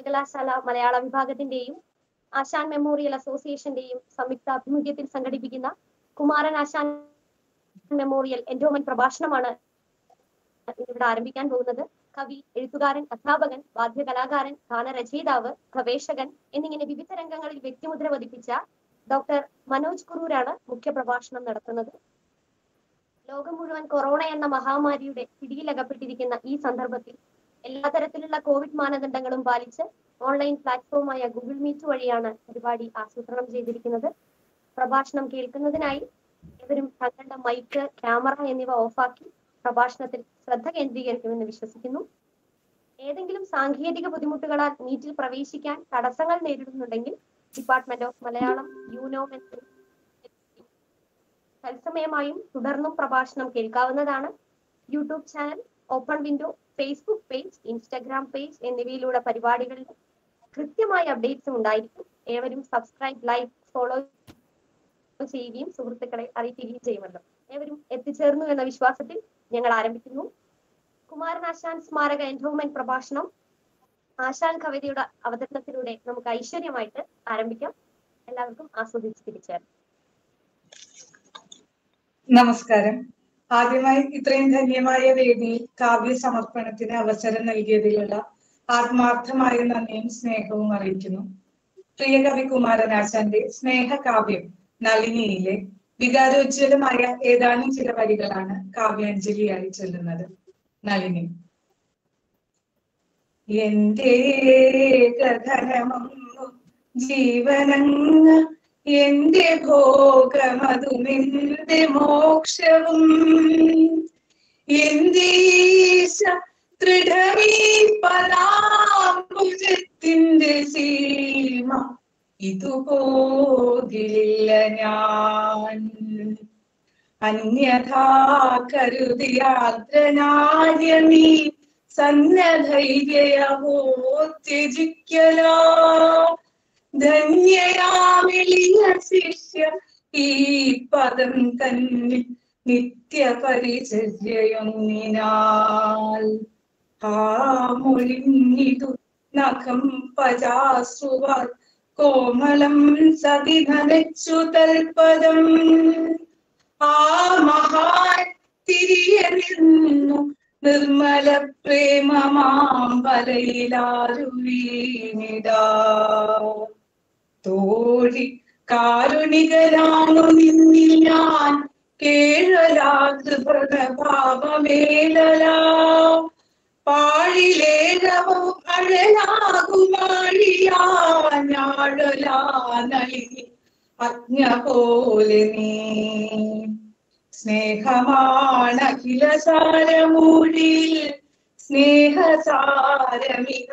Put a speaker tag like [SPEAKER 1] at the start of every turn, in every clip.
[SPEAKER 1] സർവകലാശാല മലയാള വിഭാഗത്തിന്റെയും ആശാൻ മെമ്മോറിയൽ അസോസിയേഷന്റെയും സംയുക്ത ആഭിമുഖ്യത്തിൽ സംഘടിപ്പിക്കുന്ന കുമാരൻ ആശാൻ മെമ്മോറിയൽ എൻഡോമെന്റ് പ്രഭാഷണമാണ് ഇവിടെ ആരംഭിക്കാൻ പോകുന്നത് കവി എഴുത്തുകാരൻ അധ്യാപകൻ വാദ്യകലാകാരൻ ഗാനരചയിതാവ് ഗവേഷകൻ എന്നിങ്ങനെ വിവിധ രംഗങ്ങളിൽ വ്യക്തിമുദ്ര പതിപ്പിച്ച ഡോക്ടർ മനോജ് കുറൂരാണ് മുഖ്യ പ്രഭാഷണം നടത്തുന്നത് ലോകം മുഴുവൻ കൊറോണ എന്ന മഹാമാരിയുടെ പിടിയിലകപ്പെട്ടിരിക്കുന്ന ഈ സന്ദർഭത്തിൽ എല്ലാ തരത്തിലുള്ള കോവിഡ് മാനദണ്ഡങ്ങളും പാലിച്ച് ഓൺലൈൻ പ്ലാറ്റ്ഫോമായ ഗൂഗിൾ മീറ്റ് വഴിയാണ് പരിപാടി ആസൂത്രണം ചെയ്തിരിക്കുന്നത് പ്രഭാഷണം കേൾക്കുന്നതിനായി ഇവരും തങ്ങളുടെ മൈക്ക് ക്യാമറ എന്നിവ ഓഫാക്കി പ്രഭാഷണത്തിൽ ശ്രദ്ധ കേന്ദ്രീകരിക്കുമെന്ന് വിശ്വസിക്കുന്നു ഏതെങ്കിലും സാങ്കേതിക ബുദ്ധിമുട്ടുകളാൽ മീറ്റിൽ പ്രവേശിക്കാൻ തടസ്സങ്ങൾ നേരിടുന്നുണ്ടെങ്കിൽ ഡിപ്പാർട്ട്മെന്റ് ഓഫ് മലയാളം യൂനോം എന്ന തത്സമയമായും തുടർന്നും പ്രഭാഷണം കേൾക്കാവുന്നതാണ് YouTube channel open window Facebook page Instagram page എന്നിവയിലൂടെ പരിപാടികളിൽ കൃത്യമായ അപ്ഡേറ്റ്സും ഉണ്ടായിരിക്കും ഏവരും സബ്സ്ക്രൈബ് ലൈക്ക് ഫോളോ ചെയ്യുകയും സുഹൃത്തുക്കളെ അറിയിക്കുകയും ചെയ്യുമല്ലോ ഏവരും എത്തിച്ചേർന്നു എന്ന വിശ്വാസത്തിൽ ഞങ്ങൾ ആരംഭിക്കുന്നു കുമാരനാശാൻ സ്മാരക എൻഡോമെന്റ് പ്രഭാഷണം ആശാൻ കവിതയുടെ അവതരണത്തിലൂടെ നമുക്ക് ഐശ്വര്യമായിട്ട് ആരംഭിക്കാം എല്ലാവർക്കും ആസ്വദിച്ച് തിരിച്ചേരാം
[SPEAKER 2] നമസ്കാരം ആദ്യമായി ഇത്രയും ധന്യമായ വേദിയിൽ കാവ്യ സമർപ്പണത്തിന് അവസരം നൽകിയതിലുള്ള ആത്മാർത്ഥമായ നന്ദിയും സ്നേഹവും അറിയിക്കുന്നു പ്രിയ കവി കുമാരനാശാന്റെ സ്നേഹകാവ്യം നളിനിയിലെ വികാരോജ്വലമായ ഏതാനും ചില വരികളാണ് കാവ്യാഞ്ജലിയായി ചൊല്ലുന്നത് നളിനി എന്റെ കഥനമൊന്നു ജീവനങ്ങ എന്റെ ഭോഗമതുമെന്റെ മോക്ഷവും എന്തീശ ദൃഢമീ പലാംബുജത്തിന്റെ സീമ ഇതുപോകില്ല ഞാൻ അന്യഥാ കരുതിയാദ്രനാര്യമീ സന്നധൈര്യയമോ ത്യജിക്കലാ ധന്യയാമിളിയ ശിഷ്യ ഈ പദം തന്നിൽ നിത്യപരിചര്യയൊന്നിനാൽ ആ മൊഴിഞ്ഞിതു നഖം പജാസുവാൽ കോമളം സതി നനച്ചു തൽപദം ആ മഹാൻ തിരിയെ നിന്നു നിർമ്മല പ്രേമമാമ്പലയിലാരു വീണിടാ തോഴി കാരുണികരാണു നിന്നിൽ ഞാൻ കേഴലാകൃതഭാവമേലലാ പാഴിലേലവും അഴലാകുമാഴിയാ ഞാഴലാ നളിനി അജ്ഞ പോലെ നീ സ്നേഹമാണ് അഖിലസാരമൂഴിയിൽ സ്നേഹസാരമിക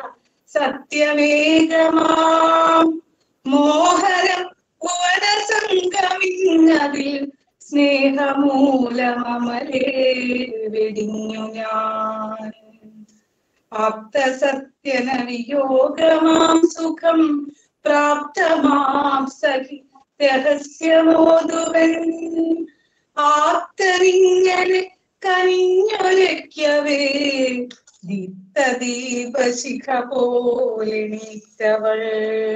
[SPEAKER 2] സത്യമേകമാം മോഹനം സംഗമിന്നതിൽ സ്നേഹമൂലമലേ വെടിഞ്ഞു ഞാൻ ആപ്തസത്യന വിയോഗമാം സുഖം പ്രാപ്തമാം സഖി രഹസ്യമോതുവൻ ആത്തറിങ്ങനെ കനിഞ്ഞൊലയ്ക്കവേ ദീപ്തദീപശിഖ പോലെണീറ്റവൾ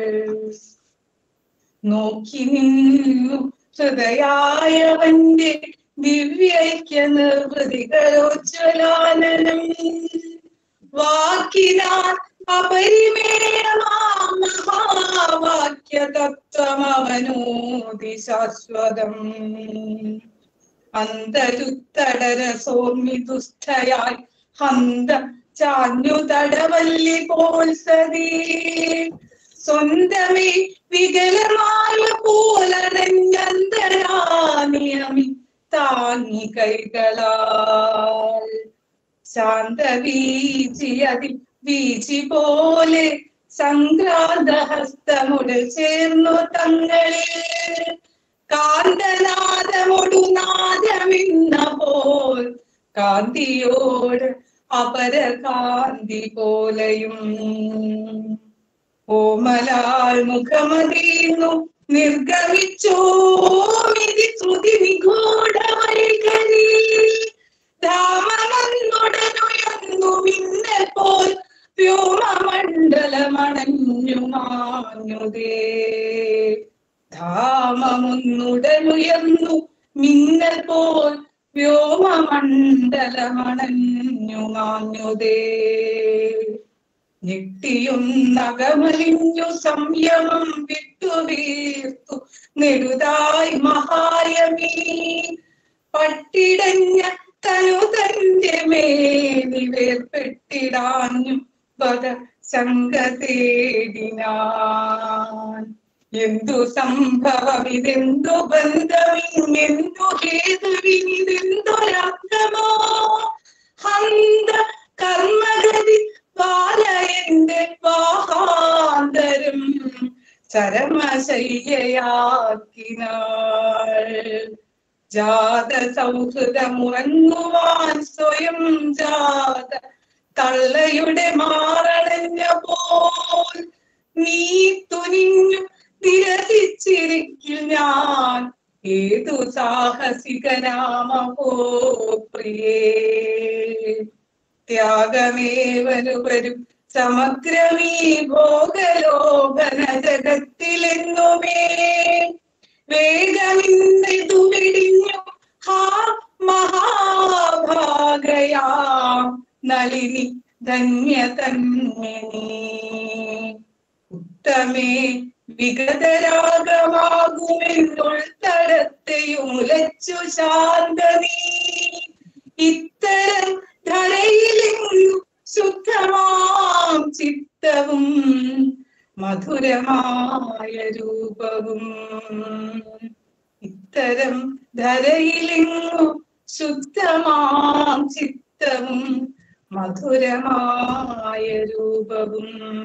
[SPEAKER 2] നോക്കി നിന്നു ഹൃദയായവന്റെ ദിവ്യൈക്യ നിർവൃതികളോജ്വലാനനം വാക്കിനാൽ അപരിമേയമാം മഹാവാക്യ തത്വമവനോതി ശാശ്വതം അന്തരുത്തടരസോർമി ദുഷ്ടയായി ഹന്ത ചാഞ്ഞു തടവല്ലി പോൽ സതീ സ്വന്തമേ വികലമായ പോലടഞ്ഞന്തരാനിയമി താങ്ങി കൈകളാൽ ശാന്ത വീചി അതിൽ വീചി പോലെ സംക്രാന്തഹസ്തമുട് ചേർന്നു തങ്ങളിൽ കാന്തനാദമൊടു നാദമിന്ന പോൽ കാന്തിയോട് അപരകാന്തി പോലെയും ഓമലാൽ മുഖമതീന്നു നിർഗമിച്ചോ വിധി ശ്രുതി നിഗൂഢവൈകരി ധാമമന്നുടനുയർന്നു മിന്നൽ പോൽ വ്യോമമണ്ഡലമണഞ്ഞു മാഞ്ഞുതേ ധാമമൊന്നുടനുയർന്നു മിന്നൽ പോൽ വ്യോമമണ്ഡലമണഞ്ഞു മാഞ്ഞുതേ ഞെട്ടിയും നഗമലിഞ്ഞു സംയമം വിട്ടുവീർത്തു നെടുതായി മഹായമീ പട്ടിടഞ്ഞ തനു തന്റെ മേനി വേർപ്പെട്ടിടാഞ്ഞു പദ ശങ്ക തേടിനാൻ എന്തു സംഭവം ഇതെന്തു ബന്ധമിങ്ങെന്തു ഹേതുവിനിതെന്തൊരർത്ഥമോ ഹന്ത കർമ്മഗതി ബാലയന്റെ വാഹാന്തരം ചരമശയ്യയാക്കിനാൾ ജാത സൗഹൃദമുറങ്ങുവാൻ സ്വയം ജാത തള്ളയുടെ മാറണഞ്ഞ പോൽ നീ തുനിഞ്ഞു നിരസിച്ചിരിക്കിൽ ഞാൻ ഏതു സാഹസികനാമോ പ്രിയേ ത്യാഗമേവനുവരും സമഗ്രമീ ഭോഗലോഭന ജഗത്തിലെങ്ങുമേ വേഗമിന്നിതു വെടിഞ്ഞു ഹാ മഹാഭാഗയാം നളിനി ധന്യ തന്നെ നീ ഉത്തമേ വിഗതരാഗമാകുമെന്നുൾത്തടത്തെയുലച്ചു ശാന്തനീ ഇത്തരം ധരയിലെങ്ങു ശുദ്ധമാം ചിത്തവും മധുരമായ രൂപവും ഇത്തരം ധരയിലെങ്ങു ശുദ്ധമാം ചിത്തവും മധുരമായ രൂപവും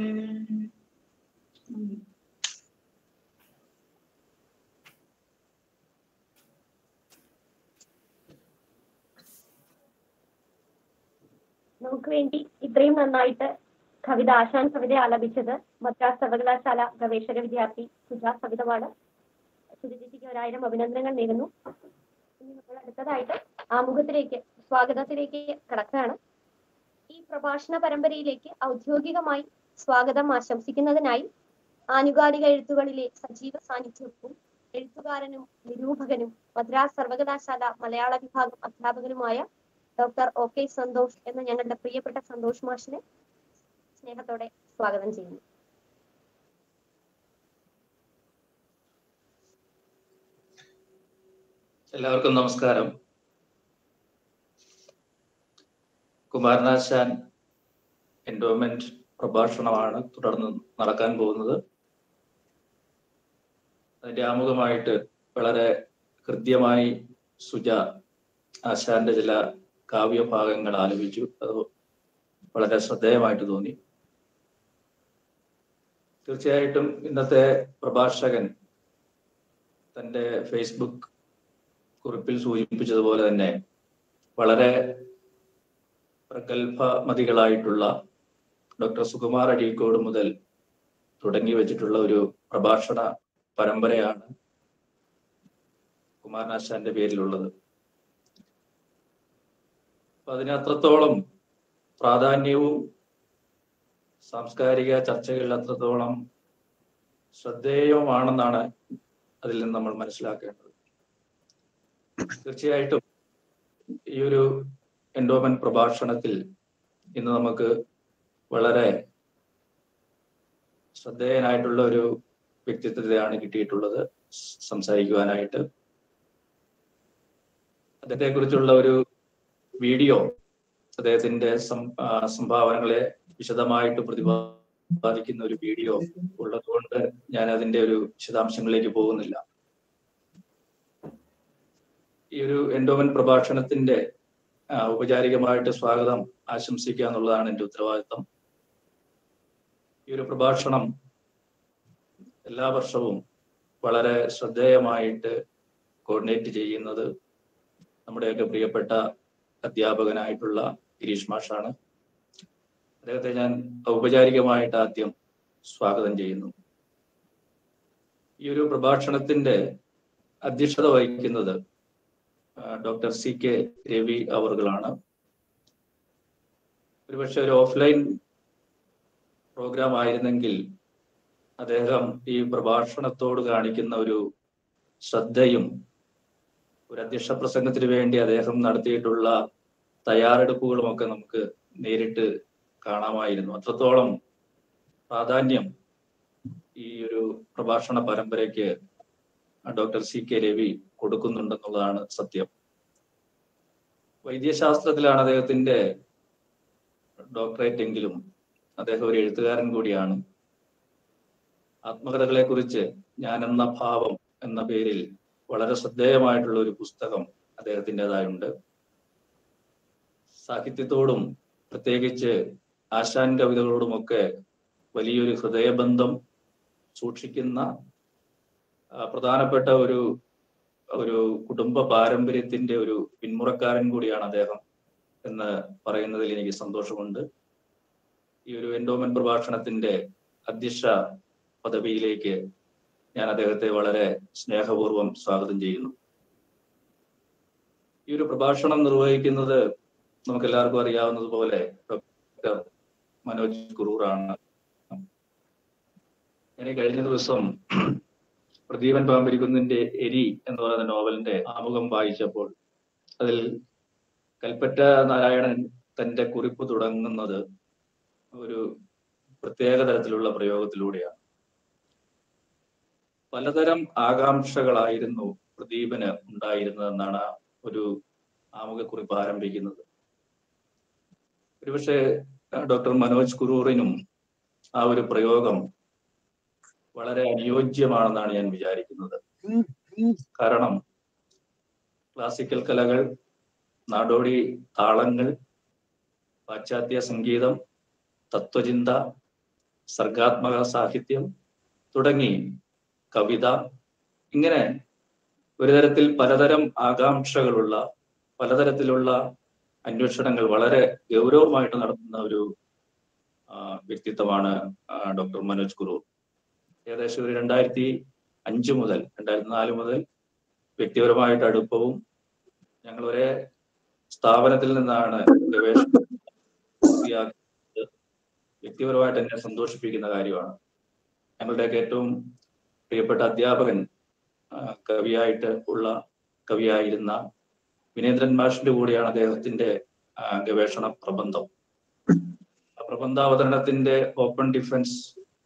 [SPEAKER 1] നമുക്ക് വേണ്ടി ഇത്രയും നന്നായിട്ട് കവിത ആശാൻ കവിത ആലപിച്ചത് മദ്രാസ് സർവകലാശാല ഗവേഷക വിദ്യാർത്ഥി സുജാ സവിതമാണ് സുജിജിക്ക് ഒരായിരം അഭിനന്ദനങ്ങൾ നേരുന്നു ഇനി നമ്മൾ അടുത്തതായിട്ട് ആമുഖത്തിലേക്ക് സ്വാഗതത്തിലേക്ക് കടക്കുകയാണ് ഈ പ്രഭാഷണ പരമ്പരയിലേക്ക് ഔദ്യോഗികമായി സ്വാഗതം ആശംസിക്കുന്നതിനായി ആനുകാലിക എഴുത്തുകളിലെ സജീവ സാന്നിധ്യവും എഴുത്തുകാരനും നിരൂപകനും മദ്രാസ് സർവകലാശാല മലയാള വിഭാഗം അധ്യാപകനുമായ ഡോക്ടർ ഒ കെ സന്തോഷ് എന്ന ഞങ്ങളുടെ പ്രിയപ്പെട്ട സന്തോഷ് മാഷിനെ സ്നേഹത്തോടെ സ്വാഗതം ചെയ്യുന്നു
[SPEAKER 3] എല്ലാവർക്കും നമസ്കാരം കുമാരനാശാൻ എൻഡോമെന്റ് പ്രഭാഷണമാണ് തുടർന്ന് നടക്കാൻ പോകുന്നത് അതിന്റെ ആമുഖമായിട്ട് വളരെ കൃത്യമായി സുജ ആശാന്റെ ചില കാവ്യഭാഗങ്ങൾ ആലപിച്ചു അത് വളരെ ശ്രദ്ധേയമായിട്ട് തോന്നി തീർച്ചയായിട്ടും ഇന്നത്തെ പ്രഭാഷകൻ തന്റെ ഫേസ്ബുക്ക് കുറിപ്പിൽ സൂചിപ്പിച്ചതുപോലെ തന്നെ വളരെ പ്രഗത്ഭമതികളായിട്ടുള്ള ഡോക്ടർ സുകുമാർ അഴീക്കോട് മുതൽ തുടങ്ങി വെച്ചിട്ടുള്ള ഒരു പ്രഭാഷണ പരമ്പരയാണ് കുമാരനാശാന്റെ പേരിലുള്ളത് അപ്പൊ അതിന് അത്രത്തോളം പ്രാധാന്യവും സാംസ്കാരിക ചർച്ചകളിൽ അത്രത്തോളം ശ്രദ്ധേയവുമാണെന്നാണ് അതിൽ നിന്ന് നമ്മൾ മനസ്സിലാക്കേണ്ടത് തീർച്ചയായിട്ടും ഈ ഒരു എൻഡോമൻ പ്രഭാഷണത്തിൽ ഇന്ന് നമുക്ക് വളരെ ശ്രദ്ധേയനായിട്ടുള്ള ഒരു വ്യക്തിത്വത്തെയാണ് കിട്ടിയിട്ടുള്ളത് സംസാരിക്കുവാനായിട്ട് അദ്ദേഹത്തെ കുറിച്ചുള്ള ഒരു വീഡിയോ അദ്ദേഹത്തിന്റെ സംഭാവനകളെ വിശദമായിട്ട് പ്രതിപാദിക്കുന്ന ഒരു വീഡിയോ ഉള്ളതുകൊണ്ട് ഞാൻ അതിന്റെ ഒരു വിശദാംശങ്ങളിലേക്ക് പോകുന്നില്ല ഈ ഒരു എൻഡോമൻ പ്രഭാഷണത്തിന്റെ ഔപചാരികമായിട്ട് സ്വാഗതം ആശംസിക്കുക എന്നുള്ളതാണ് എൻ്റെ ഉത്തരവാദിത്തം ഈ ഒരു പ്രഭാഷണം എല്ലാ വർഷവും വളരെ ശ്രദ്ധേയമായിട്ട് കോർഡിനേറ്റ് ചെയ്യുന്നത് നമ്മുടെയൊക്കെ പ്രിയപ്പെട്ട അധ്യാപകനായിട്ടുള്ള ഗിരീഷ് മാഷാണ് അദ്ദേഹത്തെ ഞാൻ ഔപചാരികമായിട്ട് ആദ്യം സ്വാഗതം ചെയ്യുന്നു ഈ ഒരു പ്രഭാഷണത്തിന്റെ അധ്യക്ഷത വഹിക്കുന്നത് ഡോക്ടർ സി കെ രവി അവറുകളാണ് ഒരുപക്ഷെ ഒരു ഓഫ്ലൈൻ പ്രോഗ്രാം ആയിരുന്നെങ്കിൽ അദ്ദേഹം ഈ പ്രഭാഷണത്തോട് കാണിക്കുന്ന ഒരു ശ്രദ്ധയും ഒരു അധ്യക്ഷ പ്രസംഗത്തിന് വേണ്ടി അദ്ദേഹം നടത്തിയിട്ടുള്ള തയ്യാറെടുപ്പുകളും ഒക്കെ നമുക്ക് നേരിട്ട് കാണാമായിരുന്നു അത്രത്തോളം പ്രാധാന്യം ഈ ഒരു പ്രഭാഷണ പരമ്പരയ്ക്ക് ഡോക്ടർ സി കെ രവി കൊടുക്കുന്നുണ്ടെന്നുള്ളതാണ് സത്യം വൈദ്യശാസ്ത്രത്തിലാണ് അദ്ദേഹത്തിന്റെ ഡോക്ടറേറ്റ് എങ്കിലും അദ്ദേഹം ഒരു എഴുത്തുകാരൻ കൂടിയാണ് ആത്മകഥകളെ കുറിച്ച് ഞാൻ എന്ന ഭാവം എന്ന പേരിൽ വളരെ ശ്രദ്ധേയമായിട്ടുള്ള ഒരു പുസ്തകം അദ്ദേഹത്തിൻ്റെതായുണ്ട് സാഹിത്യത്തോടും പ്രത്യേകിച്ച് ആശാൻ കവിതകളോടുമൊക്കെ വലിയൊരു ഹൃദയബന്ധം സൂക്ഷിക്കുന്ന ആ, പ്രധാനപ്പെട്ട ഒരു ഒരു കുടുംബ പാരമ്പര്യത്തിന്റെ ഒരു പിന്മുറക്കാരൻ കൂടിയാണ് അദ്ദേഹം എന്ന് പറയുന്നതിൽ എനിക്ക് സന്തോഷമുണ്ട് ഈ ഒരു എൻഡോമൻ പ്രഭാഷണത്തിന്റെ അധ്യക്ഷ പദവിയിലേക്ക് ഞാൻ അദ്ദേഹത്തെ വളരെ സ്നേഹപൂർവ്വം സ്വാഗതം ചെയ്യുന്നു ഈ ഒരു പ്രഭാഷണം നിർവഹിക്കുന്നത് നമുക്ക് എല്ലാവർക്കും അറിയാവുന്നതുപോലെ ഡോക്ടർ മനോജ് കുറൂറാണ് ഞാൻ ഈ കഴിഞ്ഞ ദിവസം പ്രദീപൻ പാമ്പരിക്കുന്നിന്റെ എരി എന്ന് പറയുന്ന നോവലിന്റെ ആമുഖം വായിച്ചപ്പോൾ അതിൽ കൽപ്പറ്റ നാരായണൻ തന്റെ കുറിപ്പ് തുടങ്ങുന്നത് ഒരു പ്രത്യേക തരത്തിലുള്ള പ്രയോഗത്തിലൂടെയാണ് പലതരം ആകാംക്ഷകളായിരുന്നു പ്രദീപന് ഉണ്ടായിരുന്നതെന്നാണ് ആ ഒരു ആമുഖക്കുറിപ്പ് ആരംഭിക്കുന്നത് ഒരുപക്ഷെ ഡോക്ടർ മനോജ് കുറൂറിനും ആ ഒരു പ്രയോഗം വളരെ അനുയോജ്യമാണെന്നാണ് ഞാൻ വിചാരിക്കുന്നത് കാരണം ക്ലാസിക്കൽ കലകൾ നാടോടി താളങ്ങൾ പാശ്ചാത്യ സംഗീതം തത്വചിന്ത സർഗാത്മക സാഹിത്യം തുടങ്ങി കവിത ഇങ്ങനെ ഒരു തരത്തിൽ പലതരം ആകാംക്ഷകളുള്ള പലതരത്തിലുള്ള അന്വേഷണങ്ങൾ വളരെ ഗൗരവമായിട്ട് നടത്തുന്ന ഒരു ആ, വ്യക്തിത്വമാണ് ആ, ഡോക്ടർ മനോജ് കുറൂർ ഏകദേശം ഒരു രണ്ടായിരത്തി അഞ്ച് മുതൽ രണ്ടായിരത്തി നാല് മുതൽ വ്യക്തിപരമായിട്ട് അടുപ്പവും ഞങ്ങൾ ഒരേ സ്ഥാപനത്തിൽ നിന്നാണ് ഗവേഷണം പൂർത്തിയാക്കുന്നത് വ്യക്തിപരമായിട്ട് എന്നെ സന്തോഷിപ്പിക്കുന്ന കാര്യമാണ് ഞങ്ങളുടെയൊക്കെ ഏറ്റവും പ്രിയപ്പെട്ട അധ്യാപകൻ ആ, കവിയായിട്ട് ഉള്ള കവിയായിരുന്ന വിനേന്ദ്രൻ മാഷിന്റെ കൂടെയാണ് അദ്ദേഹത്തിന്റെ ആ, ഗവേഷണ പ്രബന്ധം ആ പ്രബന്ധാവതരണത്തിന്റെ ഓപ്പൺ ഡിഫൻസ്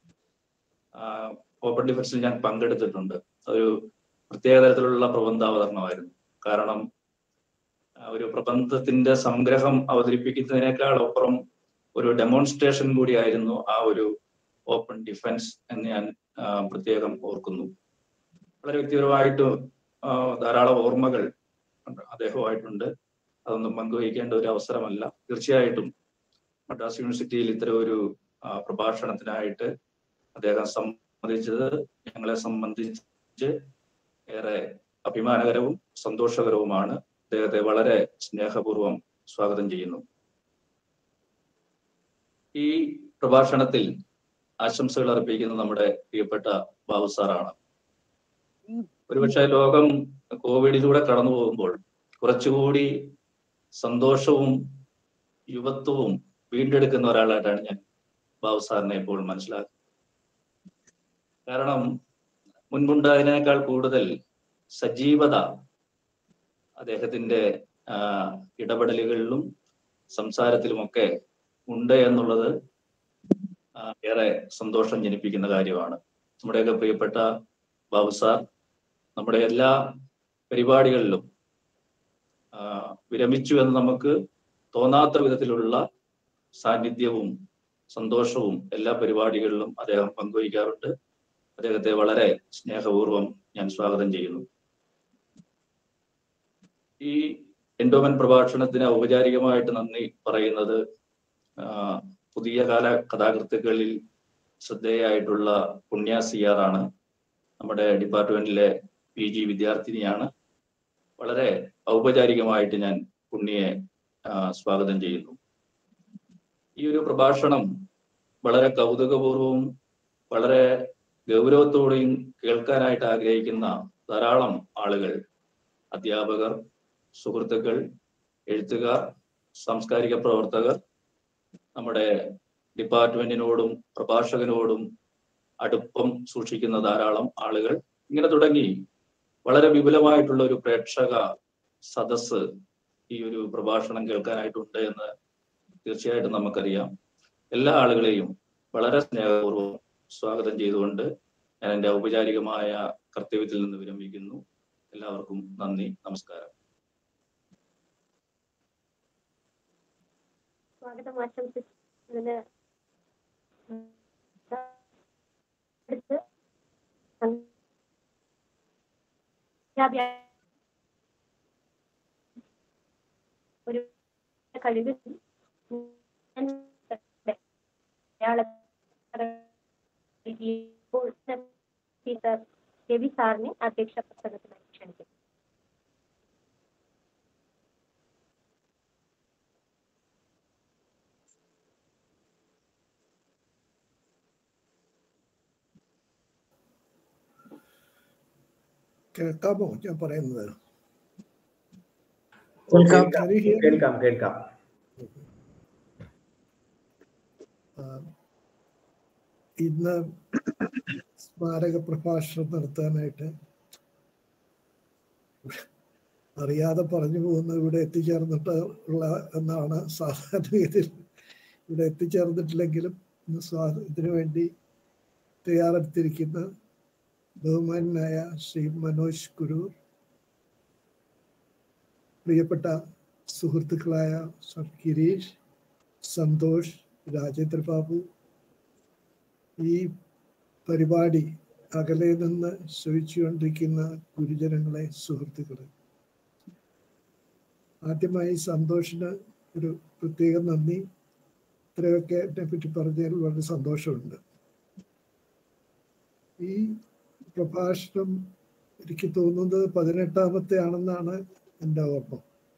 [SPEAKER 3] ഓപ്പൺ ഡിഫൻസിൽ ഞാൻ പങ്കെടുത്തിട്ടുണ്ട് ഒരു പ്രത്യേക തരത്തിലുള്ള പ്രബന്ധാവതരണമായിരുന്നു കാരണം ആ, ഒരു പ്രബന്ധത്തിന്റെ സംഗ്രഹം അവതരിപ്പിക്കുന്നതിനേക്കാൾ അപ്പുറം ഒരു ഡെമോൺസ്ട്രേഷൻ കൂടിയായിരുന്നു ആ ഒരു ഓപ്പൺ ഡിഫൻസ് എന്ന് ഞാൻ ആ, പ്രത്യേകം ഓർക്കുന്നു വളരെ വ്യക്തിപരമായിട്ട് ആ, ധാരാളം ഓർമ്മകൾ ഉണ്ട്. അദ്ദേഹവുമായിട്ടുണ്ട് അതൊന്നും പങ്കുവയ്ക്കേണ്ട ഒരു അവസരമല്ല തീർച്ചയായിട്ടും മദ്രാസ് യൂണിവേഴ്സിറ്റിയിൽ ഇത്തരം ഒരു ആ, പ്രഭാഷണത്തിനായിട്ട് അദ്ദേഹം സമ്മതിച്ചത് ഞങ്ങളെ സംബന്ധിച്ച് ഏറെ അഭിമാനകരവും സന്തോഷകരവുമാണ് അദ്ദേഹത്തെ വളരെ സ്നേഹപൂർവ്വം സ്വാഗതം ചെയ്യുന്നു ഈ പ്രഭാഷണത്തിൽ ആശംസകൾ അർപ്പിക്കുന്നത് നമ്മുടെ പ്രിയപ്പെട്ട ബാബു സാറാണ് ഒരുപക്ഷെ ലോകം കോവിഡിലൂടെ കടന്നു പോകുമ്പോൾ കുറച്ചുകൂടി സന്തോഷവും യുവത്വവും വീണ്ടെടുക്കുന്ന ഒരാളായിട്ടാണ് ഞാൻ ബാബു സാറിനെ ഇപ്പോൾ മനസ്സിലാക്കുന്നത് കാരണം മുൻപുണ്ടായതിനേക്കാൾ കൂടുതൽ സജീവത അദ്ദേഹത്തിന്റെ ആ, ഇടപെടലുകളിലും സംസാരത്തിലുമൊക്കെ ഉണ്ട് എന്നുള്ളത് ആ, ഏറെ സന്തോഷം ജനിപ്പിക്കുന്ന കാര്യമാണ് നമ്മുടെയൊക്കെ പ്രിയപ്പെട്ട ബാബു സാർ നമ്മുടെ എല്ലാ പരിപാടികളിലും ആ, വിരമിച്ചു എന്ന് നമുക്ക് തോന്നാത്ത വിധത്തിലുള്ള സാന്നിധ്യവും സന്തോഷവും എല്ലാ പരിപാടികളിലും അദ്ദേഹം പങ്കുവയ്ക്കാറുണ്ട് അദ്ദേഹത്തെ വളരെ സ്നേഹപൂർവ്വം ഞാൻ സ്വാഗതം ചെയ്യുന്നു ഈ എൻഡോമൻ പ്രഭാഷണത്തിന് ഔപചാരികമായിട്ട് നന്ദി പറയുന്നത് ആ, പുതിയ കാല കഥാകൃത്തുക്കളിൽ ശ്രദ്ധേയായിട്ടുള്ള പുണ്യ സിയാറാണ് നമ്മുടെ ഡിപ്പാർട്ട്മെന്റിലെ പി ജി വിദ്യാർത്ഥിനിയാണ് വളരെ ഔപചാരികമായിട്ട് ഞാൻ പുണ്യയെ ആ, സ്വാഗതം ചെയ്യുന്നു ഈ ഒരു പ്രഭാഷണം വളരെ കൗതുകപൂർവവും വളരെ ഗൗരവത്തോടെയും കേൾക്കാനായിട്ട് ആഗ്രഹിക്കുന്ന ധാരാളം ആളുകൾ അധ്യാപകർ സുഹൃത്തുക്കൾ എഴുത്തുകാർ സാംസ്കാരിക പ്രവർത്തകർ നമ്മുടെ ഡിപ്പാർട്ട്മെന്റിനോടും പ്രഭാഷകനോടും അടുപ്പം സൂക്ഷിക്കുന്ന ധാരാളം ആളുകൾ ഇങ്ങനെ തുടങ്ങി വളരെ വിപുലമായിട്ടുള്ള ഒരു പ്രേക്ഷക സദസ്സ് ഈ ഒരു പ്രഭാഷണം കേൾക്കാനായിട്ടുണ്ട് എന്ന് തീർച്ചയായിട്ടും നമുക്കറിയാം എല്ലാ ആളുകളെയും വളരെ സ്നേഹപൂർവ്വം സ്വാഗതം ചെയ്തുകൊണ്ട് ഞാൻ എൻ്റെ ഔപചാരികമായ കർത്തവ്യത്തിൽ നിന്ന് വിരമിക്കുന്നു എല്ലാവർക്കും നന്ദി നമസ്കാരം
[SPEAKER 1] സ്വാഗതം ആശംസിച്ചതിന് അടുത്ത് വിദ്യാഭ്യാസ ഒരു കഴിവ് ഇപ്പോൾ ടീച്ചർ രവി സാറിനെ അധ്യക്ഷ പ്രസംഗത്തിനായി ക്ഷണിക്കുന്നു
[SPEAKER 4] കേൾക്കാമോ ഞാൻ പറയുന്നത്
[SPEAKER 5] കേൾക്കാം
[SPEAKER 4] Can you hear me?
[SPEAKER 5] കേൾക്കാം കേൾക്കാം
[SPEAKER 4] ആ, ഇന്ന് സ്മാരക പ്രഭാഷണം നടത്താനായിട്ട് അറിയാതെ പറഞ്ഞു പോകുന്ന ഇവിടെ എത്തിച്ചേർന്നിട്ട് ഉള്ള എന്നാണ് സാധാരണഗതിയിൽ ഇവിടെ എത്തിച്ചേർന്നിട്ടില്ലെങ്കിലും ഇന്ന് സ്വാ ഇതിനു വേണ്ടി തയ്യാറെടുത്തിരിക്കുന്ന ബഹുമാനായ ശ്രീ മനോജ് കുരൂർ പ്രിയപ്പെട്ട സുഹൃത്തുക്കളായ സർ ഗിരീഷ് സന്തോഷ് രാജേന്ദ്ര ബാബു ഈ പരിപാടി അകലെ നിന്ന് ശ്രവിച്ചുകൊണ്ടിരിക്കുന്ന ഗുരുജനങ്ങളെ സുഹൃത്തുക്കളെ ആദ്യമായി സന്തോഷിന് ഒരു പ്രത്യേക നന്ദി ഇത്രയൊക്കെ എന്നെ പറ്റി പറഞ്ഞതിൽ വളരെ സന്തോഷമുണ്ട് ഈ പ്രഭാഷണം എനിക്ക് തോന്നുന്നത് പതിനെട്ടാമത്തെ ആണെന്നാണ് എൻ്റെ ഓർമ്മ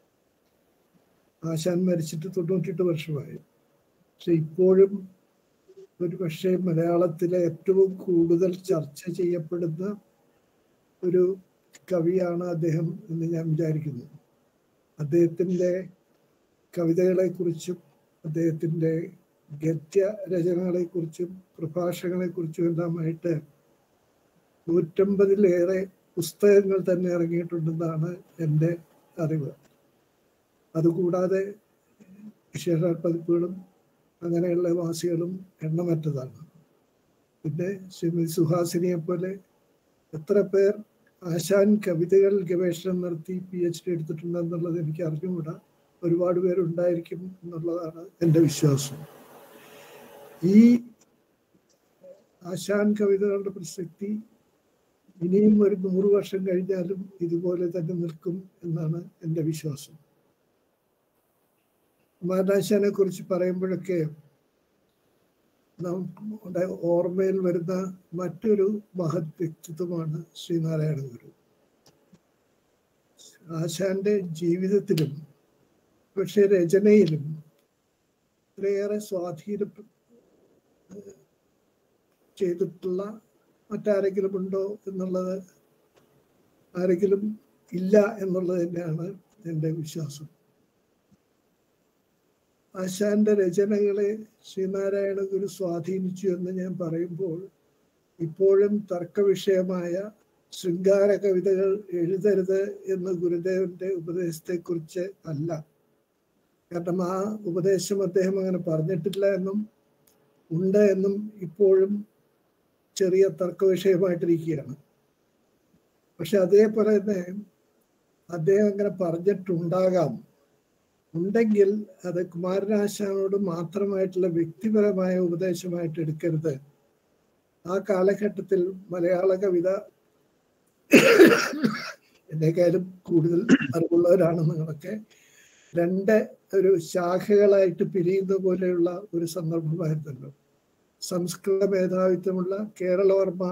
[SPEAKER 4] ആശാൻ മരിച്ചിട്ട് തൊണ്ണൂറ്റെട്ട് വർഷമായി പക്ഷെ ഇപ്പോഴും ഒരു പക്ഷേ മലയാളത്തിലെ ഏറ്റവും കൂടുതൽ ചർച്ച ചെയ്യപ്പെടുന്ന ഒരു കവിയാണ് അദ്ദേഹം എന്ന് ഞാൻ വിചാരിക്കുന്നു അദ്ദേഹത്തിൻ്റെ കവിതകളെക്കുറിച്ചും അദ്ദേഹത്തിൻ്റെ ഗദ്യ രചനകളെക്കുറിച്ചും പ്രഭാഷണങ്ങളെക്കുറിച്ചും എല്ലാമായിട്ട് നൂറ്റമ്പതിലേറെ പുസ്തകങ്ങൾ തന്നെ ഇറങ്ങിയിട്ടുണ്ടെന്നാണ് എൻ്റെ അറിവ് അതുകൂടാതെ വിശേഷ പതിപ്പുകളും അങ്ങനെയുള്ള വാസികളും എണ്ണമറ്റതാണ് പിന്നെ ശ്രീമതി സുഹാസിനിയെ പോലെ എത്ര പേർ ആശാൻ കവിതകൾ ഗവേഷണം നടത്തി പി എച്ച് ഡി എടുത്തിട്ടുണ്ടെന്നുള്ളത് എനിക്ക് അറിഞ്ഞുകൂടാ ഒരുപാട് പേരുണ്ടായിരിക്കും എന്നുള്ളതാണ് എൻ്റെ വിശ്വാസം ഈ ആശാൻ കവിതകളുടെ പ്രസക്തി ഇനിയും ഒരു നൂറ് വർഷം കഴിഞ്ഞാലും ഇതുപോലെ തന്നെ നിൽക്കും എന്നാണ് എൻ്റെ വിശ്വാസം കുമാരനാശാനെ കുറിച്ച് പറയുമ്പോഴൊക്കെ നമ്മുടെ ഓർമ്മയിൽ വരുന്ന മറ്റൊരു മഹത് വ്യക്തിത്വമാണ് ശ്രീനാരായണ ഗുരു ആശാന്റെ ജീവിതത്തിലും പക്ഷെ രചനയിലും ഇത്രയേറെ സ്വാധീനം ചെയ്തിട്ടുള്ള മറ്റാരെങ്കിലും ഉണ്ടോ എന്നുള്ളത് ആരെങ്കിലും ഇല്ല എന്നുള്ളത് തന്നെയാണ് എൻ്റെ വിശ്വാസം ആശാന്റെ രചനകളെ ശ്രീനാരായണ ഗുരു സ്വാധീനിച്ചു എന്ന് ഞാൻ പറയുമ്പോൾ ഇപ്പോഴും തർക്കവിഷയമായ ശൃംഗാര കവിതകൾ എഴുതരുത് എന്ന ഗുരുദേവന്റെ ഉപദേശത്തെക്കുറിച്ച് അല്ല കാരണം ആ ഉപദേശം അദ്ദേഹം അങ്ങനെ പറഞ്ഞിട്ടില്ല എന്നും ഉണ്ട് എന്നും ഇപ്പോഴും ചെറിയ തർക്കവിഷയമായിട്ടിരിക്കുകയാണ് പക്ഷെ അതേപോലെ തന്നെ അദ്ദേഹം അങ്ങനെ പറഞ്ഞിട്ടുണ്ടാകാം ഉണ്ടെങ്കിൽ അത് കുമാരനാശാനോട് മാത്രമായിട്ടുള്ള വ്യക്തിപരമായ ഉപദേശമായിട്ട് എടുക്കരുത് ആ കാലഘട്ടത്തിൽ മലയാള കവിത എന്നെക്കാളും കൂടുതൽ അറിവുള്ളവരാണ് നിങ്ങളൊക്കെ രണ്ട് ഒരു ശാഖകളായിട്ട് പിരിയുന്ന പോലെയുള്ള ഒരു സന്ദർഭമായിരുന്നല്ലോ സംസ്കൃത മേധാവിത്വമുള്ള കേരളവർമ്മ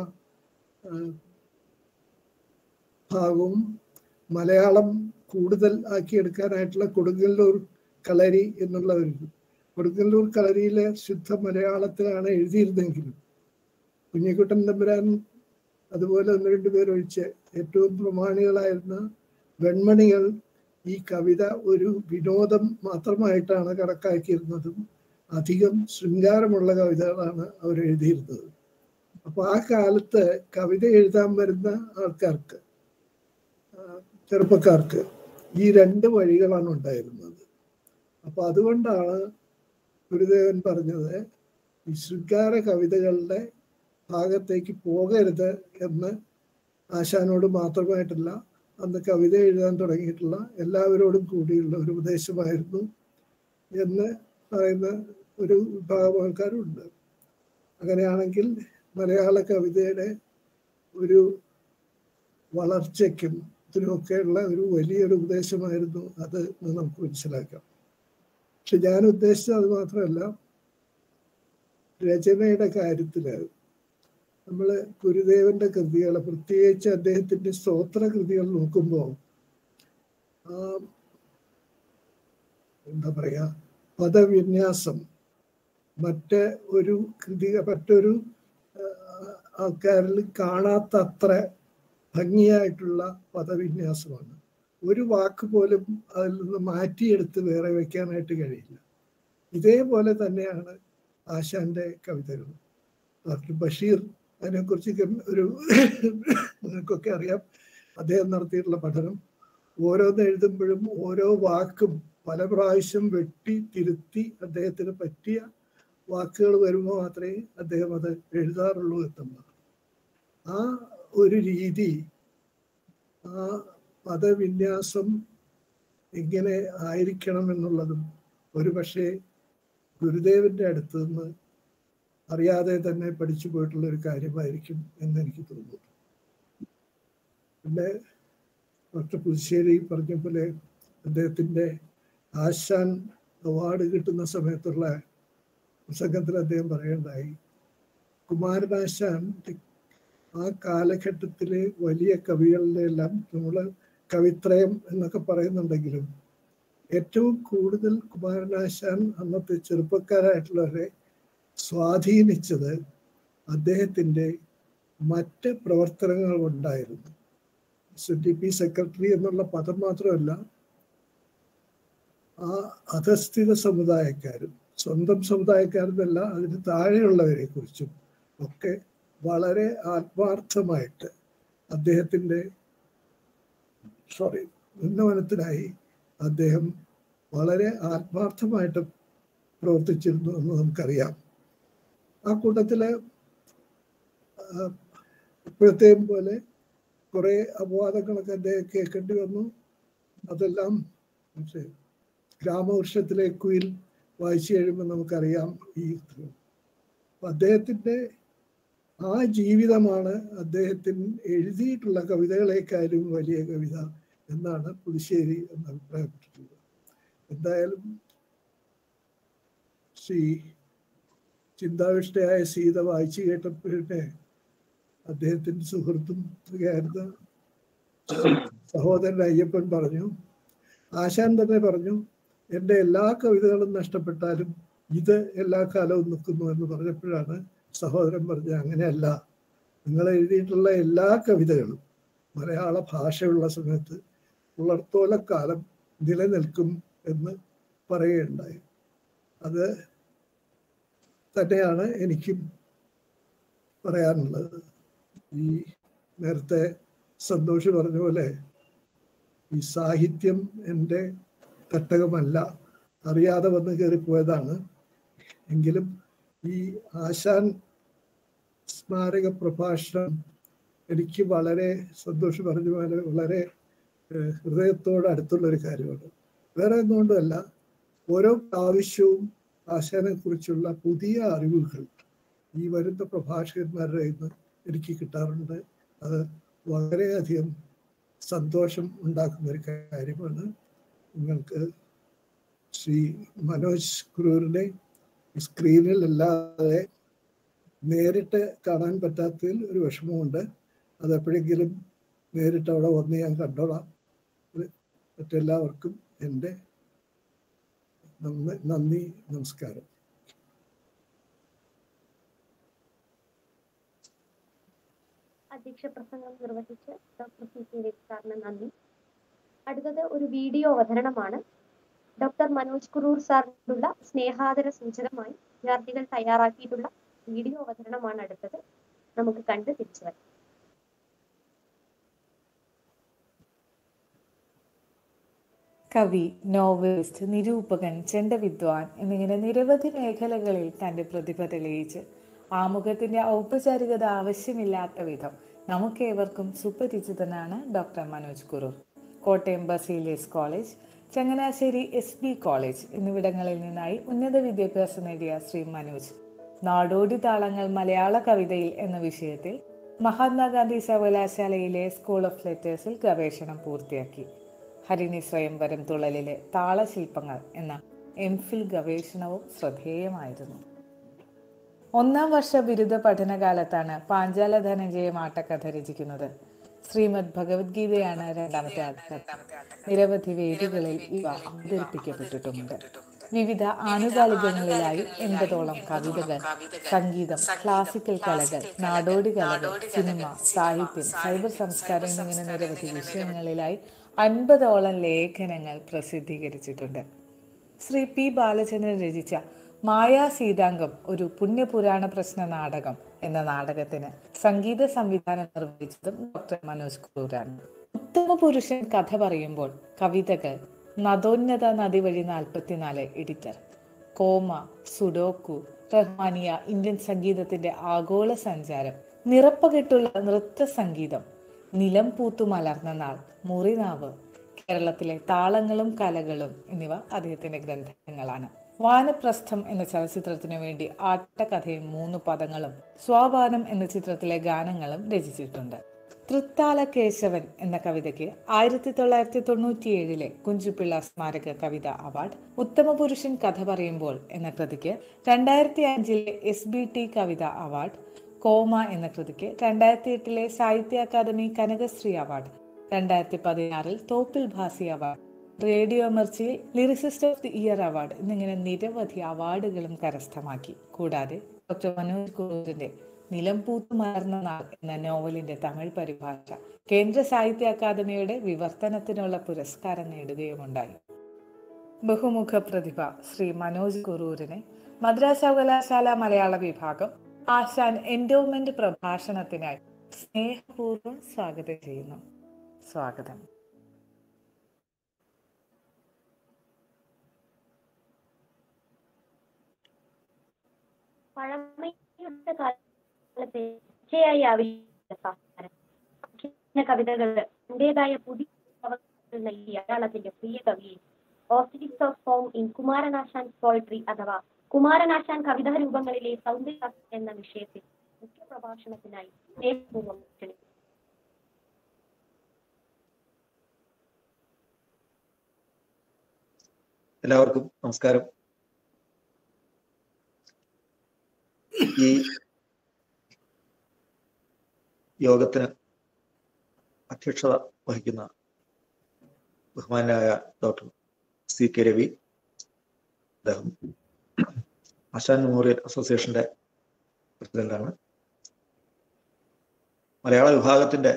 [SPEAKER 4] ഭാഗവും മലയാളം കൂടുതൽ ആക്കിയെടുക്കാനായിട്ടുള്ള കൊടുങ്ങല്ലൂർ കളരി എന്നുള്ള ഒരു കൊടുങ്ങല്ലൂർ കളരിയിലെ ശുദ്ധ മലയാളത്തിലാണ് എഴുതിയിരുന്നെങ്കിലും കുഞ്ഞിക്കുട്ടൻ തമ്പുരാൻ അതുപോലെ ഒന്ന് രണ്ട് പേരൊഴിച്ച് ഏറ്റവും പ്രമാണികളായിരുന്ന വെൺമണികൾ ഈ കവിത ഒരു വിനോദം മാത്രമായിട്ടാണ് കണക്കാക്കിയിരുന്നതും അധികം ശൃംഗാരമുള്ള കവിതകളാണ് അവർ എഴുതിയിരുന്നത് അപ്പൊ ആ കാലത്ത് കവിത എഴുതാൻ വരുന്ന ആൾക്കാർക്ക് ആ, ചെറുപ്പക്കാർക്ക് ഈ രണ്ട് വഴികളാണ് ഉണ്ടായിരുന്നത് അപ്പൊ അതുകൊണ്ടാണ് ഗുരുദേവൻ പറഞ്ഞത് ഈ ശൃംഗാര കവിതകളുടെ ഭാഗത്തേക്ക് പോകരുത് എന്ന് ആശാനോട് മാത്രമായിട്ടല്ല അന്ന് കവിത എഴുതാൻ തുടങ്ങിയിട്ടുള്ള എല്ലാവരോടും കൂടിയുള്ള ഒരു ഉപദേശമായിരുന്നു എന്ന് പറയുന്ന ഒരു വിഭാഗം ആൾക്കാരുണ്ട് അങ്ങനെയാണെങ്കിൽ മലയാള കവിതയുടെ ഒരു വളർച്ചയ്ക്കും ഇതിനുമൊക്കെയുള്ള ഒരു വലിയൊരു ഉപദേശമായിരുന്നു അത് എന്ന് നമുക്ക് മനസ്സിലാക്കാം പക്ഷെ ഞാൻ ഉദ്ദേശിച്ചത് അത് മാത്രമല്ല രചനയുടെ കാര്യത്തില് നമ്മള് ഗുരുദേവന്റെ കൃതികൾ പ്രത്യേകിച്ച് അദ്ദേഹത്തിന്റെ സ്തോത്ര കൃതികൾ നോക്കുമ്പോൾ ആ എന്താ പറയാ പദവിന്യാസം മറ്റ് ഒരു കൃതി മറ്റൊരു ആ, ആൾക്കാരിൽ കാണാത്ത അത്ര ഭംഗിയായിട്ടുള്ള പദവിന്യാസമാണ് ഒരു വാക്ക് പോലും അതിൽ നിന്ന് മാറ്റിയെടുത്ത് വേറെ വെക്കാനായിട്ട് കഴിയില്ല ഇതേപോലെ തന്നെയാണ് ആശാന്റെ കവിതകൾ ഡോക്ടർ ബഷീർ അതിനെക്കുറിച്ച് ഗം- ഒരു നിങ്ങൾക്കൊക്കെ അറിയാം അദ്ദേഹം നടത്തിയിട്ടുള്ള പഠനം ഓരോന്ന് എഴുതുമ്പോഴും ഓരോ വാക്കും പല പ്രാവശ്യം വെട്ടി തിരുത്തി അദ്ദേഹത്തിന് പറ്റിയ വാക്കുകൾ വരുമ്പോൾ മാത്രമേ അദ്ദേഹം അത് എഴുതാറുള്ളൂ എന്നുള്ളതാണ് ആ ഒരു രീതി ആ പദവിന്യാസം എങ്ങനെ ആയിരിക്കണം എന്നുള്ളതും ഒരു പക്ഷേ ഗുരുദേവന്റെ അടുത്ത് നിന്ന് അറിയാതെ തന്നെ പഠിച്ചു പോയിട്ടുള്ള ഒരു കാര്യമായിരിക്കും എന്ന് എനിക്ക് തോന്നുന്നു പിന്നെ ഡോക്ടർ പുതുശ്ശേരി പറഞ്ഞ പോലെ അദ്ദേഹത്തിന്റെ ആശാൻ അവാർഡ് കിട്ടുന്ന സമയത്തുള്ള പ്രസംഗത്തിൽ അദ്ദേഹം പറയുണ്ടായി കുമാരനാശാൻ ആ കാലഘട്ടത്തിലെ വലിയ കവികളുടെ എല്ലാം നമ്മൾ കവിത്രയം എന്നൊക്കെ പറയുന്നുണ്ടെങ്കിലും ഏറ്റവും കൂടുതൽ കുമാരനാശാൻ അന്നത്തെ ചെറുപ്പക്കാരായിട്ടുള്ളവരെ സ്വാധീനിച്ചത് അദ്ദേഹത്തിൻ്റെ മറ്റ് പ്രവർത്തനങ്ങൾ ഉണ്ടായിരുന്നു എസ് ഡി പി സെക്രട്ടറി എന്നുള്ള പദം മാത്രമല്ല ആ അധസ്ഥിത സമുദായക്കാരും സ്വന്തം സമുദായക്കാരെന്നല്ല അതിന് താഴെയുള്ളവരെ കുറിച്ചും ഒക്കെ വളരെ ആത്മാർത്ഥമായിട്ട് അദ്ദേഹത്തിൻ്റെ സോറി ഉന്നമനത്തിനായി അദ്ദേഹം വളരെ ആത്മാർത്ഥമായിട്ട് പ്രവർത്തിച്ചിരുന്നു എന്ന് നമുക്കറിയാം ആ കൂട്ടത്തില് ആ, ഇപ്പോഴത്തെയും പോലെ കുറെ അപവാദങ്ങളൊക്കെ അദ്ദേഹം കേൾക്കേണ്ടി വന്നു അതെല്ലാം പക്ഷേ ഗ്രാമവൃക്ഷത്തിലെ കുയിൽ വായിച്ചു കഴിയുമ്പോൾ നമുക്കറിയാം ഈ അപ്പൊ അദ്ദേഹത്തിന്റെ ആ ജീവിതമാണ് അദ്ദേഹത്തിന് എഴുതിയിട്ടുള്ള കവിതകളെക്കാളും വലിയ കവിത എന്നാണ് പുതുശ്ശേരി എന്ന് അഭിപ്രായപ്പെട്ടിട്ടുള്ളത് എന്തായാലും ശ്രീ ചിന്താവിഷ്ടയായ സീത വായിച്ചു കേട്ടപ്പോഴേ അദ്ദേഹത്തിന്റെ സുഹൃത്തും ഒക്കെയായിരുന്ന സഹോദരൻ അയ്യപ്പൻ പറഞ്ഞു ആശാൻ തന്നെ പറഞ്ഞു എൻ്റെ എല്ലാ കവിതകളും നഷ്ടപ്പെട്ടാലും ഇത് എല്ലാ കാലവും നിൽക്കുന്നു എന്ന് പറഞ്ഞപ്പോഴാണ് സഹോദരൻ പറഞ്ഞത് അങ്ങനെയല്ല നിങ്ങൾ എഴുതിയിട്ടുള്ള എല്ലാ കവിതകളും മലയാള ഭാഷയുള്ള സമയത്ത് ഉളർത്തോലക്കാലം നിലനിൽക്കും എന്ന് പറയുകയുണ്ടായി അത് തന്നെയാണ് എനിക്കും പറയാനുള്ളത് ഈ നേരത്തെ സന്തോഷ് പറഞ്ഞ പോലെ ഈ സാഹിത്യം എൻ്റെ തട്ടകമല്ല അറിയാതെ വന്ന് കയറിപ്പോയതാണ് എങ്കിലും ഈ ആശാൻ സ്മാരക പ്രഭാഷണം എനിക്ക് വളരെ സന്തോഷം പറഞ്ഞ പോലെ വളരെ ഏഹ്, ഹൃദയത്തോട് അടുത്തുള്ള ഒരു കാര്യമാണ് വേറെ ഒന്നുകൊണ്ടല്ല ഓരോ പ്രാവശ്യവും ആശാനെ കുറിച്ചുള്ള പുതിയ അറിവുകൾ ഈ വരുന്ന പ്രഭാഷകന്മാരുടെ കയ്യിൽ നിന്ന് എനിക്ക് കിട്ടാറുണ്ട് അത് വളരെയധികം സന്തോഷം ഉണ്ടാക്കുന്ന ഒരു കാര്യമാണ് നിങ്ങൾക്ക് ശ്രീ മനോജ് കുറൂരിനെ സ്ക്രീനിൽ അല്ലാതെ നേരിട്ട് കാണാൻ പറ്റാത്തതിൽ ഒരു വിഷമമുണ്ട് അത് എപ്പോഴെങ്കിലും നേരിട്ട് അവിടെ വന്ന് ഞാൻ കണ്ടോളാം ഇത് മറ്റെല്ലാവർക്കും എൻ്റെ നന്ദി നന്ദി നമസ്കാരം
[SPEAKER 1] അധ്യക്ഷ പ്രസംഗം നിർവഹിച്ച് ഡോക്ടർ സി കെ രവി സാറിന് നന്ദി അടുത്തത് ഒരു വീഡിയോ അവതരണമാണ് ഡോക്ടർ മനോജ് കുറൂർ സാറിനുള്ള സ്നേഹാദര സൂചകമായി വിദ്യാർത്ഥികൾ തയ്യാറാക്കിയിട്ടുള്ള വീഡിയോ അവതരണമാണ് അടുത്തത് നമുക്ക് കണ്ട് തിരിച്ചു വരാം
[SPEAKER 5] കവി നോവലിസ്റ്റ് നിരൂപകൻ ചെണ്ടവിദ്വാൻ എന്നിങ്ങനെ നിരവധി മേഖലകളിൽ തന്റെ പ്രതിഭ തെളിയിച്ച് ആമുഖത്തിന്റെ ഔപചാരികത ആവശ്യമില്ലാത്ത വിധം നമുക്കേവർക്കും സുപരിചിതനാണ് doctor Manoj Kuroor Kottayam Basilius college Changanassery S B college എന്നിവിടങ്ങളിൽ നിന്നായി ഉന്നത വിദ്യാഭ്യാസം നേടിയ ശ്രീ മനോജ് നാടോടി താളങ്ങൾ മലയാള കവിതയിൽ എന്ന വിഷയത്തിൽ മഹാത്മാഗാന്ധി സർവകലാശാലയിലെ സ്കൂൾ ഓഫ് ലെറ്റേഴ്സിൽ ഗവേഷണം പൂർത്തിയാക്കി ഹരിണി സ്വയംവരം തുള്ളലിലെ താളശില്പങ്ങൾ എന്ന എം ഫിൽ ഗവേഷണവും ശ്രദ്ധേയമായിരുന്നു ഒന്നാം വർഷ ബിരുദ പഠനകാലത്താണ് പാഞ്ചാല ധനഞ്ജയ ആട്ടക്കഥ രചിക്കുന്നത് ശ്രീമദ് ഭഗവത്ഗീതയാണ് രണ്ടാമത്തെ ആട്ടക്കഥ നിരവധി വേദികളിൽ ഇവ അവതരിപ്പിക്കപ്പെട്ടിട്ടുമുണ്ട് വിവിധ ആനുകാലികങ്ങളിലായി എൺപതോളം കവിതകൾ സംഗീതം ക്ലാസിക്കൽ കലകൾ നാടോടി കലകൾ സിനിമ സാഹിത്യം സൈബർ സംസ്കാരം എന്നിങ്ങനെ നിരവധി വിഷയങ്ങളിലായി അൻപതോളം ലേഖനങ്ങൾ പ്രസിദ്ധീകരിച്ചിട്ടുണ്ട് ശ്രീ പി ബാലചന്ദ്രൻ രചിച്ച മായാ സീതാംഗം ഒരു പുണ്യപുരാണ പ്രശ്ന നാടകം എന്ന നാടകത്തിന് സംഗീത സംവിധാനം നിർവഹിച്ചതും ഡോക്ടർ മനോജ് കുറൂരാണ് ഉത്തമ പുരുഷൻ കഥ പറയുമ്പോൾ കവിതകൾ നദോന്നത നദി വഴി നാൽപ്പത്തിനാല് editor comma sudoku Rahmaniya Indian സംഗീതത്തിന്റെ ആഗോള സഞ്ചാരം നിറപ്പകിട്ടുള്ള നൃത്ത സംഗീതം നിലം പൂത്തു മലർന്ന നാൾ മുറിനാവ് കേരളത്തിലെ താളങ്ങളും കലകളും എന്നിവ അദ്ദേഹത്തിന്റെ ഗ്രന്ഥങ്ങളാണ് വാനപ്രസ്ഥം എന്ന ചലച്ചിത്രത്തിനു വേണ്ടി ആട്ടക്കഥയും മൂന്ന് പദങ്ങളും സ്വാപാനം എന്ന ചിത്രത്തിലെ ഗാനങ്ങളും രചിച്ചിട്ടുണ്ട് തൃത്താല കേശവൻ എന്ന കവിതയ്ക്ക് ആയിരത്തി തൊള്ളായിരത്തി തൊണ്ണൂറ്റിയേഴിലെ കുഞ്ചുപിള്ള സ്മാരക കവിത അവാർഡ് ഉത്തമ പുരുഷൻ കഥ പറയുമ്പോൾ എന്ന കൃതിക്ക് രണ്ടായിരത്തി അഞ്ചിലെ S B T Kavitha award comma എന്ന കൃതിക്ക് രണ്ടായിരത്തി എട്ടിലെ സാഹിത്യ അക്കാദമി കനകശ്രീ അവാർഡ് രണ്ടായിരത്തി പതിനാറിൽ തോപ്പിൽ ഭാസി അവാർഡ് റേഡിയോ മിർച്ചിയിൽ lyricist of the year award എന്നിങ്ങനെ നിരവധി അവാർഡുകളും കരസ്ഥമാക്കി കൂടാതെ ഡോക്ടർ മനോജ് കുറൂരിന്റെ നിലംപൂത്ത് മലർന്ന നാൾ എന്ന നോവലിന്റെ തമിഴ് പരിഭാഷ കേന്ദ്ര സാഹിത്യ അക്കാദമിയുടെ വിവർത്തനത്തിനുള്ള പുരസ്കാരം നേടുകയുമുണ്ടായി ബഹുമുഖ പ്രതിഭ ശ്രീ മനോജ് കുറൂരിനെ മദ്രാസ് സർവകലാശാല മലയാള വിഭാഗം ആശാൻ എൻഡോമെന്റ് പ്രഭാഷണത്തിനായി സ്നേഹപൂർവ്വം സ്വാഗതം ചെയ്യുന്നു സ്വാഗതം
[SPEAKER 1] പഴമയുടെ കാലത്തെ പച്ചയായി ആവിഷ്കരിച്ച സംസ്കാരം അഖില കവിതകൾ തന്റേതായ പുതിയ അവസ്ഥകൾ നൽകിയ മലയാളത്തിന്റെ പ്രിയ കവിയെ aesthetics of form in Kumaranasan poetry അഥവാ കുമാരനാശാൻ കവിതാ രൂപങ്ങളിലെ സൗന്ദര്യ എന്ന വിഷയത്തിൽ മുഖ്യ പ്രഭാഷണത്തിനായി സ്നേഹപൂർവ്വം ക്ഷണിക്കുന്നു
[SPEAKER 6] എല്ലാവർക്കും നമസ്കാരം ഈ യോഗത്തിന് അധ്യക്ഷത വഹിക്കുന്ന ബഹുമാനായ ഡോക്ടർ സി കെ രവി അദ്ദേഹം ആശാൻ മെമ്മോറിയൽ അസോസിയേഷന്റെ പ്രസിഡന്റാണ് മലയാള വിഭാഗത്തിന്റെ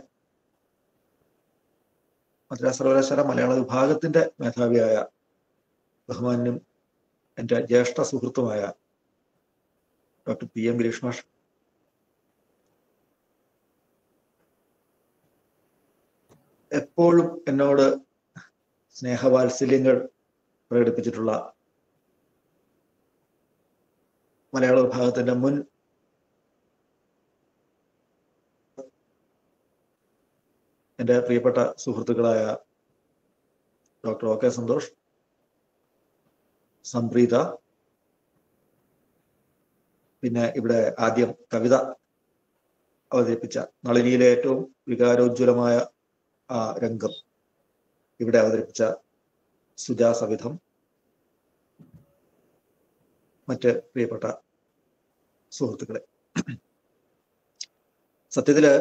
[SPEAKER 6] മദ്രാസ് സർവകലാശാല മലയാള വിഭാഗത്തിന്റെ മേധാവിയായ ബഹുമാനും എൻ്റെ ജ്യേഷ്ഠ സുഹൃത്തുമായ ഡോക്ടർ പി എം ഗിരീഷ് മാഷ് എപ്പോഴും എന്നോട് സ്നേഹവാത്സല്യങ്ങൾ പ്രകടിപ്പിച്ചിട്ടുള്ള മലയാള വിഭാഗത്തിന്റെ മുൻ എൻ്റെ പ്രിയപ്പെട്ട സുഹൃത്തുക്കളായ doctor O K Santhosh Sampreetha പിന്നെ ഇവിടെ ആദ്യം കവിത അവതരിപ്പിച്ച നളിനിയിലെ ഏറ്റവും വികാരോജ്വലമായ ആ രംഗം ഇവിടെ അവതരിപ്പിച്ച സുജാ സവിധം മറ്റ് പ്രിയപ്പെട്ട സുഹൃത്തുക്കളെ സത്യത്തില്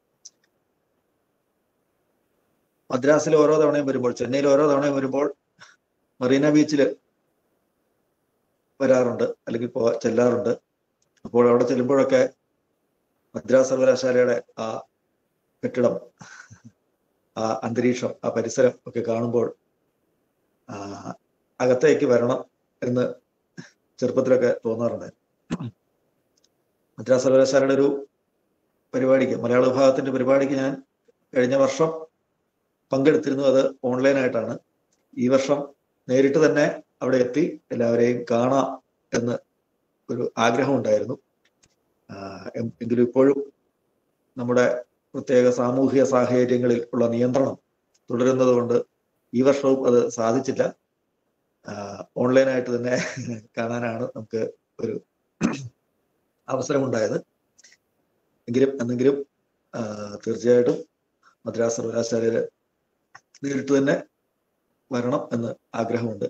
[SPEAKER 6] മദ്രാസിൽ ഓരോ തവണയും വരുമ്പോൾ ചെന്നൈയിൽ ഓരോ തവണയും വരുമ്പോൾ മറീന ബീച്ചിൽ വരാറുണ്ട് അല്ലെങ്കിൽ പോ ചെല്ലാറുണ്ട് അപ്പോൾ അവിടെ ചെല്ലുമ്പോഴൊക്കെ മദ്രാസ് സർവകലാശാലയുടെ ആ കെട്ടിടം ആ അന്തരീക്ഷം ആ പരിസരം ഒക്കെ കാണുമ്പോൾ അകത്തേക്ക് വരണം എന്ന് ചെറുപ്പത്തിലൊക്കെ തോന്നാറുണ്ടായിരുന്നു മദ്രാസ് സർവകലാശാലയുടെ ഒരു പരിപാടിക്ക് മലയാള വിഭാഗത്തിന്റെ പരിപാടിക്ക് ഞാൻ കഴിഞ്ഞ വർഷം പങ്കെടുത്തിരുന്നു അത് ഓൺലൈനായിട്ടാണ് ഈ വർഷം നേരിട്ട് തന്നെ അവിടെ എത്തി എല്ലാവരെയും കാണാം എന്ന് ഒരു ആഗ്രഹം ഉണ്ടായിരുന്നു ആഹ് എം- എങ്കിലും ഇപ്പോഴും നമ്മുടെ പ്രത്യേക സാമൂഹിക സാഹചര്യങ്ങളിൽ ഉള്ള നിയന്ത്രണം തുടരുന്നത് കൊണ്ട് ഈ വർഷവും അത് സാധിച്ചില്ല ആഹ് ഓൺലൈനായിട്ട് തന്നെ കാണാനാണ് നമുക്ക് ഒരു അവസരമുണ്ടായത് എങ്കിലും എന്നെങ്കിലും ആഹ് തീർച്ചയായിട്ടും മദ്രാസ് സർവകലാശാലയിൽ നേരിട്ട് തന്നെ വരണം എന്ന് ആഗ്രഹമുണ്ട്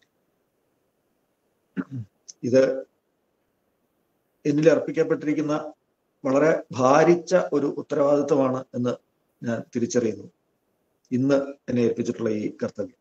[SPEAKER 6] ഇത് എന്നിൽ അർപ്പിക്കപ്പെട്ടിരിക്കുന്ന വളരെ ഭാരിച്ച ഒരു ഉത്തരവാദിത്വമാണ് എന്ന് ഞാൻ തിരിച്ചറിയുന്നു ഇന്ന് എന്നെ ഏൽപ്പിച്ചിട്ടുള്ള ഈ കർത്തവ്യം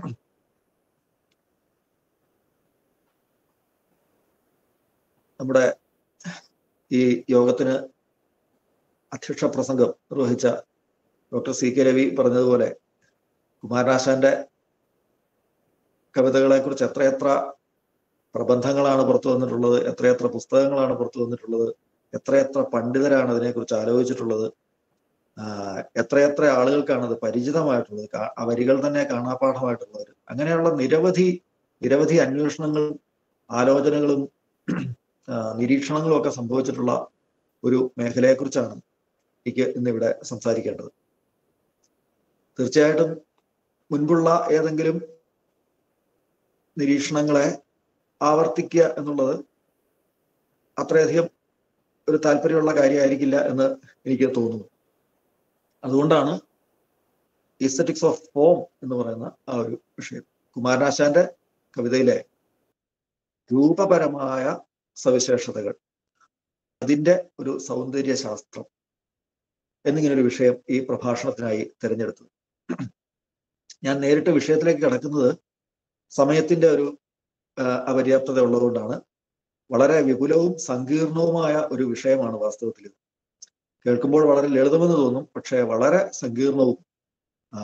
[SPEAKER 6] നമ്മുടെ ഈ യോഗത്തിന് അധ്യക്ഷ പ്രസംഗം നിർവഹിച്ച ഡോക്ടർ സി കെ രവി പറഞ്ഞതുപോലെ കുമാരനാശാന്റെ കവിതകളെ കുറിച്ച് എത്രയെത്ര പ്രബന്ധങ്ങളാണ് പുറത്തു വന്നിട്ടുള്ളത് എത്രയെത്ര പുസ്തകങ്ങളാണ് പുറത്തു വന്നിട്ടുള്ളത് എത്രയെത്ര പണ്ഡിതരാണ് അതിനെക്കുറിച്ച് ആലോചിച്ചിട്ടുള്ളത് ആഹ് എത്രയെത്ര ആളുകൾക്കാണ് അത് പരിചിതമായിട്ടുള്ളത് കാ- ആ വരികൾ തന്നെ കാണാപ്പാഠമായിട്ടുള്ളവർ അങ്ങനെയുള്ള നിരവധി നിരവധി അന്വേഷണങ്ങളും ആലോചനകളും ആഹ് നിരീക്ഷണങ്ങളും ഒക്കെ സംഭവിച്ചിട്ടുള്ള ഒരു മേഖലയെക്കുറിച്ചാണ് എനിക്ക് ഇന്നിവിടെ സംസാരിക്കേണ്ടത് തീർച്ചയായിട്ടും മുൻപുള്ള ഏതെങ്കിലും നിരീക്ഷണങ്ങളെ ആവർത്തിക്കുക എന്നുള്ളത് അത്രയധികം ഒരു താല്പര്യമുള്ള കാര്യമായിരിക്കില്ല എന്ന് എനിക്ക് തോന്നുന്നു അതുകൊണ്ടാണ് ഈസ്തറ്റിക്സ് ഓഫ് ഫോം എന്ന് പറയുന്ന ആ ഒരു വിഷയം കുമാരനാശാന്റെ കവിതയിലെ രൂപപരമായ സവിശേഷതകൾ അതിന്റെ ഒരു സൗന്ദര്യ ശാസ്ത്രം എന്നിങ്ങനെ ഒരു വിഷയം ഈ പ്രഭാഷണത്തിനായി തിരഞ്ഞെടുത്തത് ഞാൻ നേരിട്ട് വിഷയത്തിലേക്ക് കടക്കുന്നത് സമയത്തിന്റെ ഒരു ആ, അപര്യാപ്തത ഉള്ളതുകൊണ്ടാണ് വളരെ വിപുലവും സങ്കീർണവുമായ ഒരു വിഷയമാണ് വാസ്തവത്തിൽ ഇത് കേൾക്കുമ്പോൾ വളരെ ലളിതമെന്ന് തോന്നും പക്ഷേ വളരെ സങ്കീർണവും ആ,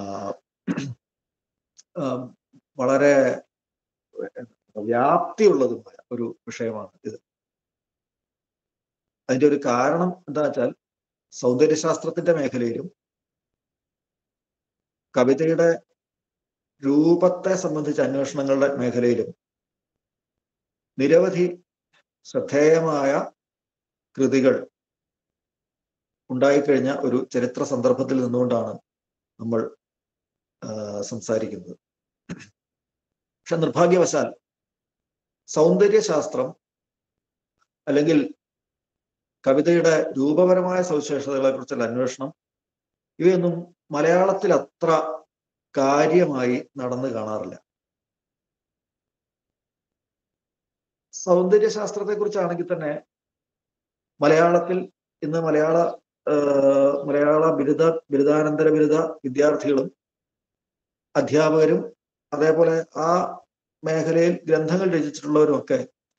[SPEAKER 6] ആ, വളരെ വ്യാപ്തിയുള്ളതുമായ ഒരു വിഷയമാണ് ഇത് അതിന്റെ ഒരു കാരണം എന്താ വെച്ചാൽ സൗന്ദര്യശാസ്ത്രത്തിന്റെ മേഖലയിലും കവിതയുടെ രൂപത്തെ സംബന്ധിച്ച അന്വേഷണങ്ങളുടെ മേഖലയിലും നിരവധി ശ്രദ്ധേയമായ കൃതികൾ ഉണ്ടായിക്കഴിഞ്ഞ ഒരു ചരിത്ര സന്ദർഭത്തിൽ നിന്നുകൊണ്ടാണ് നമ്മൾ ആ, സംസാരിക്കുന്നത് പക്ഷെ നിർഭാഗ്യവശാൽ സൗന്ദര്യശാസ്ത്രം അല്ലെങ്കിൽ കവിതയുടെ രൂപപരമായ സവിശേഷതകളെ കുറിച്ചുള്ള അന്വേഷണം ഇവയൊന്നും മലയാളത്തിൽ അത്ര കാര്യമായി നടന്നു കാണാറില്ല സൗന്ദര്യശാസ്ത്രത്തെ കുറിച്ചാണെങ്കിൽ തന്നെ മലയാളത്തിൽ ഇന്ന് മലയാള ആ, മലയാള ബിരുദ ബിരുദാനന്തര ബിരുദ വിദ്യാർത്ഥികളും അധ്യാപകരും അതേപോലെ ആ മേഖലയിൽ ഗ്രന്ഥങ്ങൾ രചിച്ചിട്ടുള്ളവരും ഒക്കെ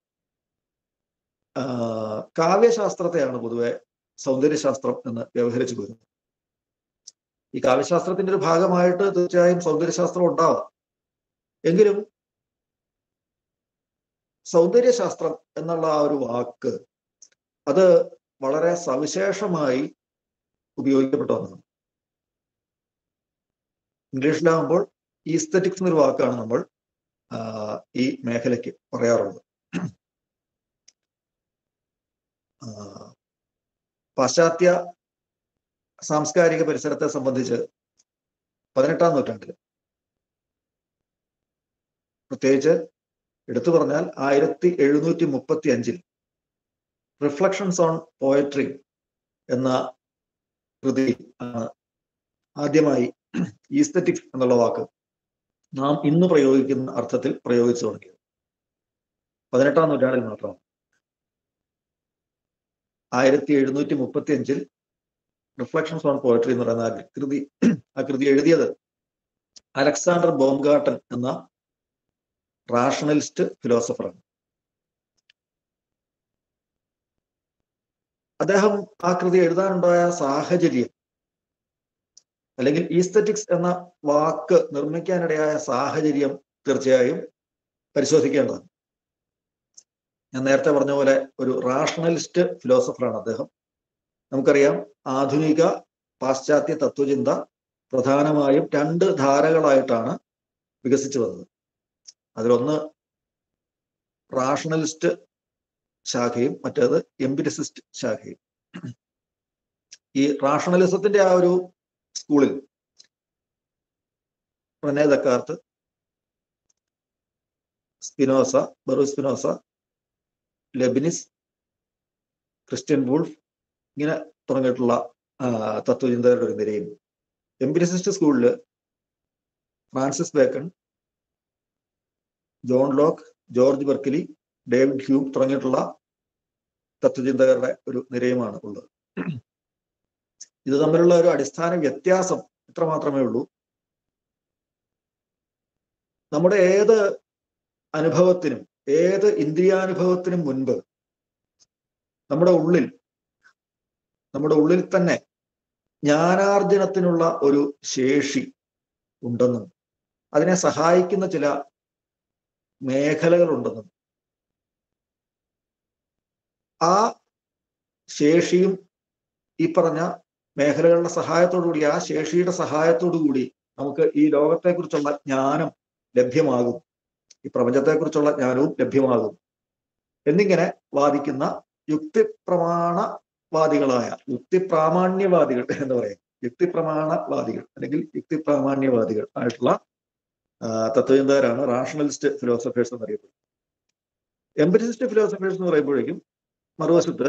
[SPEAKER 6] ആ, കാവ്യശാസ്ത്രത്തെയാണ് പൊതുവെ സൗന്ദര്യശാസ്ത്രം എന്ന് വ്യവഹരിച്ചു പോരുന്നത് ഈ കാവ്യശാസ്ത്രത്തിന്റെ ഒരു ഭാഗമായിട്ട് തീർച്ചയായും സൗന്ദര്യശാസ്ത്രം ഉണ്ടാവാം എങ്കിലും സൗന്ദര്യശാസ്ത്രം എന്നുള്ള ആ ഒരു വാക്ക് അത് വളരെ സവിശേഷമായി ഉപയോഗിക്കപ്പെട്ട ഒന്നാണ് ഇംഗ്ലീഷിലാകുമ്പോൾ ഈസ്തറ്റിക്സ് എന്നൊരു വാക്കാണ് നമ്മൾ ആ, ഈ മേഖലയ്ക്ക് പറയാറുള്ളത് ആ, പാശ്ചാത്യ സാംസ്കാരിക പരിസരത്തെ സംബന്ധിച്ച് പതിനെട്ടാം നൂറ്റാണ്ടിൽ പ്രത്യേകിച്ച് എടുത്തു പറഞ്ഞാൽ ആയിരത്തി എഴുന്നൂറ്റി മുപ്പത്തി അഞ്ചിൽ റിഫ്ലക്ഷൻസ് ഓൺ പോയട്രി എന്ന കൃതി ആണ് ആദ്യമായി ഈസ്തറ്റിക്സ് എന്നുള്ള വാക്ക് നാം ഇന്ന് പ്രയോഗിക്കുന്ന അർത്ഥത്തിൽ പ്രയോഗിച്ചു തുടങ്ങിയത് പതിനെട്ടാം നൂറ്റാണ്ടിൽ മാത്രമാണ് ആയിരത്തി എഴുന്നൂറ്റി മുപ്പത്തി അഞ്ചിൽ റിഫ്ലക്ഷൻസ് ഓൺ പോയട്രി എന്ന് പറയുന്ന ആ കൃതി ആ കൃതി എഴുതിയത് അലക്സാണ്ടർ ബോംഗാട്ടൻ എന്ന റാഷണലിസ്റ്റ് ഫിലോസഫറാണ് അദ്ദേഹം ആ കൃതി എഴുതാനുണ്ടായ സാഹചര്യം അല്ലെങ്കിൽ ഈസ്തറ്റിക്സ് എന്ന വാക്ക് നിർമ്മിക്കാനിടയായ സാഹചര്യം തീർച്ചയായും പരിശോധിക്കേണ്ടതാണ് ഞാൻ നേരത്തെ പറഞ്ഞ പോലെ ഒരു റാഷണലിസ്റ്റ് ഫിലോസഫറാണ് അദ്ദേഹം നമുക്കറിയാം ആധുനിക പാശ്ചാത്യ തത്വചിന്ത പ്രധാനമായും രണ്ട് ധാരകളായിട്ടാണ് വികസിച്ചു വന്നത് അതിലൊന്ന് റാഷണലിസ്റ്റ് ശാഖയും മറ്റേത് എംപിരിസിസ്റ്റ് ശാഖയും ഈ റാഷണലിസത്തിന്റെ ആ ഒരു സ്കൂളിൽ Rene Descartes Spinoza Baruch Spinoza Leibniz Christian Wolff ഇങ്ങനെ തുടങ്ങിയിട്ടുള്ള ആ, തത്വചിന്തകരുടെ ഒരു നിരയും എംപിരിസിസ്റ്റ് സ്കൂളിൽ Francis Bacon John Locke George Berkeley David Hume തുടങ്ങിയിട്ടുള്ള തത്വചിന്തകരുടെ ഒരു നിരയുമാണ് ഉള്ളത് ഇത് തമ്മിലുള്ള ഒരു അടിസ്ഥാന വ്യത്യാസം ഇത്ര മാത്രമേ ഉള്ളൂ നമ്മുടെ ഏത് അനുഭവത്തിനും ഏത് ഇന്ദ്രിയാനുഭവത്തിനും മുൻപ് നമ്മുടെ ഉള്ളിൽ നമ്മുടെ ഉള്ളിൽ തന്നെ ജ്ഞാനാർജനത്തിനുള്ള ഒരു ശേഷി ഉണ്ടെന്നും അതിനെ സഹായിക്കുന്ന ചില മേഖലകളുണ്ടെന്നും ആ ശേഷിയും ഈ പറഞ്ഞ മേഖലകളുടെ സഹായത്തോടു കൂടി ആ ശേഷിയുടെ സഹായത്തോടു കൂടി നമുക്ക് ഈ ലോകത്തെക്കുറിച്ചുള്ള ജ്ഞാനം ലഭ്യമാകും ഈ പ്രപഞ്ചത്തെക്കുറിച്ചുള്ള ജ്ഞാനവും ലഭ്യമാകും എന്നിങ്ങനെ വാദിക്കുന്ന യുക്തിപ്രമാണവാദികളായ യുക്തിപ്രാമാണ്യവാദികൾ എന്ന് പറയും യുക്തിപ്രമാണവാദികൾ അല്ലെങ്കിൽ യുക്തിപ്രാമാണ്യവാദികൾ ആയിട്ടുള്ള ആ, തത്വചിന്തകരാണ് റാഷണലിസ്റ്റ് ഫിലോസഫേഴ്സ് എന്നറിയപ്പെടുന്നത് എംപരിസിസ്റ്റ് ഫിലോസഫേഴ്സ് എന്ന് പറയുമ്പോഴേക്കും മറുവശത്ത്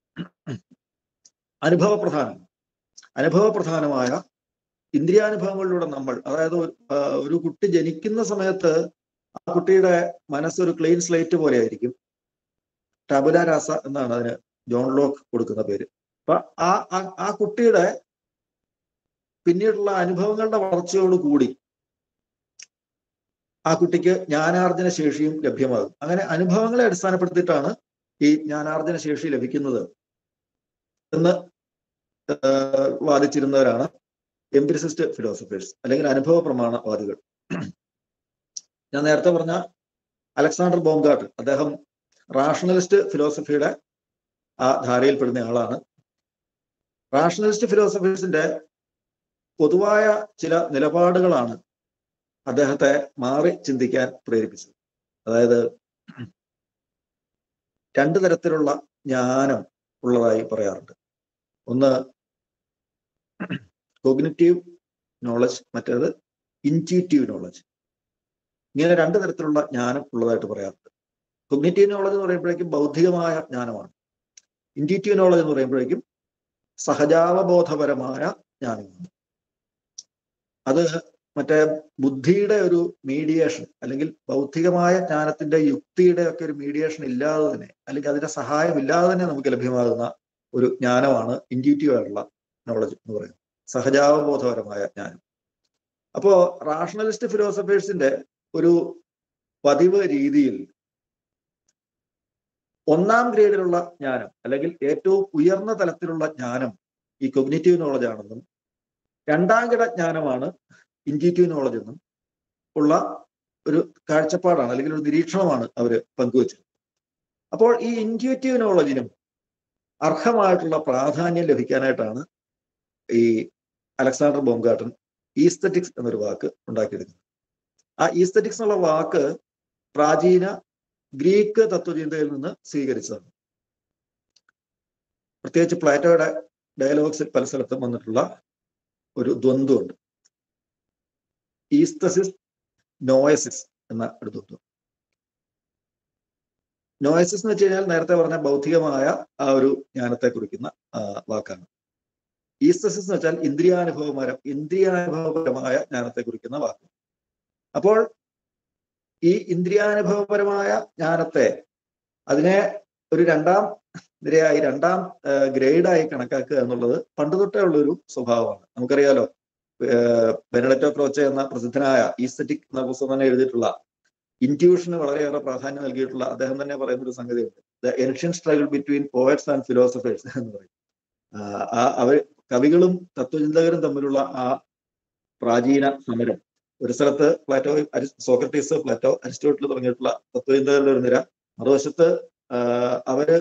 [SPEAKER 6] അനുഭവപ്രധാനം അനുഭവപ്രധാനമായ ഇന്ദ്രിയാനുഭവങ്ങളിലൂടെ നമ്മൾ അതായത് ഒരു, ആ, ഒരു കുട്ടി ജനിക്കുന്ന സമയത്ത് ആ കുട്ടിയുടെ മനസ്സൊരു ക്ലീൻ സ്ലേറ്റ് പോലെ ആയിരിക്കും ടബുല രാസ എന്നാണ് അതിന് ജോൺ ലോക്ക് കൊടുക്കുന്ന പേര് അപ്പൊ ആ ആ- ആ കുട്ടിയുടെ പിന്നീടുള്ള അനുഭവങ്ങളുടെ വളർച്ചയോട് കൂടി ആ കുട്ടിക്ക് ജ്ഞാനാർജന ശേഷിയും ലഭ്യമാകും അങ്ങനെ അനുഭവങ്ങളെ അടിസ്ഥാനപ്പെടുത്തിയിട്ടാണ് ഈ ജ്ഞാനാർജന ശേഷി ലഭിക്കുന്നത് എന്ന് ആഹ് വാദിച്ചിരുന്നവരാണ് എംപിരിസിസ്റ്റ് ഫിലോസഫേഴ്സ് അല്ലെങ്കിൽ അനുഭവ പ്രമാണവാദികൾ ഞാൻ നേരത്തെ പറഞ്ഞ അലക്സാണ്ടർ ബോംഗാട്ട് അദ്ദേഹം റാഷണലിസ്റ്റ് ഫിലോസഫിയുടെ ആ ധാരയിൽപ്പെടുന്ന ആളാണ് റാഷണലിസ്റ്റ് ഫിലോസഫേഴ്സിന്റെ പൊതുവായ ചില നിലപാടുകളാണ് അദ്ദേഹത്തെ മാറി ചിന്തിക്കാൻ പ്രേരിപ്പിച്ചത് അതായത് രണ്ട് തരത്തിലുള്ള ജ്ഞാനം ഉള്ളതായി പറയാറുണ്ട് ഒന്ന് കോഗ്നിറ്റീവ് നോളജ് മറ്റേത് ഇൻറ്റ്യൂറ്റീവ് നോളജ് ഇങ്ങനെ രണ്ട് തരത്തിലുള്ള ജ്ഞാനം ഉള്ളതായിട്ട് പറയാറുണ്ട് കൊഗ്നിറ്റീവ് നോളജ് എന്ന് പറയുമ്പോഴേക്കും ബൗദ്ധികമായ ജ്ഞാനമാണ് ഇൻറ്റ്യൂറ്റീവ് നോളജ് എന്ന് പറയുമ്പോഴേക്കും സഹജാവബോധപരമായ ജ്ഞാനമാണ് അത് മറ്റേ ബുദ്ധിയുടെ ഒരു മീഡിയേഷൻ അല്ലെങ്കിൽ ബൗദ്ധികമായ ജ്ഞാനത്തിന്റെ യുക്തിയുടെ ഒക്കെ ഒരു മീഡിയേഷൻ ഇല്ലാതെ തന്നെ അല്ലെങ്കിൽ അതിന്റെ സഹായം ഇല്ലാതെ തന്നെ നമുക്ക് ലഭ്യമാകുന്ന ഒരു ജ്ഞാനമാണ് ഇൻറ്റ്യൂറ്റീവ് ആയിട്ടുള്ള നോളജ് എന്ന് പറയുന്നത് സഹജാവബോധപരമായ ജ്ഞാനം അപ്പോ റാഷണലിസ്റ്റ് ഫിലോസഫേഴ്സിന്റെ ഒരു പതിവ് രീതിയിൽ ഒന്നാം ഗ്രേഡിലുള്ള ജ്ഞാനം അല്ലെങ്കിൽ ഏറ്റവും ഉയർന്ന തലത്തിലുള്ള ജ്ഞാനം ഈ കൊഗ്നിറ്റീവ് നോളജ് ആണെന്നും രണ്ടാം കിട ജ്ഞാനമാണ് ഇൻറ്റ്യൂറ്റീവ് നോളജ് എന്നും ഉള്ള ഒരു കാഴ്ചപ്പാടാണ് അല്ലെങ്കിൽ ഒരു നിരീക്ഷണമാണ് അവർ പങ്കുവച്ചത് അപ്പോൾ ഈ ഇൻറ്റ്യൂറ്റീവ് നോളജിനും അർഹമായിട്ടുള്ള പ്രാധാന്യം ലഭിക്കാനായിട്ടാണ് ഈ അലക്സാണ്ടർ ബോംഗാട്ടൻ ഈസ്തറ്റിക്സ് എന്നൊരു വാക്ക് ഉണ്ടാക്കിയെടുക്കുന്നത് ആ ഈസ്തറ്റിക്സ് എന്നുള്ള വാക്ക് പ്രാചീന ഗ്രീക്ക് തത്വചിന്തയിൽ നിന്ന് സ്വീകരിച്ചതാണ് പ്രത്യേകിച്ച് പ്ലാറ്റോയുടെ ഡയലോഗ്സിൽ പല സ്ഥലത്തും വന്നിട്ടുള്ള ഒരു ദ്വന്ദ്വമുണ്ട് ഈസ്തസിസ് നോയസിസ് എന്ന ഒരു ദ്വന്ദ്വം നോയസിസ് എന്ന് വെച്ച് കഴിഞ്ഞാൽ നേരത്തെ പറഞ്ഞ ബൗദ്ധികമായ ആ ഒരു ജ്ഞാനത്തെ കുറിക്കുന്ന ആ, വാക്കാണ് ഈസ്തസിസ് എന്ന് വെച്ചാൽ ഇന്ദ്രിയാനുഭവപരം ഇന്ദ്രിയാനുഭവപരമായ ജ്ഞാനത്തെ കുറിക്കുന്ന വാക്ക് അപ്പോൾ ഈ ഇന്ദ്രിയാനുഭവപരമായ ജ്ഞാനത്തെ അതിനെ ഒരു രണ്ടാം നിരയായി രണ്ടാം ഗ്രേഡായി കണക്കാക്കുക എന്നുള്ളത് പണ്ട് തൊട്ടേ ഉള്ളൊരു സ്വഭാവമാണ് നമുക്കറിയാലോ ഏഹ് ബെനഡറ്റോ ക്രോച്ചെ എന്ന പ്രസിദ്ധനായ ഈസ്തറ്റിക് എന്ന പുസ്തകം തന്നെ എഴുതിയിട്ടുള്ള ഇൻറ്റ്യൂഷന് വളരെയേറെ പ്രാധാന്യം നൽകിയിട്ടുള്ള അദ്ദേഹം തന്നെ പറയുന്ന ഒരു സംഗതിയുണ്ട് the ancient struggle between poets and philosophers എന്ന് പറയും ആഹ് ആ അവർ കവികളും തത്വചിന്തകരും തമ്മിലുള്ള ആ പ്രാചീന സമരം ഒരു സ്ഥലത്ത് പ്ലാറ്റോ അരി- സോക്രട്ടീസ് പ്ലാറ്റോ അരിസ്റ്റോട്ടിൽ തുടങ്ങിയിട്ടുള്ള തത്വചിന്തകളുടെ ഒരു നിര മറുവശത്ത് ആഹ് അവര്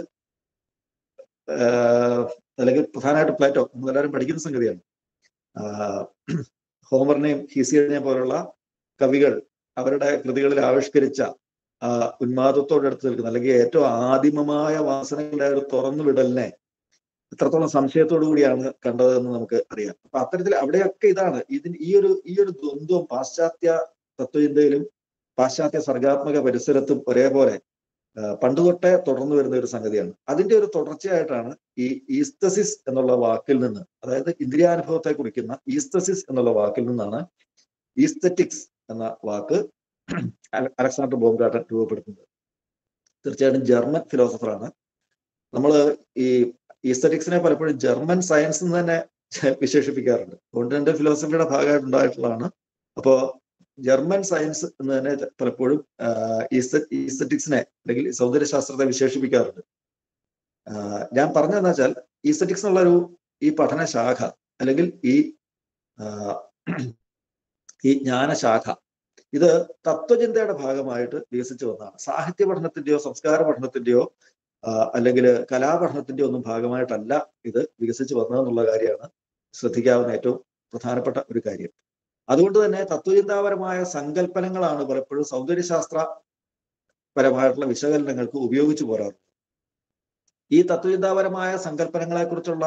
[SPEAKER 6] ആഹ് അല്ലെങ്കിൽ പ്രധാനമായിട്ട് പ്ലാറ്റോ നമ്മളെല്ലാവരും പഠിക്കുന്ന സംഗതിയാണ് ആഹ് ഹോമറിനെയും ഹീസിയനെയും പോലുള്ള കവികൾ അവരുടെ കൃതികളിൽ ആവിഷ്കരിച്ച ആ ഉന്മാദത്തോടെ അടുത്ത് നിൽക്കുന്ന അല്ലെങ്കിൽ ഏറ്റവും ആദിമമായ വാസനകളുടെ ഒരു തുറന്നു വിടലിനെ എത്രത്തോളം സംശയത്തോടു കൂടിയാണ് കണ്ടതെന്ന് നമുക്ക് അറിയാം അപ്പൊ അത്തരത്തിൽ അവിടെയൊക്കെ ഇതാണ് ഇതിന് ഈ ഒരു ഈ ഒരു ദ്വന്ദ്വം പാശ്ചാത്യ തത്വചിന്തയിലും പാശ്ചാത്യ സർഗാത്മക പരിസരത്തും ഒരേപോലെ ആ, പണ്ട് തൊട്ടേ തുടർന്നു വരുന്ന ഒരു സംഗതിയാണ് അതിന്റെ ഒരു തുടർച്ചയായിട്ടാണ് ഈ ഈസ്തസിസ് എന്നുള്ള വാക്കിൽ നിന്ന് അതായത് ഇന്ദ്രിയാനുഭവത്തെ കുറിക്കുന്ന ഈസ്തസിസ് എന്നുള്ള വാക്കിൽ നിന്നാണ് ഈസ്തറ്റിക്സ് എന്ന വാക്ക് അല- അലക്സാണ്ടർ ബോംഗാട്ടൻ രൂപപ്പെടുത്തുന്നത് തീർച്ചയായിട്ടും ജർമ്മൻ ഫിലോസഫറാണ് നമ്മൾ ഈ ഈസ്തറ്റിക്സിനെ പലപ്പോഴും ജർമ്മൻ സയൻസ് എന്ന് തന്നെ വിശേഷിപ്പിക്കാറുണ്ട് കോണ്ടിനെന്റൽ ഫിലോസഫിയുടെ ഭാഗമായിട്ട് ഉണ്ടായിട്ടുള്ളതാണ് അപ്പോ ജർമ്മൻ സയൻസ് എന്ന് തന്നെ പലപ്പോഴും ഈസ്തറ്റിക്സിനെ അല്ലെങ്കിൽ സൗന്ദര്യശാസ്ത്രത്തെ വിശേഷിപ്പിക്കാറുണ്ട് ആഹ് ഞാൻ പറഞ്ഞതെന്ന് വെച്ചാൽ ഈസ്തറ്റിക്സ് എന്നുള്ള ഒരു ഈ പഠന ശാഖ അല്ലെങ്കിൽ ഈ ആഹ് ഈ ജ്ഞാനശാഖ ഇത് തത്വചിന്തയുടെ ഭാഗമായിട്ട് വികസിച്ചു വന്നതാണ് സാഹിത്യ പഠനത്തിന്റെയോ സംസ്കാര പഠനത്തിന്റെയോ അല്ലെങ്കിൽ കലാപഠനത്തിന്റെയോ ഒന്നും ഭാഗമായിട്ടല്ല ഇത് വികസിച്ചു വന്നതെന്നുള്ള കാര്യമാണ് ശ്രദ്ധിക്കാവുന്ന ഏറ്റവും പ്രധാനപ്പെട്ട ഒരു കാര്യം അതുകൊണ്ട് തന്നെ തത്വചിന്താപരമായ സങ്കല്പനങ്ങളാണ് പലപ്പോഴും സൗന്ദര്യശാസ്ത്ര പരമായിട്ടുള്ള വിശകലനങ്ങൾക്ക് ഉപയോഗിച്ചു പോരാറുള്ളത് ഈ തത്വചിന്താപരമായ സങ്കല്പനങ്ങളെ കുറിച്ചുള്ള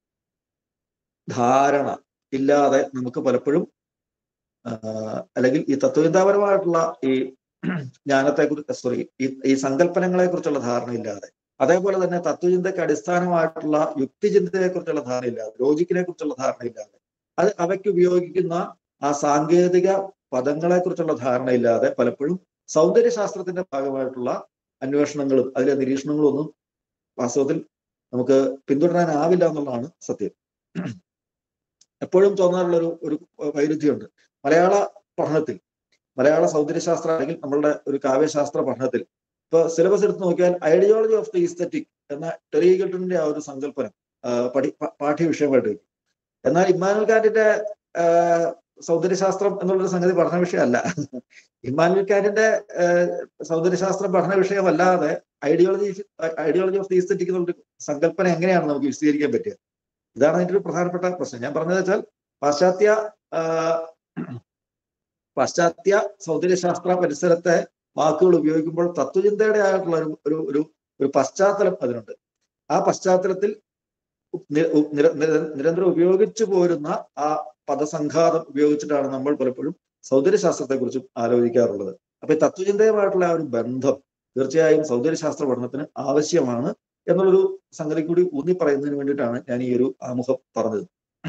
[SPEAKER 6] ധാരണ ഇല്ലാതെ നമുക്ക് പലപ്പോഴും ആഹ് അല്ലെങ്കിൽ ഈ തത്വചിന്താപരമായിട്ടുള്ള ഈ ജ്ഞാനത്തെ കുറിച്ച് സോറി ഈ ഈ സങ്കല്പനങ്ങളെ കുറിച്ചുള്ള ധാരണ ഇല്ലാതെ അതേപോലെ തന്നെ തത്വചിന്തയ്ക്ക് അടിസ്ഥാനമായിട്ടുള്ള യുക്തിചിന്തയെ കുറിച്ചുള്ള ധാരണ ഇല്ലാതെ ലോജിക്കിനെ കുറിച്ചുള്ള ധാരണ ഇല്ലാതെ അത് അവയ്ക്ക് ഉപയോഗിക്കുന്ന ആ സാങ്കേതിക പദങ്ങളെ കുറിച്ചുള്ള ധാരണ ഇല്ലാതെ പലപ്പോഴും സൗന്ദര്യശാസ്ത്രത്തിന്റെ ഭാഗമായിട്ടുള്ള അന്വേഷണങ്ങളും അതിലെ നിരീക്ഷണങ്ങളും ഒന്നും വാസ്തവത്തിൽ നമുക്ക് പിന്തുടരാനാവില്ല എന്നുള്ളതാണ് സത്യം എപ്പോഴും തോന്നാറുള്ള ഒരു ഒരു വൈരുദ്ധ്യമുണ്ട് മലയാള പഠനത്തിൽ മലയാള സൗന്ദര്യശാസ്ത്ര അല്ലെങ്കിൽ നമ്മളുടെ ഒരു കാവ്യശാസ്ത്ര പഠനത്തിൽ ഇപ്പൊ സിലബസ് എടുത്ത് നോക്കിയാൽ ഐഡിയോളജി ഓഫ് ദി ഈസ്തറ്റിക് എന്ന ടെറിഗിൾട്ടന്റെ ആ ഒരു സങ്കല്പനം ആ, പഠി പ- പാഠ്യ വിഷയമായിട്ട് വയ്ക്കും എന്നാൽ ഇമ്മാനുവൽ കാന്റിന്റെ ആ, സൗന്ദര്യശാസ്ത്രം എന്നുള്ളൊരു സംഗതി പഠന വിഷയമല്ല ഇമ്മാനുവൽ കാന്റിന്റെ ആ, സൗന്ദര്യശാസ്ത്രം പഠന വിഷയമല്ലാതെ ideology ideology of the aesthetic എന്നുള്ളൊരു സങ്കല്പന എങ്ങനെയാണ് നമുക്ക് വിശദീകരിക്കാൻ പറ്റുക ഇതാണ് അതിന്റെ ഒരു പ്രധാനപ്പെട്ട പ്രശ്നം ഞാൻ പറഞ്ഞത് വെച്ചാൽ പാശ്ചാത്യ ആ, പാശ്ചാത്യ സൗന്ദര്യശാസ്ത്ര പരിസരത്തെ വാക്കുകൾ ഉപയോഗിക്കുമ്പോൾ തത്വചിന്തയുടെ ആയിട്ടുള്ള ഒരു ഒരു ഒരു ഒരു പശ്ചാത്തലം അതിനുണ്ട് ആ പശ്ചാത്തലത്തിൽ നി- ഉ- നിര- നിര- നിരന്തരം ഉപയോഗിച്ചു പോരുന്ന ആ പദസംഘാതം ഉപയോഗിച്ചിട്ടാണ് നമ്മൾ പലപ്പോഴും സൗന്ദര്യശാസ്ത്രത്തെ കുറിച്ചും ആലോചിക്കാറുള്ളത് അപ്പൊ ഈ തത്വചിന്തയുമായിട്ടുള്ള ആ ഒരു ബന്ധം തീർച്ചയായും സൗന്ദര്യശാസ്ത്ര പഠനത്തിന് ആവശ്യമാണ് എന്നുള്ളൊരു സംഗതി കൂടി ഊന്നി പറയുന്നതിന് വേണ്ടിയിട്ടാണ് ഞാൻ ഈ ഒരു ആമുഖം പറഞ്ഞത്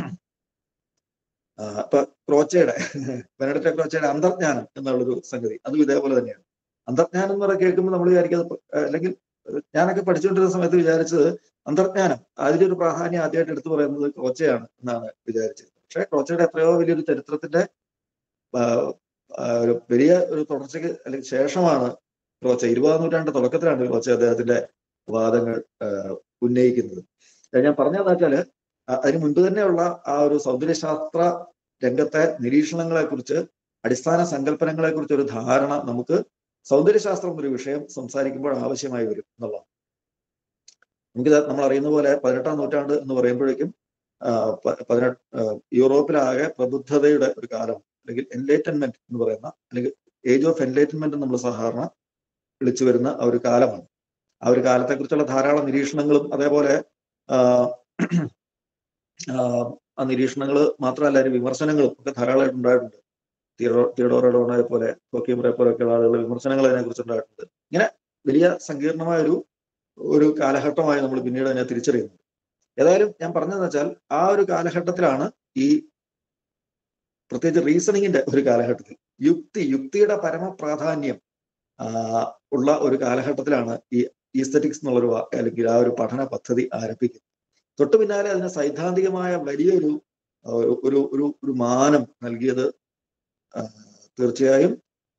[SPEAKER 6] ആ, ഇപ്പൊ ക്രോച്ചയുടെ ബെനഡിക്റ്റ ക്രോച്ചയുടെ അന്തർജ്ഞാനം എന്നുള്ളൊരു സംഗതി അതും ഇതേപോലെ തന്നെയാണ് അന്തർജ്ഞാനം എന്ന് പറയുക കേൾക്കുമ്പോൾ നമ്മൾ വിചാരിക്കുന്നത് അല്ലെങ്കിൽ ഞാനൊക്കെ പഠിച്ചുകൊണ്ടിരുന്ന സമയത്ത് വിചാരിച്ചത് അന്തർജ്ഞാനം അതിന്റെ ഒരു പ്രാധാന്യം ആദ്യമായിട്ട് എടുത്തു പറയുന്നത് ക്രോച്ചയാണ് എന്നാണ് വിചാരിച്ചത് പക്ഷേ ക്രോച്ചയുടെ എത്രയോ വലിയൊരു ചരിത്രത്തിന്റെ ആ, ആ, ഒരു വലിയ ഒരു തുടർച്ചയ്ക്ക് അല്ലെങ്കിൽ ശേഷമാണ് ക്രോച്ച ഇരുപതാം നൂറ്റാണ്ട് തുടക്കത്തിലാണ് ക്രോച്ച അദ്ദേഹത്തിന്റെ വാദങ്ങൾ ആ, ഉന്നയിക്കുന്നത് അത് ഞാൻ പറഞ്ഞതെന്ന് വെച്ചാല് അ- അതിന് മുൻപ് തന്നെയുള്ള ആ ഒരു സൗന്ദര്യശാസ്ത്ര രംഗത്തെ നിരീക്ഷണങ്ങളെ കുറിച്ച് അടിസ്ഥാന സങ്കല്പനങ്ങളെ കുറിച്ച് ഒരു ധാരണ നമുക്ക് സൗന്ദര്യശാസ്ത്രം ഒരു വിഷയം സംസാരിക്കുമ്പോൾ ആവശ്യമായി വരും എന്നുള്ളതാണ് നമുക്കിത് നമ്മൾ അറിയുന്ന പോലെ പതിനെട്ടാം നൂറ്റാണ്ട് എന്ന് പറയുമ്പോഴേക്കും ആ, പ- പതിനെട്ട് ആ, യൂറോപ്പിലാകെ പ്രബുദ്ധതയുടെ ഒരു കാലം അല്ലെങ്കിൽ എൻലൈറ്റൻമെന്റ് എന്ന് പറയുന്ന അല്ലെങ്കിൽ ഏജ് ഓഫ് എൻലൈറ്റൻമെന്റ് നമ്മൾ സാധാരണ വിളിച്ചു വരുന്ന ആ ഒരു കാലമാണ് ആ ഒരു കാലത്തെക്കുറിച്ചുള്ള ധാരാളം നിരീക്ഷണങ്ങളും അതേപോലെ ആ, ആ, ആ നിരീക്ഷണങ്ങൾ മാത്രമല്ല അതിന് വിമർശനങ്ങളും ഒക്കെ ധാരാളമായിട്ട് ഉണ്ടായിട്ടുണ്ട് തിയഡോ തിയഡോർ എഡോണയെ പോലെ കോക്കിമറെ പോലെയൊക്കെയുള്ള ആളുകൾ വിമർശനങ്ങൾ അതിനെക്കുറിച്ച് ഉണ്ടായിട്ടുണ്ട് ഇങ്ങനെ വലിയ സങ്കീർണമായ ഒരു ഒരു കാലഘട്ടമായി നമ്മൾ പിന്നീട് അതിനെ തിരിച്ചറിയുന്നത് ഏതായാലും ഞാൻ പറഞ്ഞതെന്ന് വെച്ചാൽ ആ ഒരു കാലഘട്ടത്തിലാണ് ഈ പ്രത്യേകിച്ച് റീസണിങ്ങിന്റെ ഒരു കാലഘട്ടത്തിൽ യുക്തി യുക്തിയുടെ പരമപ്രാധാന്യം ആ, ഉള്ള ഒരു കാലഘട്ടത്തിലാണ് ഈ ഈസ്തറ്റിക്സ് എന്നുള്ളൊരു വാ- അല്ലെങ്കിൽ ആ ഒരു പഠന പദ്ധതി ആരംഭിക്കുന്നത് തൊട്ടു പിന്നാലെ അതിന് സൈദ്ധാന്തികമായ വലിയൊരു ആ, ഒരു ഒരു ഒരു ഒരു മാനം നൽകിയത് ആ, തീർച്ചയായും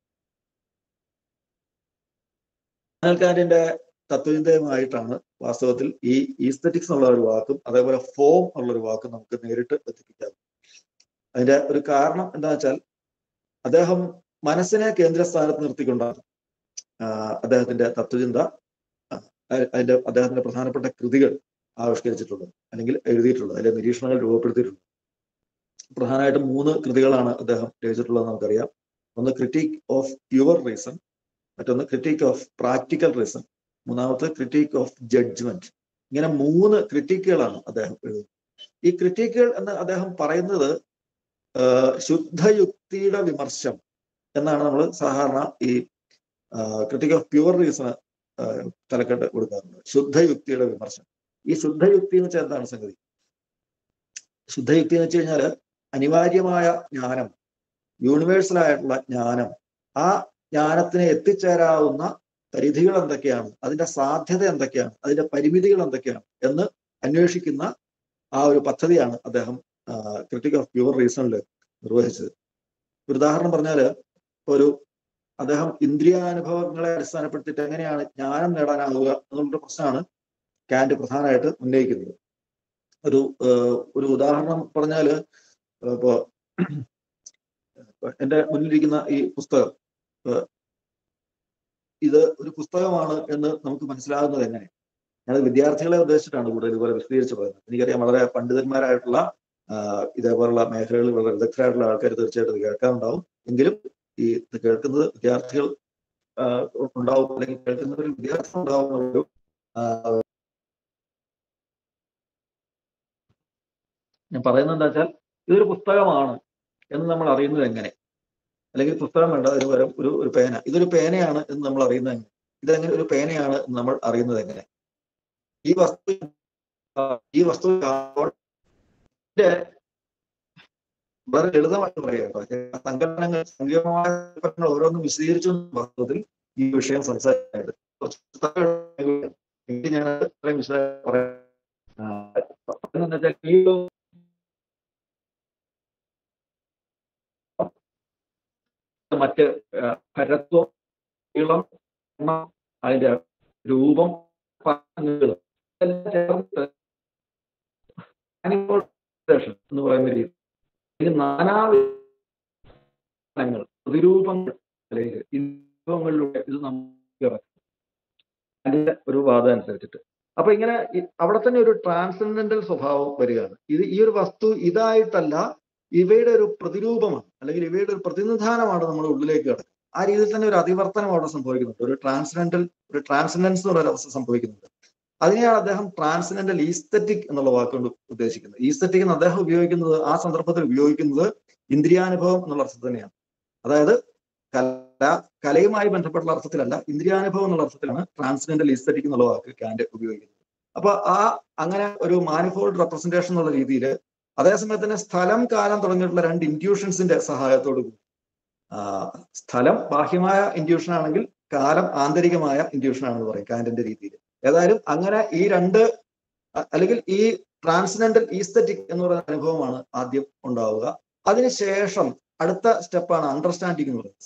[SPEAKER 6] കാന്റിന്റെ തത്വചിന്തയുമായിട്ടാണ് വാസ്തവത്തിൽ ഈ ഈസ്തറ്റിക്സ് എന്നുള്ള ഒരു വാക്കും അതേപോലെ ഫോം എന്നുള്ള ഒരു വാക്കും നമുക്ക് നേരിട്ട് ബന്ധിപ്പിക്കാം അതിന്റെ ഒരു കാരണം എന്താ വെച്ചാൽ അദ്ദേഹം മനസ്സിനെ കേന്ദ്രസ്ഥാനത്ത് നിർത്തിക്കൊണ്ടാണ് ആ, അദ്ദേഹത്തിന്റെ തത്വചിന്ത ആ, അതിന്റെ അദ്ദേഹത്തിന്റെ പ്രധാനപ്പെട്ട കൃതികൾ ആവിഷ്കരിച്ചിട്ടുള്ളത് അല്ലെങ്കിൽ എഴുതിയിട്ടുള്ളത് അതിലെ നിരീക്ഷണങ്ങൾ രൂപപ്പെടുത്തിയിട്ടുള്ളത് പ്രധാനമായിട്ടും മൂന്ന് കൃതികളാണ് അദ്ദേഹം രചിച്ചിട്ടുള്ളത് നമുക്കറിയാം ഒന്ന് ക്രിറ്റിക് ഓഫ് പ്യുവർ റീസൺ മറ്റൊന്ന് ക്രിറ്റിക് ഓഫ് പ്രാക്ടിക്കൽ റീസൺ മൂന്നാമത്തെ ക്രിറ്റിക് ഓഫ് ജഡ്ജ്മെന്റ് ഇങ്ങനെ മൂന്ന് ക്രിറ്റിക്കുകളാണ് അദ്ദേഹം എഴുതുന്നത് ഈ ക്രിറ്റിക്കുകൾ എന്ന് അദ്ദേഹം പറയുന്നത് ആ, ശുദ്ധയുക്തിയുടെ വിമർശം എന്നാണ് നമ്മൾ സാധാരണ ഈ ക്രിറ്റിക് ഓഫ് പ്യുവർ റീസണ് തലക്കെട്ട് കൊടുക്കാറുള്ളത് ശുദ്ധയുക്തിയുടെ വിമർശനം ഈ ശുദ്ധയുക്തി എന്ന് വെച്ചാൽ എന്താണ് സംഗതി ശുദ്ധയുക്തി എന്ന് വെച്ച് കഴിഞ്ഞാൽ അനിവാര്യമായ ജ്ഞാനം യൂണിവേഴ്സൽ ആയിട്ടുള്ള ജ്ഞാനം ആ ജ്ഞാനത്തിന് എത്തിച്ചേരാവുന്ന പരിധികൾ എന്തൊക്കെയാണ് അതിന്റെ സാധ്യത എന്തൊക്കെയാണ് അതിന്റെ പരിമിതികൾ എന്തൊക്കെയാണ് എന്ന് അന്വേഷിക്കുന്ന ആ ഒരു പദ്ധതിയാണ് അദ്ദേഹം ക്രിറ്റിക് ഓഫ് പ്യുവർ റീസണിൽ നിർവഹിച്ചത് ഒരു ഉദാഹരണം പറഞ്ഞാല് ഒരു അദ്ദേഹം ഇന്ദ്രിയാനുഭവങ്ങളെ അടിസ്ഥാനപ്പെടുത്തിയിട്ട് എങ്ങനെയാണ് ജ്ഞാനം നേടാനാവുക എന്നുള്ള പ്രശ്നമാണ് കാന്റ് പ്രധാനമായിട്ട് ഉന്നയിക്കുന്നത് ഒരു ഏഹ്, ഒരു ഉദാഹരണം പറഞ്ഞാല് ഇപ്പോ എന്റെ മുന്നിലിരിക്കുന്ന ഈ പുസ്തകം ഏഹ്, ഇത് ഒരു പുസ്തകമാണ് എന്ന് നമുക്ക് മനസ്സിലാകുന്നത് എങ്ങനെ ഞാൻ വിദ്യാർത്ഥികളെ ഉദ്ദേശിച്ചിട്ടാണ് കൂടുതൽ ഇതുപോലെ വിശദീകരിച്ച് പറയുന്നത് എനിക്കറിയാം വളരെ പണ്ഡിതന്മാരായിട്ടുള്ള ആഹ്, ഇതേപോലുള്ള മേഖലകളിൽ വളരെ വിദഗ്ധരായിട്ടുള്ള ആൾക്കാർ തീർച്ചയായിട്ടും ഇത് കേൾക്കാനുണ്ടാവും എങ്കിലും ഈ ഇത് കേൾക്കുന്നത് വിദ്യാർത്ഥികൾ ആഹ്, ഉണ്ടാവും അല്ലെങ്കിൽ കേൾക്കുന്നവരിൽ വിദ്യാർത്ഥി ഉണ്ടാവുന്ന ഒരു ആഹ്, ഞാൻ പറയുന്നത് എന്താ വെച്ചാൽ ഇതൊരു പുസ്തകമാണ് എന്ന് നമ്മൾ അറിയുന്നത് എങ്ങനെ അല്ലെങ്കിൽ പുസ്തകം വേണ്ട ഒരു പകരം ഒരു ഒരു പേന ഇതൊരു പേനയാണ് എന്ന് നമ്മൾ അറിയുന്നത് എങ്ങനെ ഇതെങ്ങനെ ഒരു പേനയാണ് എന്ന് നമ്മൾ അറിയുന്നത് എങ്ങനെ ഈ വസ്തു ആ, ഈ വസ്തു കാണുമ്പോൾ ഇതിന്റെ വളരെ ലളിതമായിട്ട് പറയാം കേട്ടോ സങ്കലനങ്ങൾ സങ്കീർണമായ സങ്കല്പങ്ങൾ ഓരോന്നും വിശദീകരിച്ചു എന്ന വാസ്തവത്തിൽ ഈ വിഷയം സംസാരിക്കാനായിട്ട് കുറച്ച് പുസ്തകങ്ങൾ എങ്കിൽ ഞാൻ അത്രയും വിശദമായി പറയാം ആ, പറയുന്നത് എന്താ വെച്ചാൽ ഈ മറ്റ് ആ, ഖരത്വം നീളം എണ്ണം അതിന്റെ രൂപം നീളം എല്ലാം ചേർന്നിട്ട് manifestation എന്ന് പറയുന്ന രീതി അല്ലെങ്കിൽ നാനാവിധങ്ങൾ പ്രതിരൂപങ്ങൾ അല്ലെങ്കിൽ രൂപങ്ങളിലൂടെ ഇത് നമുക്ക് ഇറക്കും അതിന്റെ ഒരു വാദം അനുസരിച്ചിട്ട് അപ്പൊ ഇങ്ങനെ ഈ- അവിടെ തന്നെ ഒരു ട്രാൻസെൻഡന്റൽ സ്വഭാവം വരികയാണ് ഇത് ഈ ഒരു വസ്തു ഇതായിട്ടല്ല ഇവയുടെ ഒരു പ്രതിരൂപമാണ് അല്ലെങ്കിൽ ഇവയുടെ ഒരു പ്രതിനിധാനമാണ് നമ്മുടെ ഉള്ളിലേക്ക് കിടക്കുന്നത് ആ രീതിയിൽ തന്നെ ഒരു അതിവർത്തനം അവിടെ സംഭവിക്കുന്നുണ്ട് ഒരു ട്രാൻസ്ഡന്റൽ ഒരു ട്രാൻസെൻഡൻസ് എന്ന് പറയുന്ന അവസ്ഥ സംഭവിക്കുന്നുണ്ട് അതിനെയാണ് അദ്ദേഹം ട്രാൻസെൻഡന്റൽ ഈസ്തറ്റിക് എന്നുള്ള വാക്കുകൊണ്ട് ഉദ്ദേശിക്കുന്നത് ഈസ്തറ്റിക് എന്ന് അദ്ദേഹം ഉപയോഗിക്കുന്നത് ആ സന്ദർഭത്തിൽ ഉപയോഗിക്കുന്നത് ഇന്ദ്രിയാനുഭവം എന്നുള്ള അർത്ഥത്തിൽ തന്നെയാണ് അതായത് കല കലയുമായി ബന്ധപ്പെട്ടുള്ള അർത്ഥത്തിലല്ല ഇന്ദ്രിയാനുഭവം എന്നുള്ള അർത്ഥത്തിലാണ് ട്രാൻസെൻഡന്റൽ ഈസ്തറ്റിക് എന്നുള്ള വാക്ക് കാന്റ് ഉപയോഗിക്കുന്നത് അപ്പൊ ആ അങ്ങനെ ഒരു മാനിഫോൾഡ് റെപ്രസെന്റേഷൻ എന്നുള്ള രീതിയിൽ അതേസമയത്ത് തന്നെ സ്ഥലം കാലം തുടങ്ങിയിട്ടുള്ള രണ്ട് ഇൻഡ്യൂഷൻസിന്റെ സഹായത്തോടു കൂടി ആ, സ്ഥലം ബാഹ്യമായ ഇൻഡ്യൂഷൻ ആണെങ്കിൽ കാലം ആന്തരികമായ ഇൻഡ്യൂഷൻ ആണെന്ന് പറയും കാന്റിന്റെ രീതിയിൽ ഏതായാലും അങ്ങനെ ഈ രണ്ട് അ- അല്ലെങ്കിൽ ഈ ട്രാൻസിഡന്റൽ ഈസ്തറ്റിക് എന്ന് പറയുന്ന അനുഭവമാണ് ആദ്യം ഉണ്ടാവുക അതിനുശേഷം അടുത്ത സ്റ്റെപ്പാണ് അണ്ടർസ്റ്റാൻഡിങ് എന്ന് പറയുന്നത്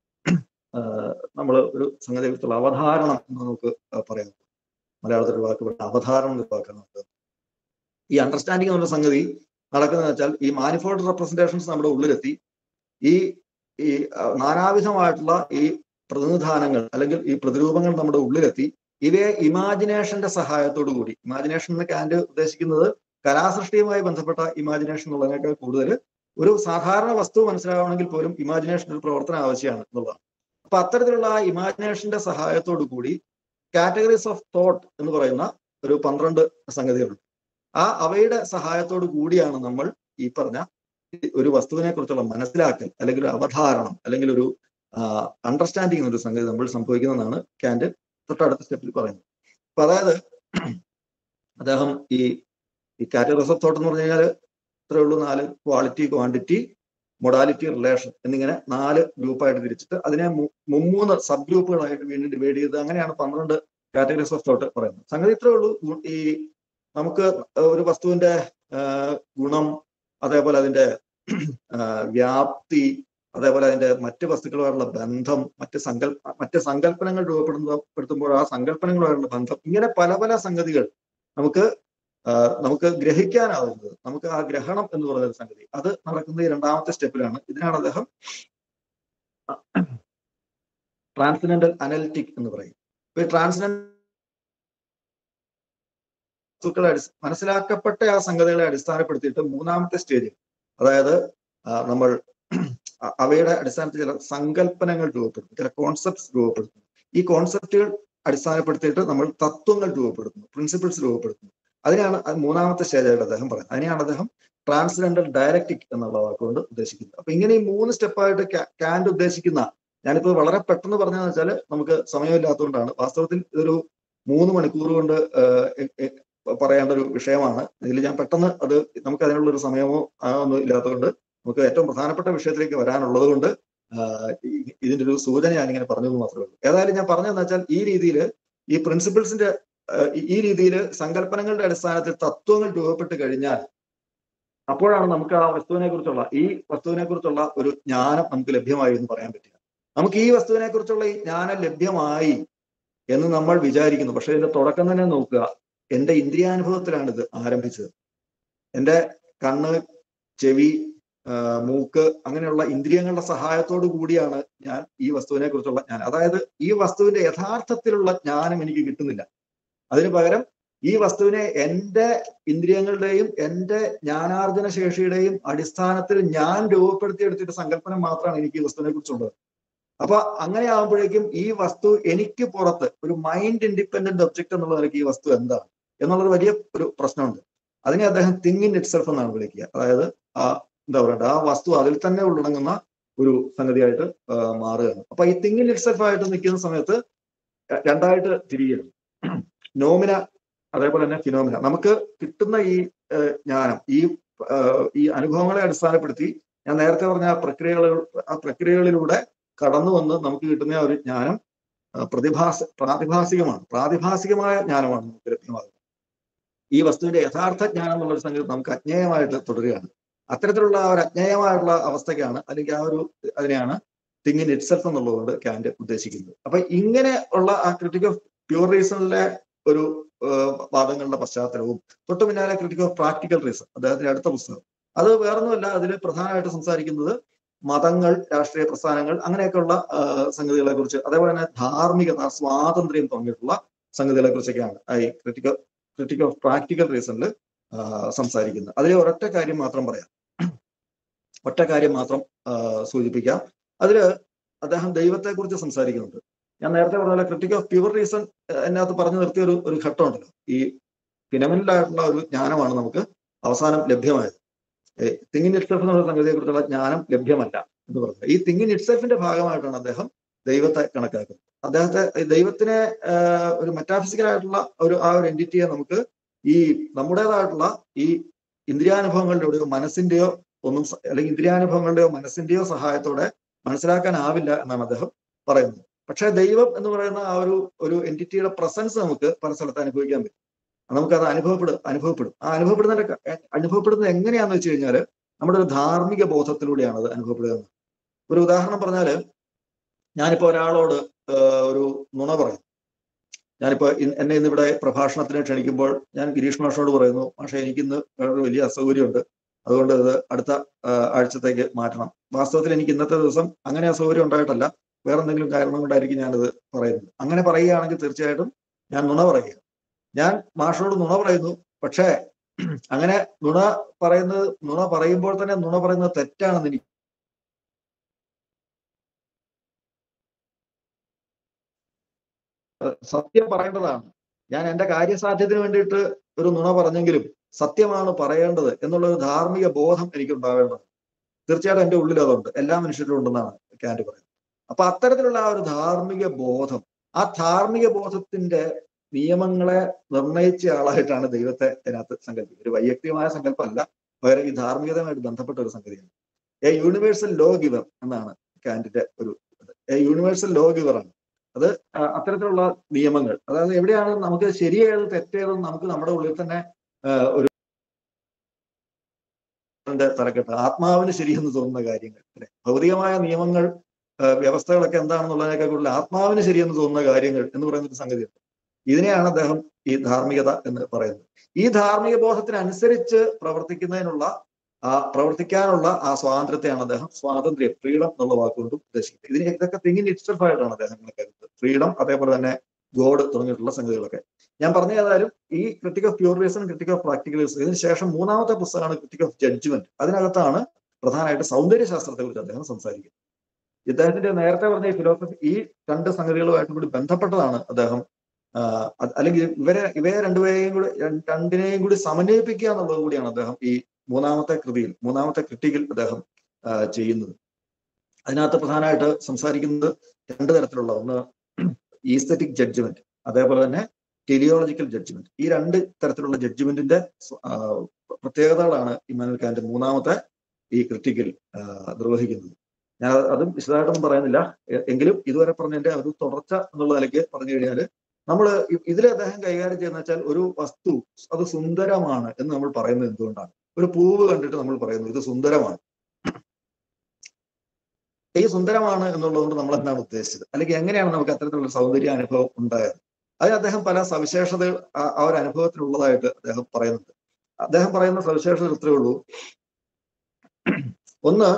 [SPEAKER 6] നമ്മൾ ഒരു സംഗതിയെ കുറിച്ചുള്ള അവധാരണം എന്ന് നമുക്ക് പറയാം മലയാളത്തിൽ ഒരു വാക്ക് പറഞ്ഞ അവധാരണം എന്നൊരു വാക്കാണ് നമുക്ക് ഈ അണ്ടർസ്റ്റാൻഡിങ് എന്നുള്ള സംഗതി നടക്കുന്നത് വെച്ചാൽ ഈ മാനിഫോൾഡ് റെപ്രസെന്റേഷൻസ് നമ്മുടെ ഉള്ളിലെത്തി ഈ ഈ ആ, നാനാവിധമായിട്ടുള്ള ഈ പ്രതിനിധാനങ്ങൾ അല്ലെങ്കിൽ ഈ പ്രതിരൂപങ്ങൾ നമ്മുടെ ഉള്ളിലെത്തി ഇവയെ ഇമാജിനേഷന്റെ സഹായത്തോടു കൂടി ഇമാജിനേഷൻ എന്ന് കാന്റ് ഉദ്ദേശിക്കുന്നത് കലാസൃഷ്ടിയുമായി ബന്ധപ്പെട്ട ഇമാജിനേഷൻ എന്നുള്ളതിനേക്കാൾ കൂടുതൽ ഒരു സാധാരണ വസ്തു മനസ്സിലാവണമെങ്കിൽ പോലും ഇമാജിനേഷൻ ഒരു പ്രവർത്തനം ആവശ്യമാണ് എന്നുള്ളതാണ് അപ്പൊ അത്തരത്തിലുള്ള ആ ഇമാജിനേഷന്റെ സഹായത്തോടു കൂടി കാറ്റഗറീസ് ഓഫ് തോട്ട് എന്ന് പറയുന്ന ഒരു പന്ത്രണ്ട് സംഗതികളുണ്ട് ആ അവയുടെ സഹായത്തോടു കൂടിയാണ് നമ്മൾ ഈ പറഞ്ഞ ഈ ഒരു വസ്തുവിനെ കുറിച്ചുള്ള മനസ്സിലാക്കൽ അല്ലെങ്കിൽ ഒരു അവധാരണം അല്ലെങ്കിൽ ഒരു അണ്ടർസ്റ്റാൻഡിങ് എന്നൊരു സംഗതി നമ്മൾ സംഭവിക്കുന്നതാണ് കാന്റ് തൊട്ടടുത്ത സ്റ്റെപ്പിൽ പറയുന്നത് അപ്പൊ അതായത് അദ്ദേഹം ഈ ഈ കാറ്റഗറീസ് ഓഫ് തോട്ട് എന്ന് പറഞ്ഞു കഴിഞ്ഞാൽ ഇത്രയേ ഉള്ളൂ നാല് ക്വാളിറ്റി ക്വാണ്ടിറ്റി മൊഡാലിറ്റി റിലേഷൻ എന്നിങ്ങനെ നാല് ഗ്രൂപ്പായിട്ട് തിരിച്ചിട്ട് അതിനെ മു- മുമ്മൂന്ന് സബ് ഗ്രൂപ്പുകളായിട്ട് വീണ്ടും ഡിവൈഡ് ചെയ്ത് അങ്ങനെയാണ് പന്ത്രണ്ട് കാറ്റഗറീസ് ഓഫ് തോട്ട് പറയുന്നത് സംഗതി ഇത്രയേ ഉള്ളൂ ഗു- ഈ നമുക്ക് ഒരു വസ്തുവിന്റെ ആ, ഗുണം അതേപോലെ അതിന്റെ ആ, വ്യാപ്തി അതേപോലെ അതിന്റെ മറ്റ് വസ്തുക്കളുമായുള്ള ബന്ധം മറ്റ് സങ്കല്പ മറ്റ് സങ്കല്പനങ്ങൾ രൂപപ്പെടുത്തുമ്പോൾ ആ സങ്കല്പനങ്ങളുമായുള്ള ബന്ധം ഇങ്ങനെ പല പല സംഗതികൾ നമുക്ക് ആ, നമുക്ക് ഗ്രഹിക്കാനാവുന്നത് നമുക്ക് ആ ഗ്രഹണം എന്ന് പറയുന്ന ഒരു സംഗതി അത് നടക്കുന്നത് ഈ രണ്ടാമത്തെ സ്റ്റെപ്പിലാണ് ഇതിനാണ് അദ്ദേഹം ട്രാൻസ്ജെൻഡൽ അനലിറ്റിക് എന്ന് പറയും ഇപ്പൊ ഈ ട്രാൻസ്ജെൻഡൽ വസ്തുക്കളെ അടിസ്ഥ മനസ്സിലാക്കപ്പെട്ട ആ സംഗതികളെ അടിസ്ഥാനപ്പെടുത്തിയിട്ട് മൂന്നാമത്തെ സ്റ്റേജിൽ അതായത് ആ, നമ്മൾ അ- അവയുടെ അടിസ്ഥാനത്തിൽ ചില സങ്കല്പനങ്ങൾ രൂപപ്പെടുത്തും ചില കോൺസെപ്റ്റ്സ് രൂപപ്പെടുത്തും ഈ കോൺസെപ്റ്റുകൾ അടിസ്ഥാനപ്പെടുത്തിയിട്ട് നമ്മൾ തത്വങ്ങൾ രൂപപ്പെടുത്തുന്നു പ്രിൻസിപ്പിൾസ് രൂപപ്പെടുത്തുന്നു അതിനാണ് അത് മൂന്നാമത്തെ സ്റ്റേജായിട്ട് അദ്ദേഹം പറയുന്നത് അതിനെയാണ് അദ്ദേഹം ട്രാൻസ്ജെൻഡൽ ഡയലക്റ്റിക് എന്നുള്ള വാക്കുകൊണ്ട് ഉദ്ദേശിക്കുന്നത് അപ്പൊ ഇങ്ങനെ ഈ മൂന്ന് സ്റ്റെപ്പായിട്ട് കാൻഡ് ഉദ്ദേശിക്കുന്ന ഞാനിപ്പോ വളരെ പെട്ടെന്ന് പറഞ്ഞതെന്ന് വെച്ചാൽ നമുക്ക് സമയമില്ലാത്തതുകൊണ്ടാണ് വാസ്തവത്തിൽ ഇതൊരു മൂന്ന് മണിക്കൂർ കൊണ്ട് ഏഹ്, എ- എ- പറയേണ്ട ഒരു വിഷയമാണ് ഇതിൽ ഞാൻ പെട്ടെന്ന് അത് നമുക്ക് അതിനുള്ള ഒരു സമയമോ ആ ഒന്നും ഇല്ലാത്തതുകൊണ്ട് നമുക്ക് ഏറ്റവും പ്രധാനപ്പെട്ട വിഷയത്തിലേക്ക് വരാനുള്ളത് കൊണ്ട് ആഹ്, ഈ- ഇതിന്റെ ഒരു സൂചന ഞാനിങ്ങനെ പറഞ്ഞത് മാത്രമേ ഉള്ളൂ ഏതായാലും ഞാൻ പറഞ്ഞതെന്ന് വെച്ചാൽ ഈ രീതിയിൽ ഈ പ്രിൻസിപ്പിൾസിന്റെ ആഹ്, ഈ- ഈ രീതിയിൽ സങ്കല്പനങ്ങളുടെ അടിസ്ഥാനത്തിൽ തത്വങ്ങൾ രൂപപ്പെട്ട് കഴിഞ്ഞാൽ അപ്പോഴാണ് നമുക്ക് ആ വസ്തുവിനെ കുറിച്ചുള്ള ഈ വസ്തുവിനെ കുറിച്ചുള്ള ഒരു ജ്ഞാനം നമുക്ക് ലഭ്യമായി എന്ന് പറയാൻ പറ്റുക നമുക്ക് ഈ വസ്തുവിനെ കുറിച്ചുള്ള ഈ ജ്ഞാനം ലഭ്യമായി എന്ന് നമ്മൾ വിചാരിക്കുന്നു പക്ഷെ ഇതിന്റെ തുടക്കം തന്നെ നോക്കുക എന്റെ ഇന്ദ്രിയാനുഭവത്തിലാണ് ഇത് ആരംഭിച്ചത് എന്റെ കണ്ണ് ചെവി ആ, മൂക്ക് അങ്ങനെയുള്ള ഇന്ദ്രിയങ്ങളുടെ സഹായത്തോടു കൂടിയാണ് ഞാൻ ഈ വസ്തുവിനെ കുറിച്ചുള്ള ജ്ഞാനം അതായത് ഈ വസ്തുവിന്റെ യഥാർത്ഥത്തിലുള്ള ജ്ഞാനം എനിക്ക് കിട്ടുന്നില്ല അതിനു പകരം ഈ വസ്തുവിനെ എന്റെ ഇന്ദ്രിയങ്ങളുടെയും എന്റെ ജ്ഞാനാർജന ശേഷിയുടെയും അടിസ്ഥാനത്തിൽ ഞാൻ രൂപപ്പെടുത്തിയെടുത്തിട്ട് സങ്കല്പനം മാത്രമാണ് എനിക്ക് ഈ വസ്തുവിനെ കുറിച്ചുള്ളത് അപ്പൊ അങ്ങനെ ആകുമ്പോഴേക്കും ഈ വസ്തു എനിക്ക് പുറത്ത് ഒരു മൈൻഡ് ഇൻഡിപെൻഡന്റ് ഒബ്ജക്ട് എന്നുള്ള നിലയ്ക്ക് ഈ വസ്തു എന്താണ് എന്നുള്ളൊരു വലിയ ഒരു പ്രശ്നമുണ്ട് അതിനെ അദ്ദേഹം തിങ് ഇൻ ഇറ്റ് സെൽഫ് എന്നാണ് വിളിക്കുക അതായത് ആ എന്താ പറയണ്ട ആ വസ്തു അതിൽ തന്നെ ഉള്ളടങ്ങുന്ന ഒരു സംഗതിയായിട്ട് ആ, മാറുകയാണ് അപ്പൊ ഈ തിങ് ഇൻ ഇറ്റ് സെൽഫ് ആയിട്ട് നിൽക്കുന്ന സമയത്ത് രണ്ടായിട്ട് തിരികെയാണ് നോമിന അതേപോലെ തന്നെ ഫിനോമിന നമുക്ക് കിട്ടുന്ന ഈ ആ, ജ്ഞാനം ഈ ആ, ഈ അനുഭവങ്ങളെ അടിസ്ഥാനപ്പെടുത്തി ഞാൻ നേരത്തെ പറഞ്ഞ ആ പ്രക്രിയകൾ ആ പ്രക്രിയകളിലൂടെ കടന്നു വന്ന് നമുക്ക് കിട്ടുന്ന ആ ഒരു ജ്ഞാനം ആ, പ്രതിഭാസ പ്രാതിഭാസികമാണ് പ്രാതിഭാസികമായ ജ്ഞാനമാണ് നമുക്ക് ലഭ്യമാകുന്നത് ഈ വസ്തുവിന്റെ യഥാർത്ഥ ജ്ഞാനം എന്നുള്ള ഒരു സംഗതി നമുക്ക് അജ്ഞേയമായിട്ട് തുടരുകയാണ് അത്തരത്തിലുള്ള ആ ഒരു അജ്ഞേയമായിട്ടുള്ള അവസ്ഥയ്ക്കാണ് അല്ലെങ്കിൽ ആ ഒരു അതിനെയാണ് തിങ് ഇൻ ഇറ്റ്സെൽഫ് എന്നുള്ളതുകൊണ്ട് കാൻഡ് ഉദ്ദേശിക്കുന്നത് അപ്പൊ ഇങ്ങനെ ഉള്ള ആ ക്രിട്ടിക് ഓഫ് പ്യൂർ റീസണിലെ ഒരു ആ, വാദങ്ങളുടെ പശ്ചാത്തലവും തൊട്ടു പിന്നാലെ ക്രിട്ടിക് ഓഫ് പ്രാക്ടിക്കൽ റീസൺ അദ്ദേഹത്തിന്റെ അടുത്ത പുസ്തകം അത് വേറൊന്നുമല്ല അതിൽ പ്രധാനമായിട്ട് സംസാരിക്കുന്നത് മതങ്ങൾ രാഷ്ട്രീയ പ്രസ്ഥാനങ്ങൾ അങ്ങനെയൊക്കെയുള്ള ആ, സംഗതികളെ കുറിച്ച് അതേപോലെ തന്നെ ധാർമ്മികത സ്വാതന്ത്ര്യം തുടങ്ങിയിട്ടുള്ള സംഗതികളെ കുറിച്ചൊക്കെയാണ് ഈ ക്രിട്ടിക്കൽ ക്രിട്ടിക് ഓഫ് പ്രാക്ടിക്കൽ റീസണിൽ സംസാരിക്കുന്നത് അതിലെ ഒരൊറ്റ കാര്യം മാത്രം പറയാം ഒറ്റ കാര്യം മാത്രം ആ, സൂചിപ്പിക്കാം അതില് അദ്ദേഹം ദൈവത്തെക്കുറിച്ച് സംസാരിക്കുന്നുണ്ട് ഞാൻ നേരത്തെ പറഞ്ഞ പോലെ ക്രിട്ടിക് ഓഫ് പ്യുവർ റീസൺ എന്നകത്ത് പറഞ്ഞു നിർത്തിയ ഒരു ഒരു ഘട്ടമുണ്ടല്ലോ ഈ ഫിനമിനലായിട്ടുള്ള ഒരു ജ്ഞാനമാണ് നമുക്ക് അവസാനം ലഭ്യമായത് തിങ്ങിൻ ഇറ്റ്സെൽഫ് എന്നുള്ള സംഗതിയെ കുറിച്ചുള്ള ജ്ഞാനം ലഭ്യമല്ല എന്ന് പറഞ്ഞത് ഈ തിങ്ങിൻ ഇറ്റ്സെൽഫിന്റെ ഭാഗമായിട്ടാണ് അദ്ദേഹം ദൈവത്തെ കണക്കാക്കുന്നത് അദ്ദേഹത്തെ ഈ ദൈവത്തിനെ ആഹ്, ഒരു മെറ്റാഫിസിക്കൽ ആയിട്ടുള്ള ഒരു ആ ഒരു എൻറ്റിറ്റിയെ നമുക്ക് ഈ നമ്മുടേതായിട്ടുള്ള ഈ ഇന്ദ്രിയാനുഭവങ്ങളുടെയോ മനസ്സിന്റെയോ ഒന്നും സ- അല്ലെങ്കിൽ ഇന്ദ്രിയാനുഭവങ്ങളുടെയോ മനസ്സിന്റെയോ സഹായത്തോടെ മനസ്സിലാക്കാനാവില്ല എന്നാണ് അദ്ദേഹം പറയുന്നത് പക്ഷേ ദൈവം എന്ന് പറയുന്ന ആ ഒരു ഒരു എൻറ്റിറ്റിയുടെ പ്രസൻസ് നമുക്ക് പല സ്ഥലത്ത് അനുഭവിക്കാൻ പറ്റും നമുക്കത് അനുഭവപ്പെടും അനുഭവപ്പെടും ആ അനുഭവപ്പെടുന്നതിന്റെ ക- എ- അനുഭവപ്പെടുന്നത് എങ്ങനെയാന്ന് വെച്ച് കഴിഞ്ഞാല് നമ്മുടെ ഒരു ധാർമ്മിക ബോധത്തിലൂടെയാണ് അത് അനുഭവപ്പെടുക എന്ന്. ഒരു ഉദാഹരണം പറഞ്ഞാല് ഞാനിപ്പോ ഒരാളോട് ആഹ്, ഒരു നുണ പറയും ഞാനിപ്പോ ഇന്ന് എന്നെ ഇന്ന് ഇവിടെ പ്രഭാഷണത്തിന് ക്ഷണിക്കുമ്പോൾ ഞാൻ ഗിരീഷ് മാഷോട് പറയുന്നു മാഷെ എനിക്കിന്ന് ഒരു വലിയ അസൗകര്യമുണ്ട് അതുകൊണ്ട് ഇത് അടുത്ത ആഹ്, ആഴ്ചത്തേക്ക് മാറ്റണം വാസ്തവത്തിൽ എനിക്ക് ഇന്നത്തെ ദിവസം അങ്ങനെ അസൗകര്യം ഉണ്ടായിട്ടല്ല വേറെ എന്തെങ്കിലും കാരണം കൊണ്ടായിരിക്കും ഞാനത് പറയുന്നത് അങ്ങനെ പറയുകയാണെങ്കിൽ തീർച്ചയായിട്ടും ഞാൻ നുണ പറയുക ഞാൻ മാഷോട് നുണ പറയുന്നു പക്ഷേ അങ്ങനെ നുണ പറയുന്നത് നുണ പറയുമ്പോൾ തന്നെ നുണ പറയുന്നത് തെറ്റാണെന്ന് എനിക്ക് സത്യം പറയേണ്ടതാണ് ഞാൻ എന്റെ കാര്യസാധ്യത്തിന് വേണ്ടിയിട്ട് ഒരു നുണ പറഞ്ഞെങ്കിലും സത്യമാണ് പറയേണ്ടത് എന്നുള്ള ഒരു ധാർമ്മിക ബോധം എനിക്ക് ഉണ്ടാവേണ്ടത് തീർച്ചയായിട്ടും എന്റെ ഉള്ളിൽ അതുണ്ട് എല്ലാ മനുഷ്യരിലും ഉണ്ടെന്നാണ് കാൻഡ് പറയുന്നത് അപ്പൊ അത്തരത്തിലുള്ള ആ ഒരു ധാർമ്മിക ബോധം ആ ധാർമ്മിക ബോധത്തിന്റെ നിയമങ്ങളെ നിർണയിച്ച ആളായിട്ടാണ് ദൈവത്തെ അതിനകത്ത് സങ്കല്പിക്കുന്നത് ഒരു വൈയക്തികമായ സങ്കല്പമല്ല പകരം ഈ ധാർമ്മികതയുമായിട്ട് ബന്ധപ്പെട്ട ഒരു സംഗതിയാണ് എ യൂണിവേഴ്സൽ ലോ ഗിവർ എന്നാണ് കാൻഡിന്റെ ഒരു എ യൂണിവേഴ്സൽ ലോ ഗിവർ ആണ് അത് ആ, അത്തരത്തിലുള്ള നിയമങ്ങൾ അതായത് എവിടെയാണ് നമുക്ക് ശരിയേത് തെറ്റേതെന്ന് നമുക്ക് നമ്മുടെ ഉള്ളിൽ തന്നെ ആ, ഒരു ന്റെ തലക്കെട്ട് ആത്മാവിന് ശരിയെന്ന് തോന്നുന്ന കാര്യങ്ങൾ അല്ലെ ഭൗതികമായ നിയമങ്ങൾ ആ, വ്യവസ്ഥകളൊക്കെ എന്താണെന്നുള്ളതിനേക്കാൾ കൂടുതൽ ആത്മാവിന് ശരിയെന്ന് തോന്നുന്ന കാര്യങ്ങൾ എന്ന് പറയുന്ന ഒരു സംഗതിയുണ്ട് ഇതിനെയാണ് അദ്ദേഹം ഈ ധാർമ്മികത എന്ന് പറയുന്നത് ഈ ധാർമ്മിക ബോധത്തിനനുസരിച്ച് പ്രവർത്തിക്കുന്നതിനുള്ള ആ പ്രവർത്തിക്കാനുള്ള ആ സ്വാതന്ത്ര്യത്തെയാണ് അദ്ദേഹം സ്വാതന്ത്ര്യം ഫ്രീഡം എന്നുള്ള വാക്കുകൊണ്ട് ഉദ്ദേശിക്കുന്നത് ഇതിന് ഇതൊക്കെ തിങ്ങിൻ ഇറ്റ്സെൽഫ് ആയിട്ടാണ് അദ്ദേഹം കണക്കാക്കുന്നത് ഫ്രീഡം അതേപോലെ തന്നെ ഗോഡ് തുടങ്ങിയിട്ടുള്ള സംഗതികളൊക്കെ ഞാൻ പറഞ്ഞു ഏതായാലും ഈ critique of pure reason critique of പ്രാക്ടിക്കലിസം ഇതിന് ശേഷം മൂന്നാമത്തെ പുസ്തകമാണ് ക്രിട്ടിക് ഓഫ് ജഡ്ജ്മെന്റ് അതിനകത്താണ് പ്രധാനമായിട്ട് സൗന്ദര്യശാസ്ത്രത്തെ കുറിച്ച് അദ്ദേഹം സംസാരിക്കുന്നത് ഇദ്ദേഹത്തിന്റെ നേരത്തെ പറഞ്ഞ ഈ ഫിലോസഫി ഈ രണ്ട് സംഗതികളുമായിട്ടും കൂടി ബന്ധപ്പെട്ടതാണ് അദ്ദേഹം ആ, അത് അല്ലെങ്കിൽ ഇവരെ ഇവയെ രണ്ടുപേരെയും കൂടി രണ്ട് രണ്ടിനെയും കൂടി സമന്വയിപ്പിക്കുക എന്നുള്ളത് കൂടിയാണ് അദ്ദേഹം ഈ മൂന്നാമത്തെ കൃതിയിൽ മൂന്നാമത്തെ ക്രിട്ടിക്കിൽ അദ്ദേഹം ആ, ചെയ്യുന്നത് അതിനകത്ത് പ്രധാനമായിട്ട് സംസാരിക്കുന്നത് രണ്ട് തരത്തിലുള്ള ഒന്ന് ഈസ്തറ്റിക് ജഡ്ജ്മെന്റ് അതേപോലെ തന്നെ ടെലിയോളജിക്കൽ ജഡ്ജ്മെന്റ് ഈ രണ്ട് തരത്തിലുള്ള ജഡ്ജ്മെന്റിന്റെ സ്വ- ആ, പ്രത്യേകതകളാണ് ഇമ്മാനുവൽ കാന്റ് മൂന്നാമത്തെ ഈ ക്രിട്ടിക്കിൽ നിർവഹിക്കുന്നത് ഞാൻ അത് അതും വിശദമായിട്ടൊന്നും പറയുന്നില്ല എ- എങ്കിലും ഇതുവരെ പറഞ്ഞതിന്റെ ഒരു തുടർച്ച എന്നുള്ള നിലയ്ക്ക് പറഞ്ഞു കഴിഞ്ഞാൽ നമ്മൾ ഇതിൽ അദ്ദേഹം കൈകാര്യം ചെയ്യുന്ന വെച്ചാൽ ഒരു വസ്തു അത് സുന്ദരമാണ് എന്ന് നമ്മൾ പറയുന്നത് എന്തുകൊണ്ടാണ് ഒരു പൂവ് കണ്ടിട്ട് നമ്മൾ പറയുന്നു ഇത് സുന്ദരമാണ് ഈ സുന്ദരമാണ് എന്നുള്ളതുകൊണ്ട് നമ്മൾ എന്താണ് ഉദ്ദേശിച്ചത് അല്ലെങ്കിൽ എങ്ങനെയാണ് നമുക്ക് അത്തരത്തിലുള്ള സൗന്ദര്യ അനുഭവം ഉണ്ടായത് അതിന് അദ്ദേഹം പല സവിശേഷതകൾ ആ- ആ ഒരു അനുഭവത്തിലുള്ളതായിട്ട് അദ്ദേഹം പറയുന്നുണ്ട് അദ്ദേഹം പറയുന്ന സവിശേഷത ഇത്രയേ ഉള്ളൂ ഒന്ന്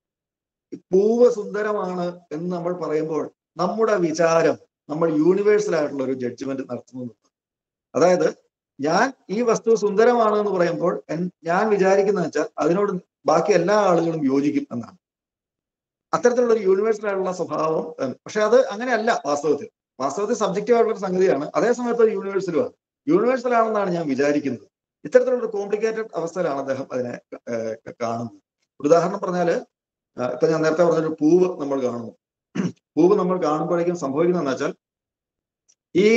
[SPEAKER 6] പൂവ് സുന്ദരമാണ് എന്ന് നമ്മൾ പറയുമ്പോൾ നമ്മുടെ വിചാരം നമ്മൾ യൂണിവേഴ്സൽ ആയിട്ടുള്ള ഒരു ജഡ്ജ്മെന്റ് നടത്തുന്നു അതായത് ഞാൻ ഈ വസ്തു സുന്ദരമാണ് എന്ന് പറയുമ്പോൾ എൻ- ഞാൻ വിചാരിക്കുന്ന വെച്ചാൽ അതിനോട് ബാക്കി എല്ലാ ആളുകളും യോജിക്കും എന്നാണ് അത്തരത്തിലുള്ള ഒരു യൂണിവേഴ്സൽ ആയിട്ടുള്ള സ്വഭാവം ഉം, പക്ഷെ അത് അങ്ങനെയല്ല വാസ്തവത്തിൽ വാസ്തവത്തിൽ സബ്ജക്റ്റീവ് ആയിട്ടുള്ള ഒരു സംഗതിയാണ് അതേ സമയത്ത് അത് യൂണിവേഴ്സലുമാണ് യൂണിവേഴ്സൽ ആണെന്നാണ് ഞാൻ വിചാരിക്കുന്നത് ഇത്തരത്തിലുള്ള ഒരു കോംപ്ലിക്കേറ്റഡ് അവസ്ഥയിലാണ് അദ്ദേഹം അതിനെ ഏഹ്, കാണുന്നത് ഒരു ഉദാഹരണം പറഞ്ഞാല് ആ, ഇപ്പൊ ഞാൻ നേരത്തെ പറഞ്ഞൊരു പൂവ് നമ്മൾ കാണുന്നു പൂവ് നമ്മൾ കാണുമ്പോഴേക്കും സംഭവിക്കുന്നതെന്ന് വെച്ചാൽ ഈ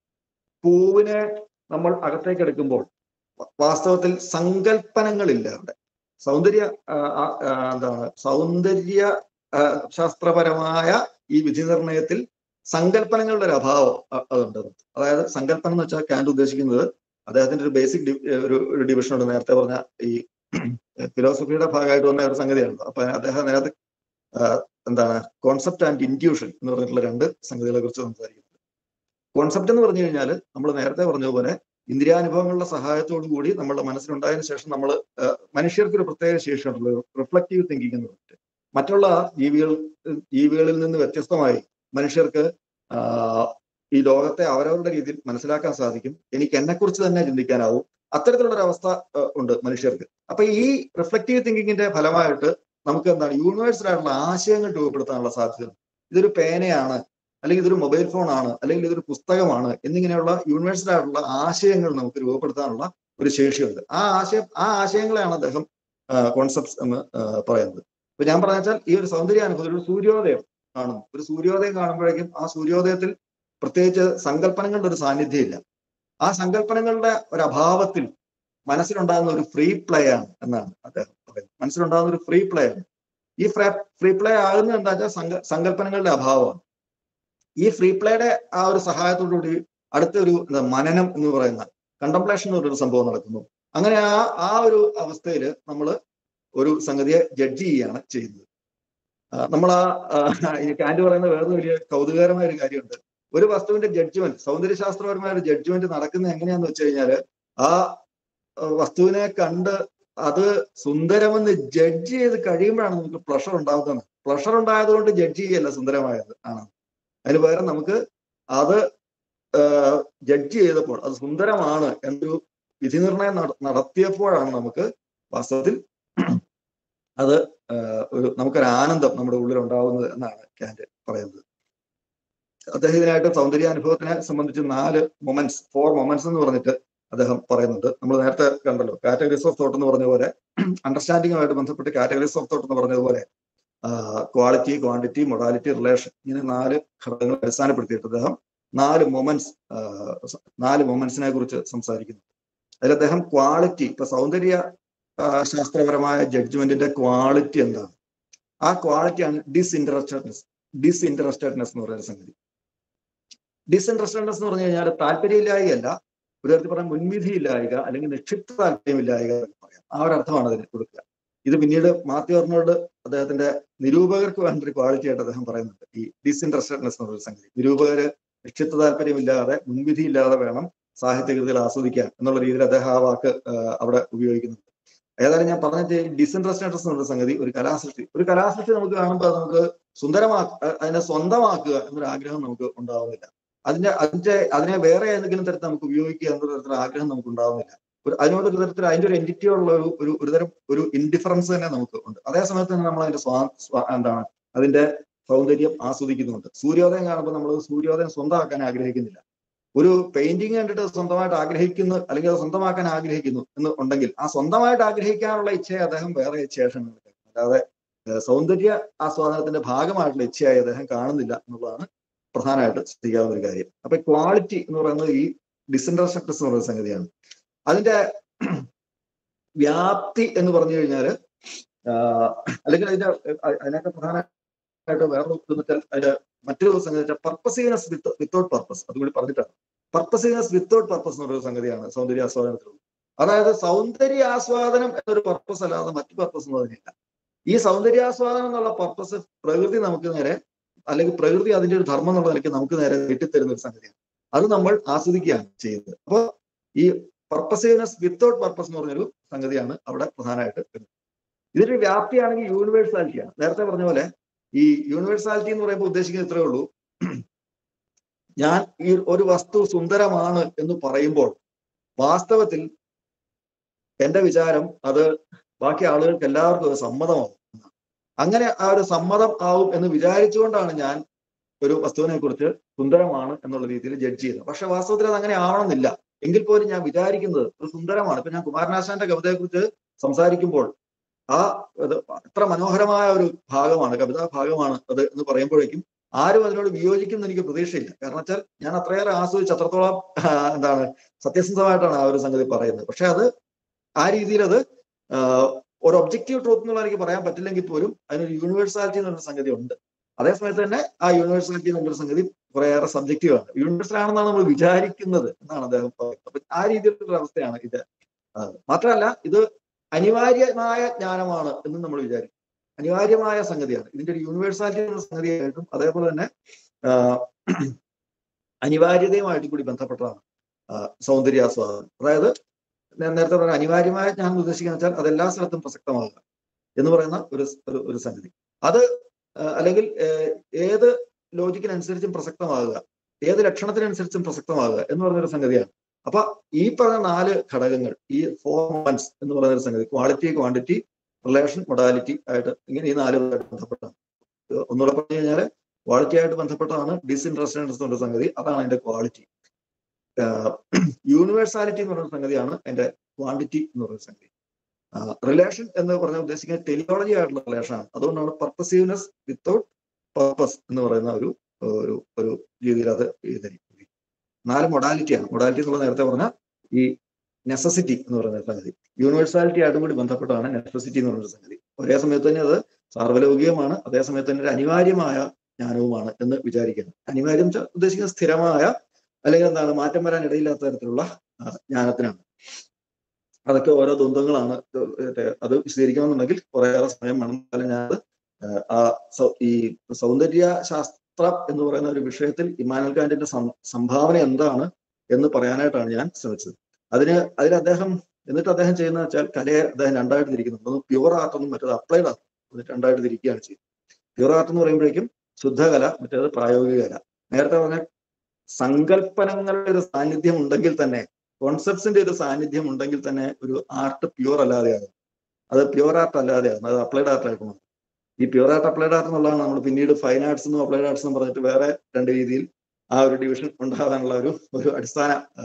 [SPEAKER 6] പൂവിനെ നമ്മൾ അകത്തേക്ക് എടുക്കുമ്പോൾ വ- വാസ്തവത്തിൽ സങ്കല്പനങ്ങളില്ല അവിടെ സൗന്ദര്യ ആ, ആ, ആ, എന്താണ് സൗന്ദര്യ ആ, ശാസ്ത്രപരമായ ഈ വിധി നിർണയത്തിൽ സങ്കല്പനങ്ങളുടെ ഒരു അഭാവം അ- അതുണ്ട് അതായത് സങ്കല്പനം എന്ന് വെച്ചാൽ കാന്റ് ഉദ്ദേശിക്കുന്നത് അദ്ദേഹത്തിന്റെ ഒരു ബേസിക് ഒരു ഒരു ഡിവിഷൻ ഉണ്ട് നേരത്തെ പറഞ്ഞ ഈ ഫിലോസഫിയുടെ ഭാഗമായിട്ട് വന്ന ഒരു സംഗതിയാണ് അപ്പൊ അദ്ദേഹം നേരത്തെ ആ, എന്താണ് കോൺസെപ്റ്റ് ആൻഡ് ഇൻറ്റ്യൂഷൻ എന്ന് പറഞ്ഞിട്ടുള്ള രണ്ട് സംഗതികളെ കുറിച്ച് സംസാരിക്കുന്നത് കോൺസെപ്റ്റ് എന്ന് പറഞ്ഞു കഴിഞ്ഞാൽ നമ്മൾ നേരത്തെ പറഞ്ഞതുപോലെ ഇന്ദ്രിയാനുഭവങ്ങളുടെ സഹായത്തോടു കൂടി നമ്മുടെ മനസ്സിലുണ്ടായതിനു ശേഷം നമ്മൾ മനുഷ്യർക്ക് ഒരു പ്രത്യേക ശേഷിയുണ്ടല്ലോ റിഫ്ലക്റ്റീവ് തിങ്കിങ് എന്ന് പറഞ്ഞിട്ട് മറ്റുള്ള ജീവികൾ ജീവികളിൽ നിന്ന് വ്യത്യസ്തമായി മനുഷ്യർക്ക് ആ, ഈ ലോകത്തെ അവരവരുടെ രീതിയിൽ മനസ്സിലാക്കാൻ സാധിക്കും എനിക്ക് എന്നെക്കുറിച്ച് തന്നെ ചിന്തിക്കാനാവും അത്തരത്തിലുള്ള ഒരു അവസ്ഥ ആ, ഉണ്ട് മനുഷ്യർക്ക് അപ്പൊ ഈ റിഫ്ലക്റ്റീവ് തിങ്കിങ്ങിന്റെ ഫലമായിട്ട് നമുക്ക് എന്താണ് യൂണിവേഴ്സൽ ആയിട്ടുള്ള ആശയങ്ങൾ രൂപപ്പെടുത്താനുള്ള സാധ്യത ഇതൊരു പേനയാണ് അല്ലെങ്കിൽ ഇതൊരു മൊബൈൽ ഫോൺ ആണ് അല്ലെങ്കിൽ ഇതൊരു പുസ്തകമാണ് എന്നിങ്ങനെയുള്ള യൂണിവേഴ്സൽ ആയിട്ടുള്ള ആശയങ്ങൾ നമുക്ക് രൂപപ്പെടുത്താനുള്ള ഒരു ശേഷിയുണ്ട് ആ ആശയം ആ ആശയങ്ങളെയാണ് അദ്ദേഹം കോൺസെപ്റ്റ്സ് എന്ന് ആ, പറയുന്നത് ഇപ്പൊ ഞാൻ പറഞ്ഞ വെച്ചാൽ ഈ ഒരു സൗന്ദര്യാനുഭവത്തിൽ ഒരു സൂര്യോദയം കാണുന്നു ഒരു സൂര്യോദയം കാണുമ്പോഴേക്കും ആ സൂര്യോദയത്തിൽ പ്രത്യേകിച്ച് സങ്കല്പനങ്ങളുടെ ഒരു സാന്നിധ്യം ഇല്ല ആ സങ്കല്പനങ്ങളുടെ ഒരു അഭാവത്തിൽ മനസ്സിലുണ്ടാകുന്ന ഒരു ഫ്രീ പ്ലേ ആണ് എന്നാണ് അദ്ദേഹം പറയുന്നത് മനസ്സിലുണ്ടാകുന്ന ഒരു ഫ്രീ പ്ലേ ആണ് ഈ ഫ്രീ പ്ലേ ആകുന്നത് എന്താ വെച്ചാൽ സങ്ക സങ്കല്പനങ്ങളുടെ അഭാവമാണ് ഈ ഫ്രീ പ്ലേയുടെ ആ ഒരു സഹായത്തോടുകൂടി അടുത്തൊരു എന്താ മനനം എന്ന് പറയുന്ന കണ്ടംപ്ലേഷൻ എന്ന് പറയുന്ന സംഭവം നടക്കുന്നു അങ്ങനെ ആ ആ ഒരു അവസ്ഥയിൽ നമ്മൾ ഒരു സംഗതിയെ ജഡ്ജ് ചെയ്യുകയാണ് ചെയ്യുന്നത് നമ്മൾ ആ ആ, ഈ കാന്റ് പറയുന്ന വേറൊരു വലിയ കൗതുകകരമായ ഒരു കാര്യമുണ്ട് ഒരു വസ്തുവിന്റെ ജഡ്ജ്മെന്റ് സൗന്ദര്യശാസ്ത്രപരമായ ഒരു ജഡ്ജ്മെന്റ് നടക്കുന്നത് എങ്ങനെയാന്ന് വെച്ച് കഴിഞ്ഞാല് ആ ആ, വസ്തുവിനെ കണ്ട് അത് സുന്ദരമെന്ന് ജഡ്ജ് ചെയ്ത് കഴിയുമ്പോഴാണ് നമുക്ക് പ്ലഷർ ഉണ്ടാകുന്നത് പ്ലഷർ ഉണ്ടായതുകൊണ്ട് ജഡ്ജ് ചെയ്യല്ല സുന്ദരമായത് ആണ് അതിന് പകരം നമുക്ക് അത് ജഡ്ജ് ചെയ്തപ്പോൾ അത് സുന്ദരമാണ് എന്നൊരു വിധി നിർണയം നട- നടത്തിയപ്പോഴാണ് നമുക്ക് വാസ്തവത്തിൽ അത് ആ, ഒരു നമുക്കൊരു ആനന്ദം നമ്മുടെ ഉള്ളിൽ ഉണ്ടാവുന്നത് എന്നാണ് കാന്റ് പറയുന്നത് അദ്ദേഹം ഇതിനായിട്ട് സൗന്ദര്യാനുഭവത്തിനെ സംബന്ധിച്ച് നാല് മൊമെന്റ്സ് ഫോർ മൊമെന്റ്സ് എന്ന് പറഞ്ഞിട്ട് അദ്ദേഹം പറയുന്നുണ്ട് നമ്മൾ നേരത്തെ കണ്ടല്ലോ കാറ്റഗറീസ് ഓഫ് തോട്ട് എന്ന് പറഞ്ഞ പോലെ അണ്ടർസ്റ്റാൻഡിങ്ങുമായിട്ട് ബന്ധപ്പെട്ട് കാറ്റഗറീസ് ഓഫ് തോട്ട് എന്ന് പറഞ്ഞതുപോലെ ക്വാളിറ്റി ക്വാണ്ടിറ്റി മൊഡാലിറ്റി റിലേഷൻ ഇങ്ങനെ നാല് ഘടകങ്ങൾ അടിസ്ഥാനപ്പെടുത്തിയിട്ട് അദ്ദേഹം നാല് മൊമെന്റ്സ് നാല് മൊമെന്റ്സിനെ കുറിച്ച് സംസാരിക്കുന്നു അതിൽ അദ്ദേഹം ക്വാളിറ്റി ഇപ്പൊ സൗന്ദര്യ ആ, ശാസ്ത്രപരമായ ജഡ്ജ്മെന്റിന്റെ ക്വാളിറ്റി എന്താണ് ആ ക്വാളിറ്റിയാണ് ഡിസ്ഇൻട്രസ്റ്റഡ്നെസ് ഡിസ്ഇൻട്രസ്റ്റഡ്നെസ് എന്ന് പറയുന്ന സംഗതി ഡിസ്ഇൻട്രസ്റ്റഡ്നെസ് എന്ന് പറഞ്ഞു കഴിഞ്ഞാൽ താല്പര്യമില്ലായകയല്ല ഒരു തരത്തിൽ പറയാൻ മുൻവിധിയില്ലായക അല്ലെങ്കിൽ നിക്ഷിപ്ത താല്പര്യമില്ലായക എന്ന് പറയാം ആ ഒരു അർത്ഥമാണ് അതിന് കൊടുക്കുക ഇത് പിന്നീട് മാത്യു അർണോൾഡ് അദ്ദേഹത്തിന്റെ നിരൂപകർക്ക് വേണ്ട ഒരു ക്വാളിറ്റി ആയിട്ട് അദ്ദേഹം പറയുന്നുണ്ട് ഈ ഡിസ്ഇൻട്രസ്റ്റഡ്നെസ് എന്ന് പറയുന്ന സംഗതി നിരൂപകര് നിക്ഷിപ്ത താല്പര്യമില്ലാതെ മുൻവിധിയില്ലാതെ വേണം സാഹിത്യകൃതികൾ ആസ്വദിക്കാൻ എന്നുള്ള രീതിയിൽ അദ്ദേഹം ആ വാക്ക് ആ, അവിടെ ഉപയോഗിക്കുന്നുണ്ട് ഏതായാലും ഞാൻ പറഞ്ഞ ഡിസിൻട്രസ്റ്റേറ്റസ് എന്നുള്ള സംഗതി ഒരു കലാസൃഷ്ടി ഒരു കലാസൃഷ്ടി നമുക്ക് കാണുമ്പോൾ അത് നമുക്ക് സുന്ദരമാക്കുക അതിനെ സ്വന്തമാക്കുക എന്നൊരു ആഗ്രഹം നമുക്ക് ഉണ്ടാവുന്നില്ല അതിന്റെ അതിന്റെ അതിനെ വേറെ ഏതെങ്കിലും തരത്തിൽ നമുക്ക് ഉപയോഗിക്കുക എന്നൊരു തരത്തിലുള്ള ആഗ്രഹം നമുക്ക് ഉണ്ടാവുന്നില്ല ഒരു അതിനോട് ഒരു തരത്തിൽ അതിന്റെ ഒരു എൻറ്റിറ്റിയോടുള്ള ഒരു ഒരു ഒരുതരം ഒരു ഇൻഡിഫറൻസ് തന്നെ നമുക്ക് ഉണ്ട് അതേ സമയത്ത് തന്നെ നമ്മൾ അതിന്റെ സ്വാ സ്വാ- എന്താണ് അതിന്റെ സൗന്ദര്യം ആസ്വദിക്കുന്നുണ്ട് സൂര്യോദയം കാണുമ്പോൾ നമ്മൾ സൂര്യോദയം സ്വന്തമാക്കാൻ ആഗ്രഹിക്കുന്നില്ല ഒരു പെയിന്റിങ് കണ്ടിട്ട് സ്വന്തമായിട്ട് ആഗ്രഹിക്കുന്നു അല്ലെങ്കിൽ അത് സ്വന്തമാക്കാൻ ആഗ്രഹിക്കുന്നു എന്ന് ഉണ്ടെങ്കിൽ ആ സ്വന്തമായിട്ട് ആഗ്രഹിക്കാനുള്ള ഇച്ഛയെ അദ്ദേഹം വേറെ ഇച്ഛയായിട്ടാണ് എടുക്കുന്നത് അല്ലാതെ ഏഹ്, സൗന്ദര്യ ആസ്വാദനത്തിന്റെ ഭാഗമായിട്ടുള്ള ഇച്ഛയായി അദ്ദേഹം കാണുന്നില്ല എന്നുള്ളതാണ് പ്രധാനമായിട്ട് ശ്രദ്ധിക്കാവുന്ന ഒരു കാര്യം അപ്പൊ ക്വാളിറ്റി എന്ന് പറയുന്നത് ഈ ഡിസിൻട്രസ്ട്രക്ടസ് എന്ന് പറയുന്ന സംഗതിയാണ് അതിന്റെ വ്യാപ്തി എന്ന് പറഞ്ഞു കഴിഞ്ഞാല് ആഹ്, അല്ലെങ്കിൽ അതിന്റെ അഹ് അതിനൊക്കെ പ്രധാനമായിട്ട് വേറൊരു ഇത് വെച്ചാൽ അതിന്റെ മറ്റൊരു സംഗതി വെച്ചാൽ പർപ്പസീവ്നെസ് വിത്ത് വിത്തൗട്ട് പർപ്പസ് അതുകൂടി പറഞ്ഞിട്ടാണ് പർപ്പസീവ്നെസ് വിത്തൗട്ട് പർപ്പസ് എന്ന് പറയുന്ന സംഗതിയാണ് സൗന്ദര്യ ആസ്വാദനത്തിലുള്ളത് അതായത് സൗന്ദര്യ ആസ്വാദനം എന്നൊരു പർപ്പസ് അല്ലാതെ മറ്റു പർപ്പസ് ഒന്നും അതിനില്ല ഈ സൗന്ദര്യാസ്വാദനം എന്നുള്ള പർപ്പസ് പ്രകൃതി നമുക്ക് നേരെ അല്ലെങ്കിൽ പ്രകൃതി അതിന്റെ ഒരു ധർമ്മം എന്നുള്ള നിലയ്ക്ക് നമുക്ക് നേരെ കിട്ടിത്തരുന്ന ഒരു സംഗതിയാണ് അത് നമ്മൾ ആസ്വദിക്കുകയാണ് ചെയ്യുന്നത് അപ്പോൾ ഈ പർപ്പസീവ്നെസ് വിത്തൗട്ട് പർപ്പസ് എന്ന് പറഞ്ഞൊരു സംഗതിയാണ് അവിടെ പ്രധാനമായിട്ട് വരുന്നത് ഇതിന്റെ ഒരു വ്യാപ്തിയാണെങ്കിൽ യൂണിവേഴ്സാലിറ്റിയാണ് നേരത്തെ പറഞ്ഞ പോലെ ഈ യൂണിവേഴ്സാലിറ്റി എന്ന് പറയുമ്പോൾ ഉദ്ദേശിക്കുന്നത് ഇത്രയേ ഉള്ളൂ ഞാൻ ഈ ഒരു വസ്തു സുന്ദരമാണ് എന്ന് പറയുമ്പോൾ വാസ്തവത്തിൽ എന്റെ വിചാരം അത് ബാക്കി ആളുകൾക്ക് എല്ലാവർക്കും അത് സമ്മതമാവും അങ്ങനെ ആ ഒരു സമ്മതം ആവും എന്ന് വിചാരിച്ചുകൊണ്ടാണ് ഞാൻ ഒരു വസ്തുവിനെ കുറിച്ച് സുന്ദരമാണ് എന്നുള്ള രീതിയിൽ ജഡ്ജ് ചെയ്യുന്നത് പക്ഷെ വാസ്തവത്തിൽ അത് അങ്ങനെ ആവണമെന്നില്ല എങ്കിൽ പോലും ഞാൻ വിചാരിക്കുന്നത് ഒരു സുന്ദരമാണ് ഇപ്പൊ ഞാൻ കുമാരനാശാന്റെ കവിതയെ കുറിച്ച് സംസാരിക്കുമ്പോൾ ആ അത് എത്ര മനോഹരമായ ഒരു ഭാഗമാണ് കവിതാ ഭാഗമാണ് അത് എന്ന് പറയുമ്പോഴേക്കും ആരും അതിനോട് വിയോജിക്കുമെന്ന് എനിക്ക് പ്രതീക്ഷയില്ല കാരണം വെച്ചാൽ ഞാൻ അത്രയേറെ ആസ്വദിച്ച് അത്രത്തോളം ആ, എന്താണ് സത്യസന്ധമായിട്ടാണ് ആ ഒരു സംഗതി പറയുന്നത് പക്ഷെ അത് ആ രീതിയിൽ അത് ആ, ഒരു ഒബ്ജക്റ്റീവ് ട്രൂത്ത് എന്നുള്ള എനിക്ക് പറയാൻ പറ്റില്ലെങ്കിൽ പോലും അതിനൊരു യൂണിവേഴ്സാലിറ്റി എന്നൊരു സംഗതി ഉണ്ട് അതേസമയത്ത് തന്നെ ആ യൂണിവേഴ്സാലിറ്റി എന്നുള്ളൊരു സംഗതി കുറേയേറെ സബ്ജക്റ്റീവ് ആണ് യൂണിവേഴ്സൽ ആണെന്നാണ് നമ്മൾ വിചാരിക്കുന്നത് എന്നാണ് അദ്ദേഹം പറയുന്നത് അപ്പൊ ആ രീതിയിലുള്ള അവസ്ഥയാണ് ഇത് ആ, മാത്രമല്ല ഇത് അനിവാര്യമായ ജ്ഞാനമാണ് എന്ന് നമ്മൾ വിചാരിക്കും അനിവാര്യമായ സംഗതിയാണ് ഇതിന്റെ ഒരു യൂണിവേഴ്സാലിറ്റി എന്ന സംഗതിയായിട്ടും അതേപോലെ തന്നെ ആ, അനിവാര്യതയുമായിട്ട് കൂടി ബന്ധപ്പെട്ടതാണ് ആ, സൗന്ദര്യാസ്വാദനം അതായത് ഞാൻ നേരത്തെ പറഞ്ഞ അനിവാര്യമായ ജ്ഞാനം ഉദ്ദേശിക്കുന്ന വെച്ചാൽ അത് എല്ലാ സ്ഥലത്തും പ്രസക്തമാകുക എന്ന് പറയുന്ന ഒരു ഒരു- ഒരു സംഗതി അത് ആ, അല്ലെങ്കിൽ ഏർ, ഏത് ലോജിക്കിനനുസരിച്ചും പ്രസക്തമാകുക ഏത് ലക്ഷണത്തിനനുസരിച്ചും പ്രസക്തമാകുക എന്ന് പറയുന്ന ഒരു സംഗതിയാണ് അപ്പൊ ഈ പറഞ്ഞ നാല് ഘടകങ്ങൾ ഈ ഫോർ മന്ത്സ് എന്ന് പറയുന്ന ഒരു സംഗതി ക്വാളിറ്റി ക്വാണ്ടിറ്റി റിലേഷൻ മൊഡാലിറ്റി ആയിട്ട് ഇങ്ങനെ ഈ നാല് ഇതുമായിട്ട് ബന്ധപ്പെട്ടാണ് ഏർ ഒന്നുകൂടെ പറഞ്ഞു കഴിഞ്ഞാൽ ക്വാളിറ്റി ആയിട്ട് ബന്ധപ്പെട്ടതാണ് ഡിസ്ഇൻട്രസ്റ്റഡ് എന്നുള്ള സംഗതി അതാണ് അതിന്റെ ക്വാളിറ്റി യൂണിവേഴ്സാലിറ്റി എന്ന് പറയുന്ന സംഗതിയാണ് അതിന്റെ ക്വാണ്ടിറ്റി എന്ന് പറയുന്ന സംഗതി റിലേഷൻ എന്ന് പറഞ്ഞ ഉദ്ദേശിക്കുന്നത് ടെലിയോളജി ആയിട്ടുള്ള റിലേഷൻ ആണ് അതുകൊണ്ടാണ് പർപ്പസീവ്നെസ് വിത്തൗട്ട് പർപ്പസ് എന്ന് പറയുന്ന ഒരു ഒരു ഒരു രീതിയിൽ അത് എഴുതിയിരിക്കുന്നത് നാല് മൊഡാലിറ്റിയാണ് മൊഡാലിറ്റി എന്നുള്ളത് നേരത്തെ പറഞ്ഞ ഈ നെസസിറ്റി എന്ന് പറയുന്ന സംഗതി യൂണിവേഴ്സാലിറ്റി ആയിട്ടും കൂടി ബന്ധപ്പെട്ടാണ് നെസസിറ്റി എന്ന് പറയുന്ന സംഗതി ഒരേ സമയത്ത് തന്നെ അത് സാർവലൗകികമാണ് അതേ സമയത്ത് തന്നെ ഒരു അനിവാര്യമായ ജ്ഞാനവുമാണ് എന്ന് വിചാരിക്കുന്നത് അനിവാര്യം വെച്ചാൽ ഉദ്ദേശിക്കുന്നത് സ്ഥിരമായ അല്ലെങ്കിൽ എന്താണ് മാറ്റം വരാൻ ഇടയില്ലാത്ത തരത്തിലുള്ള ആ, ജ്ഞാനത്തിനാണ് അതൊക്കെ ഓരോ ദ്വന്ദ്ങ്ങളാണ് ഇത് അത് വിശദീകരിക്കണമെന്നുണ്ടെങ്കിൽ കുറേയേറെ സമയം വേണം എന്നാലും ഞാനത് ആ, ആ സൗ- ഈ സൗന്ദര്യ ശാസ്ത്രം എന്ന് പറയുന്ന ഒരു വിഷയത്തിൽ ഇമാനുൽ കാന്റിന്റെ സം- സംഭാവന എന്താണ് എന്ന് പറയാനായിട്ടാണ് ഞാൻ ശ്രമിച്ചത് അതിന് അതിൽ അദ്ദേഹം എന്നിട്ട് അദ്ദേഹം ചെയ്യുന്ന വെച്ചാൽ കലയെ അദ്ദേഹം രണ്ടായിട്ട് തിരിക്കുന്നുണ്ട് ഒന്ന് പ്യുവർ ആർട്ട് എന്നും മറ്റേത് അപ്ലൈഡ് ആർട്ട് എന്നിട്ട് രണ്ടായിട്ട് തിരിക്കുകയാണ് ചെയ്യുന്നത് പ്യുവർ ആർട്ട് എന്ന് പറയുമ്പോഴേക്കും ശുദ്ധകല മറ്റേത് പ്രായോഗിക കല നേരത്തെ പറഞ്ഞ സങ്കല്പനങ്ങളുടെ ഒരു സാന്നിധ്യം ഉണ്ടെങ്കിൽ തന്നെ കോൺസെപ്റ്റ്സിന്റെ ഒരു സാന്നിധ്യം ഉണ്ടെങ്കിൽ തന്നെ ഒരു ആർട്ട് പ്യുവർ അല്ലാതെയാണ് അത് പ്യുവർ ആർട്ട് അല്ലാതെയാണ് അത് അപ്ലൈഡ് ആർട്ട് ആയിട്ട് മാറും ഈ പ്യുവർ ആർട്ട് അപ്ലൈഡ് ആർട്ട് എന്നുള്ളതാണ് നമ്മൾ പിന്നീട് ഫൈൻ ആർട്സ് എന്നും അപ്ലൈഡ് ആർട്സ് എന്നും പറഞ്ഞിട്ട് വേറെ രണ്ട് രീതിയിൽ ആ ഒരു ഡിവിഷൻ ഉണ്ടാകാനുള്ള ഒരു ഒരു അടിസ്ഥാന ആ,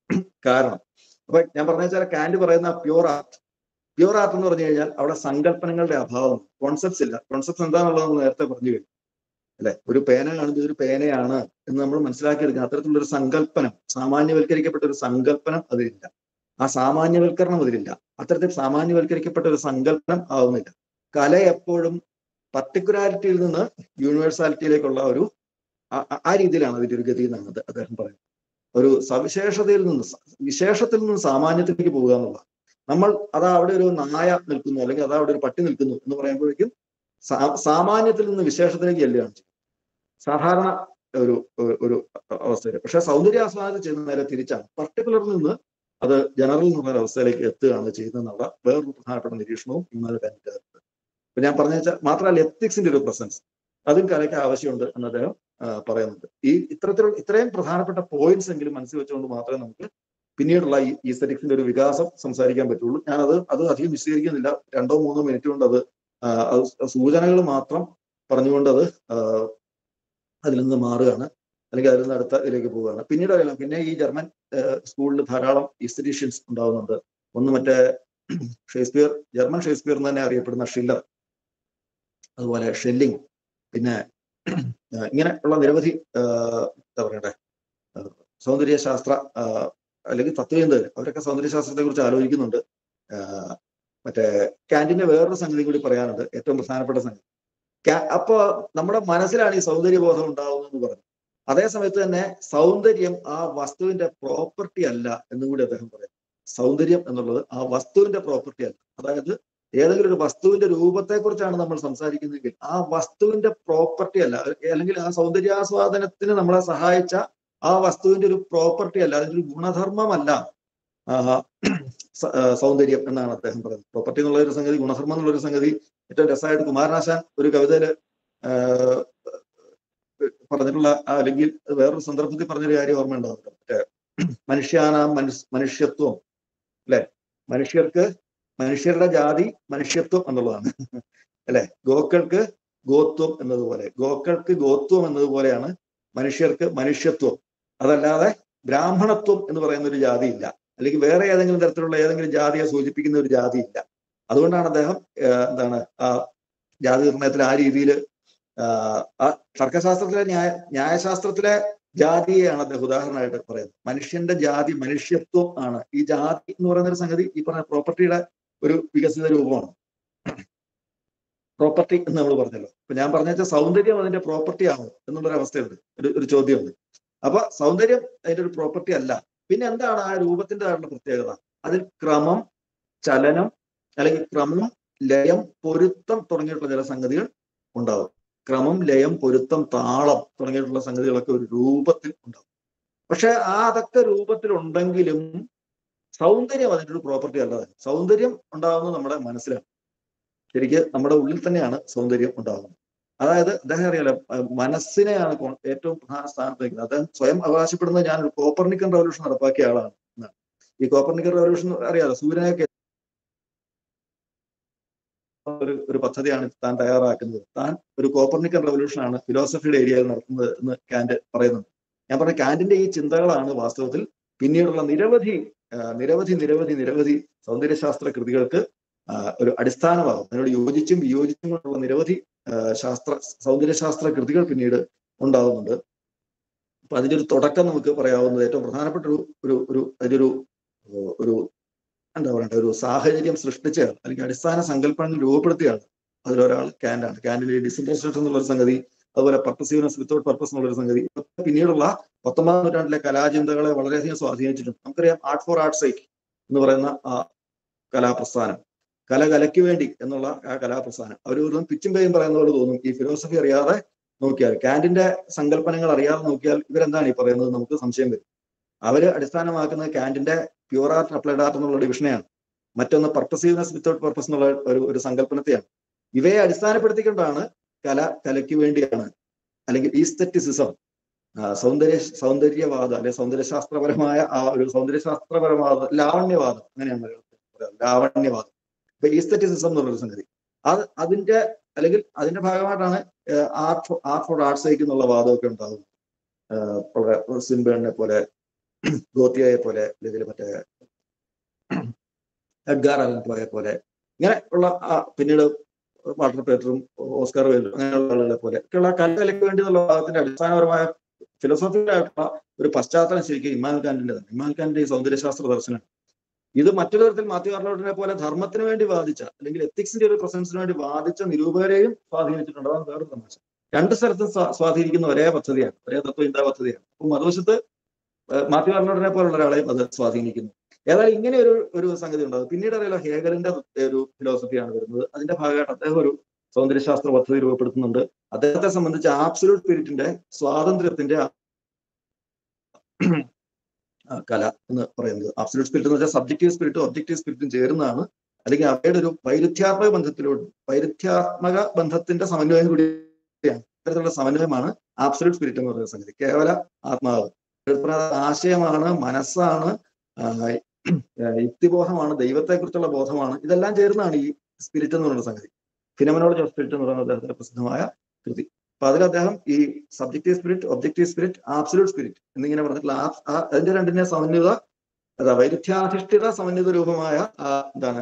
[SPEAKER 6] കാരണം അപ്പൊ ഞാൻ പറഞ്ഞ വെച്ചാൽ കാൻഡ് പറയുന്ന പ്യുവർ ആർട്ട് പ്യുവർ ആർട്ട് എന്ന് പറഞ്ഞു കഴിഞ്ഞാൽ അവിടെ സങ്കല്പനങ്ങളുടെ അഭാവം കോൺസെപ്റ്റ്സ് ഇല്ല കോൺസെപ്റ്റ്സ് എന്താണെന്നുള്ളത് നമ്മൾ നേരത്തെ പറഞ്ഞു കഴിഞ്ഞു അല്ലെ ഒരു പേന കാണുമ്പോൾ ഇതൊരു പേനയാണ് എന്ന് നമ്മൾ മനസ്സിലാക്കിയെടുക്കുക അത്തരത്തിലുള്ള ഒരു സങ്കല്പനം സാമാന്യവൽക്കരിക്കപ്പെട്ട ഒരു സങ്കല്പനം അതിലില്ല ആ സാമാന്യവൽക്കരണം അതിലില്ല അത്തരത്തിൽ സാമാന്യവൽക്കരിക്കപ്പെട്ട ഒരു സങ്കല്പനം ആവുന്നില്ല കല എപ്പോഴും പർട്ടിക്കുലാരിറ്റിയിൽ നിന്ന് യൂണിവേഴ്സാലിറ്റിയിലേക്കുള്ള ഒരു ആ- ആ- ആ രീതിയിലാണ് അതിന്റെ ഒരു ഗതി എന്നാണ് അത് അദ്ദേഹം പറയുന്നത് ഒരു സവിശേഷതയിൽ നിന്ന് സ- വിശേഷത്തിൽ നിന്ന് സാമാന്യത്തിലേക്ക് പോവുക എന്നുള്ളതാണ് നമ്മൾ അതാ അവിടെ ഒരു നായ നിൽക്കുന്നു അല്ലെങ്കിൽ അതാ അവിടെ ഒരു പട്ടി നിൽക്കുന്നു എന്ന് പറയുമ്പോഴേക്കും സാ- സാമാന്യത്തിൽ നിന്ന് വിശേഷത്തിലേക്ക് ചെല്ലുകയാണ് ചെയ്യുന്നത് സാധാരണ ഒരു ഒരു- ഒരു അവസ്ഥയിൽ പക്ഷെ സൗന്ദര്യാസ്വാദനം ചെയ്യുന്ന നേരെ തിരിച്ചാണ് പർട്ടിക്കുലറിൽ നിന്ന് അത് ജനറൽ എന്നുള്ള ഒരു അവസ്ഥയിലേക്ക് എത്തുകയാണ് ചെയ്യുന്നതെന്നുള്ള വേറൊരു പ്രധാനപ്പെട്ട നിരീക്ഷണവും ഇന്നലെ കാൻഡിന്റെ അപ്പൊ ഞാൻ പറഞ്ഞ വെച്ചാൽ മാത്രമല്ല എത്തിക്സിന്റെ ഒരു പ്രസൻസ് അതും കലയ്ക്ക് ആവശ്യമുണ്ട് എന്ന് അദ്ദേഹം ആ, പറയുന്നുണ്ട് ഈ ഇത്തരത്തിലുള്ള ഇത്രയും പ്രധാനപ്പെട്ട പോയിന്റ്സ് എങ്കിലും മനസ്സിൽ വെച്ചുകൊണ്ട് മാത്രമേ നമുക്ക് പിന്നീടുള്ള ഈ ഈസ്തറ്റിക്സിന്റെ ഒരു വികാസം സംസാരിക്കാൻ പറ്റുള്ളൂ ഞാനത് അത് അധികം വിശദീകരിക്കുന്നില്ല രണ്ടോ മൂന്നോ മിനിറ്റ് കൊണ്ട് അത് ആ, അത് സൂചനകൾ മാത്രം പറഞ്ഞുകൊണ്ട് അത് ആ, അതിൽ നിന്ന് മാറുകയാണ് അല്ലെങ്കിൽ അതിൽ നിന്ന് അടുത്ത ഇതിലേക്ക് പോവുകയാണ് പിന്നീട് അറിയാം പിന്നെ ഈ ജർമ്മൻ സ്കൂളിൽ ധാരാളം ഈസ്തറ്റീഷ്യൻസ് ഉണ്ടാവുന്നുണ്ട് ഒന്ന് മറ്റേ ഷേക്സ്പിയർ ജർമ്മൻ ഷേക്സ്പിയർ എന്ന് തന്നെ അറിയപ്പെടുന്ന ഷില്ലർ അതുപോലെ ഷെല്ലിംഗ് പിന്നെ ആ, ഇങ്ങനെ ഉള്ള നിരവധി ആ, എന്താ പറയണ്ടേ ആ, സൗന്ദര്യശാസ്ത്ര ആ, അല്ലെങ്കിൽ തത്വചിന്തകർ അവരൊക്കെ സൗന്ദര്യശാസ്ത്രത്തെ കുറിച്ച് ആലോചിക്കുന്നുണ്ട് ആ, മറ്റേ കാന്റിന്റെ വേറൊരു സംഗതി കൂടി പറയാനുണ്ട് ഏറ്റവും പ്രധാനപ്പെട്ട സംഗതി കാ- അപ്പോ നമ്മുടെ മനസ്സിലാണ് ഈ സൗന്ദര്യബോധം ഉണ്ടാവുന്നതെന്ന് പറഞ്ഞു അതേ സമയത്ത് തന്നെ സൗന്ദര്യം ആ വസ്തുവിന്റെ പ്രോപ്പർട്ടി അല്ല എന്നും കൂടി അദ്ദേഹം പറയും സൗന്ദര്യം എന്നുള്ളത് ആ വസ്തുവിന്റെ പ്രോപ്പർട്ടി അല്ല അതായത് ഏതെങ്കിലും ഒരു വസ്തുവിന്റെ രൂപത്തെ കുറിച്ചാണ് നമ്മൾ സംസാരിക്കുന്നതെങ്കിൽ ആ വസ്തുവിന്റെ പ്രോപ്പർട്ടി അല്ല അല്ലെങ്കിൽ ആ സൗന്ദര്യാസ്വാദനത്തിന് നമ്മളെ സഹായിച്ച ആ വസ്തുവിന്റെ ഒരു പ്രോപ്പർട്ടി അല്ല അതിന്റെ ഒരു ഗുണധർമ്മമല്ല ആ, സ- ആ, സൗന്ദര്യം എന്നാണ് അദ്ദേഹം പറയുന്നത് പ്രോപ്പർട്ടി എന്നുള്ള ഒരു സംഗതി ഗുണധർമ്മം എന്നുള്ള ഒരു സംഗതി ഏറ്റവും രസമായിട്ട് കുമാരനാശാൻ ഒരു കവിതയില് ആ, പറഞ്ഞിട്ടുള്ള ആ, അല്ലെങ്കിൽ വേറൊരു സന്ദർഭത്തിൽ പറഞ്ഞൊരു കാര്യം ഓർമ്മയുണ്ടാവുന്നുണ്ട് മറ്റേ മനുഷ്യാനാം മനുസ് മനുഷ്യത്വം അല്ലെ മനുഷ്യർക്ക് മനുഷ്യരുടെ ജാതി മനുഷ്യത്വം എന്നുള്ളതാണ് അല്ലെ ഗോക്കൾക്ക് ഗോത്വം എന്നതുപോലെ ഗോക്കൾക്ക് ഗോത്വം എന്നതുപോലെയാണ് മനുഷ്യർക്ക് മനുഷ്യത്വം അതല്ലാതെ ബ്രാഹ്മണത്വം എന്ന് പറയുന്ന ഒരു ജാതി ഇല്ല അല്ലെങ്കിൽ വേറെ ഏതെങ്കിലും തരത്തിലുള്ള ഏതെങ്കിലും ജാതിയെ സൂചിപ്പിക്കുന്ന ഒരു ജാതി ഇല്ല അതുകൊണ്ടാണ് അദ്ദേഹം ഏർ, എന്താണ് ആ ജാതി നിർണയത്തിൽ ആ രീതിയിൽ ആ തർക്കശാസ്ത്രത്തിലെ ന്യായ ന്യായശാസ്ത്രത്തിലെ ജാതിയെയാണ് അദ്ദേഹം ഉദാഹരണമായിട്ട് പറയുന്നത് മനുഷ്യന്റെ ജാതി മനുഷ്യത്വം ആണ് ഈ ജാതി എന്ന് പറയുന്ന ഒരു സംഗതി ഈ പറഞ്ഞ പ്രോപ്പർട്ടിയുടെ ഒരു വികസിത രൂപമാണ് പ്രോപ്പർട്ടി എന്ന് നമ്മൾ പറഞ്ഞല്ലോ ഇപ്പൊ ഞാൻ പറഞ്ഞ വെച്ചാൽ സൗന്ദര്യം അതിന്റെ പ്രോപ്പർട്ടി ആണോ എന്നുള്ളൊരു അവസ്ഥയുണ്ട് ഒരു ഒരു ചോദ്യമുണ്ട് അപ്പൊ സൗന്ദര്യം അതിന്റെ ഒരു പ്രോപ്പർട്ടി അല്ല പിന്നെ എന്താണ് ആ രൂപത്തിൻ്റെതായിട്ടുള്ള പ്രത്യേകത അതിൽ ക്രമം ചലനം അല്ലെങ്കിൽ ക്രമം ലയം പൊരുത്തം തുടങ്ങിയിട്ടുള്ള ചില സംഗതികൾ ഉണ്ടാവും ക്രമം ലയം പൊരുത്തം താളം തുടങ്ങിയിട്ടുള്ള സംഗതികളൊക്കെ ഒരു രൂപത്തിൽ ഉണ്ടാവും പക്ഷെ ആ അതൊക്കെ രൂപത്തിലുണ്ടെങ്കിലും സൗന്ദര്യം അതിന്റെ ഒരു പ്രോപ്പർട്ടി അല്ലാതെ സൗന്ദര്യം ഉണ്ടാകുന്നത് നമ്മുടെ മനസ്സിലാണ് ശരിക്ക് നമ്മുടെ ഉള്ളിൽ തന്നെയാണ് സൗന്ദര്യം ഉണ്ടാകുന്നത് അതായത് അദ്ദേഹം അറിയാലോ അഹ് മനസ്സിനെയാണ് കൊ- ഏറ്റവും പ്രധാന സ്ഥാനത്ത് വയ്ക്കുന്നത് അദ്ദേഹം സ്വയം അവകാശപ്പെടുന്നത് ഞാൻ ഒരു കോപ്പർണിക്കൻ റവല്യൂഷൻ നടപ്പാക്കിയ ആളാണ് എന്നാണ് ഈ കോപ്പർണിക്കൻ റവല്യൂഷൻ അറിയാലോ സൂര്യനെയൊക്കെ ഒരു ഒരു പദ്ധതിയാണ് താൻ തയ്യാറാക്കുന്നത് താൻ ഒരു കോപ്പർണിക്കൻ റവല്യൂഷൻ ആണ് ഫിലോസഫിയുടെ ഏരിയയിൽ നടത്തുന്നത് എന്ന് കാന്റ് പറയുന്നുണ്ട് ഞാൻ പറഞ്ഞ കാന്റിന്റെ ഈ ചിന്തകളാണ് വാസ്തവത്തിൽ പിന്നീടുള്ള നിരവധി ആ, നിരവധി നിരവധി നിരവധി സൗന്ദര്യശാസ്ത്ര കൃതികൾക്ക് ആ, ഒരു അടിസ്ഥാനമാകും അതിനോട് യോജിച്ചും വിയോജിച്ചും കൊണ്ടുള്ള നിരവധി ആ, ശാസ്ത്ര സൗന്ദര്യശാസ്ത്ര കൃതികൾ പിന്നീട് ഉണ്ടാകുന്നുണ്ട് അപ്പൊ അതിന്റെ ഒരു തുടക്കം നമുക്ക് പറയാവുന്നത് ഏറ്റവും പ്രധാനപ്പെട്ട ഒരു ഒരു ഒരു അതിന്റെ ഒരു ഒരു എന്താ പറയണ്ടേ ഒരു സാഹചര്യം സൃഷ്ടിച്ചയാൾ അല്ലെങ്കിൽ അടിസ്ഥാന സങ്കല്പങ്ങൾ രൂപപ്പെടുത്തിയാണ് അതിലൊരാൾ കാന്റാണ് കാന്റിന്റെ ഡിസിൻട്രസ്റ്റേഷൻ എന്നുള്ള ഒരു സംഗതി അതുപോലെ പർപ്പസീവ്നെസ് വിത്തൗട്ട് പർപ്പസ് എന്നുള്ള ഒരു സംഗതി ഇതൊക്കെ പിന്നീടുള്ള പത്തൊമ്പതാം നൂറ്റാണ്ടിലെ കലാചിന്തകളെ വളരെയധികം സ്വാധീനിച്ചിട്ടുണ്ട് നമുക്കറിയാം ആർട്ട് ഫോർ ആർട്ട് സൈക്ക് എന്ന് പറയുന്ന ആ കലാപ്രസ്ഥാനം കല കലയ്ക്ക് വേണ്ടി എന്നുള്ള ആ കലാപ്രസ്ഥാനം അവർ ഒരു പിച്ചും പേയും പറയുന്ന പോലെ തോന്നും ഈ ഫിലോസഫി അറിയാതെ നോക്കിയാൽ കാന്റിന്റെ സങ്കല്പനങ്ങൾ അറിയാതെ നോക്കിയാൽ ഇവരെന്താണ് ഈ പറയുന്നത് നമുക്ക് സംശയം വരും അവര് അടിസ്ഥാനമാക്കുന്നത് കാന്റിന്റെ പ്യൂർ ആർട്ട് അപ്ലൈഡ് ആർട്ട് എന്നുള്ള ഡിവിഷനെയാണ് മറ്റൊന്ന് പർപ്പസീവ്നെസ് വിത്തൗട്ട് പർപ്പസ് എന്നുള്ള ഒരു ഒരു സങ്കല്പനത്തെയാണ് ഇവയെ അടിസ്ഥാനപ്പെടുത്തിക്കൊണ്ടാണ് കല കലയ്ക്ക് വേണ്ടിയാണ് അല്ലെങ്കിൽ ഈസ്തറ്റിസിസം സൗന്ദര്യ സൗന്ദര്യവാദം അല്ലെ സൗന്ദര്യശാസ്ത്രപരമായ ആ ഒരു സൗന്ദര്യശാസ്ത്രപരവാദം ലാവണ്യവാദം അങ്ങനെയാണ് മലയാളത്തിൽ പറയാം ലാവണ്യവാദം ഇപ്പൊ ഈസ്തറ്റിസിസം എന്നുള്ളൊരു സംഗതി അത് അതിന്റെ അല്ലെങ്കിൽ അതിന്റെ ഭാഗമായിട്ടാണ് art art for art sake എന്നുള്ള വാദമൊക്കെ ഉണ്ടാകും വളരെ സിംബേണിനെ പോലെ ഗോത്തിയയെ പോലെ അല്ലെങ്കിൽ മറ്റേ എഡ്ഗാർ അലൻ പോയെ പോലെ ഇങ്ങനെ ഉള്ള ആ പിന്നീട് വാട്ടർ പേറ്ററും ഓസ്കാർ വെയിലും അങ്ങനെയുള്ള ആളുകളെ പോലെ ഒക്കെയുള്ള കലകലയ്ക്ക് വേണ്ടി എന്നുള്ള ഭാഗത്തിന്റെ അടിസ്ഥാനപരമായ ഫിലോസഫിയിലായിട്ടുള്ള ഒരു പശ്ചാത്തലം ശരിക്കും ഇമാൻ ഖാൻഡിന്റെ തന്നെ ഇമാൻ ഖാന്റെ ഈ സൗന്ദര്യശാസ്ത്ര ദർശനം ഇത് മറ്റൊരു തരത്തിൽ മാത്യു ആർലോട്ടിനെ പോലെ ധർമ്മത്തിന് വേണ്ടി വാദിച്ച അല്ലെങ്കിൽ എത്തിക്സിന്റെ ഒരു പ്രസൻസിന് വേണ്ടി വാദിച്ച നിരൂപകരെയും സ്വാധീനിച്ചിട്ടുണ്ട് അതാണ് വേറൊരു തമാശ രണ്ട് സ്ഥലത്തും സ്വാ- സ്വാധീനിക്കുന്ന ഒരേ പദ്ധതിയാണ് ഒരേ തത്വചിന്താ പദ്ധതിയാണ് അപ്പൊ മറുവശത്ത് ഏഹ് മാത്യു ആർലോട്ടിനെ പോലുള്ള ഒരാളെയും അത് സ്വാധീനിക്കുന്നു ഏതായാലും ഇങ്ങനെ ഒരു ഒരു സംഗതി ഉണ്ടാകും പിന്നീട് അറിയാലോ ഹേഗലിന്റെ ഒരു ഫിലോസഫിയാണ് വരുന്നത് അതിന്റെ ഭാഗമായിട്ട് അദ്ദേഹം ഒരു സൗന്ദര്യശാസ്ത്ര പദ്ധതി രൂപപ്പെടുത്തുന്നുണ്ട് അദ്ദേഹത്തെ സംബന്ധിച്ച് ആബ്സലൂട്ട് സ്പിരിറ്റിന്റെ സ്വാതന്ത്ര്യത്തിന്റെ ആ, കല എന്ന് പറയുന്നത് അബ്സല്യൂട്ട് സ്പിരിറ്റ് എന്ന് വെച്ചാൽ സബ്ജക്റ്റീവ് സ്പിരിറ്റും ഒബ്ജക്റ്റീവ് സ്പിരിറ്റും ചേരുന്നതാണ് അല്ലെങ്കിൽ അവയുടെ ഒരു വൈരുദ്ധ്യാത്മക ബന്ധത്തിലൂടെ വൈരുദ്ധ്യാത്മക ബന്ധത്തിന്റെ സമന്വയം കൂടിയാണ് ഇത്തരത്തിലുള്ള സമന്വയമാണ് ആബ്സല്യൂട്ട് സ്പിരിറ്റ് എന്ന് പറയുന്ന സംഗതി കേവല ആത്മാവ് എഴുതപ്പെട്ട ആശയമാണ് മനസ്സാണ് ആ, യുക്തിബോധമാണ് ദൈവത്തെക്കുറിച്ചുള്ള ബോധമാണ് ഇതെല്ലാം ചേർന്നാണ് ഈ സ്പിരിറ്റ് എന്ന് പറയുന്ന സംഗതി ഫിനമനോളജി ഓഫ് സ്പിരിറ്റ് എന്ന് പറയുന്ന അദ്ദേഹത്തിന്റെ പ്രസിദ്ധമായ കൃതി അപ്പൊ അതിൽ അദ്ദേഹം ഈ subjective spirit objective spirit absolute spirit എന്നിങ്ങനെ പറഞ്ഞിട്ടുള്ള ആ- ആ- അതിന്റെ രണ്ടിനെ സമന്വിത അതാ വൈരുദ്ധ്യാധിഷ്ഠിത സമന്വിത രൂപമായ ആ, എന്താണ്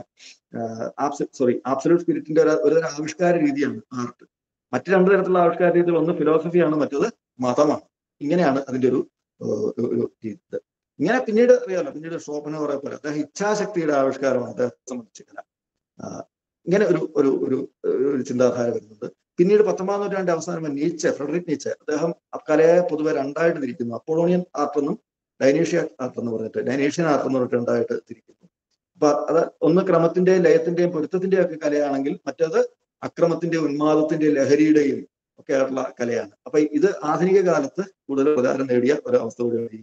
[SPEAKER 6] സോറി ആബ്സല്യൂട്ട് സ്പിരിറ്റിന്റെ ഒരു ഒരു തരം ആവിഷ്കാര രീതിയാണ് ആർട്ട് മറ്റു രണ്ടു തരത്തിലുള്ള ആവിഷ്കാര രീതികൾ ഒന്ന് ഫിലോസഫിയാണ് മറ്റത് മതമാണ് ഇങ്ങനെയാണ് അതിന്റെ ഒരു ഏഹ്, ഒരു ഒരു രീതി ഇങ്ങനെ പിന്നീട് അറിയാലോ പിന്നീട് ഷോപ്പനെ പറയാ പോലെ അദ്ദേഹം ഇച്ഛാശക്തിയുടെ ആവിഷ്കാരമാണ് അദ്ദേഹത്തെ സംബന്ധിച്ച് കല ആ, ഇങ്ങനെ ഒരു ഒരു ഒരു ഒരു ചിന്താധാര വരുന്നുണ്ട് പിന്നീട് പത്തൊമ്പതാം നൂറ്റാണ്ട് അവസാനം നീച്ച ഫ്രെഡറിക് നീച്ച അദ്ദേഹം ആ കലയെ പൊതുവെ രണ്ടായിട്ട് തിരിക്കുന്നു അപ്പോളോണിയൻ ആർട്ട് എന്നും ഡൈനേഷ്യ ആർട്ട് എന്ന് പറഞ്ഞിട്ട് ഡൈനേഷ്യൻ ആർട്ട് എന്ന് പറഞ്ഞിട്ട് രണ്ടായിട്ട് തിരിക്കുന്നു അപ്പൊ അത് ഒന്ന് ക്രമത്തിന്റെയും ലയത്തിന്റെയും പൊരുത്തത്തിന്റെയും ഒക്കെ കലയാണെങ്കിൽ മറ്റേത് അക്രമത്തിന്റെയും ഉന്മാദത്തിന്റെയും ലഹരിയുടെയും ഒക്കെ ആയിട്ടുള്ള കലയാണ് അപ്പൊ ഇത് ആധുനിക കാലത്ത് കൂടുതൽ പ്രചാരം നേടിയ ഒരു അവസ്ഥ കൂടിയാണ് ഈ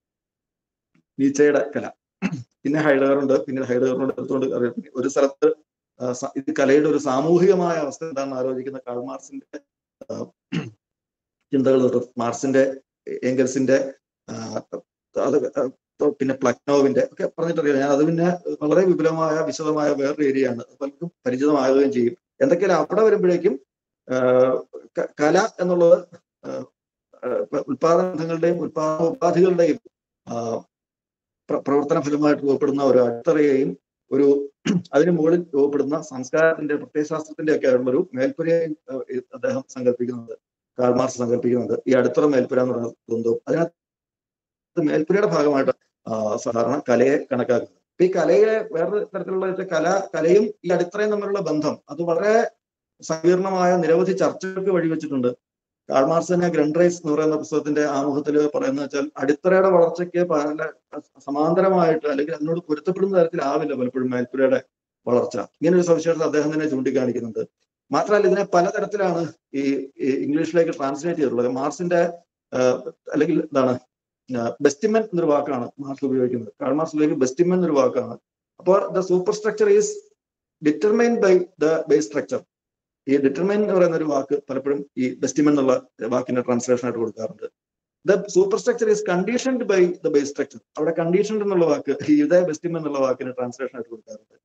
[SPEAKER 6] നീച്ചയുടെ കല പിന്നെ ഹൈഡഗർ ഉണ്ട് പിന്നെ ഹൈഡഗറിനോട് എടുത്തുകൊണ്ട് അറിയാം ഒരു സ്ഥലത്ത് ആ, സ- ഇത് കലയുടെ ഒരു സാമൂഹികമായ അവസ്ഥ എന്താണെന്ന് ആലോചിക്കുന്ന കാൾ മാർക്സിന്റെ ആ, ചിന്തകൾ തൊട്ട് മാർക്സിന്റെ എംഗൽസിന്റെ ആ, അത് പിന്നെ പ്ലക്നോവിന്റെ ഒക്കെ പറഞ്ഞിട്ടറിയാം ഞാൻ അത് പിന്നെ വളരെ വിപുലമായ വിശദമായ വേറൊരു ഏരിയയാണ് അത് പലർക്കും പരിചിതമാകുകയും ചെയ്യും എന്തൊക്കെയാലും അവിടെ വരുമ്പോഴേക്കും ആ, ക- കല എന്നുള്ളത് ആ, ആ, ഇപ്പൊ ഉൽപാദന ബന്ധങ്ങളുടെയും ഉൽപാദന ഉപാധികളുടെയും ആ, പ്ര- പ്രവർത്തന ഫലമായിട്ട് രൂപപ്പെടുന്ന ഒരു അടിത്തറയെയും ഒരു അതിന് മുകളിൽ രൂപപ്പെടുന്ന സംസ്കാരത്തിന്റെ പ്രത്യയശാസ്ത്രത്തിന്റെ ഒക്കെ ആയിട്ടുള്ള ഒരു മേൽപ്പുരയെയും ആ, ഈ അദ്ദേഹം സങ്കല്പിക്കുന്നുണ്ട് കാൾ മാർക്സ് സങ്കല്പിക്കുന്നുണ്ട് ഈ അടിത്തറ മേൽപ്പുര എന്ന് പറയുന്ന ദ്വന്ദ്വം അതിനകത്ത് മേൽപ്പുരയുടെ ഭാഗമായിട്ട് ആ, സാധാരണ കലയെ കണക്കാക്കുന്നത് അപ്പൊ ഈ കലയെ വേറൊരു തരത്തിലുള്ള വെച്ചാൽ കല കലയും ഈ അടിത്തറയും തമ്മിലുള്ള ബന്ധം അത് വളരെ സങ്കീർണമായ നിരവധി ചർച്ചകൾക്ക് വഴിവെച്ചിട്ടുണ്ട് കാൾമാർസ് തന്നെ ഗ്രണ്ട് റൈസ് എന്ന് പറയുന്ന പുസ്തകത്തിന്റെ ആമുഖത്തിൽ പറയുന്നത് വെച്ചാൽ അടിത്തറയുടെ വളർച്ചയ്ക്ക് പല സമാന്തരമായിട്ട് അല്ലെങ്കിൽ അതിനോട് പൊരുത്തപ്പെടുന്ന തരത്തിലാവില്ല പലപ്പോഴും മേൽപ്പുരയുടെ വളർച്ച ഇങ്ങനെ ഒരു സവിശേഷത അദ്ദേഹം തന്നെ ചൂണ്ടിക്കാണിക്കുന്നുണ്ട് മാത്രമല്ല ഇതിനെ പലതരത്തിലാണ് ഈ ഈ ഇംഗ്ലീഷിലേക്ക് ട്രാൻസ്ലേറ്റ് ചെയ്തിട്ടുള്ളത് മാർസിന്റെ ആ, അല്ലെങ്കിൽ എന്താണ് ബെസ്റ്റിമൻ എന്നൊരു വാക്കാണ് മാർക്സ് ഉപയോഗിക്കുന്നത് കാൾ മാർക്സ് ഉപയോഗിക്കുന്ന ബെസ്റ്റിമൻ എന്നൊരു വാക്കാണ് അപ്പോൾ the superstructure is determined by the base structure ഈ ഡിറ്റർമൈൻ എന്ന് പറയുന്ന ഒരു വാക്ക് പലപ്പോഴും ഈ ബെസ്റ്റിമൻ എന്നുള്ള വാക്കിന്റെ ട്രാൻസ്ലേഷൻ ആയിട്ട് കൊടുക്കാറുണ്ട് the superstructure is conditioned by the base structure അവിടെ കണ്ടീഷൻഡ് എന്നുള്ള വാക്ക് ഇതേ ബെസ്റ്റിമൻ എന്നുള്ള വാക്കിന് ട്രാൻസ്ലേഷൻ ആയിട്ട് കൊടുക്കാറുണ്ട്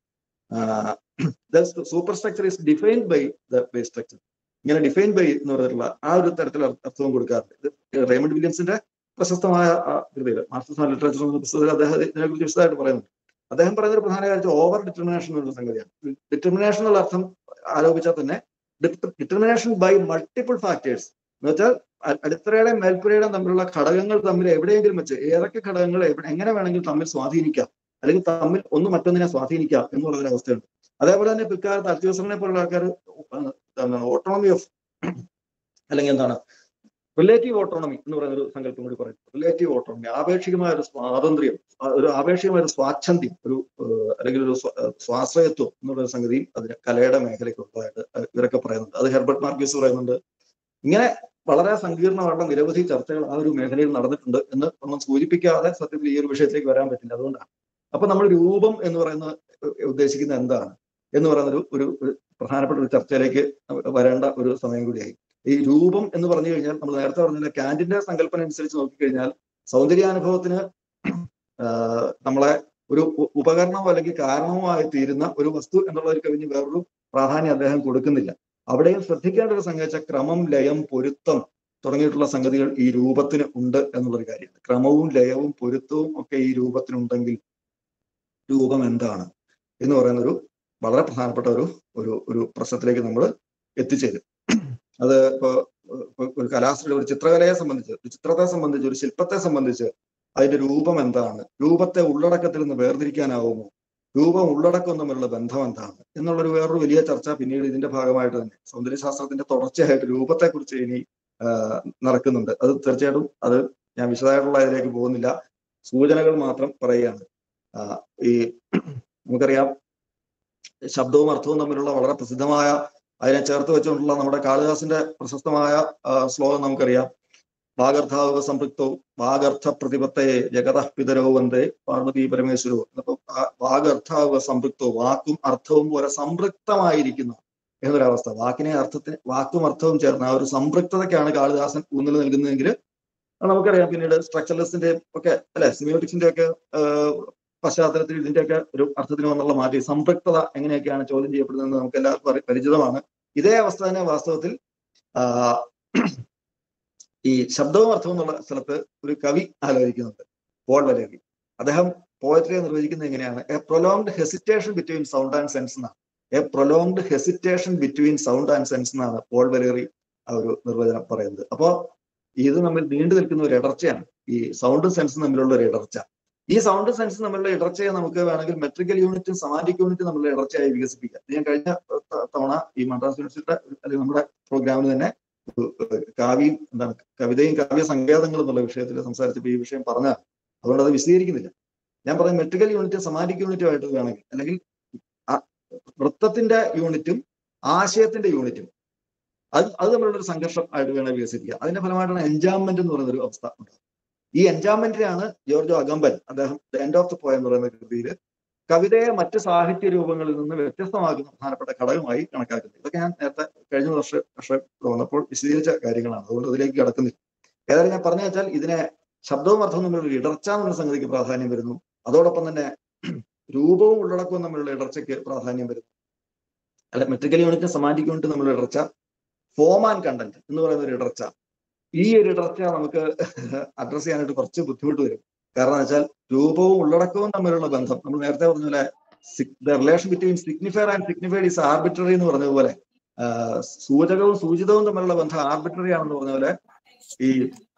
[SPEAKER 6] the superstructure is defined by the base structure ഇങ്ങനെ ഡിഫൈൻ ബൈ എന്ന് പറഞ്ഞിട്ടുള്ള ആ ഒരു തരത്തിൽ അർത്ഥവും കൊടുക്കാറുണ്ട് ഇത് റേമണ്ട് വില്യംസിന്റെ പ്രശസ്തമായ ആ കൃതിയിൽ മാസ്റ്റേഴ്സ് ഓഫ് ലിറ്ററേച്ചർ എന്ന പുസ്തകത്തിൽ അദ്ദേഹം ഇതിനെക്കുറിച്ച് വിശദമായിട്ട് പറയുന്നുണ്ട് അദ്ദേഹം പറയുന്ന ഒരു പ്രധാന കാര്യം ഓവർ ഡിറ്റർമിനേഷൻ എന്നുള്ള സംഗതിയാണ് ഡിറ്റർമിനേഷൻ എന്നുള്ള അർത്ഥം ആരോപിച്ചാൽ തന്നെ ഡിറ്റർമിനേഷൻ ബൈ മൾട്ടിപ്പിൾ ഫാക്ടേഴ്സ് എന്ന് വെച്ചാൽ അ- അടിത്തറയുടെ മേൽപ്പുരയുടെ തമ്മിലുള്ള ഘടകങ്ങൾ തമ്മിൽ എവിടെയെങ്കിലും വെച്ച് ഏതൊക്കെ ഘടകങ്ങൾ എവിടെ എങ്ങനെ വേണമെങ്കിലും തമ്മിൽ സ്വാധീനിക്കാം അല്ലെങ്കിൽ തമ്മിൽ ഒന്ന് മറ്റൊന്നിനെ സ്വാധീനിക്കാം എന്നുള്ളൊരു അവസ്ഥയുണ്ട് അതേപോലെ തന്നെ പിൽക്കാലത്ത് അത്യുസറിനെ പോലുള്ള ആൾക്കാർ ഓട്ടോണമി ഓഫ് അല്ലെങ്കിൽ എന്താണ് റിലേറ്റീവ് ഓട്ടോണമി എന്ന് പറയുന്ന ഒരു സങ്കല്പം കൂടി പറയും റിലേറ്റീവ് ഓട്ടോണമി ആപേക്ഷികമായ ഒരു സ്വാതന്ത്ര്യം ആ ഒരു ആപേക്ഷികമായ ഒരു സ്വാച്ഛന്ത്യം ഒരു ഏഹ്, അല്ലെങ്കിൽ ഒരു സ്വ- ഏഹ്, സ്വാശ്രയത്വം എന്നുള്ള ഒരു സംഗതിയും അതിന് കലയുടെ മേഖലയ്ക്ക് ഉള്ളതായിട്ട് ഇവരൊക്കെ പറയുന്നുണ്ട് അത് ഹെർബർട്ട് മാർക്യൂസ് പറയുന്നുണ്ട് ഇങ്ങനെ വളരെ സങ്കീർണമായിട്ടുള്ള നിരവധി ചർച്ചകൾ ആ ഒരു മേഖലയിൽ നടന്നിട്ടുണ്ട് എന്ന് ഒന്നും സൂചിപ്പിക്കാതെ സത്യത്തിൽ ഈ ഒരു വിഷയത്തിലേക്ക് വരാൻ പറ്റില്ല അതുകൊണ്ടാണ് അപ്പൊ നമ്മൾ രൂപം എന്ന് പറയുന്ന ഏഹ്, ഉദ്ദേശിക്കുന്നത് എന്താണ് എന്ന് പറയുന്ന ഒരു ഒരു ഒരു പ്രധാനപ്പെട്ട ഒരു ചർച്ചയിലേക്ക് വരേണ്ട ഒരു സമയം കൂടിയായി ഈ രൂപം എന്ന് പറഞ്ഞു കഴിഞ്ഞാൽ നമ്മൾ നേരത്തെ പറഞ്ഞില്ല കാന്റിന്റെ സങ്കല്പന അനുസരിച്ച് നോക്കിക്കഴിഞ്ഞാൽ സൗന്ദര്യാനുഭവത്തിന് ആഹ് നമ്മളെ ഒരു ഉ- ഉപകരണമോ അല്ലെങ്കിൽ കാരണമോ ആയി തീരുന്ന ഒരു വസ്തു എന്നുള്ള ഒരു കവിഞ്ഞ് വേറൊരു പ്രാധാന്യം അദ്ദേഹം കൊടുക്കുന്നില്ല അവിടെയും ശ്രദ്ധിക്കേണ്ട ഒരു സംഗതി വെച്ചാൽ ക്രമം ലയം പൊരുത്തം തുടങ്ങിയിട്ടുള്ള സംഗതികൾ ഈ രൂപത്തിന് ഉണ്ട് എന്നുള്ളൊരു കാര്യമാണ് ക്രമവും ലയവും പൊരുത്തവും ഒക്കെ ഈ രൂപത്തിനുണ്ടെങ്കിൽ രൂപം എന്താണ് എന്ന് പറയുന്ന ഒരു വളരെ പ്രധാനപ്പെട്ട ഒരു ഒരു ഒരു പ്രശ്നത്തിലേക്ക് നമ്മൾ എത്തിച്ചേരും അത് ഇപ്പോ ഇപ്പൊ ഒരു കലാശ്രീ ഒരു ചിത്രകലയെ സംബന്ധിച്ച് ഒരു ചിത്രത്തെ സംബന്ധിച്ച് ഒരു ശില്പത്തെ സംബന്ധിച്ച് അതിന്റെ രൂപം എന്താണ് രൂപത്തെ ഉള്ളടക്കത്തിൽ നിന്ന് വേർതിരിക്കാനാവുമോ രൂപം ഉള്ളടക്കം തമ്മിലുള്ള ബന്ധം എന്താണ് എന്നുള്ളൊരു വേറൊരു വലിയ ചർച്ച പിന്നീട് ഇതിന്റെ ഭാഗമായിട്ട് തന്നെ സൗന്ദര്യശാസ്ത്രത്തിന്റെ തുടർച്ചയായിട്ട് രൂപത്തെക്കുറിച്ച് ഇനി ആ, നടക്കുന്നുണ്ട് അത് തീർച്ചയായിട്ടും അത് ഞാൻ വിശദമായിട്ടുള്ള ഇതിലേക്ക് പോകുന്നില്ല സൂചനകൾ മാത്രം പറയുകയാണ് ആ, ഈ നമുക്കറിയാം ശബ്ദവും അർത്ഥവും തമ്മിലുള്ള വളരെ പ്രസിദ്ധമായ അതിനെ ചേർത്ത് വെച്ചുകൊണ്ടുള്ള നമ്മുടെ കാളിദാസിന്റെ പ്രശസ്തമായ ആ, ശ്ലോകം നമുക്കറിയാം വാഗർത്ഥാവ സംപൃക്തോ വാഗർത്ഥ പ്രതിപത്തയെ ജഗത പിതരോ വന്ദേ പാർവതി പരമേശ്വരോ അപ്പൊ വാഗർത്ഥാവ സംപൃക്തോ വാക്കും അർത്ഥവും പോലെ സംപൃക്തമായിരിക്കുന്ന എന്നൊരവസ്ഥ വാക്കിനെ അർത്ഥത്തിന് വാക്കും അർത്ഥവും ചേർന്ന ആ ഒരു സംപൃക്തതയ്ക്കാണ് കാളിദാസൻ ഊന്നൽ നൽകുന്നതെങ്കിൽ അത് നമുക്കറിയാം പിന്നീട് സ്ട്രക്ചറലിസ്റ്റിന്റെ ഒക്കെ അല്ലെ സിമിയോട്ടിക്സിന്റെ ഒക്കെ പശ്ചാത്തലത്തിൽ ഇതിന്റെയൊക്കെ ഒരു അർത്ഥത്തിന് വന്നുള്ള മാറ്റി സംപൃക്തത എങ്ങനെയൊക്കെയാണ് ചോദ്യം ചെയ്യപ്പെടുന്നത് നമുക്ക് എല്ലാവർക്കും അറി- പരിചിതമാണ് ഇതേ അവസ്ഥ തന്നെ വാസ്തവത്തിൽ ആ, ഈ ശബ്ദവും അർത്ഥവും എന്നുള്ള സ്ഥലത്ത് ഒരു കവി ആലോചിക്കുന്നുണ്ട് പോൾ വലേറി അദ്ദേഹം പോയട്രിയെ നിർവചിക്കുന്നത് എങ്ങനെയാണ് a prolonged hesitation between sound and sense എന്നാണ് a prolonged hesitation between sound and sense എന്നാണ് പോൾ വലേറി ആ ഒരു നിർവചനം പറയുന്നത് അപ്പോ ഇത് തമ്മിൽ നീണ്ടു നിൽക്കുന്ന ഒരു ഇടർച്ചയാണ് ഈ സൗണ്ടും സെൻസും തമ്മിലുള്ള ഒരു ഇടർച്ച ഈ സൗണ്ടും സെൻസും തമ്മിലുള്ള ഇടർച്ചയെ നമുക്ക് വേണമെങ്കിൽ മെട്രിക്കൽ യൂണിറ്റും സമാൻറ്റിക് യൂണിറ്റും തമ്മിലുള്ള ഇടർച്ചയായി വികസിപ്പിക്കാം ഇത് ഞാൻ കഴിഞ്ഞ ത- തവണ ഈ മദ്രാസ് യൂണിവേഴ്സിറ്റിയുടെ അല്ലെങ്കിൽ നമ്മുടെ പ്രോഗ്രാമിൽ തന്നെ ഒരു, ഏഹ്, കാവ്യം എന്താണ് കവിതയും കാവ്യ സങ്കേതങ്ങളും എന്നുള്ള വിഷയത്തിൽ സംസാരിച്ചപ്പോൾ ഈ വിഷയം പറഞ്ഞ അതുകൊണ്ട് അത് വിശദീകരിക്കുന്നില്ല ഞാൻ പറയും മെട്രിക്കൽ യൂണിറ്റ് സമാൻറ്റിക് യൂണിറ്റും ആയിട്ട് വേണമെങ്കിൽ അല്ലെങ്കിൽ ആ- വൃത്തത്തിന്റെ യൂണിറ്റും ആശയത്തിന്റെ യൂണിറ്റും അത് അത് തമ്മിലുള്ള ഒരു സംഘർഷം ആയിട്ട് വേണം വികസിപ്പിക്കുക അതിന്റെ ഫലമായിട്ടാണ് എൻജാംമെന്റ് എന്ന് പറയുന്ന ഒരു അവസ്ഥ ഉണ്ടാകുന്നത് ഈ എൻജാംമെന്റിനാണ് ജോർജോ അഗമ്പൻ അദ്ദേഹം എൻഡ് ഓഫ് ദ പോയം എന്ന് പറയുന്ന കൃതിയിൽ കവിതയെ മറ്റ് സാഹിത്യ രൂപങ്ങളിൽ നിന്ന് വ്യത്യസ്തമാക്കുന്ന പ്രധാനപ്പെട്ട ഘടകമായി കണക്കാക്കുന്നത് ഇതൊക്കെ ഞാൻ നേരത്തെ കഴിഞ്ഞ വർഷ വർഷം വന്നപ്പോൾ വിശദീകരിച്ച കാര്യങ്ങളാണ് അതുകൊണ്ട് അതിലേക്ക് കടക്കുന്നില്ല ഏതായാലും ഞാൻ പറഞ്ഞു വെച്ചാൽ ഇതിനെ ശബ്ദവും അർത്ഥവും തമ്മിലുള്ള ഒരു ഇടർച്ച എന്നുള്ള സംഗതിക്ക് പ്രാധാന്യം വരുന്നു അതോടൊപ്പം തന്നെ രൂപവും ഉള്ളടക്കവും തമ്മിലുള്ള ഇടർച്ചയ്ക്ക് പ്രാധാന്യം വരുന്നു അല്ല മെട്രിക്കൽ യൂണിറ്റും സമാൻറ്റിക് യൂണിറ്റും തമ്മിലുള്ള ഇടർച്ച ഫോം ആൻഡ് കണ്ടന്റ് എന്ന് പറയുന്ന ഒരു ഇടർച്ച ഈ ഒരു ഇടർച്ച നമുക്ക് അഡ്രസ് ചെയ്യാനായിട്ട് കുറച്ച് ബുദ്ധിമുട്ട് വരും കാരണം എന്ന് വെച്ചാൽ രൂപവും ഉള്ളടക്കവും തമ്മിലുള്ള ബന്ധം നമ്മൾ നേരത്തെ പറഞ്ഞ പോലെ the relation between signifier and signified is arbitrary എന്ന് പറഞ്ഞതുപോലെ ആ, സൂചകവും സൂചിതവും തമ്മിലുള്ള ബന്ധം ആർബിട്രറി ആണെന്ന് പറഞ്ഞ പോലെ ഈ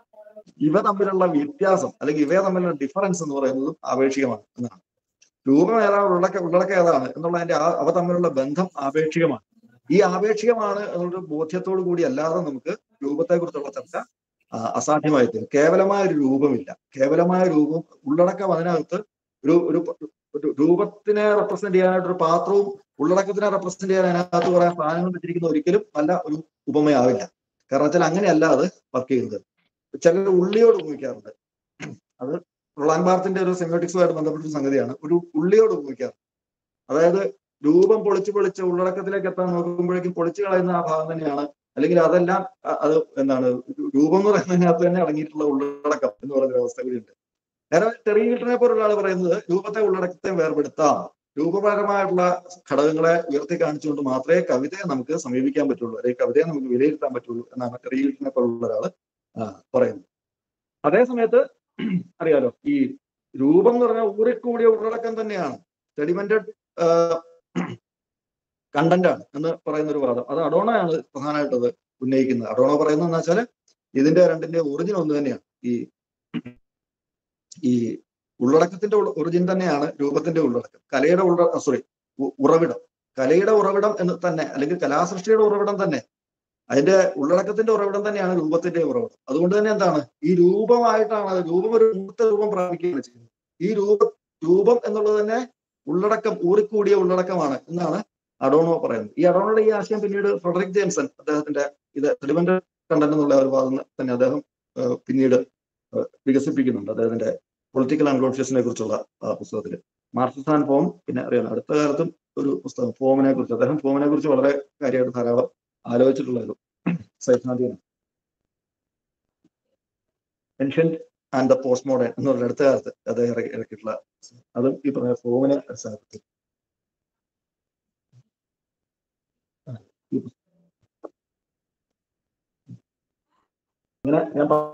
[SPEAKER 6] ഇവ തമ്മിലുള്ള വ്യത്യാസം അല്ലെങ്കിൽ ഇവയെ തമ്മിലുള്ള ഡിഫറൻസ് എന്ന് പറയുന്നതും ആപേക്ഷികമാണ് എന്നാണ് രൂപം ഏതാണ് ഉള്ളടക്ക ഉള്ളടക്കം ഏതാണ് എന്നുള്ളതിന്റെ ആ അവ തമ്മിലുള്ള ബന്ധം ആപേക്ഷികമാണ് ഈ ആപേക്ഷികമാണ് എന്നുള്ള ബോധ്യത്തോടു കൂടി അല്ലാതെ നമുക്ക് രൂപത്തെ കുറിച്ചുള്ള ചർച്ച ആ, അസാധ്യമായി തീരും കേവലമായ ഒരു രൂപമില്ല കേവലമായ രൂപം ഉള്ളടക്കം അതിനകത്ത് ഒരു ഒരു ഒരു രൂപത്തിനെ റെപ്രസെന്റ് ചെയ്യാനായിട്ട് ഒരു പാത്രവും ഉള്ളടക്കത്തിനെ റെപ്രസെന്റ് ചെയ്യാൻ അതിനകത്ത് കുറെ സാധനങ്ങൾ വെച്ചിരിക്കുന്ന ഒരിക്കലും നല്ല ഒരു ഉപമയാവില്ല കാരണം വെച്ചാൽ അങ്ങനെയല്ല അത് വർക്ക് ചെയ്യുന്നത് ചിലർ ഉള്ളിയോട് ഉപയോഗിക്കാറുണ്ട് അത് റൊളാൻ ബാർത്തിന്റെ ഒരു സെമിയോട്ടിക്സുമായിട്ട് ബന്ധപ്പെട്ട ഒരു സംഗതിയാണ് ഒരു ഉള്ളിയോട് ഉപയോഗിക്കാറ് അതായത് രൂപം പൊളിച്ച് പൊളിച്ച് ഉള്ളടക്കത്തിലേക്ക് എത്താൻ നോക്കുമ്പോഴേക്കും പൊളിച്ചു കളയുന്ന ആ ഭാഗം തന്നെയാണ് അല്ലെങ്കിൽ അതെല്ലാം അ- അത് എന്താണ് ഒരു രൂപം എന്ന് പറയുന്നതിനകത്ത് തന്നെ അടങ്ങിയിട്ടുള്ള ഉള്ളടക്കം എന്ന് പറയുന്ന ഒരു അവസ്ഥ കൂടിയുണ്ട് നേരെ ടെറി ഗിൽട്ടനെ പോലുള്ള ആൾ പറയുന്നത് രൂപത്തെ ഉള്ളടക്കത്തെ വേർപെടുത്താം രൂപപരമായിട്ടുള്ള ഘടകങ്ങളെ ഉയർത്തി കാണിച്ചുകൊണ്ട് മാത്രമേ കവിതയെ നമുക്ക് സമീപിക്കാൻ പറ്റുള്ളൂ അല്ലെങ്കിൽ കവിതയെ നമുക്ക് വിലയിരുത്താൻ പറ്റുള്ളൂ എന്നാണ് ടെറി ഗിൽട്ടനെ പോലുള്ള ഒരാൾ പറയുന്നത് അതേ സമയത്ത് അറിയാലോ ഈ രൂപം എന്ന് പറഞ്ഞാൽ ഊറിക്കൂടിയ ഉള്ളടക്കം തന്നെയാണ് സെഡിമെന്റഡ് കണ്ടന്റ് ആണ് എന്ന് പറയുന്ന ഒരു വാദം അത് അഡോണയാണ് പ്രധാനമായിട്ട് അത് ഉന്നയിക്കുന്നത് അഡോണ പറയുന്നത് എന്ന് വെച്ചാൽ ഇതിന്റെ രണ്ടിന്റെ ഒറിജിൻ ഒന്ന് തന്നെയാണ് ഈ ഈ ഉള്ളടക്കത്തിന്റെ ഒറിജിൻ തന്നെയാണ് രൂപത്തിന്റെ ഉള്ളടക്കം കലയുടെ ഉള്ള സോറി ഉറവിടം കലയുടെ ഉറവിടം എന്ന് തന്നെ അല്ലെങ്കിൽ കലാസൃഷ്ടിയുടെ ഉറവിടം തന്നെ അതിന്റെ ഉള്ളടക്കത്തിന്റെ ഉറവിടം തന്നെയാണ് രൂപത്തിന്റെ ഉറവിടം അതുകൊണ്ട് തന്നെ എന്താണ് ഈ രൂപമായിട്ടാണ് അത് രൂപം ഒരു മൂർത്ത രൂപം പ്രാപിക്കുകയാണ് ചെയ്യുന്നത് ഈ രൂപ രൂപം എന്നുള്ളത് തന്നെ ഉള്ളടക്കം ഊറിക്കൂടിയ ഉള്ളടക്കമാണ് എന്നാണ് അഡോണോ പറയുന്നത് ഈ അഡോണോയുടെ ഈ ആശയം പിന്നീട് ഫ്രെഡറിക് ജെയിംസൺ അദ്ദേഹത്തിന്റെ ഇത് സെഡിമെന്റ് കണ്ടന്റ് എന്നുള്ള ഒരു വാദം തന്നെ അദ്ദേഹം ആ, പിന്നീട് ആ, വികസിപ്പിക്കുന്നുണ്ട് അദ്ദേഹത്തിന്റെ പൊളിറ്റിക്കൽ അൺകോൺഷ്യസിനെ കുറിച്ചുള്ള പുസ്തകത്തിൽ മാർക്സിസ് ആൻഡ് ഫോം പിന്നെ അറിയാം അടുത്ത കാലത്തും ഒരു പുസ്തകം ഫോമിനെ കുറിച്ച് അദ്ദേഹം ഫോമിനെ കുറിച്ച് വളരെ കാര്യമായിട്ട് ധാരാളം ആലോചിച്ചിട്ടുള്ള ഒരു സൈദ്ധാന്തികനാണ് ancient and the postmodern എന്നുള്ള അടുത്ത കാലത്ത് അദ്ദേഹം ഇറക്കി ഇറക്കിയിട്ടുള്ള അതും ഈ പറഞ്ഞ ഫോമിനെ അടിസ്ഥാനപ്പെടുത്തി ആ, ഈ പുസ്തകം. ഇങ്ങനെ ഞാൻ പ-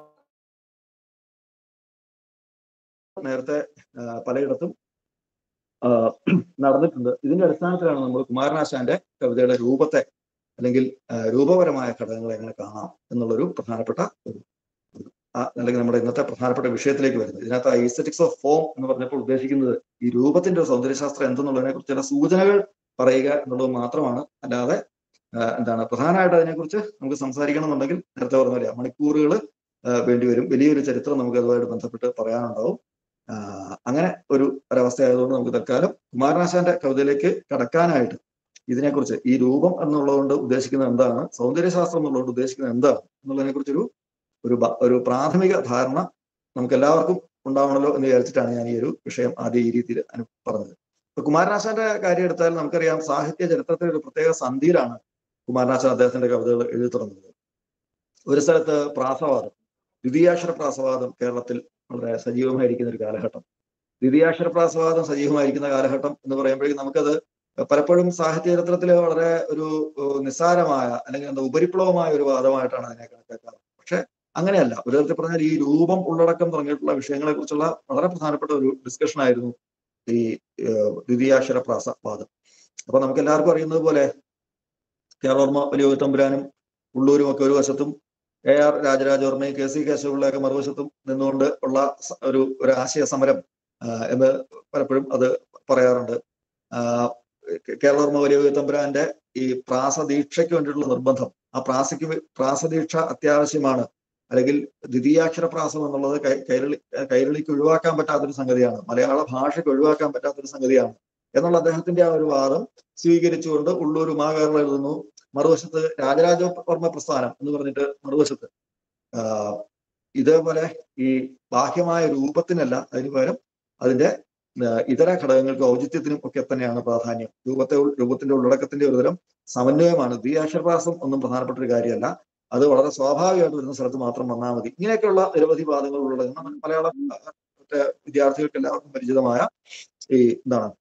[SPEAKER 6] നേരത്തെ ആ, പലയിടത്തും ആ, നടന്നിട്ടുണ്ട് ഇതിന്റെ അടിസ്ഥാനത്തിലാണ് നമ്മൾ കുമാരനാശാന്റെ കവിതയുടെ രൂപത്തെ അല്ലെങ്കിൽ ആ, രൂപപരമായ ഘടകങ്ങളെ എങ്ങനെ കാണാം എന്നുള്ളൊരു പ്രധാനപ്പെട്ട ഒരു ഒരു, ആ, അല്ലെങ്കിൽ നമ്മുടെ ഇന്നത്തെ പ്രധാനപ്പെട്ട വിഷയത്തിലേക്ക് വരുന്നത് ഇതിനകത്ത് ഐസറ്റിക്സ് ഓഫ് ഫോം എന്ന് പറഞ്ഞപ്പോൾ ഉദ്ദേശിക്കുന്നത് ഈ രൂപത്തിന്റെ ഒരു സൗന്ദര്യശാസ്ത്രം എന്തെന്നുള്ളതിനെ കുറിച്ച് ചില സൂചനകൾ പറയുക എന്നുള്ളത് മാത്രമാണ് അല്ലാതെ ആ, എന്താണ് പ്രധാനമായിട്ട് അതിനെക്കുറിച്ച് നമുക്ക് സംസാരിക്കണമെന്നുണ്ടെങ്കിൽ നേരത്തെ പറഞ്ഞ പോലെ മണിക്കൂറുകൾ വേണ്ടിവരും വലിയൊരു ചരിത്രം നമുക്ക് അതുമായിട്ട് ബന്ധപ്പെട്ട് പറയാനുണ്ടാവും ആ, അങ്ങനെ ഒരു ഒരവസ്ഥ ആയതുകൊണ്ട് നമുക്ക് തൽക്കാലം കുമാരനാശാന്റെ കവിതയിലേക്ക് കടക്കാനായിട്ട് ഇതിനെക്കുറിച്ച് ഈ രൂപം എന്നുള്ളതുകൊണ്ട് ഉദ്ദേശിക്കുന്നത് എന്താണ് സൗന്ദര്യശാസ്ത്രം എന്നുള്ളതുകൊണ്ട് ഉദ്ദേശിക്കുന്നത് എന്താണ് എന്നുള്ളതിനെ കുറിച്ചൊരു ഒരു ബ- ഒരു പ്രാഥമിക ധാരണ നമുക്ക് എല്ലാവർക്കും ഉണ്ടാവണമല്ലോ എന്ന് വിചാരിച്ചിട്ടാണ് ഞാൻ ഈ ഒരു വിഷയം ആദ്യം ഈ രീതിയിൽ അനു പറഞ്ഞത് ഇപ്പൊ കുമാരനാശാന്റെ കാര്യം എടുത്താൽ നമുക്കറിയാം സാഹിത്യ ചരിത്രത്തിലെ ഒരു പ്രത്യേക സന്ധിയിലാണ് കുമാരനാശാൻ അദ്ദേഹത്തിന്റെ കവിതകൾ എഴുതി തുടങ്ങുന്നത് ഒരു സ്ഥലത്ത് പ്രാസവാദം ദ്വിതീയാക്ഷര പ്രാസവാദം കേരളത്തിൽ വളരെ സജീവമായിരിക്കുന്ന ഒരു കാലഘട്ടം ദ്വിതീയാക്ഷര പ്രാസവാദം സജീവമായിരിക്കുന്ന കാലഘട്ടം എന്ന് പറയുമ്പോഴേക്കും നമുക്കത് പലപ്പോഴും സാഹിത്യ ചരിത്രത്തിലെ വളരെ ഒരു ഏഹ്, നിസ്സാരമായ അല്ലെങ്കിൽ എന്താ ഉപരിപ്ലവമായ ഒരു വാദമായിട്ടാണ് അതിനെ കണക്കാക്കാറ് പക്ഷെ അങ്ങനെയല്ല ഒരു തരത്തിൽ പറഞ്ഞാൽ ഈ രൂപം ഉള്ളടക്കം തുടങ്ങിയിട്ടുള്ള വിഷയങ്ങളെ കുറിച്ചുള്ള വളരെ പ്രധാനപ്പെട്ട ഒരു ഡിസ്കഷൻ ആയിരുന്നു ഈ ഏഹ്, ദ്വിതീയാക്ഷര പ്രാസവാദം അപ്പൊ നമുക്ക് എല്ലാവർക്കും അറിയുന്നത് പോലെ കേരളവർമ്മ വലിയ തമ്പുരാനും ഉള്ളൂരും ഒക്കെ ഒരു വശത്തും എ ആർ രാജരാജവർമ്മയും കെ സി കേശവപിള്ളയൊക്കെ മറുവശത്തും നിന്നുകൊണ്ട് ഉള്ള സ- ഒരു ഒരു ആശയ സമരം ആ, എന്ന് പലപ്പോഴും അത് പറയാറുണ്ട് ആ, കേ- കേരളവർമ്മ വലിയ തമ്പുരാന്റെ ഈ പ്രാസദീക്ഷയ്ക്ക് വേണ്ടിയിട്ടുള്ള നിർബന്ധം ആ പ്രാസയ്ക്ക് വേ- പ്രാസദീക്ഷ അത്യാവശ്യമാണ് അല്ലെങ്കിൽ ദ്വിതീയാക്ഷര പ്രാസം എന്നുള്ളത് കൈ- കൈരളി കൈരളിക്ക് ഒഴിവാക്കാൻ പറ്റാത്തൊരു സംഗതിയാണ് മലയാള ഭാഷയ്ക്ക് ഒഴിവാക്കാൻ പറ്റാത്തൊരു സംഗതിയാണ് എന്നുള്ള അദ്ദേഹത്തിന്റെ ആ ഒരു വാദം സ്വീകരിച്ചുകൊണ്ട് ഉള്ളൂർ ഉമാകേരളം എഴുതുന്നു മറുവശത്ത് രാജരാജവർമ്മ പ്രസ്ഥാനം എന്ന് പറഞ്ഞിട്ട് മറുവശത്ത് ആ, ഇതേപോലെ ഈ ബാഹ്യമായ രൂപത്തിനല്ല അതിന് പകരം അതിന്റെ ആ, ഇതര ഘടകങ്ങൾക്ക് ഔചിത്യത്തിനും ഒക്കെ തന്നെയാണ് പ്രാധാന്യം രൂപത്തെ ഉൾ- രൂപത്തിന്റെ ഉള്ളടക്കത്തിന്റെ ഒരുതരം സമന്വയമാണ് ദ്വിയാക്ഷരപ്രാസം ഒന്നും പ്രധാനപ്പെട്ട ഒരു കാര്യമല്ല അത് വളരെ സ്വാഭാവികമായിട്ട് വരുന്ന സ്ഥലത്ത് മാത്രം വന്നാൽ മതി ഇങ്ങനെയൊക്കെയുള്ള നിരവധി വാദങ്ങൾ ഉള്ളടങ്ങുന്ന മ- മലയാളം ആ, മറ്റേ വിദ്യാർത്ഥികൾക്ക് എല്ലാവർക്കും പരിചിതമായ ഈ എന്താണ്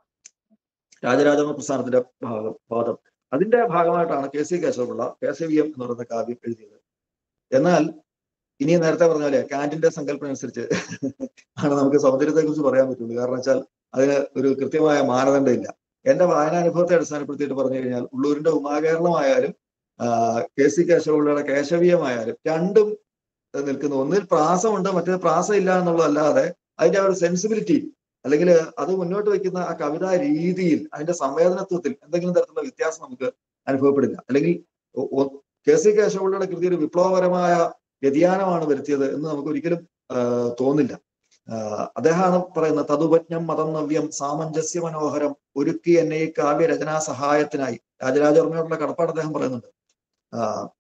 [SPEAKER 6] രാജരാജവർമ്മ പ്രസ്ഥാനത്തിന്റെ ഭാഗം വാദം അതിന്റെ ഭാഗമായിട്ടാണ് കെ സി കേശവപിള്ള കേശവീയം എന്ന് പറയുന്ന കാവ്യം എഴുതിയത് എന്നാൽ ഇനി നേരത്തെ പറഞ്ഞ പോലെ കാന്റിന്റെ സങ്കല്പം അനുസരിച്ച് ആണ് നമുക്ക് സൗന്ദര്യത്തെ കുറിച്ച് പറയാൻ പറ്റുള്ളൂ കാരണം വെച്ചാൽ അതിന് ഒരു കൃത്യമായ മാനദണ്ഡം ഇല്ല എന്റെ വായനാനുഭവത്തെ അടിസ്ഥാനപ്പെടുത്തിയിട്ട് പറഞ്ഞു കഴിഞ്ഞാൽ ഉള്ളൂരിന്റെ ഉമാകേരളമായാലും ആ, കെ സി കേശവപിള്ളയുടെ കേശവീയമായാലും രണ്ടും നിൽക്കുന്നു ഒന്നിൽ പ്രാസമുണ്ട് മറ്റേത് പ്രാസം ഇല്ല എന്നുള്ളതല്ലാതെ അതിന്റെ ആ ഒരു സെൻസിബിലിറ്റി അല്ലെങ്കിൽ അത് മുന്നോട്ട് വയ്ക്കുന്ന ആ കവിതാ രീതിയിൽ അതിന്റെ സംവേദനത്വത്തിൽ എന്തെങ്കിലും തരത്തിലുള്ള വ്യത്യാസം നമുക്ക് അനുഭവപ്പെടില്ല അല്ലെങ്കിൽ ഒ- ഒ- കെ സി കേശവപിള്ളയുടെ കൃതി ഒരു വിപ്ലവപരമായ വ്യതിയാനമാണ് വരുത്തിയത് എന്ന് നമുക്ക് ഒരിക്കലും ആ, തോന്നില്ല ആ, അദ്ദേഹമാണ് പറയുന്നത് തതുപജ്ഞം മതം നവ്യം സാമഞ്ജസ്യ മനോഹരം ഒരുക്കി എന്നെ ഈ കാവ്യരചനാ സഹായത്തിനായി രാജരാജവർമ്മയോടുള്ള കടപ്പാട് അദ്ദേഹം പറയുന്നുണ്ട് ആ,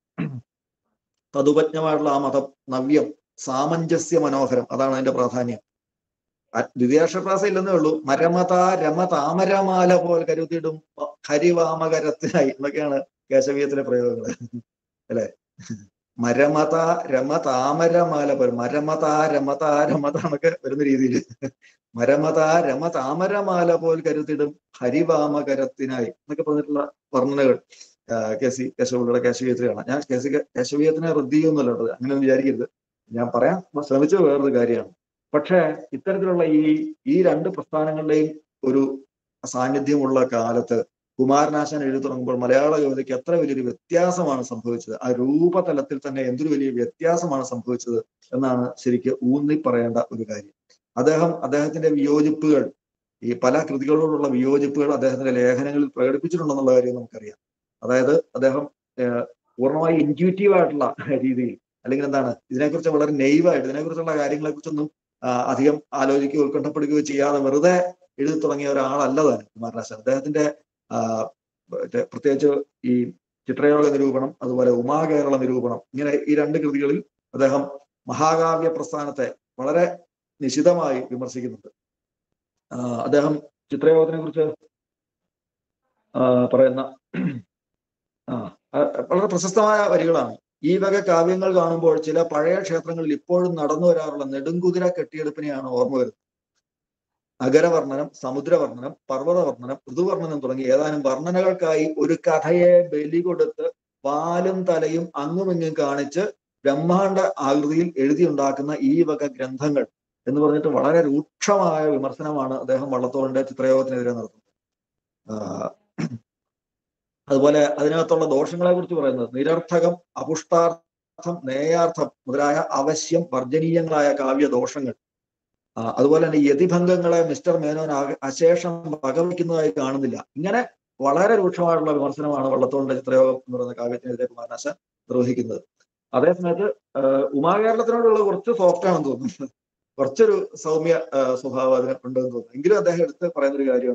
[SPEAKER 6] തതുപജ്ഞമായിട്ടുള്ള ആ മതം നവ്യം സാമഞ്ജസ്യ മനോഹരം അതാണ് അതിന്റെ പ്രാധാന്യം അ- ദ്വിതീയാക്ഷരപ്രാസം ഇല്ലെന്നേ ഉള്ളൂ മരമത രമ താമരമാല പോൽ കരുതിയിടും ഹരിവാമകരത്തിനായി എന്നൊക്കെയാണ് കേശവീയത്തിലെ പ്രയോഗങ്ങൾ അല്ലെ മരമത രമ താമരമാല പോൽ മരമത രമത രമത എന്നൊക്കെ വരുന്ന രീതിയിൽ മരമത രമ താമരമാല പോൽ കരുതിടും ഹരിവാമകരത്തിനായി എന്നൊക്കെ പറഞ്ഞിട്ടുള്ള വർണ്ണനകൾ ആ, കെ സി കേശവപിള്ളയുടെ കേശവീയത്തിൽ കാണാം ഞാൻ കെ സി കേ- കേശവീയത്തിനെ റദ്ദ് ചെയ്യുന്നല്ല കേട്ടോ അങ്ങനെയൊന്നും വിചാരിക്കരുത് ഞാൻ പറയാൻ ശ്രമിച്ചത് വേറൊരു കാര്യമാണ് പക്ഷേ ഇത്തരത്തിലുള്ള ഈ ഈ രണ്ട് പ്രസ്ഥാനങ്ങളുടെയും ഒരു സാന്നിധ്യമുള്ള കാലത്ത് കുമാരനാശാൻ എഴുതി തുടങ്ങുമ്പോൾ മലയാള കവിതയ്ക്ക് എത്ര വലിയൊരു വ്യത്യാസമാണ് സംഭവിച്ചത് ആ രൂപതലത്തിൽ തന്നെ എന്തൊരു വലിയ വ്യത്യാസമാണ് സംഭവിച്ചത് എന്നാണ് ശരിക്ക് ഊന്നി പറയേണ്ട ഒരു കാര്യം അദ്ദേഹം അദ്ദേഹത്തിന്റെ വിയോജിപ്പുകൾ ഈ പല കൃതികളോടുള്ള വിയോജിപ്പുകൾ അദ്ദേഹത്തിന്റെ ലേഖനങ്ങളിൽ പ്രകടിപ്പിച്ചിട്ടുണ്ടെന്നുള്ള കാര്യം നമുക്കറിയാം അതായത് അദ്ദേഹം ഏഹ്, പൂർണ്ണമായി ഇൻറ്റ്യൂറ്റീവ് ആയിട്ടുള്ള രീതിയിൽ അല്ലെങ്കിൽ എന്താണ് ഇതിനെക്കുറിച്ച് വളരെ നെയ്വായിട്ട് ഇതിനെക്കുറിച്ചുള്ള കാര്യങ്ങളെ കുറിച്ചൊന്നും അധികം ആലോചിക്കുകയോ ഉത്കണ്ഠപ്പെടുകയോ ചെയ്യാതെ വെറുതെ എഴുതി തുടങ്ങിയ ഒരാളല്ല താൻ കുമാരനാശാൻ അദ്ദേഹത്തിന്റെ ആ, മറ്റേ പ്രത്യേകിച്ച് ഈ ചിത്രയോഗ നിരൂപണം അതുപോലെ ഉമാകേരള നിരൂപണം ഇങ്ങനെ ഈ രണ്ട് കൃതികളിൽ അദ്ദേഹം മഹാകാവ്യ പ്രസ്ഥാനത്തെ വളരെ നിശിതമായി വിമർശിക്കുന്നുണ്ട് ആ, അദ്ദേഹം ചിത്രയോഗത്തിനെ കുറിച്ച് പറയുന്ന ആ ആ, വളരെ പ്രശസ്തമായ വരികളാണ് ഈ വക കാവ്യങ്ങൾ കാണുമ്പോൾ ചില പഴയ ക്ഷേത്രങ്ങളിൽ ഇപ്പോഴും നടന്നു വരാറുള്ള നെടുങ്കുതിര കെട്ടിയെടുപ്പിനെയാണ് ഓർമ്മ വരുന്നത് അഗരവർണ്ണനം സമുദ്രവർണ്ണനം പർവ്വതവർണ്ണനം ഋതുവർണ്ണനം തുടങ്ങി ഏതാനും വർണ്ണനകൾക്കായി ഒരു കഥയെ ബലി കൊടുത്ത് വാലും തലയും അങ്ങുമിങ്ങും കാണിച്ച് ബ്രഹ്മാണ്ട ആകൃതിയിൽ എഴുതിയുണ്ടാക്കുന്ന ഈ വക ഗ്രന്ഥങ്ങൾ എന്ന് പറഞ്ഞിട്ട് വളരെ രൂക്ഷമായ വിമർശനമാണ് അദ്ദേഹം വള്ളത്തോളിന്റെ ചിത്രയോഗത്തിനെതിരെ നടത്തുന്നത് ആ, അതുപോലെ അതിനകത്തുള്ള ദോഷങ്ങളെ കുറിച്ച് പറയുന്നത് നിരർത്ഥകം അപുഷ്ടാർത്ഥം നേയാർത്ഥം മുതലായ അവശ്യം വർജനീയങ്ങളായ കാവ്യ ദോഷങ്ങൾ ആ, അതുപോലെ തന്നെ യതിഭംഗങ്ങളെ മിസ്റ്റർ മേനോൻ ആകെ- അശേഷം വകവയ്ക്കുന്നതായി കാണുന്നില്ല ഇങ്ങനെ വളരെ രൂക്ഷമായിട്ടുള്ള വിമർശനമാണ് വള്ളത്തോളിന്റെ ചിത്രയോഗം എന്ന് പറയുന്ന കാവ്യത്തിനെതിരെ കുമാരനാശാൻ നിർവഹിക്കുന്നത് അതേസമയത്ത് ആഹ് ഉമാകേരളത്തിനോടുള്ള കുറച്ച് സോഫ്റ്റ് ആണെന്ന് തോന്നുന്നു കുറച്ചൊരു സൗമ്യ ആഹ് സ്വഭാവം അതിന് ഉണ്ടെന്ന് തോന്നുന്നു എങ്കിലും അദ്ദേഹം എടുത്ത് പറയുന്ന ഒരു കാര്യമുണ്ട്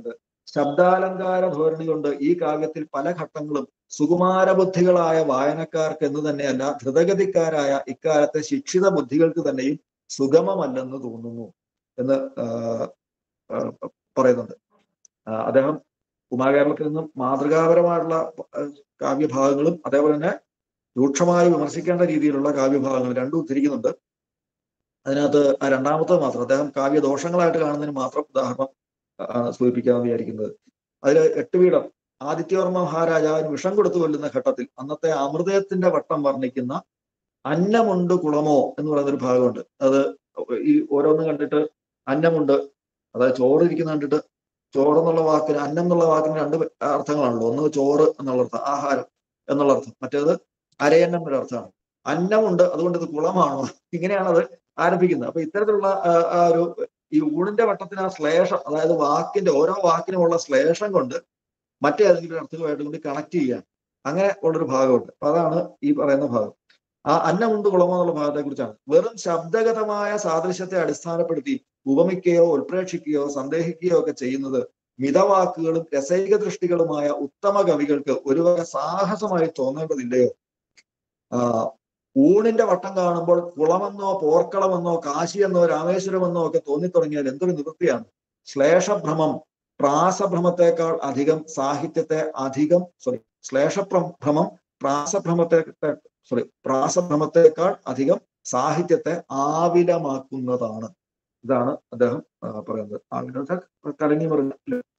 [SPEAKER 6] ശബ്ദാലങ്കാര ധോരണി കൊണ്ട് ഈ കാവ്യത്തിൽ പല ഘട്ടങ്ങളും സുകുമാരബുദ്ധികളായ വായനക്കാർക്ക് എന്ന് തന്നെയല്ല ധൃതഗതിക്കാരായ ഇക്കാലത്തെ ശിക്ഷിത ബുദ്ധികൾക്ക് തന്നെയും സുഗമമല്ലെന്ന് തോന്നുന്നു എന്ന് ആഹ് ആഹ് പറയുന്നുണ്ട് ആഹ് അദ്ദേഹം ഉമാകേരളത്തിൽ നിന്നും മാതൃകാപരമായിട്ടുള്ള ആഹ് കാവ്യഭാഗങ്ങളും അതേപോലെ തന്നെ രൂക്ഷമായി വിമർശിക്കേണ്ട രീതിയിലുള്ള കാവ്യഭാഗങ്ങൾ രണ്ടും ഉദ്ധരിക്കുന്നുണ്ട് അതിനകത്ത് ആ രണ്ടാമത്തത് മാത്രം അദ്ദേഹം കാവ്യദോഷങ്ങളായിട്ട് കാണുന്നതിന് മാത്രം ഉദാഹരണം ആണ് സൂചിപ്പിക്കാമെന്ന് വിചാരിക്കുന്നത് അതിൽ എട്ടുവീടം ആദിത്യവർമ്മ മഹാരാജാവിന് വിഷം കൊടുത്തു കൊല്ലുന്ന ഘട്ടത്തിൽ അന്നത്തെ അമൃതത്തിന്റെ വട്ടം വർണ്ണിക്കുന്ന അന്നമുണ്ട് കുളമോ എന്ന് പറയുന്ന ഒരു ഭാഗമുണ്ട് അത് ഈ ഓരോന്ന് കണ്ടിട്ട് അന്നമുണ്ട് അതായത് ചോറ് ഇരിക്കുന്ന കണ്ടിട്ട് ചോറ് എന്നുള്ള വാക്കിന് അന്നം എന്നുള്ള വാക്കിന് രണ്ട് അർത്ഥങ്ങളാണല്ലോ ഒന്ന് ചോറ് എന്നുള്ള അർത്ഥം ആഹാരം എന്നുള്ള അർത്ഥം മറ്റേത് അരയന്നം എന്നൊരു അർത്ഥമാണ് അന്നമുണ്ട് അതുകൊണ്ട് ഇത് കുളമാണോ ഇങ്ങനെയാണ് അത് ആരംഭിക്കുന്നത് അപ്പൊ ഇത്തരത്തിലുള്ള ആ, ആ ഒരു ഈ ഊണിന്റെ വട്ടത്തിന് ആ ശ്ലേഷം അതായത് വാക്കിന്റെ ഓരോ വാക്കിനുമുള്ള ശ്ലേഷം കൊണ്ട് മറ്റേതെങ്കിലും ഒരു അർത്ഥവുമായിട്ട് കൂടി കണക്ട് ചെയ്യാൻ അങ്ങനെ ഉള്ളൊരു ഭാഗമുണ്ട് അപ്പൊ അതാണ് ഈ പറയുന്ന ഭാഗം ആ അന്നമുണ്ട് കുളമോ എന്നുള്ള ഭാഗത്തെ കുറിച്ചാണ് വെറും ശബ്ദഗതമായ സാദൃശ്യത്തെ അടിസ്ഥാനപ്പെടുത്തി ഉപമിക്കുകയോ ഉൽപ്രേക്ഷിക്കുകയോ സന്ദേഹിക്കുകയോ ഒക്കെ ചെയ്യുന്നത് മിതവാക്കുകളും രസൈക ദൃഷ്ടികളുമായ ഉത്തമ കവികൾക്ക് ഒരു വക സാഹസമായി തോന്നേണ്ടതില്ലയോ ആ ഊണിന്റെ വട്ടം കാണുമ്പോൾ കുളമെന്നോ പോർക്കളമെന്നോ കാശിയെന്നോ രാമേശ്വരമെന്നോ ഒക്കെ തോന്നിത്തുടങ്ങിയാൽ എന്തൊരു നിവൃത്തിയാണ് ശ്ലേഷഭ്രമം പ്രാസഭ്രമത്തെക്കാൾ അധികം സാഹിത്യത്തെ അധികം സോറി ശ്ലേഷഭ്രമം പ്രാസഭ്രമത്തെ സോറി പ്രാസഭ്രമത്തെക്കാൾ അധികം സാഹിത്യത്തെ ആവിലമാക്കുന്നതാണ് ഇതാണ് അദ്ദേഹം ആ, പറയുന്നത് ആവിലം കലങ്ങി മറിഞ്ഞ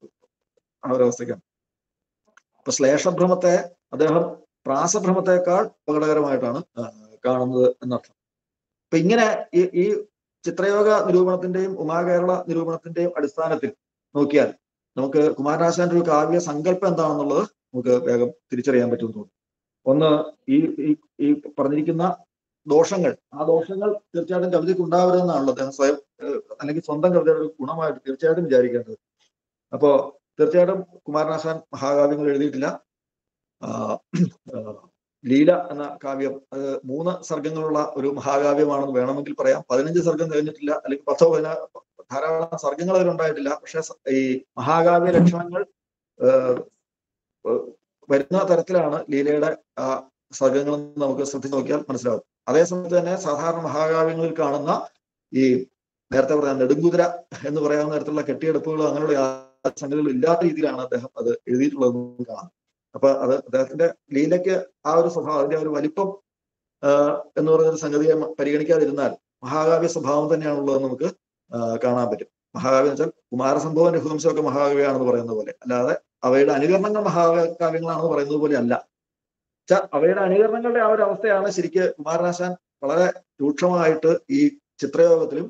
[SPEAKER 6] ആ ഒരവസ്ഥയ്ക്കാണ് അപ്പൊ ശ്ലേഷഭ്രമത്തെ അദ്ദേഹം പ്രാസഭ്രമത്തെക്കാൾ അപകടകരമായിട്ടാണ് ആ, കാണുന്നത് എന്നർത്ഥം അപ്പൊ ഇങ്ങനെ ഈ ഈ ചിത്രയോഗ നിരൂപണത്തിന്റെയും ഉമാകേരള നിരൂപണത്തിന്റെയും അടിസ്ഥാനത്തിൽ നോക്കിയാൽ നമുക്ക് കുമാരനാശാന്റെ ഒരു കാവ്യ സങ്കല്പം എന്താണെന്നുള്ളത് നമുക്ക് വേഗം തിരിച്ചറിയാൻ പറ്റുമെന്ന് തോന്നുന്നു ഒന്ന് ഈ ഈ ഈ പറഞ്ഞിരിക്കുന്ന ദോഷങ്ങൾ ആ ദോഷങ്ങൾ തീർച്ചയായിട്ടും കവിതയ്ക്ക് ഉണ്ടാവരുതെന്നാണല്ലോ അദ്ദേഹം സ്വയം ഏഹ്, അല്ലെങ്കിൽ സ്വന്തം കവിതയുടെ ഒരു ഗുണമായിട്ട് തീർച്ചയായിട്ടും വിചാരിക്കേണ്ടത് അപ്പോ തീർച്ചയായിട്ടും കുമാരനാശാൻ മഹാകാവ്യങ്ങൾ എഴുതിയിട്ടില്ല ആ, ആ, ലീല എന്ന കാവ്യം അത് മൂന്ന് സർഗങ്ങളുള്ള ഒരു മഹാകാവ്യമാണെന്ന് വേണമെങ്കിൽ പറയാം പതിനഞ്ച് സർഗം കഴിഞ്ഞിട്ടില്ല അല്ലെങ്കിൽ പത്തോ പതിനാ ധാരാളം സർഗങ്ങൾ അതിലുണ്ടായിട്ടില്ല പക്ഷെ സ- ഈ മഹാകാവ്യ ലക്ഷണങ്ങൾ ഏഹ്, ഏഹ്, വരുന്ന തരത്തിലാണ് ലീലയുടെ ആ സർഗങ്ങളെന്ന് നമുക്ക് ശ്രദ്ധിച്ച് നോക്കിയാൽ മനസ്സിലാവും അതേസമയത്ത് തന്നെ സാധാരണ മഹാകാവ്യങ്ങളിൽ കാണുന്ന ഈ നേരത്തെ പറഞ്ഞ നെടുങ്കുതിര എന്ന് പറയാവുന്ന തരത്തിലുള്ള കെട്ടിയെടുപ്പുകളോ അങ്ങനെയുള്ള യാതൊരു സംഗതികളും ഇല്ലാത്ത രീതിയിലാണ് അദ്ദേഹം അത് എഴുതിയിട്ടുള്ളതെന്ന് കാണാം അപ്പൊ അത് അദ്ദേഹത്തിന്റെ ലീലയ്ക്ക് ആ ഒരു സ്വഭാവം അതിന്റെ ആ ഒരു വലിപ്പം ആഹ് എന്ന് പറയുന്ന സംഗതിയെ മ- പരിഗണിക്കാതിരുന്നാൽ മഹാകാവ്യ സ്വഭാവം തന്നെയാണുള്ളത് നമുക്ക് ആഹ് കാണാൻ പറ്റും മഹാകാവ്യം എന്ന് വെച്ചാൽ കുമാരസംഭവം രഘുവംശമൊക്കെ മഹാകാവ്യമാണെന്ന് പറയുന്നത് പോലെ അല്ലാതെ അവയുടെ അനുകരണങ്ങൾ മഹാകാവ്യങ്ങളാണെന്ന് പറയുന്നത് പോലെ അല്ല വെച്ചാൽ അവയുടെ അനുകരണങ്ങളുടെ ആ ഒരു അവസ്ഥയാണ് ശരിക്ക് കുമാരനാശാൻ വളരെ രൂക്ഷമായിട്ട് ഈ ചിത്രയോഗത്തിലും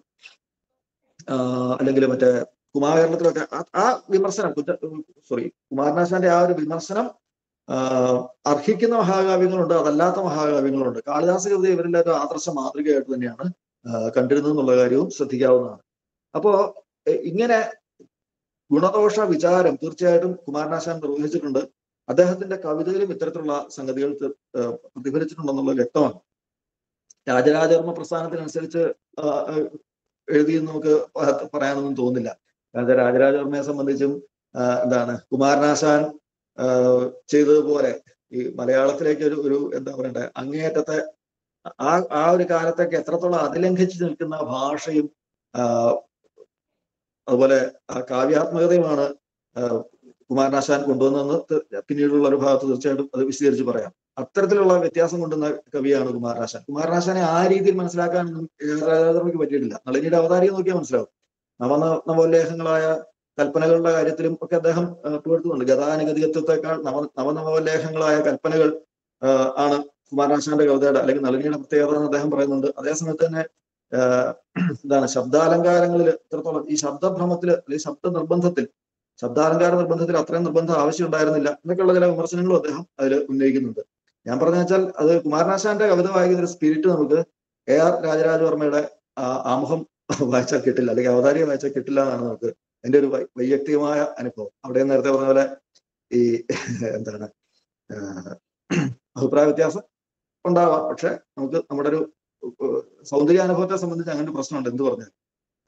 [SPEAKER 6] ആഹ് അല്ലെങ്കിൽ മറ്റേ കുമാരകരണത്തിലൊക്കെ ആ- ആ വിമർശനം സോറി കുമാരനാശാന്റെ ആ ഒരു വിമർശനം ആഹ് അർഹിക്കുന്ന മഹാകാവ്യങ്ങളുണ്ട് അതല്ലാത്ത മഹാകാവ്യങ്ങളുണ്ട് കാളിദാസ കവിത ഇവരിലെ ഒരു ആദർശ മാതൃകയായിട്ട് തന്നെയാണ് ആഹ് കണ്ടിരുന്നത് എന്നുള്ള കാര്യവും ശ്രദ്ധിക്കാവുന്നതാണ് അപ്പോ എ- ഇങ്ങനെ ഗുണദോഷ വിചാരം തീർച്ചയായിട്ടും കുമാരനാശാൻ നിർവഹിച്ചിട്ടുണ്ട് അദ്ദേഹത്തിന്റെ കവിതയിലും ഇത്തരത്തിലുള്ള സംഗതികൾ തി- ആഹ് പ്രതിഫലിച്ചിട്ടുണ്ടെന്നുള്ളത് വ്യക്തമാണ് രാജരാജവർമ്മ പ്രസ്ഥാനത്തിനനുസരിച്ച് ആഹ് ആഹ് എഴുതിയെന്ന് നമുക്ക് പ- പറയാനൊന്നും തോന്നുന്നില്ല കാരണം രാജരാജവർമ്മയെ സംബന്ധിച്ചും ആഹ് എന്താണ് കുമാരനാശാൻ ആഹ് ചെയ്തതുപോലെ ഈ മലയാളത്തിലേക്ക് ഒരു ഒരു എന്താ പറയണ്ടേ അങ്ങേയറ്റത്തെ ആ ആ ഒരു കാലത്തേക്ക് എത്രത്തോളം അതിലംഘിച്ചു നിൽക്കുന്ന ഭാഷയും ആഹ് അതുപോലെ ആ കാവ്യാത്മകതയുമാണ് ആഹ് കുമാരനാശാൻ കൊണ്ടുവന്നതെന്ന് ത- പിന്നീടുള്ള ഒരു ഭാഗത്ത് തീർച്ചയായിട്ടും അത് വിശദീകരിച്ച് പറയാം അത്തരത്തിലുള്ള വ്യത്യാസം കൊണ്ടുവന്ന കവിയാണ് കുമാരനാശാൻ കുമാരനാശാനെ ആ രീതിയിൽ മനസ്സിലാക്കാനൊന്നും രാജാധർമ്മയ്ക്ക് പറ്റിയിട്ടില്ല നളിനിയുടെ അവതാരിക നോക്കിയാൽ മനസ്സിലാവും നവ നവോല്ലേഖങ്ങളായ കൽപ്പനകളുടെ കാര്യത്തിലും ഒക്കെ അദ്ദേഹം ആ, പുകഴ്ത്തുന്നുണ്ട് ഗതാനുഗതികത്വത്തെക്കാൾ നവ നവനവോല്ലേഖങ്ങളായ കൽപ്പനകൾ ആ, ആണ് കുമാരനാശാന്റെ കവിതയുടെ അല്ലെങ്കിൽ നളിനിയുടെ പ്രത്യേകത എന്ന് അദ്ദേഹം പറയുന്നുണ്ട് അതേസമയത്ത് തന്നെ ആ, എന്താണ് ശബ്ദാലങ്കാരങ്ങളിൽ എത്രത്തോളം ഈ ശബ്ദഭ്രമത്തിൽ അല്ലെങ്കിൽ ശബ്ദ നിർബന്ധത്തിൽ ശബ്ദാലങ്കാര നിർബന്ധത്തിൽ അത്രയും നിർബന്ധം ആവശ്യം ഉണ്ടായിരുന്നില്ല എന്നൊക്കെയുള്ള ചില വിമർശനങ്ങളും അദ്ദേഹം അതിൽ ഉന്നയിക്കുന്നുണ്ട് ഞാൻ പറഞ്ഞ വെച്ചാൽ അത് കുമാരനാശാന്റെ കവിത വായിക്കുന്ന ഒരു സ്പിരിറ്റ് നമുക്ക് എ ആർ രാജരാജവർമ്മയുടെ ആ, ആമുഖം വായിച്ചാൽ കിട്ടില്ല അല്ലെങ്കിൽ അവതാരിക വായിച്ചാൽ കിട്ടില്ല എന്നാണ് നമുക്ക് എന്റെ ഒരു വൈ- വൈയക്തികമായ അനുഭവം അവിടെ നേരത്തെ പറഞ്ഞ പോലെ ഈ എന്താണ് ആഹ് അഭിപ്രായ വ്യത്യാസം ഉണ്ടാവാം പക്ഷെ നമുക്ക് നമ്മുടെ ഒരു ഏഹ് സൗന്ദര്യ അനുഭവത്തെ സംബന്ധിച്ച് അങ്ങനെ ഒരു പ്രശ്നമുണ്ട് എന്ത് പറഞ്ഞാൽ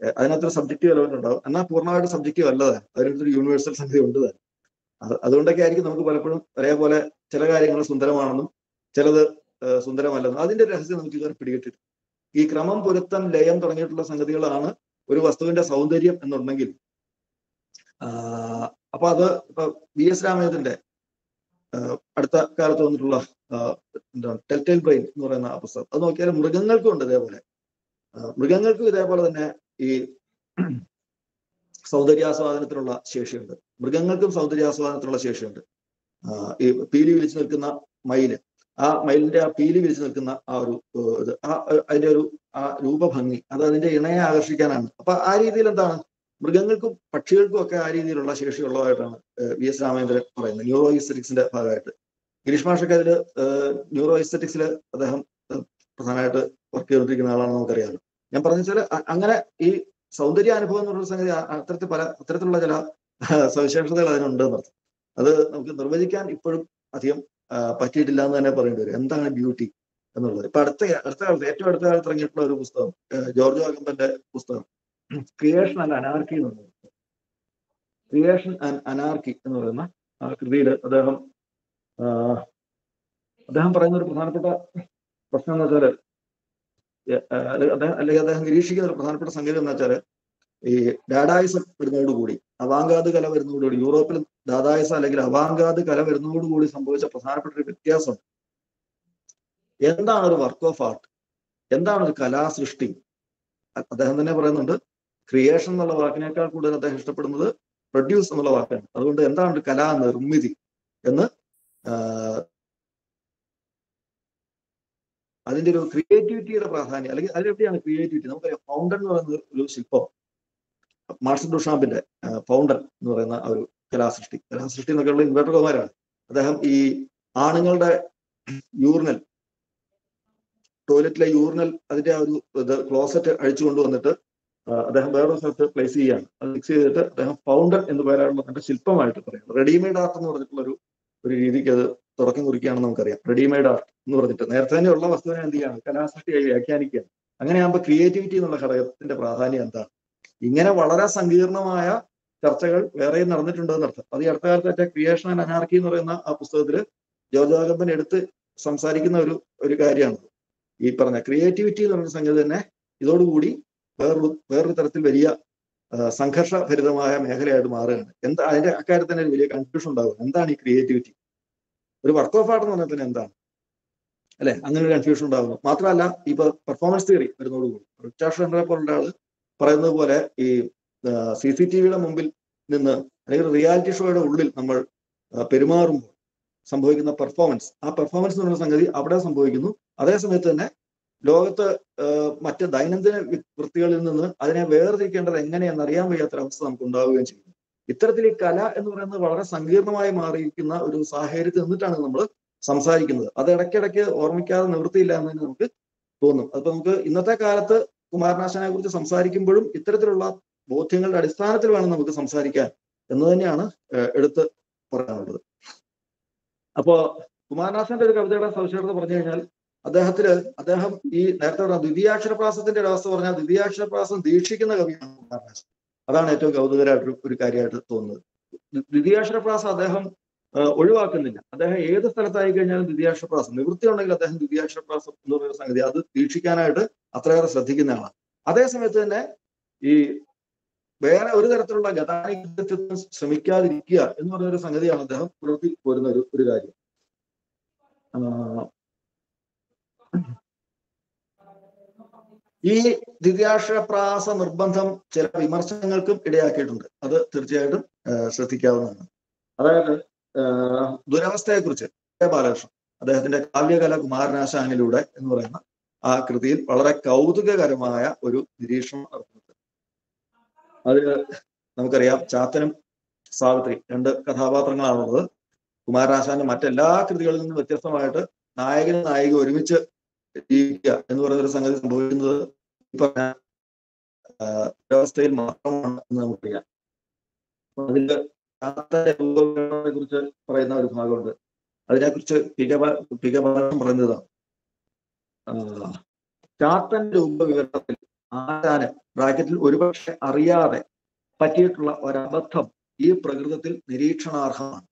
[SPEAKER 6] ഏഹ് അതിനകത്തൊരു സബ്ജക്റ്റീവ് എലമെന്റ് ഉണ്ടാവും എന്നാൽ പൂർണ്ണമായിട്ട് സബ്ജക്റ്റീവ് അല്ലതാ അതിനകത്തൊരു യൂണിവേഴ്സൽ സംഗതി ഉണ്ട് താൻ അത് അതുകൊണ്ടൊക്കെ ആയിരിക്കും നമുക്ക് പലപ്പോഴും ഒരേപോലെ ചില കാര്യങ്ങൾ സുന്ദരമാണെന്നും ചിലത് ഏഹ് സുന്ദരമല്ലെന്നും അതിന്റെ രഹസ്യം നമുക്ക് ഇതുവരെ പിടികിട്ടിട്ട് ഈ ക്രമം പൊരുത്തം ലയം തുടങ്ങിയിട്ടുള്ള സംഗതികളാണ് ഒരു വസ്തുവിന്റെ സൗന്ദര്യം എന്നുണ്ടെങ്കിൽ ആഹ് അപ്പൊ അത് ഇപ്പൊ വി എസ് രാമേന്ദ്രന്റെ ആഹ് അടുത്ത കാലത്ത് വന്നിട്ടുള്ള ആഹ് എന്താണ് ടെൽറ്റൈൽ ബ്രെയിൻ എന്ന് പറയുന്ന ആ പുസ്തകം അത് നോക്കിയാൽ മൃഗങ്ങൾക്കും ഉണ്ട് ഇതേപോലെ ആഹ് മൃഗങ്ങൾക്കും ഇതേപോലെ തന്നെ ഈ സൗന്ദര്യാസ്വാദനത്തിനുള്ള ശേഷിയുണ്ട് മൃഗങ്ങൾക്കും സൗന്ദര്യാസ്വാദനത്തിനുള്ള ശേഷിയുണ്ട് ആഹ് ഈ പീലി വിരിച്ചു നിൽക്കുന്ന മയില് ആ മയിലിന്റെ ആ പീലി വിരിച്ചു നിൽക്കുന്ന ആ ഒരു ഏഹ് ഇത് ആ ഏഹ് അതിന്റെ ഒരു ആ രൂപഭംഗി അത് അതിന്റെ ഇണയെ ആകർഷിക്കാനാണ് അപ്പൊ ആ രീതിയിൽ എന്താണ് മൃഗങ്ങൾക്കും പക്ഷികൾക്കും ഒക്കെ ആ രീതിയിലുള്ള ശേഷിയുള്ളതായിട്ടാണ് ഏഹ് വി എസ് രാമേന്ദ്രൻ പറയുന്നത് ന്യൂറോ ഇസ്തറ്റിക്സിന്റെ ഭാഗമായിട്ട് ഗിരീഷ് മാഷൊക്കെ അതിൽ ന്യൂറോ ഇസ്തറ്റിക്സിൽ അദ്ദേഹം ഏഹ് പ്രധാനമായിട്ട് വർക്ക് ചെയ്തുകൊണ്ടിരിക്കുന്ന ആളാണെന്ന് നമുക്കറിയാം ഞാൻ പറഞ്ഞു വെച്ചാൽ അ- അങ്ങനെ ഈ സൗന്ദര്യ അനുഭവം എന്ന് പറഞ്ഞ സംഗതി ആ- അത്തരത്തിൽ പല അത്തരത്തിലുള്ള ചില സവിശേഷതകൾ അതിനുണ്ട് എന്നർത്ഥം അത് നമുക്ക് നിർവചിക്കാൻ ഇപ്പോഴും അധികം ആ, പറ്റിയിട്ടില്ല എന്ന് തന്നെ പറയേണ്ടി വരും എന്താണ് ബ്യൂട്ടി എന്നുള്ളത് ഇപ്പൊ അടുത്ത അടുത്ത കാലത്ത് ഏറ്റവും അടുത്ത കാലത്ത് ഇറങ്ങിയിട്ടുള്ള ഒരു പുസ്തകം ഏഹ് ജോർജ് അഗമ്പന്റെ പുസ്തകം ക്രിയേഷൻ ആൻഡ് അനാർക്കി എന്ന് പറയുന്നത് ക്രിയേഷൻ ആൻഡ് അനാർക്കി എന്ന് പറയുന്ന ആ കൃതിയിൽ അദ്ദേഹം ആ, അദ്ദേഹം പറയുന്ന ഒരു പ്രധാനപ്പെട്ട പ്രശ്നം എന്ന് വെച്ചാല് ഏ- ആ, അല്ലെങ്കിൽ അദ്ദേഹം അല്ലെങ്കിൽ അദ്ദേഹം നിരീക്ഷിക്കുന്ന ഒരു പ്രധാനപ്പെട്ട സംഗതി എന്ന് വെച്ചാല് ഈ ഡാഡായിസം വരുന്നതോടുകൂടി അവാങ്കാത് കല വരുന്നതോടുകൂടി യൂറോപ്പിൽ ദാദായിസം അല്ലെങ്കിൽ അവാങ്കാത് കല വരുന്നതോടുകൂടി സംഭവിച്ച പ്രധാനപ്പെട്ട ഒരു വ്യത്യാസം എന്താണ് ഒരു വർക്ക് ഓഫ് ആർട്ട് എന്താണ് ഒരു കലാസൃഷ്ടി അ- അദ്ദേഹം തന്നെ പറയുന്നുണ്ട് ക്രിയേഷൻ എന്നുള്ള വാക്കിനേക്കാൾ കൂടുതൽ അദ്ദേഹം ഇഷ്ടപ്പെടുന്നത് പ്രൊഡ്യൂസ് എന്നുള്ള വാക്കാണ് അതുകൊണ്ട് എന്താണ് ഒരു കലാ നിർമ്മിതി എന്ന് ആഹ് അതിന്റെ ഒരു ക്രിയേറ്റിവിറ്റിയുടെ പ്രാധാന്യം അല്ലെങ്കിൽ അതിലെവിടെയാണ് ക്രിയേറ്റിവിറ്റി നമുക്കറിയാം ഫൗണ്ടൻ എന്ന് പറയുന്ന ഒരു ശില്പം മാർസൽ ഡുഷാമ്പിന്റെ ഫൗണ്ടൻ എന്ന് പറയുന്ന ആ ഒരു കലാസൃഷ്ടി കലാസൃഷ്ടി എന്നൊക്കെയുള്ള ഇൻവേർട്ടർ കുമാരാണ് അദ്ദേഹം ഈ ആണുങ്ങളുടെ യൂറിനൽ ടോയ്ലറ്റിലെ യൂറിനൽ അതിന്റെ ആ ഒരു ഇത് ക്ലോസറ്റ് അഴിച്ചു കൊണ്ടുവന്നിട്ട് ആ, അദ്ദേഹം വേറൊരു സ്ഥലത്ത് പ്ലേസ് ചെയ്യാണ് അത് ഫിക്സ് ചെയ്തിട്ട് അദ്ദേഹം ഫൗണ്ടൻ എന്ന് പേരാനുള്ള തന്റെ ശില്പമായിട്ട് പറയുന്നത് റെഡിമെയ്ഡ് ആർട്ട് എന്ന് പറഞ്ഞിട്ടുള്ള ഒരു ഒരു രീതിക്ക് അത് തുടക്കം കുറിക്കുകയാണെന്ന് നമുക്കറിയാം റെഡിമെയ്ഡ് ആർട്ട് എന്ന് പറഞ്ഞിട്ട് നേരത്തെ തന്നെ ഉള്ള വസ്തുവിനെ എന്ത് ചെയ്യാണ് കലാസൃഷ്ടിയായി വ്യാഖ്യാനിക്കുകയാണ് അങ്ങനെയാകുമ്പോൾ ക്രിയേറ്റിവിറ്റി എന്നുള്ള ഘടകത്തിന്റെ പ്രാധാന്യം എന്താണ് ഇങ്ങനെ വളരെ സങ്കീർണമായ ചർച്ചകൾ വേറെയും നടന്നിട്ടുണ്ട് എന്നർത്ഥം അത് ഈ അടുത്ത കാലത്തെ ക്രിയേഷൻ ആൻഡ് അനാർക്കി എന്ന് പറയുന്ന ആ പുസ്തകത്തിൽ ജോർജ് ആഗമ്പൻ എടുത്ത് സംസാരിക്കുന്ന ഒരു ഒരു കാര്യമാണ് ഈ പറഞ്ഞ ക്രിയേറ്റിവിറ്റി എന്ന് പറയുന്ന സംഗതി തന്നെ ഇതോടുകൂടി വേറൊരു വേറൊരു തരത്തിൽ വലിയ ആ, സംഘർഷഭരിതമായ മേഖലയായിട്ട് മാറുകയാണ് എന്താ അതിന്റെ അക്കാര്യത്തിൽ തന്നെ ഒരു വലിയ കൺഫ്യൂഷൻ ഉണ്ടാകും എന്താണ് ഈ ക്രിയേറ്റിവിറ്റി ഒരു വർക്ക് ഓഫ് ആർട്ട് എന്ന് പറഞ്ഞാൽ തന്നെ എന്താണ് അല്ലെ അങ്ങനെ ഒരു കൺഫ്യൂഷൻ ഉണ്ടാകുന്നു മാത്രമല്ല ഇപ്പൊ പെർഫോമൻസ് തിയറി വരുന്നതോടുകൂടി റിച്ചാർഡ് പോലുള്ള ആള് പറയുന്നത് പോലെ ഈ സി സി ടി വിയുടെ മുമ്പിൽ നിന്ന് അല്ലെങ്കിൽ റിയാലിറ്റി ഷോയുടെ ഉള്ളിൽ നമ്മൾ ആ, പെരുമാറുമ്പോൾ സംഭവിക്കുന്ന പെർഫോമൻസ് ആ പെർഫോമൻസ് എന്ന് പറയുന്ന സംഗതി അവിടെ സംഭവിക്കുന്നു അതേ സമയത്ത് തന്നെ ലോകത്ത് ആ, മറ്റ് ദൈനംദിന വി- വൃത്തികളിൽ നിന്ന് അതിനെ വേർതിരിക്കേണ്ടത് എങ്ങനെയെന്ന് അറിയാൻ വയ്യാത്തൊരവസ്ഥ നമുക്ക് ഉണ്ടാവുകയും ചെയ്യും ഇത്തരത്തിൽ ഈ കല എന്ന് പറയുന്നത് വളരെ സങ്കീർണമായി മാറിയിരിക്കുന്ന ഒരു സാഹചര്യത്തിൽ നിന്നിട്ടാണ് നമ്മൾ സംസാരിക്കുന്നത് അത് ഇടയ്ക്കിടയ്ക്ക് ഓർമ്മിക്കാതെ നിവൃത്തിയില്ല എന്ന് തന്നെ നമുക്ക് തോന്നും അപ്പൊ നമുക്ക് ഇന്നത്തെ കാലത്ത് കുമാരനാശാനെ കുറിച്ച് സംസാരിക്കുമ്പോഴും ഇത്തരത്തിലുള്ള ബോധ്യങ്ങളുടെ അടിസ്ഥാനത്തിൽ വേണം നമുക്ക് സംസാരിക്കാൻ എന്ന് തന്നെയാണ് ഏഹ്, എടുത്ത് പറയാനുള്ളത് അപ്പോ കുമാരനാശന്റെ ഒരു കവിതയുടെ സവിശേഷത പറഞ്ഞു കഴിഞ്ഞാൽ അദ്ദേഹത്തില് അദ്ദേഹം ഈ നേരത്തെ പറഞ്ഞ ദ്വിതീയാക്ഷരപ്രാസത്തിന്റെ ഒരു അവസ്ഥ പറഞ്ഞാൽ ദ്വിതീയാക്ഷരപ്രാസം ദീക്ഷിക്കുന്ന കവിയാണ് കുമാരനാശൻ അതാണ് ഏറ്റവും കൗതുകരമായിട്ട് ഒരു കാര്യമായിട്ട് തോന്നുന്നത് ദ്വി- ദ്വിതീയാക്ഷരപ്രാസം അദ്ദേഹം ആ, ഒഴിവാക്കുന്നില്ല അദ്ദേഹം ഏത് സ്ഥലത്തായി കഴിഞ്ഞാലും ദ്വിതീയാക്ഷരപ്രാസം നിവൃത്തി ഉണ്ടെങ്കിൽ അദ്ദേഹം ദ്വിതീയാക്ഷരപ്രാസം എന്ന് പറയുന്ന സംഗതി അത് വീക്ഷിക്കാനായിട്ട് അത്രയേറെ ശ്രദ്ധിക്കുന്ന ആളാണ് അതേ സമയത്ത് തന്നെ ഈ വേറെ ഒരു തരത്തിലുള്ള ഗതാഗതത്തിന് ശ്രമിക്കാതിരിക്കുക എന്ന് പറഞ്ഞ ഒരു സംഗതിയാണ് അദ്ദേഹം പുലർത്തി പോരുന്ന ഒരു ഒരു കാര്യം ആ, ഈ ദ്വിതീയാക്ഷരപ്രാസ നിർബന്ധം ചില വിമർശനങ്ങൾക്കും ഇടയാക്കിയിട്ടുണ്ട് അത് തീർച്ചയായിട്ടും ആ, ശ്രദ്ധിക്കാവുന്നതാണ് അതായത് ആ, ദുരവസ്ഥയെക്കുറിച്ച് കെ. ബാലകൃഷ്ണൻ അദ്ദേഹത്തിന്റെ കാവ്യകല കുമാരനാശാനിലൂടെ എന്ന് പറയുന്ന ആ കൃതിയിൽ വളരെ കൗതുകകരമായ ഒരു നിരീക്ഷണം നടത്തുന്നുണ്ട് അതിൽ നമുക്കറിയാം ചാത്തനും സാവിത്രി രണ്ട് കഥാപാത്രങ്ങളാണുള്ളത് കുമാരനാശാന്റെ മറ്റെല്ലാ കൃതികളിൽ നിന്നും വ്യത്യസ്തമായിട്ട് നായകനും നായിക ഒരുമിച്ച് ജീവിക്കുക എന്ന് പറയുന്ന ഒരു സംഗതി സംഭവിക്കുന്നത് ഈ പറഞ്ഞ ആ, വ്യവസ്ഥയിൽ മാത്രമാണ് എന്ന് നമുക്കറിയാം അപ്പൊ അതില് ചാത്തന്റെ രൂപകരണത്തെ കുറിച്ച് പറയുന്ന ഒരു ഭാഗമുണ്ട് അതിനെക്കുറിച്ച് പി കെ ബാ- പി കെ ബാലകൃഷ്ണൻ പറയുന്നതാണ് ആ, ചാത്തന്റെ രൂപവിവരണത്തിൽ ആശാന് ബ്രാക്കറ്റിൽ ഒരുപക്ഷെ അറിയാതെ പറ്റിയിട്ടുള്ള ഒരബദ്ധം ഈ പ്രകൃതത്തിൽ നിരീക്ഷണാർഹമാണ്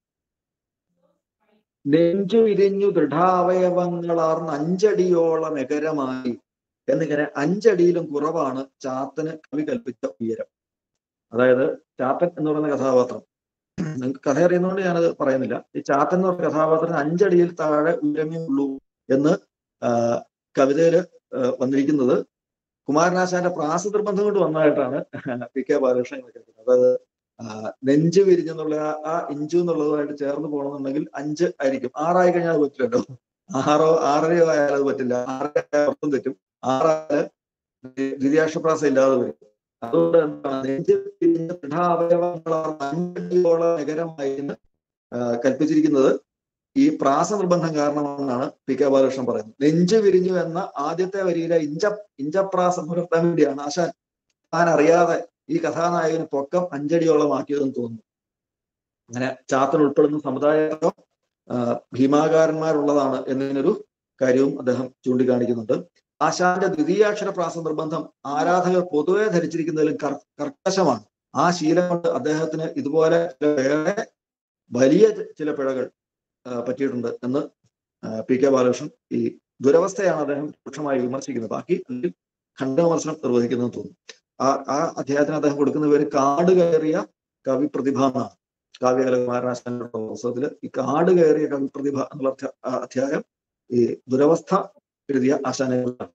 [SPEAKER 6] നെഞ്ചു വിരിഞ്ഞു ദൃഢാവയവങ്ങളാർന്ന് അഞ്ചടിയോളം എകരമായി എന്നിങ്ങനെ അഞ്ചടിയിലും കുറവാണ് ചാത്തന് കവി കൽപ്പിച്ച ഉയരം അതായത് ചാത്തൻ എന്ന് പറയുന്ന കഥാപാത്രം നിങ്ങൾക്ക് കഥ അറിയുന്നതുകൊണ്ട് ഞാനത് പറയുന്നില്ല ഈ ചാത്തൻ എന്ന് പറയുന്ന കഥാപാത്രത്തിന് അഞ്ചടിയിൽ താഴെ ഉയരമേ ഉള്ളൂ എന്ന് ആ, കവിതയില് ആ, വന്നിരിക്കുന്നത് കുമാരനാശാന്റെ പ്രാസനിർബന്ധം കൊണ്ട് വന്നതായിട്ടാണ് പി കെ ബാലകൃഷ്ണൻ കരുതുന്നത് അതായത് ആ, നെഞ്ച് വിരിഞ്ഞെന്നുള്ള ആ- ആ ഇഞ്ചു എന്നുള്ളതുമായിട്ട് ചേർന്ന് പോകണമെന്നുണ്ടെങ്കിൽ അഞ്ച് ആയിരിക്കും ആറായി കഴിഞ്ഞാൽ അത് പറ്റില്ലല്ലോ ആറോ ആറരയോ ആയാൽ അത് പറ്റില്ല ആറര അർത്ഥം തെറ്റും ആറാല് ദ്വിതീയാക്ഷപ്രാസം ഇല്ലാതെ വരും അതുകൊണ്ട് എന്താണ് നെഞ്ച് വിരിഞ്ഞ ദൃഢാവയവങ്ങളാണ് അഞ്ചടിയോളം നഗരമായി എന്ന് ആ, കൽപ്പിച്ചിരിക്കുന്നത് ഈ പ്രാസ നിർബന്ധം കാരണമെന്നാണ് പി കെ ബാലകൃഷ്ണൻ പറയുന്നത് നെഞ്ച് വിരിഞ്ഞു എന്ന ആദ്യത്തെ വരിയിലെ ഇഞ്ച ഇഞ്ചപ്രാസം പുലർത്താൻ വേണ്ടിയാണ് ആശാൻ താൻ അറിയാതെ ഈ കഥാനായകന് പൊക്കം അഞ്ചടിയോളം ആക്കിയതെന്ന് തോന്നുന്നു അങ്ങനെ ചാത്തൻ ഉൾപ്പെടുന്ന സമുദായം ആ, ഭീമാകാരന്മാരുള്ളതാണ് എന്നതിനൊരു കാര്യവും അദ്ദേഹം ചൂണ്ടിക്കാണിക്കുന്നുണ്ട് ആശാന്റെ ദ്വിതീയാക്ഷര പ്രാസ നിർബന്ധം ആരാധകർ പൊതുവെ ധരിച്ചിരിക്കുന്നതിലും കർ കർക്കശമാണ് ആ ശീലം കൊണ്ട് അദ്ദേഹത്തിന് ഇതുപോലെ ചില വേറെ വലിയ ചില പിഴകൾ ആ, പറ്റിയിട്ടുണ്ട് എന്ന് ആ, പി കെ ബാലകൃഷ്ണൻ ഈ ദുരവസ്ഥയാണ് അദ്ദേഹം രൂക്ഷമായി വിമർശിക്കുന്നത് ബാക്കി അതിൽ ഖണ്ഡ വിമർശനം നിർവഹിക്കുന്നതെന്ന് തോന്നുന്നു ആ ആ അധ്യായത്തിന് അദ്ദേഹം കൊടുക്കുന്ന പേര് കാട് കയറിയ കവി പ്രതിഭ എന്നാണ് കാവ്യകലകുമാരനാശാന്റെ പുസ്തകത്തിൽ ഈ കാട് കയറിയ കവി പ്രതിഭ എന്നുള്ള അധ്യ- ആ അധ്യായം ഈ ദുരവസ്ഥ എഴുതിയ ആശാനെ കുറിച്ചാണ്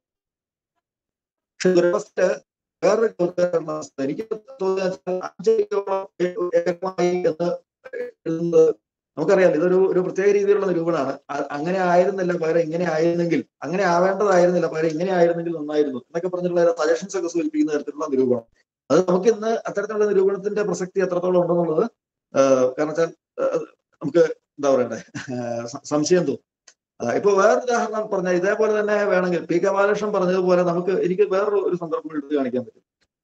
[SPEAKER 6] പക്ഷെ ദുരവസ്ഥ വേറൊരു ചോദ്യമുള്ള അവസ്ഥ എനിക്ക് തോന്നുന്നത് അഞ്ചടിയോളം ഏകമായി എന്ന് എഴുതുന്നത് നമുക്കറിയാം ഇതൊരു ഒരു പ്രത്യേക രീതിയിലുള്ള നിരൂപണമാണ് അ- അങ്ങനെ ആയിരുന്നില്ല പകരം ഇങ്ങനെ ആയിരുന്നെങ്കിൽ അങ്ങനെ ആവേണ്ടതായിരുന്നില്ല പകരം ഇങ്ങനെ ആയിരുന്നെങ്കിൽ നന്നായിരുന്നു എന്നൊക്കെ പറഞ്ഞിട്ടുള്ള സജഷൻസ് ഒക്കെ സൂചിപ്പിക്കുന്ന തരത്തിലുള്ള നിരൂപണം അത് നമുക്ക് ഇന്ന് അത്തരത്തിലുള്ള നിരൂപണത്തിന്റെ പ്രസക്തി എത്രത്തോളം ഉണ്ടെന്നുള്ളത് ആഹ് കാരണം വെച്ചാൽ ആഹ് നമുക്ക് എന്താ പറയണ്ടേ ആഹ് സ- സംശയം തോന്നും ആഹ് ഇപ്പൊ വേറൊരു ഉദാഹരണം പറഞ്ഞാൽ ഇതേപോലെ തന്നെ വേണമെങ്കിൽ പി കെ ബാലകൃഷ്ണൻ പറഞ്ഞതുപോലെ നമുക്ക് എനിക്ക് വേറൊരു ഒരു സന്ദർഭം എടുത്ത് കാണിക്കാൻ പറ്റും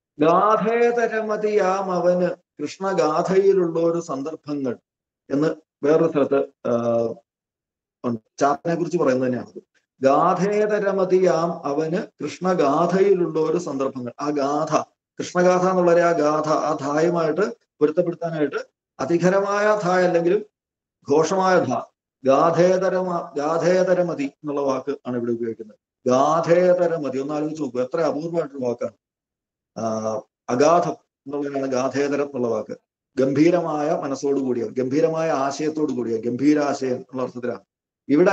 [SPEAKER 6] ഗാഥേതരമതിയാം അവന് കൃഷ്ണഗാഥയിലുള്ള ഒരു സന്ദർഭങ്ങൾ എന്ന് വേറൊരു സ്ഥലത്ത് ആഹ് ഉണ്ട് ചാത്തനെ കുറിച്ച് പറയുന്നത് തന്നെയാണത് ഗാഥേതരമതിയാം അവന് കൃഷ്ണഗാഥയിലുള്ള ഒരു സന്ദർഭങ്ങൾ ആ ഗാഥ കൃഷ്ണഗാഥ എന്നുള്ള ആ ഗാഥ ആ ധായുമായിട്ട് പൊരുത്തപ്പെടുത്താനായിട്ട് അതിഖരമായ ധാ അല്ലെങ്കിലും ഘോഷമായ ധാ ഗാഥേതരമ ഗാഥേതരമതി എന്നുള്ള വാക്ക് ആണ് ഇവിടെ ഉപയോഗിക്കുന്നത് ഗാഥേതരമതി ഒന്ന് ആലോചിച്ച് നോക്കൂ എത്ര അപൂർവമായിട്ടൊരു വാക്കാണ് ആഹ് അഗാധം എന്നുള്ളതാണ് ഗാഥേതരം എന്നുള്ള വാക്ക് ഗംഭീരമായ മനസ്സോട് കൂടിയ ഗംഭീരമായ ആശയത്തോട് കൂടിയ ഗംഭീരാശയം എന്നുള്ള അർത്ഥത്തിലാണ് ഇവിടെ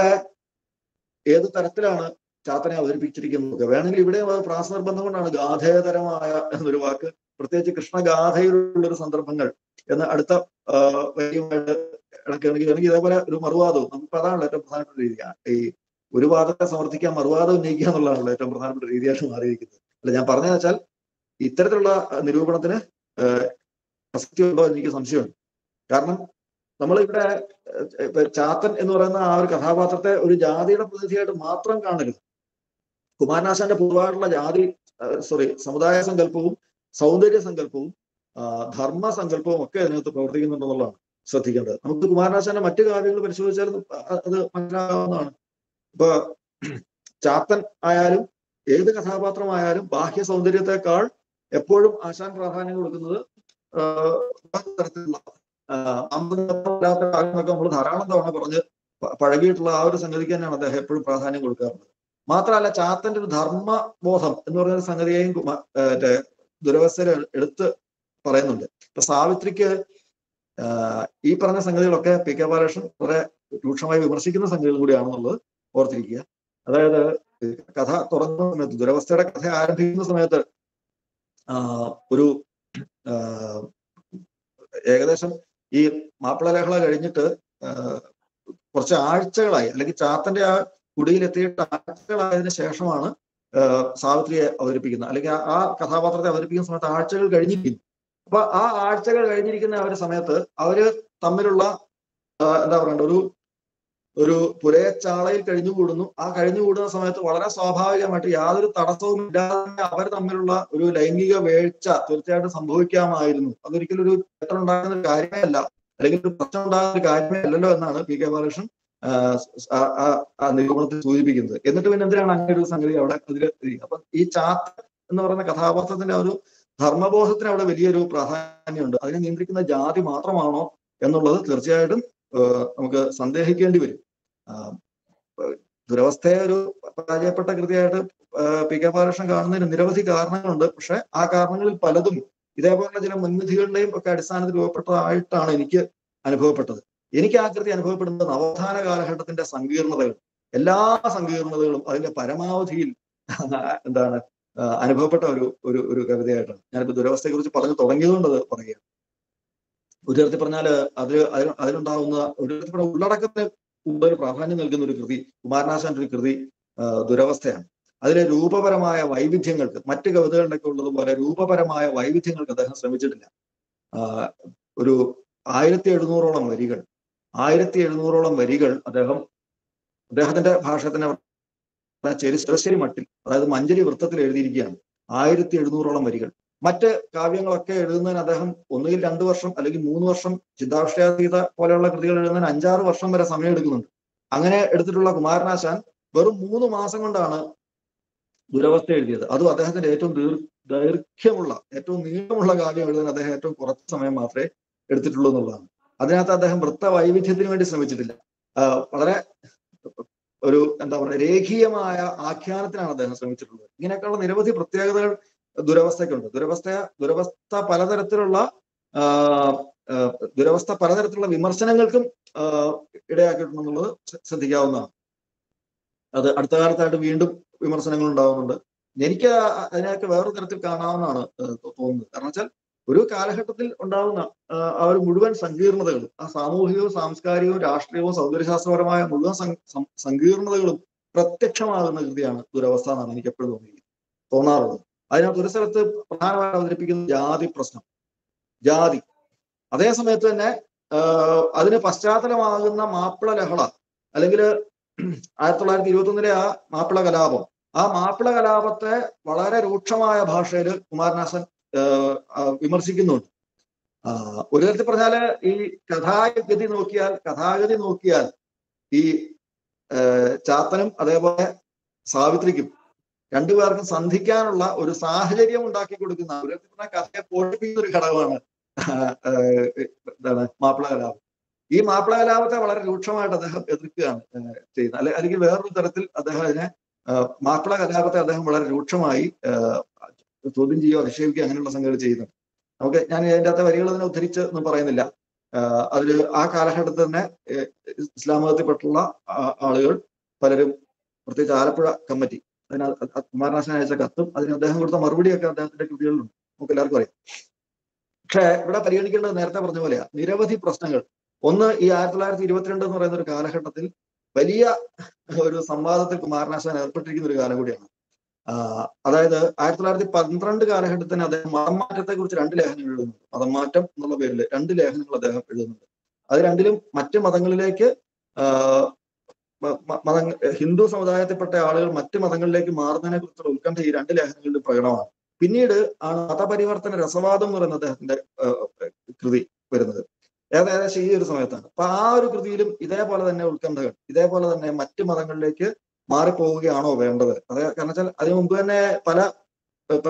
[SPEAKER 6] ഏത് തരത്തിലാണ് ചാത്തനെ അവതരിപ്പിച്ചിരിക്കുന്നത് വേണമെങ്കിൽ ഇവിടെ അത് പ്രാസനിർബന്ധം കൊണ്ടാണ് ഗാഥേതരമായ എന്നൊരു വാക്ക് പ്രത്യേകിച്ച് കൃഷ്ണഗാഥയിലുള്ള ഒരു സന്ദർഭങ്ങൾ എന്ന് അടുത്ത ആ, വരിയുമായിട്ട് ഇണക്കുകയാണെങ്കിൽ എനിക്ക് ഇതേപോലെ ഒരു മറുവാദവും നമുക്ക് അതാണല്ലോ ഏറ്റവും പ്രധാനപ്പെട്ട രീതി ആ, ഈ ഒരു വാദത്തെ സമർത്ഥിക്കാൻ മറുവാദം ഉന്നയിക്കുക എന്നുള്ളതാണല്ലോ ഏറ്റവും പ്രധാനപ്പെട്ട രീതിയായിട്ട് മാറിയിരിക്കുന്നത് അല്ല ഞാൻ പറഞ്ഞു വെച്ചാൽ ഇത്തരത്തിലുള്ള നിരൂപണത്തിന് ഏഹ്, പ്രസക്തി ഉണ്ടോ എന്ന് എനിക്ക് സംശയമുണ്ട് കാരണം നമ്മളിവിടെ ഏഹ്, ഇപ്പൊ ചാത്തൻ എന്ന് പറയുന്ന ആ ഒരു കഥാപാത്രത്തെ ഒരു ജാതിയുടെ പ്രതിനിധിയായിട്ട് മാത്രം കാണരുത് കുമാരനാശാന്റെ പൊതുവായിട്ടുള്ള ജാതി സോറി സമുദായ സങ്കല്പവും സൗന്ദര്യ സങ്കല്പവും ആ, ധർമ്മ സങ്കല്പവും ഒക്കെ അതിനകത്ത് പ്രവർത്തിക്കുന്നുണ്ടെന്നുള്ളതാണ് ശ്രദ്ധിക്കേണ്ടത് നമുക്ക് കുമാരനാശാന്റെ മറ്റു കാവ്യങ്ങൾ പരിശോധിച്ചാൽ അത് മനസ്സിലാകാവുന്നതാണ് ഇപ്പൊ ചാത്തൻ ആയാലും ഏത് കഥാപാത്രമായാലും ബാഹ്യ സൗന്ദര്യത്തെക്കാൾ എപ്പോഴും ആശാൻ പ്രാധാന്യം കൊടുക്കുന്നത് ആഹ് വേറെ തരത്തിലുള്ള ആഹ് അമ്പതിനകത്ത് കാര്യങ്ങളൊക്കെ നമ്മൾ ധാരാളം തവണ പറഞ്ഞ് പ- പഴകിയിട്ടുള്ള ആ ഒരു സംഗതിക്ക് തന്നെയാണ് അദ്ദേഹം എപ്പോഴും പ്രാധാന്യം കൊടുക്കാറുള്ളത് മാത്രമല്ല ചാത്തന്റെ ഒരു ധർമ്മബോധം എന്ന് പറയുന്ന ഒരു സംഗതിയെയും കുമാ- ഏഹ് മറ്റേ ദുരവസ്ഥയിൽ എടുത്ത് പറയുന്നുണ്ട് ഇപ്പൊ സാവിത്രിക്ക് ആഹ് ഈ പറഞ്ഞ സംഗതികളൊക്കെ പി കെ ബാലകൃഷ്ണൻ കുറെ രൂക്ഷമായി വിമർശിക്കുന്ന സംഗതികൾ കൂടിയാണെന്നുള്ളത് ഓർത്തിരിക്കുക അതായത് ഈ കഥ തുറന്ന സമയത്ത് ദുരവസ്ഥയുടെ കഥ ആരംഭിക്കുന്ന സമയത്ത് ആഹ് ഒരു ആഹ് ഏകദേശം ഈ മാപ്പിളലേഖല കഴിഞ്ഞിട്ട് ആഹ് കുറച്ച് ആഴ്ചകളായി അല്ലെങ്കിൽ ചാത്തന്റെ ആ കുടിയിലെത്തിയിട്ട് ആഴ്ചകളായതിനു ശേഷമാണ് ആഹ് സാവിത്രിയെ അവതരിപ്പിക്കുന്നത് അല്ലെങ്കിൽ ആ- ആ കഥാപാത്രത്തെ അവതരിപ്പിക്കുന്ന സമയത്ത് ആഴ്ചകൾ കഴിഞ്ഞിരിക്കുന്നു അപ്പൊ ആ ആഴ്ചകൾ കഴിഞ്ഞിരിക്കുന്ന ആ ഒരു സമയത്ത് അവര് തമ്മിലുള്ള ആഹ് എന്താ പറയണ്ട ഒരു ഒരു പുരയച്ചാളയിൽ കഴിഞ്ഞുകൂടുന്നു ആ കഴിഞ്ഞുകൂടുന്ന സമയത്ത് വളരെ സ്വാഭാവികമായിട്ട് യാതൊരു തടസ്സവും ഇല്ലാതെ അവർ തമ്മിലുള്ള ഒരു ലൈംഗിക വീഴ്ച തീർച്ചയായിട്ടും സംഭവിക്കാമായിരുന്നു അതൊരിക്കലും ഒരു തെറ്റം ഉണ്ടാകുന്ന ഒരു കാര്യമേ അല്ല അല്ലെങ്കിൽ ഒരു പ്രശ്നം ഉണ്ടാകുന്ന ഒരു കാര്യമേ അല്ലല്ലോ എന്നാണ് പി കെ ബാലകൃഷ്ണൻ ആഹ് സ് ആ- ആ- ആ നിരൂപണത്തിൽ സൂചിപ്പിക്കുന്നത് എന്നിട്ട് പിന്നെ എന്തിനാണ് അങ്ങനെ ഒരു സംഗതി അവിടെ അതിൽ അപ്പൊ ഈ ചാത്ത എന്ന് പറയുന്ന കഥാപാത്രത്തിന്റെ ആ ഒരു ധർമ്മബോധത്തിന് അവിടെ വലിയൊരു പ്രാധാന്യമുണ്ട് അതിനെ നിയന്ത്രിക്കുന്ന ജാതി മാത്രമാണോ എന്നുള്ളത് തീർച്ചയായിട്ടും ഏഹ് നമുക്ക് സന്ദേഹിക്കേണ്ടി വരും ആ, ഏഹ് ദുരവസ്ഥയെ ഒരു പരാജയപ്പെട്ട കൃതിയായിട്ട് ഏഹ് പി കെ ബാലകൃഷ്ണൻ കാണുന്നതിന് നിരവധി കാരണങ്ങളുണ്ട് പക്ഷെ ആ കാരണങ്ങളിൽ പലതും ഇതേപോലുള്ള ചില മുൻവിധികളുടെയും ഒക്കെ അടിസ്ഥാനത്തിൽ രൂപപ്പെട്ടതായിട്ടാണ് എനിക്ക് അനുഭവപ്പെട്ടത് എനിക്ക് ആ കൃതി അനുഭവപ്പെടുന്നത് നവോത്ഥാന കാലഘട്ടത്തിന്റെ സങ്കീർണതകൾ എല്ലാ സങ്കീർണതകളും അതിന്റെ പരമാവധിയിൽ എന്താണ് ആ, അനുഭവപ്പെട്ട ഒരു ഒരു ഒരു കവിതയായിട്ടാണ് ഞാനിപ്പോ ദുരവസ്ഥയെ കുറിച്ച് പറഞ്ഞു തുടങ്ങിയതുകൊണ്ട് അത് പറയുക ഒരു തരത്തിൽ പറഞ്ഞാൽ അത് അതിൽ അതിലുണ്ടാവുന്ന ഒരു തരത്തിൽ പറഞ്ഞാൽ ഉള്ളടക്കത്തിന് കൂടുതൽ പ്രാധാന്യം നൽകുന്ന ഒരു കൃതി കുമാരനാശാന്റെ ഒരു കൃതി ആ, ദുരവസ്ഥയാണ് അതിലെ രൂപപരമായ വൈവിധ്യങ്ങൾക്ക് മറ്റ് കവിതകളിലൊക്കെ ഉള്ളതുപോലെ രൂപപരമായ വൈവിധ്യങ്ങൾക്ക് അദ്ദേഹം ശ്രമിച്ചിട്ടില്ല ആ, ഒരു ആയിരത്തി എഴുന്നൂറോളം വരികൾ ആയിരത്തി എഴുന്നൂറോളം വരികൾ അദ്ദേഹം അദ്ദേഹത്തിന്റെ ഭാഷ തന്നെ ചെരി ചെറുശ്ശേരി മട്ടിൽ അതായത് മഞ്ചരി വൃത്തത്തിൽ എഴുതിയിരിക്കുകയാണ് ആയിരത്തി എഴുന്നൂറോളം വരികൾ മറ്റ് കാവ്യങ്ങളൊക്കെ എഴുതുന്നതിന് അദ്ദേഹം ഒന്നുകിൽ രണ്ടു വർഷം അല്ലെങ്കിൽ മൂന്ന് വർഷം ചിന്താവിഷയാതീത പോലെയുള്ള കൃതികൾ എഴുതുന്നതിന് അഞ്ചാറ് വർഷം വരെ സമയം എടുക്കുന്നുണ്ട് അങ്ങനെ എടുത്തിട്ടുള്ള കുമാരനാശാൻ വെറും മൂന്ന് മാസം കൊണ്ടാണ് ദുരവസ്ഥ എഴുതിയത് അതും അദ്ദേഹത്തിന്റെ ഏറ്റവും ദീർ ദൈർഘ്യമുള്ള ഏറ്റവും നീളമുള്ള കാവ്യം എഴുതാൻ അദ്ദേഹം ഏറ്റവും കുറച്ച് സമയം മാത്രമേ എടുത്തിട്ടുള്ളൂ എന്നുള്ളതാണ് അതിനകത്ത് അദ്ദേഹം വൃത്ത വൈവിധ്യത്തിന് വേണ്ടി ശ്രമിച്ചിട്ടില്ല ആ, വളരെ ഒരു എന്താ പറയുക രേഖീയമായ ആഖ്യാനത്തിനാണ് അദ്ദേഹം ശ്രമിച്ചിട്ടുള്ളത് ഇങ്ങനെയൊക്കെയുള്ള നിരവധി പ്രത്യേകതകൾ ദുരവസ്ഥയ്ക്കുണ്ട് ദുരവസ്ഥ ദുരവസ്ഥ പലതരത്തിലുള്ള ആ, ആ, ദുരവസ്ഥ പലതരത്തിലുള്ള വിമർശനങ്ങൾക്കും ആ, ഇടയാക്കിയിട്ടുണ്ടെന്നുള്ളത് ശ്ര- ശ്രദ്ധിക്കാവുന്നതാണ് അത് അടുത്ത കാലത്തായിട്ട് വീണ്ടും വിമർശനങ്ങൾ ഉണ്ടാവുന്നുണ്ട് എനിക്ക് ആ- അതിനെയൊക്കെ വേറൊരു തരത്തിൽ കാണാവുന്നതാണ് ഏഹ് തോ- തോന്നുന്നത് കാരണം വെച്ചാൽ ഒരു കാലഘട്ടത്തിൽ ഉണ്ടാവുന്ന ആ, ആ ഒരു മുഴുവൻ സങ്കീർണതകളും ആ സാമൂഹികവും സാംസ്കാരികവും രാഷ്ട്രീയവും സൗന്ദര്യശാസ്ത്രപരമായ മുഴുവൻ സം- സം- സങ്കീർണതകളും പ്രത്യക്ഷമാകുന്ന കൃതിയാണ് ദുരവസ്ഥ എന്നാണ് എനിക്ക് എപ്പോഴും തോന്നിയത് തോന്നാറുള്ളത് അതിനകത്ത് ഒരു സ്ഥലത്ത് പ്രധാനമായി അവതരിപ്പിക്കുന്ന ജാതി പ്രശ്നം ജാതി അതേ സമയത്ത് തന്നെ ആഹ് അതിന് പശ്ചാത്തലമാകുന്ന മാപ്പിള ലഹള അല്ലെങ്കിൽ ആയിരത്തി തൊള്ളായിരത്തി ഇരുപത്തി ഒന്നിലെ ആ മാപ്പിള കലാപം ആ മാപ്പിള കലാപത്തെ വളരെ രൂക്ഷമായ ഭാഷയിൽ കുമാരനാശൻ ആഹ് ആ വിമർശിക്കുന്നുണ്ട് ആ, ഒരു തരത്തിൽ പറഞ്ഞാല് ഈ കഥാഗതി നോക്കിയാൽ കഥാഗതി നോക്കിയാൽ ഈ ആഹ് ചാത്തനും അതേപോലെ സാവിത്രിക്കും രണ്ടുപേർക്കും സന്ധിക്കാനുള്ള ഒരു സാഹചര്യം ഉണ്ടാക്കി കൊടുക്കുന്ന ഒരു തരത്തിൽ പറഞ്ഞാൽ കഥയെ പോഷിപ്പിക്കുന്ന ഒരു ഘടകമാണ് ആഹ് ആഹ് എന്താണ് മാപ്പിള കലാപം ഈ മാപ്പിള കലാപത്തെ വളരെ രൂക്ഷമായിട്ട് അദ്ദേഹം എതിർക്കുകയാണ് ആഹ് ചെയ്യുന്നത് അല്ലെ അല്ലെങ്കിൽ വേറൊരു തരത്തിൽ അദ്ദേഹം അതിനെ ആഹ് മാപ്പിള കലാപത്തെ അദ്ദേഹം വളരെ രൂക്ഷമായി ആഹ് ചോദ്യം ചെയ്യുകയോ അധിക്ഷേപിക്കുകയോ അങ്ങനെയുള്ള സംഗതികൾ ചെയ്യുന്നുണ്ട് നമുക്ക് ഞാൻ ഇതിൻ്റെ അകത്തെ വരികൾ തന്നെ ഉദ്ധരിച്ച് ഒന്നും പറയുന്നില്ല ആഹ് അതിൽ ആ കാലഘട്ടത്തിൽ തന്നെ ഏഹ് ഇസ്ലാം മതത്തിൽപ്പെട്ടുള്ള ആ- ആളുകൾ പലരും പ്രത്യേകിച്ച് ആലപ്പുഴ കമ്മിറ്റി അതിന് അ- അ- കുമാരനാശൻ അയച്ച കത്തും അതിന് അദ്ദേഹം കൊടുത്ത മറുപടിയൊക്കെ അദ്ദേഹത്തിന്റെ കൃതികളിലുണ്ട് നമുക്ക് എല്ലാവർക്കും അറിയാം പക്ഷേ ഇവിടെ പരിഗണിക്കേണ്ടത് നേരത്തെ പറഞ്ഞ പോലെയാ നിരവധി പ്രശ്നങ്ങൾ ഒന്ന് ഈ ആയിരത്തി തൊള്ളായിരത്തി ഇരുപത്തിരണ്ട് എന്ന് പറയുന്ന ഒരു കാലഘട്ടത്തിൽ വലിയ ഒരു സംവാദത്തിൽ കുമാരനാശാൻ ഏർപ്പെട്ടിരിക്കുന്ന ഒരു കാലം കൂടിയാണ് ആഹ് അതായത് ആയിരത്തി തൊള്ളായിരത്തി പന്ത്രണ്ട് കാലഘട്ടത്തിന് അദ്ദേഹം മതം മാറ്റത്തെ കുറിച്ച് രണ്ട് ലേഖനങ്ങൾ എഴുതുന്നുണ്ട് മതം മാറ്റം എന്നുള്ള പേരിൽ രണ്ട് ലേഖനങ്ങൾ അദ്ദേഹം എഴുതുന്നുണ്ട് അത് രണ്ടിലും മറ്റ് മതങ്ങളിലേക്ക് ആഹ് മ- മ- മത ഹിന്ദു സമുദായത്തിൽപ്പെട്ട ആളുകൾ മറ്റ് മതങ്ങളിലേക്ക് മാറുന്നതിനെ കുറിച്ചുള്ള ഉത്കണ്ഠ ഈ രണ്ട് ലേഖനങ്ങളിലും പ്രകടമാണ് പിന്നീട് ആണ് മതപരിവർത്തന രസവാദം എന്ന് പറയുന്ന അദ്ദേഹത്തിന്റെ ആഹ് കൃതി വരുന്നത് ഏക- ഏകദേശം ഈ ഒരു സമയത്താണ് അപ്പൊ ആ ഒരു കൃതിയിലും ഇതേപോലെ തന്നെ ഉത്കണ്ഠകൾ ഇതേപോലെ തന്നെ മറ്റ് മതങ്ങളിലേക്ക് മാറിപ്പോവുകയാണോ വേണ്ടത് അതെ കാരണം വെച്ചാൽ അതിനു മുമ്പ് തന്നെ പല ഇപ്പൊ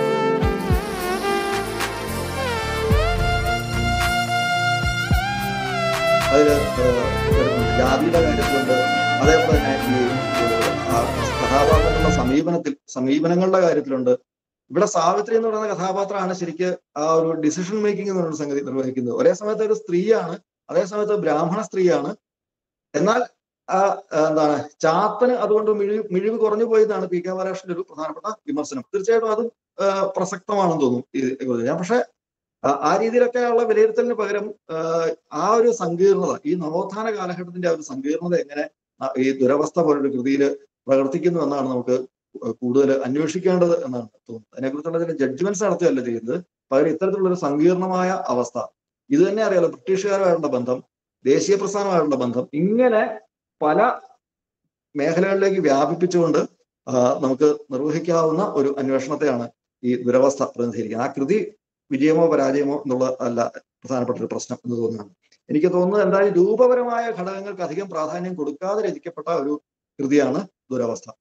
[SPEAKER 6] അതില് ഏഹ് വരുന്നുണ്ട് ജാതിയുടെ കാര്യത്തിലുണ്ട് അതേപോലെ തന്നെ ഈ ഏഹ് ആ കഥാപാത്രങ്ങളുടെ സമീപനത്തിൽ സമീപനങ്ങളുടെ കാര്യത്തിലുണ്ട് ഇവിടെ സാവിത്രി എന്ന് പറയുന്ന കഥാപാത്രമാണ് ശരിക്ക് ആ ഒരു ഡിസിഷൻ മേക്കിംഗ് എന്ന് പറയുന്ന സംഗതി നിർവഹിക്കുന്നത് ഒരേ സമയത്ത് ഒരു സ്ത്രീയാണ് അതേ സമയത്ത് ബ്രാഹ്മണ സ്ത്രീയാണ് എന്നാൽ ആ ആ, എന്താണ് ചാത്തന് അതുകൊണ്ട് മിഴിവ് മിഴിവ് കുറഞ്ഞു പോയതാണ് പി കെ ബാലകൃഷ്ണന്റെ ഒരു പ്രധാനപ്പെട്ട വിമർശനം തീർച്ചയായിട്ടും അതും ആ, പ്രസക്തമാണെന്ന് തോന്നുന്നു ഈ ഞാൻ പക്ഷെ ആ- ആ രീതിയിലൊക്കെയുള്ള വിലയിരുത്തലിന് പകരം ആ, ആ ഒരു സങ്കീർണത ഈ നവോത്ഥാന കാലഘട്ടത്തിന്റെ ആ ഒരു സങ്കീർണത എങ്ങനെ ആ, ഈ ദുരവസ്ഥ പോലൊരു കൃതിയിൽ പ്രവർത്തിക്കുന്നു എന്നാണ് നമുക്ക് കൂടുതൽ അന്വേഷിക്കേണ്ടത് എന്നാണ് തോന്നുന്നത് അതിനെക്കുറിച്ചുള്ള ചില ജഡ്ജ്മെന്റ്സ് നടത്തുകയല്ല ചെയ്യുന്നത് പകരം ഇത്തരത്തിലുള്ള ഒരു സങ്കീർണമായ അവസ്ഥ ഇത് തന്നെ അറിയാലോ ബ്രിട്ടീഷുകാരുമായിട്ടുള്ള ബന്ധം ദേശീയ പ്രസ്ഥാനമായിട്ടുള്ള ബന്ധം ഇങ്ങനെ പല മേഖലകളിലേക്ക് വ്യാപിപ്പിച്ചുകൊണ്ട് ആ, നമുക്ക് നിർവഹിക്കാവുന്ന ഒരു അന്വേഷണത്തെയാണ് ഈ ദുരവസ്ഥ പ്രതിനിധീകരിക്കുന്നത് ആ കൃതി വിജയമോ പരാജയമോ എന്നുള്ള അല്ല പ്രധാനപ്പെട്ട ഒരു പ്രശ്നം എന്ന് തോന്നുന്നതാണ് എനിക്ക് തോന്നുന്നത് എന്തായാലും രൂപപരമായ ഘടകങ്ങൾക്ക് അധികം പ്രാധാന്യം കൊടുക്കാതെ രചിക്കപ്പെട്ട ഒരു കൃതിയാണ് ദുരവസ്ഥ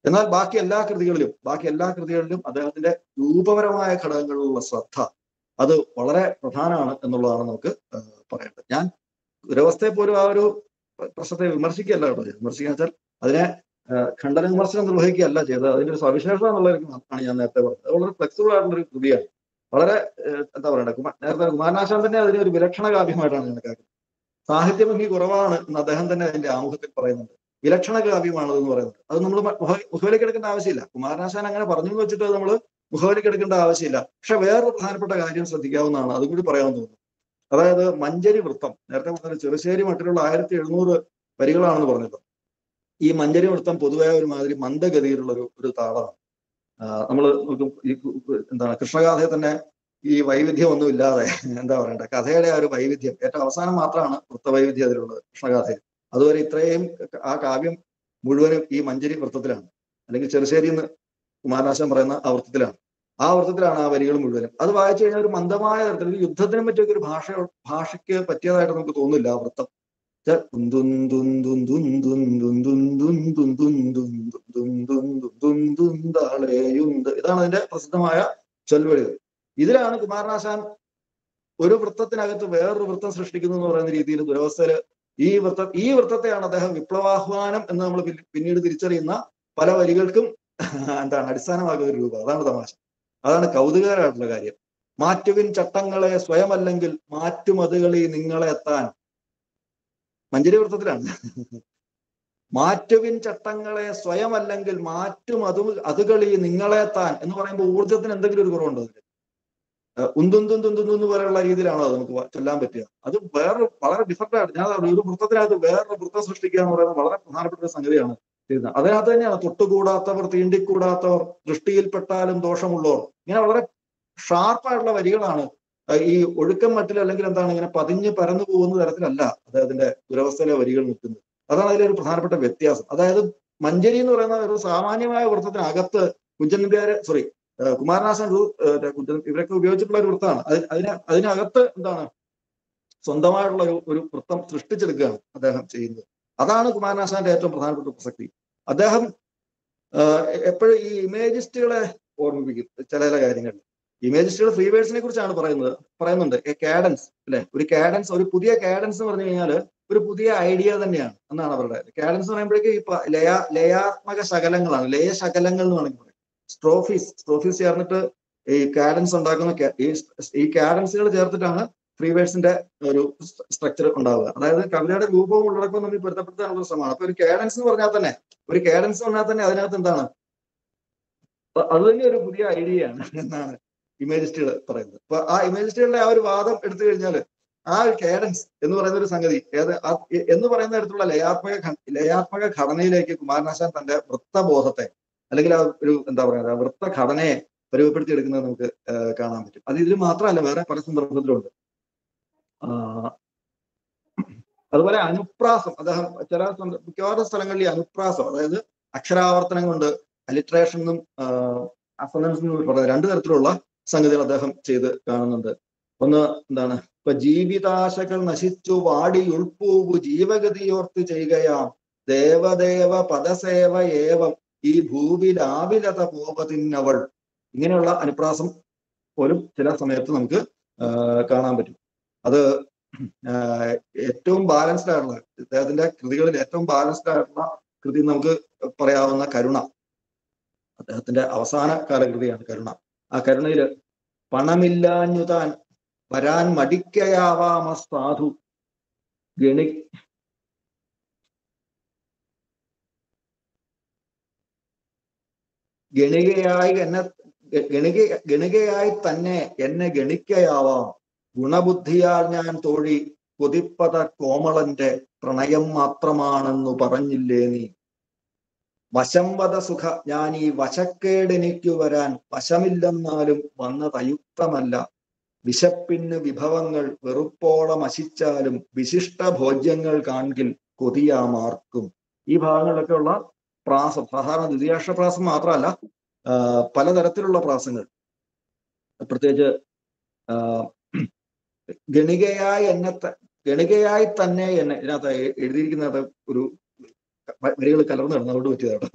[SPEAKER 6] എന്നാൽ ബാക്കി എല്ലാ കൃതികളിലും ബാക്കി എല്ലാ കൃതികളിലും അദ്ദേഹത്തിന്റെ രൂപപരമായ ഘടകങ്ങളിലുള്ള ശ്രദ്ധ അത് വളരെ പ്രധാനമാണ് എന്നുള്ളതാണ് നമുക്ക് ആ, പറയേണ്ടത് ഞാൻ ദുരവസ്ഥയെ പോലും ആ ഒരു പ്രശ്നത്തെ വിമർശിക്കുകയല്ല കേട്ടോ ചെയ്തത്. വിമർശിക്കുക വെച്ചാൽ അതിനെ ആ, ഖണ്ഡന വിമർശനം നിർവഹിക്കുകയല്ല ചെയ്തത് അതിന്റെ ഒരു സവിശേഷത എന്നുള്ളതിലേക്ക് മാത്രമാണ് ഞാൻ നേരത്തെ പറഞ്ഞത് അത് വളരെ ഫ്ലെക്സിബിൾ ആയിട്ടുള്ള ഒരു കൃതിയാണ് വളരെ ഏഹ്, എന്താ പറയണ്ടേ കുമാർ നേരത്തെ കുമാരനാശാൻ തന്നെ അതിനെ ഒരു വിലക്ഷണ കാവ്യമായിട്ടാണ് കണക്കാക്കുന്നത് സാഹിത്യഭംഗി കുറവാണ് എന്ന് അദ്ദേഹം തന്നെ അതിന്റെ ആമുഖത്തിൽ പറയുന്നുണ്ട് വിലക്ഷണ കാവ്യമാണ് എന്ന് പറയുന്നത് അത് നമ്മൾ മുഖവിലേക്ക് എടുക്കേണ്ട ആവശ്യമില്ല കുമാരനാശാൻ അങ്ങനെ പറഞ്ഞു എന്ന് വെച്ചിട്ട് നമ്മൾ മുഖവിലേക്ക് എടുക്കേണ്ട ആവശ്യമില്ല പക്ഷെ വേറൊരു പ്രധാനപ്പെട്ട കാര്യം ശ്രദ്ധിക്കാവുന്നതാണ് അതും കൂടി പറയാമെന്ന് തോന്നുന്നു അതായത് മഞ്ചരി വൃത്തം നേരത്തെ പറഞ്ഞ ചെറുശ്ശേരി മട്ടിലുള്ള ആയിരത്തി എഴുന്നൂറ് വരികളാണെന്ന് പറഞ്ഞത് ഈ മഞ്ചരി വൃത്തം പൊതുവെ ഒരുമാതിരി മന്ദഗതിയിലുള്ള ഒരു ഒരു താളമാണ് നമ്മൾ ഈ എന്താണ് കൃഷ്ണഗാഥയെ തന്നെ ഈ വൈവിധ്യം ഒന്നും ഇല്ലാതെ എന്താ പറയണ്ട കഥയുടെ ആ ഒരു വൈവിധ്യം ഏറ്റവും അവസാനം മാത്രമാണ് വൃത്തവൈവിധ്യം അതിലുള്ളത് കൃഷ്ണഗാഥയിൽ അതുവരെ ഇത്രയും ആ കാവ്യം മുഴുവനും ഈ മഞ്ചരി വൃത്തത്തിലാണ് അല്ലെങ്കിൽ ചെറുശ്ശേരി എന്ന് കുമാരനാശൻ പറയുന്ന ആ വൃത്തത്തിലാണ് ആ വൃത്തത്തിലാണ് ആ വരികൾ മുഴുവനും അത് വായിച്ചു കഴിഞ്ഞാൽ ഒരു മന്ദമായ തരത്തിൽ ഒരു യുദ്ധത്തിനെ പറ്റിയൊക്കെ ഒരു ഭാഷ ഭാഷയ്ക്ക് പറ്റിയതായിട്ട് നമുക്ക് തോന്നില്ല ആ വൃത്തം ച ദുൻ ദുൻ ദുൻ ദുൻ ദുൻ ദുൻ ദുൻ ദുൻ ദുൻ ദുൻ ദുൻ ദുൻ ദുൻ ദുൻ ദുൻ ദുൻ ദാളേയുണ്ട് ഇതാണ് അതിന്റെ പ്രസിദ്ധമായ ചൊൽവടികൾ ഇതിലാണ് കുമാരനാശാൻ ഒരു വൃത്തത്തിനകത്ത് വേറൊരു വൃത്തം സൃഷ്ടിക്കുന്നു എന്ന് പറയുന്ന രീതിയിൽ ദുരവസ്ഥയില് ഈ വൃത്തം ഈ വൃത്തത്തെയാണ് അദ്ദേഹം വിപ്ലവാഹ്വാനം എന്ന് നമ്മൾ പിന്ന- പിന്നീട് തിരിച്ചറിയുന്ന പല വരികൾക്കും എന്താണ് അടിസ്ഥാനമാകുന്ന ഒരു രൂപം അതാണ് തമാശ അതാണ് കൗതുകകരമായിട്ടുള്ള കാര്യം മാറ്റുവിൻ ചട്ടങ്ങളെ സ്വയമല്ലെങ്കിൽ മാറ്റുമതുകളി നിങ്ങളെ എത്താൻ മഞ്ചരി വൃത്തത്തിലാണ് മാറ്റുവിൻ ചട്ടങ്ങളെ സ്വയമല്ലെങ്കിൽ മാറ്റും അത് അതുകളി നിങ്ങളെ താൻ എന്ന് പറയുമ്പോൾ ഊർജത്തിന് എന്തെങ്കിലും ഒരു കുറവുണ്ടോ അതിൽ ഉന്തുന്തുന്തുന്തുന്ന് പോലെയുള്ള രീതിയിലാണോ അത് നമുക്ക് വ- ചൊല്ലാൻ പറ്റുക അത് വേറെ വളരെ ഡിഫറെന്റ് ആയിട്ട് ഞാൻ ഒരു വൃത്തത്തിനകത്ത് വേറൊരു വൃത്തം സൃഷ്ടിക്കുക എന്ന് പറയുന്നത് വളരെ പ്രധാനപ്പെട്ട ഒരു സംഗതിയാണ് ചെയ്യുന്നത് അതിനകത്ത് തന്നെയാണ് തൊട്ടുകൂടാത്തവർ തീണ്ടിക്കൂടാത്തവർ ദൃഷ്ടിയിൽപ്പെട്ടാലും ദോഷമുള്ളവർ ഇങ്ങനെ വളരെ ഷാർപ്പായിട്ടുള്ള വരികളാണ് ആ, ഈ ഒഴുക്കം മട്ടിൽ അല്ലെങ്കിൽ എന്താണ് ഇങ്ങനെ പതിഞ്ഞ് പരന്നു പോകുന്ന തരത്തിലല്ല അദ്ദേഹത്തിന്റെ ദുരവസ്ഥയിലെ വരികൾ നിൽക്കുന്നത് അതാണ് അതിലൊരു പ്രധാനപ്പെട്ട വ്യത്യാസം അതായത് മഞ്ചരി എന്ന് പറയുന്ന ഒരു സാമാന്യമായ വൃത്തത്തിനകത്ത് കുഞ്ചൻ നമ്പ്യാര് സോറി കുമാരനാശൻ ഒരു ഏഹ്, കുഞ്ചൻ ഇവരൊക്കെ ഉപയോഗിച്ചിട്ടുള്ള ഒരു വൃത്തമാണ് അത് അതിന് അതിനകത്ത് എന്താണ് സ്വന്തമായിട്ടുള്ള ഒരു ഒരു വൃത്തം സൃഷ്ടിച്ചെടുക്കുകയാണ് അദ്ദേഹം ചെയ്യുന്നത് അതാണ് കുമാരനാശാന്റെ ഏറ്റവും പ്രധാനപ്പെട്ട പ്രസക്തി അദ്ദേഹം എപ്പോഴും ഈ ഇമേജിസ്റ്റുകളെ ഓർമ്മിപ്പിക്കും ചില ചില കാര്യങ്ങൾ ഇമേജിസ്റ്റുകൾ ഫ്രീവേഴ്സിനെ കുറിച്ചാണ് പറയുന്നത് പറയുന്നുണ്ട് എ കാഡൻസ് അല്ലെ ഒരു കാഡൻസ് ഒരു പുതിയ കാഡൻസ് എന്ന് പറഞ്ഞു കഴിഞ്ഞാൽ ഒരു പുതിയ ഐഡിയ തന്നെയാണ് എന്നാണ് അവരുടെ കാഡൻസ് എന്ന് പറയുമ്പോഴേക്ക് ഈ പ- ലയ ലയാത്മക ശകലങ്ങളാണ് ലയ ശകലങ്ങൾ എന്ന് വേണമെങ്കിൽ പറയാം സ്ട്രോഫീസ് സ്ട്രോഫീസ് ചേർന്നിട്ട് ഈ കാഡൻസ് ഉണ്ടാക്കുന്ന ca- ഈ ഈ കാഡൻസുകൾ ചേർത്തിട്ടാണ് ഫ്രീവേഴ്സിന്റെ ഒരു സ്ട്രക്ചർ ഉണ്ടാവുക അതായത് കവിതയുടെ രൂപവും ഉള്ളടക്കവും തമ്മിൽ പൊരുത്തപ്പെടുത്താനുള്ള ശ്രമമാണ് അപ്പൊ ഒരു കാഡൻസ് എന്ന് പറഞ്ഞാൽ തന്നെ ഒരു കാഡൻസ് പറഞ്ഞാൽ തന്നെ അതിനകത്ത് എന്താണ് അപ്പൊ അത് തന്നെ ഒരു പുതിയ ഐഡിയയാണ് എന്നാണ് ഇമേജിസ്റ്റുകൾ പറയുന്നത് അപ്പൊ ആ ഇമേജിസ്റ്റുകളുടെ ആ ഒരു വാദം എടുത്തു കഴിഞ്ഞാൽ ആ ഒരു കേഡൻസ് എന്ന് പറയുന്ന ഒരു സംഗതി ഏത് ആ- എ- എന്ന് പറയുന്ന തരത്തിലുള്ള ലയാത്മക ഘ- ലയാത്മക ഘടനയിലേക്ക് കുമാരനാശാൻ തന്റെ വൃത്തബോധത്തെ അല്ലെങ്കിൽ ആ ഒരു എന്താ പറയുക വൃത്ത ഘടനയെ പരുവപ്പെടുത്തി എടുക്കുന്നത് നമുക്ക് ആ, കാണാൻ പറ്റും അത് ഇതിൽ മാത്രമല്ല വേറെ പല സന്ദർഭത്തിലുണ്ട് ആ, അതുപോലെ അനുപ്രാസം അദ്ദേഹം ചില സന്ദ- മിക്കവാറും സ്ഥലങ്ങളിൽ ഈ അനുപ്രാസം അതായത് അക്ഷരാവർത്തനം കൊണ്ട് അലിട്രേഷൻ എന്നും അസനൻസ് എന്നും പറയുന്ന രണ്ട് തരത്തിലുള്ള സംഗതികൾ അദ്ദേഹം ചെയ്ത് കാണുന്നുണ്ട് ഒന്ന് എന്താണ് ഇപ്പൊ ജീവിതാശകൾ നശിച്ചു വാടി ഉൾപ്പൂവു ജീവഗതിയോർത്ത് ചെയ്യുകയാം ദേവദേവ പദസേവ ഏവം ഈ ഭൂവിൽ ആവിലത പോപതിന്നവൾ ഇങ്ങനെയുള്ള അനുപ്രാസം പോലും ചില സമയത്ത് നമുക്ക് ആ, കാണാൻ പറ്റും അത് ആ, ഏറ്റവും ബാലൻസ്ഡ് ആയിട്ടുള്ള അദ്ദേഹത്തിന്റെ കൃതികളിൽ ഏറ്റവും ബാലൻസ്ഡ് ആയിട്ടുള്ള കൃതി നമുക്ക് പറയാവുന്ന കരുണ അദ്ദേഹത്തിന്റെ അവസാന കാലകൃതിയാണ് കരുണ ആ കരുണയില് പണമില്ലാഞ്ഞുതാൻ വരാൻ മടിക്കയാവാമ സാധു ഗണി ഗണികയായി എന്നെ ഗണിക ഗണികയായി തന്നെ എന്നെ ഗണിക്കയാവാം ഗുണബുദ്ധിയാൽ ഞാൻ തോഴി കൊതിപ്പത കോമളന്റെ പ്രണയം മാത്രമാണെന്നു പറഞ്ഞില്ലേ നീ വശംവത സുഖ ഞാൻ ഈ വശക്കേടെനിക്കു വരാൻ വശമില്ലെന്നാലും വന്നത് അയുക്തമല്ല വിശപ്പിന് വിഭവങ്ങൾ വെറുപ്പോളം അശിച്ചാലും വിശിഷ്ട ഭോജ്യങ്ങൾ കാൺകിൽ കൊതിയാമാർക്കും ഈ ഭാഗങ്ങളിലൊക്കെ ഉള്ള പ്രാസം സാധാരണ ദ്വിതീയാക്ഷര പ്രാസം മാത്രമല്ല ആ, പലതരത്തിലുള്ള പ്രാസങ്ങൾ പ്രത്യേകിച്ച് ആ, ഗണികയായി എന്നെ ത- ഗണികയായി തന്നെ എന്നെ ഇതിനകത്ത് എ- എഴുതിയിരിക്കുന്നത് ഒരു വരികൾ കലർന്നു കിടന്നു അതുകൊണ്ട് പറ്റിയതാ കേട്ടോ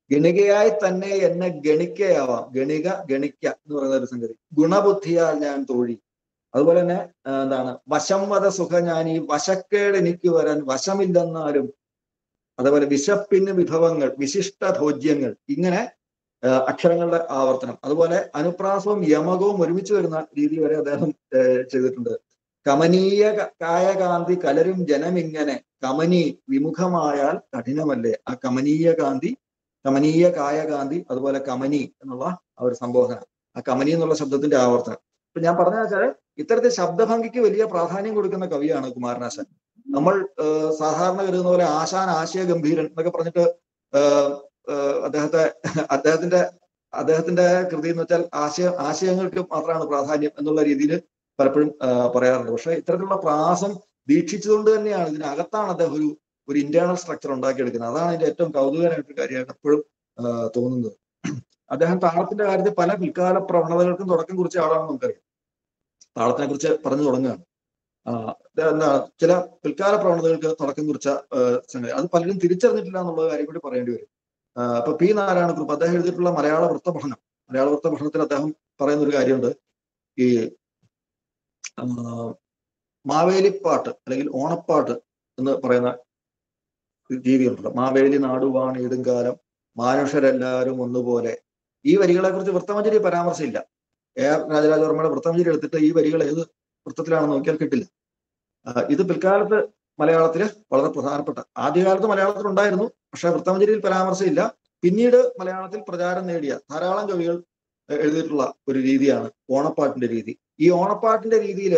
[SPEAKER 6] ഗണികയായി തന്നെ എന്നെ ഗണിക്കയാവാം ഗണിക ഗണിക്ക എന്ന് പറയുന്ന ഒരു സംഗതി ഗുണബുദ്ധിയാൽ ഞാൻ തോഴി അതുപോലെ തന്നെ ആ, എന്താണ് വശം വധ സുഖ ഞാൻ ഈ വശക്കേട് എനിക്ക് വരാൻ വശമില്ലെന്നാലും അതുപോലെ വിശപ്പിന് വിഭവങ്ങൾ വിശിഷ്ട ഭോജ്യങ്ങൾ ഇങ്ങനെ ആ, അക്ഷരങ്ങളുടെ ആവർത്തനം അതുപോലെ അനുപ്രാസവും യമകവും ഒരുമിച്ച് വരുന്ന രീതി വരെ അദ്ദേഹം ആ, ചെയ്തിട്ടുണ്ട് കമനീയ ക- കായകാന്തി കലരും ജനമിങ്ങനെ കമനി വിമുഖമായാൽ കഠിനമല്ലേ ആ കമനീയ കാന്തി കമനീയ കായകാന്തി അതുപോലെ കമനി എന്നുള്ള ആ ഒരു സംബോധന ആ കമനി എന്നുള്ള ശബ്ദത്തിന്റെ ആവർത്തനം ഇപ്പൊ ഞാൻ പറഞ്ഞ വെച്ചാൽ ഇത്തരത്തിൽ ശബ്ദഭംഗിക്ക് വലിയ പ്രാധാന്യം കൊടുക്കുന്ന കവിയാണ് കുമാരനാശാൻ നമ്മൾ ആ, സാധാരണ കരുതുന്ന പോലെ ആശാൻ ആശയ ഗംഭീരൻ എന്നൊക്കെ പറഞ്ഞിട്ട് ആ, ആ, അദ്ദേഹത്തെ അദ്ദേഹത്തിന്റെ അദ്ദേഹത്തിന്റെ കൃതി എന്ന് വെച്ചാൽ ആശയ ആശയങ്ങൾക്ക് മാത്രമാണ് പ്രാധാന്യം എന്നുള്ള രീതിയിൽ പലപ്പോഴും ആ, പറയാറുണ്ട് പക്ഷെ ഇത്തരത്തിലുള്ള പ്രാസം ദീക്ഷിച്ചുകൊണ്ട് തന്നെയാണ് ഇതിനകത്താണ് അദ്ദേഹം ഒരു ഒരു ഇന്റേണൽ സ്ട്രക്ചർ ഉണ്ടാക്കിയെടുക്കുന്നത് അതാണ് ഇതിന്റെ ഏറ്റവും കൗതുകരമായിട്ട് കാര്യമായിട്ട് എപ്പോഴും ആ, തോന്നുന്നത് അദ്ദേഹം താളത്തിന്റെ കാര്യത്തിൽ പല പിൽക്കാല പ്രവണതകൾക്കും തുടക്കം കുറിച്ച ആളാണെന്ന് നമുക്കറിയാം താളത്തിനെ കുറിച്ച് പറഞ്ഞു തുടങ്ങുകയാണ് ആ, ഇത് എന്താണ് ചില പിൽക്കാല പ്രവണതകൾക്ക് തുടക്കം കുറിച്ച ആ, സംഗതി അത് പലരും തിരിച്ചറിഞ്ഞിട്ടില്ല എന്നുള്ള കാര്യം കൂടി പറയേണ്ടി വരും ആ, ഇപ്പൊ പി നാരായണക്കുറിപ്പ് അദ്ദേഹം എഴുതിയിട്ടുള്ള മലയാള വൃത്തപഠനം മലയാള വൃത്തപഠനത്തിൽ അദ്ദേഹം പറയുന്ന ഒരു കാര്യമുണ്ട് ഈ ആ, മാവേലിപ്പാട്ട് അല്ലെങ്കിൽ ഓണപ്പാട്ട് എന്ന് പറയുന്ന രീതിയുണ്ടല്ലോ മാവേലി നാടുവാണ് ഇടുങ്കാലം മാനുഷരെല്ലാവരും ഒന്നുപോലെ ഈ വരികളെ കുറിച്ച് വൃത്തമഞ്ജരി പരാമർശമില്ല എ ആർ രാജരാജവർമ്മയുടെ വൃത്തമഞ്ജരി എടുത്തിട്ട് ഈ വരികൾ ഏത് വൃത്തത്തിലാണെന്ന് നോക്കിയാൽ കിട്ടില്ല ആ, ഇത് പിൽക്കാലത്ത് മലയാളത്തില് വളരെ പ്രധാനപ്പെട്ട ആദ്യകാലത്ത് മലയാളത്തിൽ ഉണ്ടായിരുന്നു പക്ഷെ വൃത്തമഞ്ജരിയിൽ പരാമർശമില്ല പിന്നീട് മലയാളത്തിൽ പ്രചാരം നേടിയ ധാരാളം കവികൾ എ- എഴുതിയിട്ടുള്ള ഒരു രീതിയാണ് ഓണപ്പാട്ടിന്റെ രീതി ഈ ഓണപ്പാട്ടിന്റെ രീതിയിൽ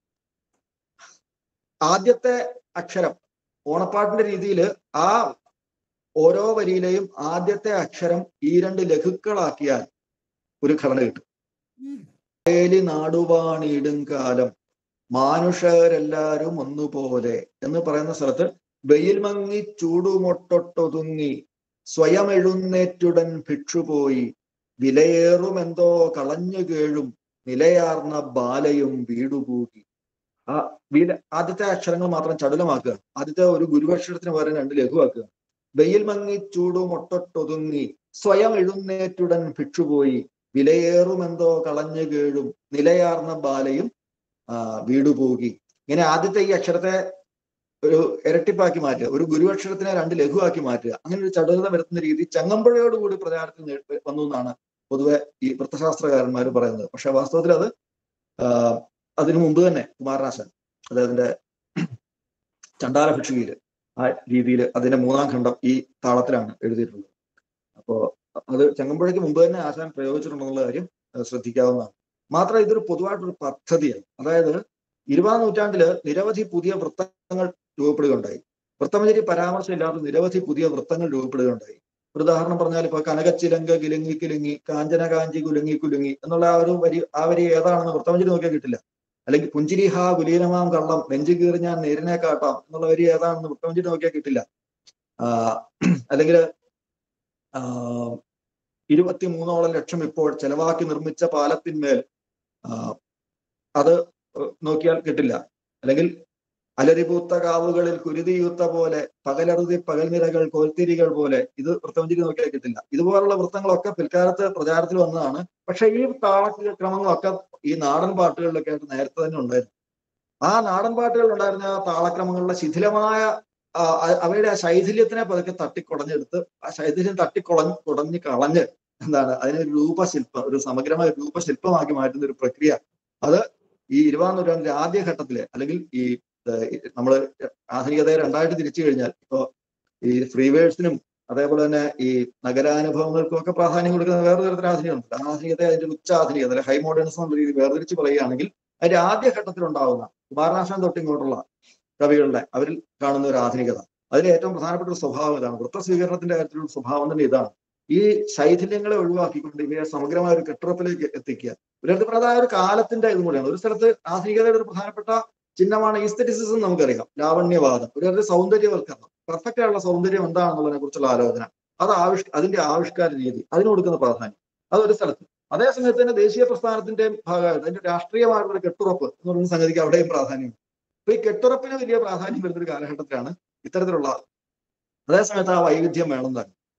[SPEAKER 6] ആദ്യത്തെ അക്ഷരം ഓണപ്പാട്ടിന്റെ രീതിയിൽ ആ ഓരോ വരിയിലെയും ആദ്യത്തെ അക്ഷരം ഈ രണ്ട് ലഘുക്കളാക്കിയാൽ ഒരു ഘടന കിട്ടും വേലി നാടുവാണിടും കാലം മാനുഷരെല്ലാരും ഒന്നുപോലെ എന്ന് പറയുന്ന സ്ഥലത്ത് വെയിൽ മങ്ങി ചൂടുമൊട്ടൊട്ടൊതുങ്ങി സ്വയം എഴുന്നേറ്റുടൻ ഭിക്ഷുപോയി വിലയേറുമെന്തോ കളഞ്ഞു കേഴും നിലയാർന്ന ബാലയും വീടുകൂടി ആ വില ആദ്യത്തെ അക്ഷരങ്ങൾ മാത്രം ചടുലമാക്കുക ആദ്യത്തെ ഒരു ഗുരുവക്ഷരത്തിന് പകരം രണ്ട് ലഘുവാക്കുക വെയിൽ മങ്ങി ചൂടും ഒട്ടൊട്ടൊതുങ്ങി സ്വയം എഴുന്നേറ്റുടൻ ഭിക്ഷുപോയി വിലയേറുമെന്തോ കളഞ്ഞു കേഴും നിലയാർന്ന ബാലയും ആ വീടുപോകി ഇങ്ങനെ ആദ്യത്തെ ഈ അക്ഷരത്തെ ഒരു ഇരട്ടിപ്പാക്കി മാറ്റുക ഒരു ഗുരുവക്ഷരത്തിനെ രണ്ട് ലഘുവാക്കി മാറ്റുക അങ്ങനെ ഒരു ചടുലത വരുത്തുന്ന രീതി ചങ്ങമ്പുഴയോടുകൂടി പ്രചാരത്തിൽ നേ- വന്നു എന്നാണ് പൊതുവെ ഈ വൃത്തശാസ്ത്രകാരന്മാർ പറയുന്നത് പക്ഷെ വാസ്തവത്തിൽ അത് ആ, അതിനു മുമ്പ് തന്നെ കുമാരനാശൻ അദ്ദേഹത്തിന്റെ ചണ്ടാല ഭിക്ഷുകിയില് ആ രീതിയിൽ അതിന്റെ മൂന്നാം ഖണ്ഡം ഈ താളത്തിലാണ് എഴുതിയിട്ടുള്ളത് അപ്പോ അത് ചങ്ങമ്പുഴയ്ക്ക് മുമ്പ് തന്നെ ആശാൻ പ്രയോഗിച്ചിട്ടുണ്ടെന്നുള്ള കാര്യം ആ, ശ്രദ്ധിക്കാവുന്നതാണ് മാത്രം ഇതൊരു പൊതുവായിട്ടൊരു പദ്ധതിയാണ് അതായത് ഇരുപതാം നൂറ്റാണ്ടില് നിരവധി പുതിയ വൃത്തങ്ങൾ രൂപപ്പെടുകയുണ്ടായി വൃത്തമഞ്ചേരി പരാമർശമില്ലാത്ത നിരവധി പുതിയ വൃത്തങ്ങൾ രൂപപ്പെടുകയുണ്ടായി ഒരു ഉദാഹരണം പറഞ്ഞാൽ ഇപ്പൊ കനകച്ചിലങ്ക കിലുങ്ങി കിലുങ്ങി കാഞ്ചന കാഞ്ചി കുലുങ്ങി കുലുങ്ങി എന്നുള്ള ആ ഒരു വരി ആ വരി ഏതാണെന്ന് വൃത്തമഞ്ചേരി നോക്കിയാൽ കിട്ടില്ല അല്ലെങ്കിൽ പുഞ്ചിരി ഹാ കുലീനമാം കള്ളം നെഞ്ചു കീറി ഞാൻ നേരിനെ കാട്ടാം എന്നുള്ള വരി ഏതാണെന്ന് വൃത്തമഞ്ചേരി നോക്കിയാൽ കിട്ടില്ല ആ അല്ലെങ്കിൽ ആ ഇരുപത്തിമൂന്നോളം ലക്ഷം ഇപ്പോൾ ചെലവാക്കി നിർമ്മിച്ച പാലത്തിന്മേൽ ആ, അത് നോക്കിയാൽ കിട്ടില്ല അല്ലെങ്കിൽ അലരിപൂത്ത കാവുകളിൽ കുരുതിയൂത്ത പോലെ പകലറുതി പകൽനിരകൾ കോൽത്തിരികൾ പോലെ ഇത് വൃത്തമഞ്ചേരി നോക്കിയാൽ കിട്ടില്ല ഇതുപോലുള്ള വൃത്തങ്ങളൊക്കെ പിൽക്കാലത്ത് പ്രചാരത്തിൽ വന്നതാണ് പക്ഷെ ഈ താളക്രമങ്ങളൊക്കെ ഈ നാടൻ പാട്ടുകളിലൊക്കെ ആയിട്ട് നേരത്തെ തന്നെ ഉണ്ടായിരുന്നു ആ നാടൻ പാട്ടുകളിൽ ഉണ്ടായിരുന്ന ആ താളക്രമങ്ങളുടെ ശിഥിലമായ ആ, അ- അവയുടെ ആ ശൈഥില്യത്തിനെ പതുക്കെ തട്ടിക്കുടഞ്ഞെടുത്ത് ആ ശൈഥില്യം തട്ടിക്കുളഞ്ഞ് കുടഞ്ഞ് കളഞ്ഞ് എന്താണ് അതിനെ ഒരു രൂപശില്പം ഒരു സമഗ്രമായ രൂപശില്പമാക്കി മാറ്റുന്ന ഒരു പ്രക്രിയ അത് ഈ ഇരുപതാം നൂറ്റാണ്ടിലെ ആദ്യ ഘട്ടത്തിലെ അല്ലെങ്കിൽ ഈ നമ്മൾ ആധുനികതയെ രണ്ടായിട്ട് തിരിച്ചു കഴിഞ്ഞാൽ ഇപ്പോ ഈ ഫ്രീവേഴ്സിനും അതേപോലെ തന്നെ ഈ നഗരാനുഭവങ്ങൾക്കും ഒക്കെ പ്രാധാന്യം കൊടുക്കുന്ന വേറെ തരത്തിൽ ആധുനികമുണ്ട് ആ ആധുനികത അതിന്റെ ഉച്ച ആധുനികത അല്ലെ ഹൈ മോഡേണിസം എന്നുള്ള രീതി വേർതിരിച്ച് പറയുകയാണെങ്കിൽ അതിന്റെ ആദ്യ ഘട്ടത്തിൽ ഉണ്ടാവുന്ന കുമാരനാശാൻ തൊട്ടിങ്ങോട്ടുള്ള കവികളുടെ അവരിൽ കാണുന്ന ഒരു ആധുനികത അതിലെ ഏറ്റവും പ്രധാനപ്പെട്ട ഒരു സ്വഭാവം ഇതാണ് വൃത്ത സ്വീകരണത്തിന്റെ കാര്യത്തിലുള്ള സ്വഭാവം തന്നെ ഇതാണ് ഈ ശൈഥില്യങ്ങളെ ഒഴിവാക്കിക്കൊണ്ട് ഇവയെ സമഗ്രമായ ഒരു കെട്ടുറപ്പിലേക്ക് എത്തിക്കുക ഒരു പ്രധാന ഒരു കാലത്തിന്റെ ഇതും കൂടിയാണ് ഒരു സ്ഥലത്ത് ആധുനികതയുടെ ഒരു പ്രധാനപ്പെട്ട ചിഹ്നമാണ് ഈസ്തറ്റിസിസം നമുക്കറിയാം ലാവണ്യവാദം ഒരു തരത്തിൽ സൗന്ദര്യവൽക്കരണം പെർഫെക്റ്റ് ആയിട്ടുള്ള സൗന്ദര്യം എന്താണെന്നുള്ളതിനെ കുറിച്ചുള്ള ആലോചന അത് ആവിഷ് അതിന്റെ ആവിഷ്കാര രീതി അതിന് കൊടുക്കുന്ന പ്രാധാന്യം അതൊരു സ്ഥലത്ത് അതേ സമയത്ത് തന്നെ ദേശീയ പ്രസ്ഥാനത്തിന്റെ ഭാഗമായിട്ട് അതിന്റെ രാഷ്ട്രീയമായിട്ടുള്ള ഒരു കെട്ടുറപ്പ് എന്ന് പറയുന്ന സംഗതിക്ക് അവിടെയും പ്രാധാന്യമുണ്ട് അപ്പൊ ഈ കെട്ടുറപ്പിന് വലിയ പ്രാധാന്യം വരുന്ന ഒരു കാലഘട്ടത്തിലാണ് ഇത്തരത്തിലുള്ള അതേ സമയത്ത് ആ വൈവിധ്യം വേണം താൻ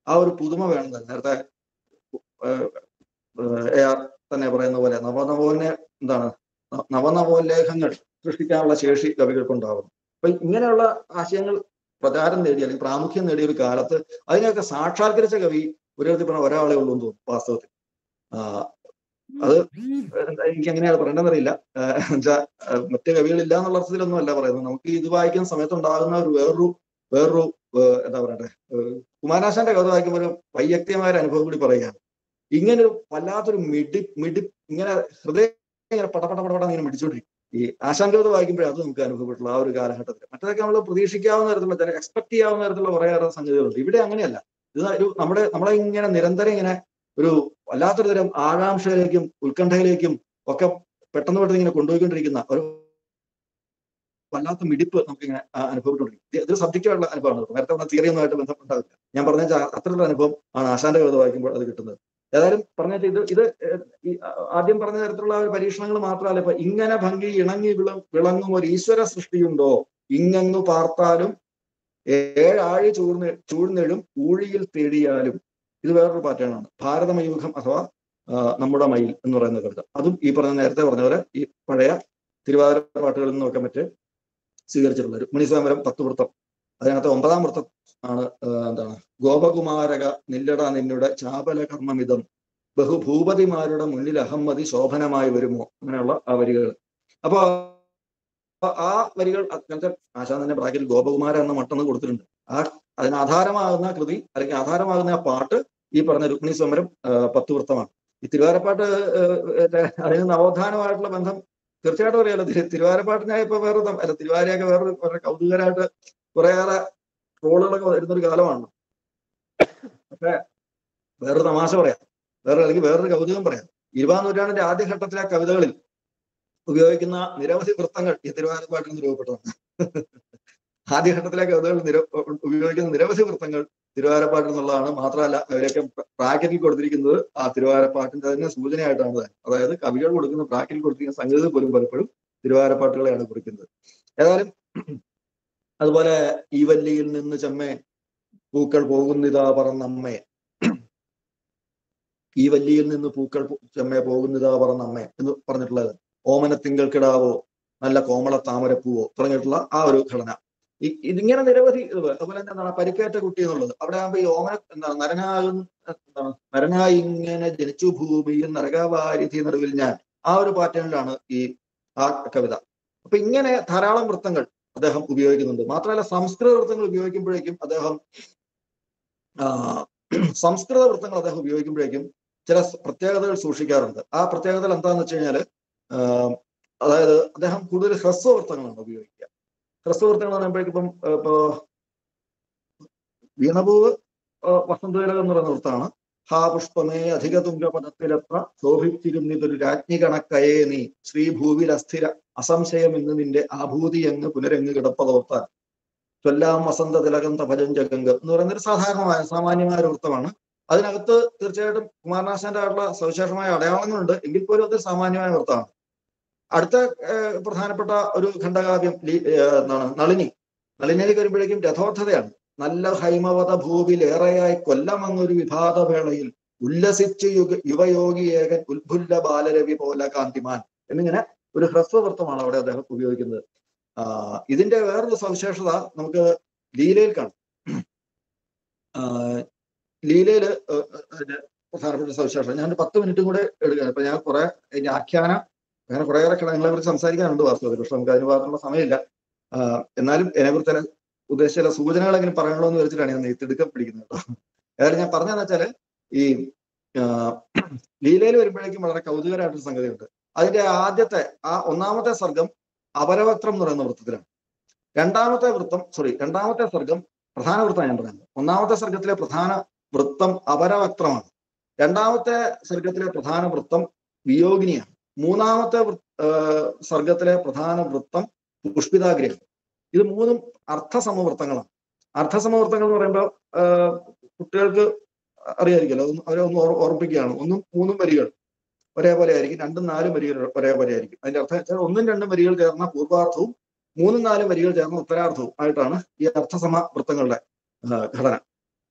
[SPEAKER 6] ആ ഒരു പുതുമ വേണം തന്നെ നേരത്തെ ഏഹ്, ഏഹ്, എ ആർ തന്നെ പറയുന്ന പോലെ നവനവോന്നെ എന്താണ് ന- നവനവോല്ലേഖങ്ങൾ സൃഷ്ടിക്കാനുള്ള ശേഷി കവികൾക്കുണ്ടാകും അപ്പൊ ഇങ്ങനെയുള്ള ആശയങ്ങൾ പ്രചാരം നേടിയ അല്ലെങ്കിൽ പ്രാമുഖ്യം നേടിയ ഒരു കാലത്ത് അതിനെയൊക്കെ സാക്ഷാത്കരിച്ച കവി ഒരു വിധത്തിൽ പറഞ്ഞ ഒരാളെ ഉള്ളൂ എന്ന് തോന്നുന്നു വാസ്തവത്തിൽ ആ, അത് എനിക്ക് എങ്ങനെയാണ് പറയേണ്ടതെന്നറിയില്ല എന്നുവെച്ചാ മറ്റു കവികളില്ല എന്നുള്ള അർത്ഥത്തിലൊന്നും അല്ല പറയുന്നത് നമുക്ക് ഇത് വായിക്കുന്ന സമയത്ത് ഉണ്ടാകുന്ന ഒരു വേറൊരു വേറൊരു ഏഹ്, എന്താ പറയണ്ടേ ഏഹ്, കുമാരനാശാന്റെ കഥ വായിക്കുമ്പോൾ ഒരു വൈയക്തികമായ ഒരു അനുഭവം കൂടി പറയുകയാണ് ഇങ്ങനെ ഒരു വല്ലാത്തൊരു മിടി മിടി ഇങ്ങനെ ഹൃദയം ഇങ്ങനെ പടപട പടപട ഇങ്ങനെ മിടിച്ചോണ്ടിരിക്കും ഈ ആശാൻ കവിത വായിക്കുമ്പോഴേ അത് നമുക്ക് അനുഭവപ്പെട്ടുള്ള ആ ഒരു കാലഘട്ടത്തിൽ മറ്റേതൊക്കെ നമ്മൾ പ്രതീക്ഷിക്കാവുന്ന തരത്തിലുള്ള ചില എക്സ്പെക്ട് ചെയ്യാവുന്ന തരത്തിലുള്ള കുറേയേറെ സംഗതികളുണ്ട് ഇവിടെ അങ്ങനെയല്ല ഇത് ഒരു നമ്മുടെ നമ്മളെ ഇങ്ങനെ നിരന്തരം ഇങ്ങനെ ഒരു വല്ലാത്തൊരു തരം ആകാംക്ഷയിലേക്കും ഉത്കണ്ഠയിലേക്കും ഒക്കെ പെട്ടെന്ന് പെട്ടെന്ന് ഇങ്ങനെ കൊണ്ടുപോയിക്കൊണ്ടിരിക്കുന്ന ഒരു വല്ലാത്ത മിടിപ്പ് നമുക്ക് ഇങ്ങനെ അനുഭവപ്പെട്ടുകൊണ്ടിരിക്കും ഇത് ഇതൊരു സബ്ജക്റ്റുള്ള അനുഭവമാണ് കേട്ടോ. നേരത്തെ പറഞ്ഞ തിയറി ഒന്നുമായിട്ട് ബന്ധപ്പെട്ടാവില്ല ഞാൻ പറഞ്ഞ അത്തരത്തിലുള്ള അനുഭവം ആണ് ആശാന്റെ കവിത വായിക്കുമ്പോൾ അത് കിട്ടുന്നത് ഏതായാലും പറഞ്ഞ ഇത് ഇത് ഏഹ്, ഈ ആ- ആദ്യം പറഞ്ഞ തരത്തിലുള്ള ആ ഒരു പരീക്ഷണങ്ങൾ മാത്രമല്ല ഇപ്പൊ ഇങ്ങനെ ഭംഗി ഇണങ്ങി വിള വിളങ്ങും ഒരു ഈശ്വര സൃഷ്ടിയുണ്ടോ ഇങ്ങങ്ങു പാർത്താലും ഏഴാഴി ചൂഴ്ന്ന് ചൂഴ്ന്നെഴും ഊഴിയിൽ തേടിയാലും ഇത് വേറൊരു പാറ്റേൺ ആണ് ഭാരതമയൂഖം അഥവാ ആ, നമ്മുടെ മയിൽ എന്ന് പറയുന്ന കവിത അതും ഈ പറഞ്ഞ നേരത്തെ പറഞ്ഞ പോലെ ഈ പഴയ തിരുവാതിര പാട്ടുകളിൽ നിന്നൊക്കെ മറ്റ് സ്വീകരിച്ചിട്ടുള്ള ഒരു മുനിസ്വാമരം തത്വവൃത്തം അതിനകത്ത് ഒമ്പതാം വൃത്തം ആണ് ആ, എന്താണ് ഗോപകുമാരക നില്ലട നിന്നുടെ ചാപല കർമ്മമിതം ബഹുഭൂപതിമാരുടെ മുന്നിൽ അഹമ്മതി ശോഭനമായി വരുമോ അങ്ങനെയുള്ള ആ വരികൾ അപ്പൊ ആ- ആ വരികൾ അങ്ങനത്തെ ആശാൻ തന്നെ ബ്രാക്കറ്റിൽ ഗോപകുമാര എന്ന മട്ടെന്ന് കൊടുത്തിട്ടുണ്ട് ആ അതിന് ആധാരമാകുന്ന കൃതി അല്ലെങ്കിൽ ആധാരമാകുന്ന ആ പാട്ട് ഈ പറഞ്ഞ രുക്മിണി സമരം പത്ത് വൃത്തമാണ് ഈ തിരുവാരപ്പാട്ട് ഏഹ്, അതിന് നവോത്ഥാനമായിട്ടുള്ള ബന്ധം തീർച്ചയായിട്ടും അറിയാലോ തിരു- തിരുവാരപ്പാട്ടിനായി ഇപ്പൊ വേറെ ത- അല്ല തിരുവാരയൊക്കെ വേറെ വളരെ കൗതുകരായിട്ട് കുറേയേറെ ട്രോളുകളൊക്കെ വരുന്നൊരു കാലമാണ് പക്ഷെ വേറൊരു തമാശ പറയാം വേറെ അല്ലെങ്കിൽ വേറൊരു കൗതുകം പറയാം ഇരുപതാം നൂറ്റാണ്ടിന്റെ ആദ്യഘട്ടത്തിലെ കവിതകളിൽ ഉപയോഗിക്കുന്ന നിരവധി വൃത്തങ്ങൾ ഈ തിരുവാരപ്പാട്ടിൽ നിന്ന് രൂപപ്പെട്ടതാണ് ആദ്യഘട്ടത്തിലെ കവിതകൾ നിര ഉപയോഗിക്കുന്ന നിരവധി വൃത്തങ്ങൾ തിരുവാരപ്പാട്ടിൽ നിന്നുള്ളതാണ് മാത്രമല്ല അവരൊക്കെ ബ്രാക്കറ്റിൽ കൊടുത്തിരിക്കുന്നത് ആ തിരുവാരപ്പാട്ടിന്റെ തന്നെ സൂചനയായിട്ടാണ് താൻ അതായത് കവികൾ കൊടുക്കുന്ന ബ്രാക്കറ്റിൽ കൊടുത്തിരിക്കുന്ന സംഗതി പോലും പലപ്പോഴും തിരുവാരപ്പാട്ടുകളെയാണ് കുറിക്കുന്നത് ഏതായാലും അതുപോലെ ഈ വല്ലിയിൽ നിന്ന് ചെമ്മേ പൂക്കൾ പോകുന്നിതാ പറന്നമ്മേ ഈ വല്ലിയിൽ നിന്ന് പൂക്കൾ പോ- ചെമ്മേ പോകുന്നിതാ പറന്നമ്മേ എന്ന് പറഞ്ഞിട്ടുള്ളത് ഓമന തിങ്കൾക്കിടാവോ നല്ല കോമള താമരപ്പൂവോ തുടങ്ങിയിട്ടുള്ള ആ ഒരു ഘടന ഈ ഇതിങ്ങനെ നിരവധി ഇത് അതുപോലെ തന്നെ എന്താണ് പരിക്കേറ്റ കുട്ടി എന്നുള്ളത് അവിടെ ആകുമ്പോ ഈ ഓമന എന്താണ് നരനാകും എന്താണ് നരനായി ഇങ്ങനെ ജനിച്ചു ഭൂമിയിൽ നരകവാരിധി നടുവിൽ ഞാൻ ആ ഒരു പാറ്റേണിലാണ് ഈ ആ കവിത അപ്പൊ ഇങ്ങനെ ധാരാളം വൃത്തങ്ങൾ അദ്ദേഹം ഉപയോഗിക്കുന്നുണ്ട് മാത്രമല്ല സംസ്കൃത വൃത്തങ്ങൾ ഉപയോഗിക്കുമ്പോഴേക്കും അദ്ദേഹം ആ, സംസ്കൃത വൃത്തങ്ങൾ അദ്ദേഹം ഉപയോഗിക്കുമ്പോഴേക്കും ചില സ് പ്രത്യേകതകൾ സൂക്ഷിക്കാറുണ്ട് ആ പ്രത്യേകതകൾ എന്താണെന്ന് വെച്ച് കഴിഞ്ഞാല് ആ, അതായത് അദ്ദേഹം കൂടുതൽ ഹ്രസ്വവൃത്തങ്ങളാണ് ഉപയോഗിക്കുക ഹ്രസ്വവൃത്തങ്ങൾ എന്ന് പറയുമ്പോഴേക്കും ഇപ്പം ആ, ഇപ്പോ വീണപൂവ് ആ, വസന്തവിലകം എന്ന് പറയുന്ന വൃത്തമാണ് ഹാ പുഷ്പമേ അധിക തുങ്കപദത്തിലെത്ര ശോഭിച്ചിരുന്നിതൊരു രാജ്ഞി കണക്കയേ നീ ശ്രീഭൂവിൽ അസ്ഥിര അസംശയം ഇന്ന് നിന്റെ ആഭൂതി അങ്ങ് പുനരങ്ങ് കിടപ്പതോർത്താൻ ചൊല്ലാം വസന്ത തിലകം തപജം ജഗംഗം എന്ന് പറയുന്ന ഒരു സാധാരണമായ സാമാന്യമായ ഒരു വൃത്തമാണ് അതിനകത്ത് തീർച്ചയായിട്ടും കുമാരനാശാന്റെ ആയിട്ടുള്ള സവിശേഷമായ അടയാളങ്ങളുണ്ട് എങ്കിൽ പോലും അത് സാമാന്യമായ വൃത്തമാണ് അടുത്ത ഏഹ്, പ്രധാനപ്പെട്ട ഒരു ഖണ്ഡകാവ്യം ലീ- ഏഹ്, എന്താണ് നളിനി നളിനിയിലേക്ക് വരുമ്പോഴേക്കും രഥോദ്ധതയാണ് നല്ല ഹൈമവത ഭൂവിൽ ഏറെയായി കൊല്ലമങ്ങൊരു വിഭാത വേളയിൽ ഉല്ലസിച്ച് യുഗ യുവയോഗി ഏകൻ ഉത്ഫുല്ല ബാലരവി പോലെ കാന്തിമാൻ എന്നിങ്ങനെ ഒരു ഹ്രസ്വവൃത്തമാണ് അവിടെ അദ്ദേഹം ഉപയോഗിക്കുന്നത് ആ ഇതിന്റെ വേറൊരു സവിശേഷത നമുക്ക് ലീലയിൽ കാണാം ആ, ലീലയില് ഏഹ്, അതിന്റെ പ്രധാനപ്പെട്ട സവിശേഷത ഞാൻ ഒരു പത്ത് മിനിറ്റും കൂടെ എടുക്കുകയാണ് ഇപ്പൊ ഞാൻ കുറെ ഇതിന്റെ ആഖ്യാന അങ്ങനെ കുറേയേറെ ഘടകങ്ങളെ കുറിച്ച് സംസാരിക്കാനുണ്ട് വാസ്തവത്തിൽ പക്ഷെ നമുക്ക് അതിന് മാത്രമുള്ള സമയമില്ല ആ, എന്നാലും ഇതിനെക്കുറിച്ച് ചില ഉദ്ദേശിച്ച ചില സൂചനകളെങ്കിലും പറയണമല്ലോ എന്ന് വെച്ചിട്ടാണ് ഞാൻ ഈ തിടുക്കം പിടിക്കുന്നത് കേട്ടോ ഏതായാലും ഞാൻ പറഞ്ഞതെന്ന് വെച്ചാല് ഈ ആ, ലീലയിൽ വരുമ്പോഴേക്കും വളരെ കൗതുകരമായിട്ടൊരു സംഗതിയുണ്ട് അതിന്റെ ആദ്യത്തെ ആ ഒന്നാമത്തെ സർഗം അപരവക്ത്രം എന്ന് പറയുന്ന വൃത്തത്തിലാണ് രണ്ടാമത്തെ വൃത്തം സോറി രണ്ടാമത്തെ സർഗം പ്രധാന വൃത്തം ഞാൻ പറയുന്നത് ഒന്നാമത്തെ സർഗത്തിലെ പ്രധാന വൃത്തം അപരവക്ത്രമാണ് രണ്ടാമത്തെ സർഗത്തിലെ പ്രധാന വൃത്തം വിയോഗിനിയാണ് മൂന്നാമത്തെ വൃ- ആ, സർഗത്തിലെ പ്രധാന വൃത്തം പുഷ്പിതാഗ്രഹം ഇത് മൂന്നും അർത്ഥസമവൃത്തങ്ങളാണ് അർത്ഥസമവൃത്തങ്ങൾ എന്ന് പറയുമ്പോൾ ആ, കുട്ടികൾക്ക് അറിയായിരിക്കുമല്ലോ അതൊന്ന് അവരെ ഒന്ന് ഓർ- ഓർമ്മിപ്പിക്കുകയാണ് ഒന്നും മൂന്നും വരികൾ ഒരേപോലെ ആയിരിക്കും രണ്ടും നാലും വരികൾ ഒരേപോലെ ആയിരിക്കും അതിന്റെ അർത്ഥം വെച്ചാൽ ഒന്നും രണ്ടും വരികൾ ചേർന്ന പൂർവാർത്ഥവും മൂന്നും നാലും വരികൾ ചേർന്ന ഉത്തരാർത്ഥവും ആയിട്ടാണ് ഈ അർത്ഥസമ വൃത്തങ്ങളുടെ ആ, ഘടന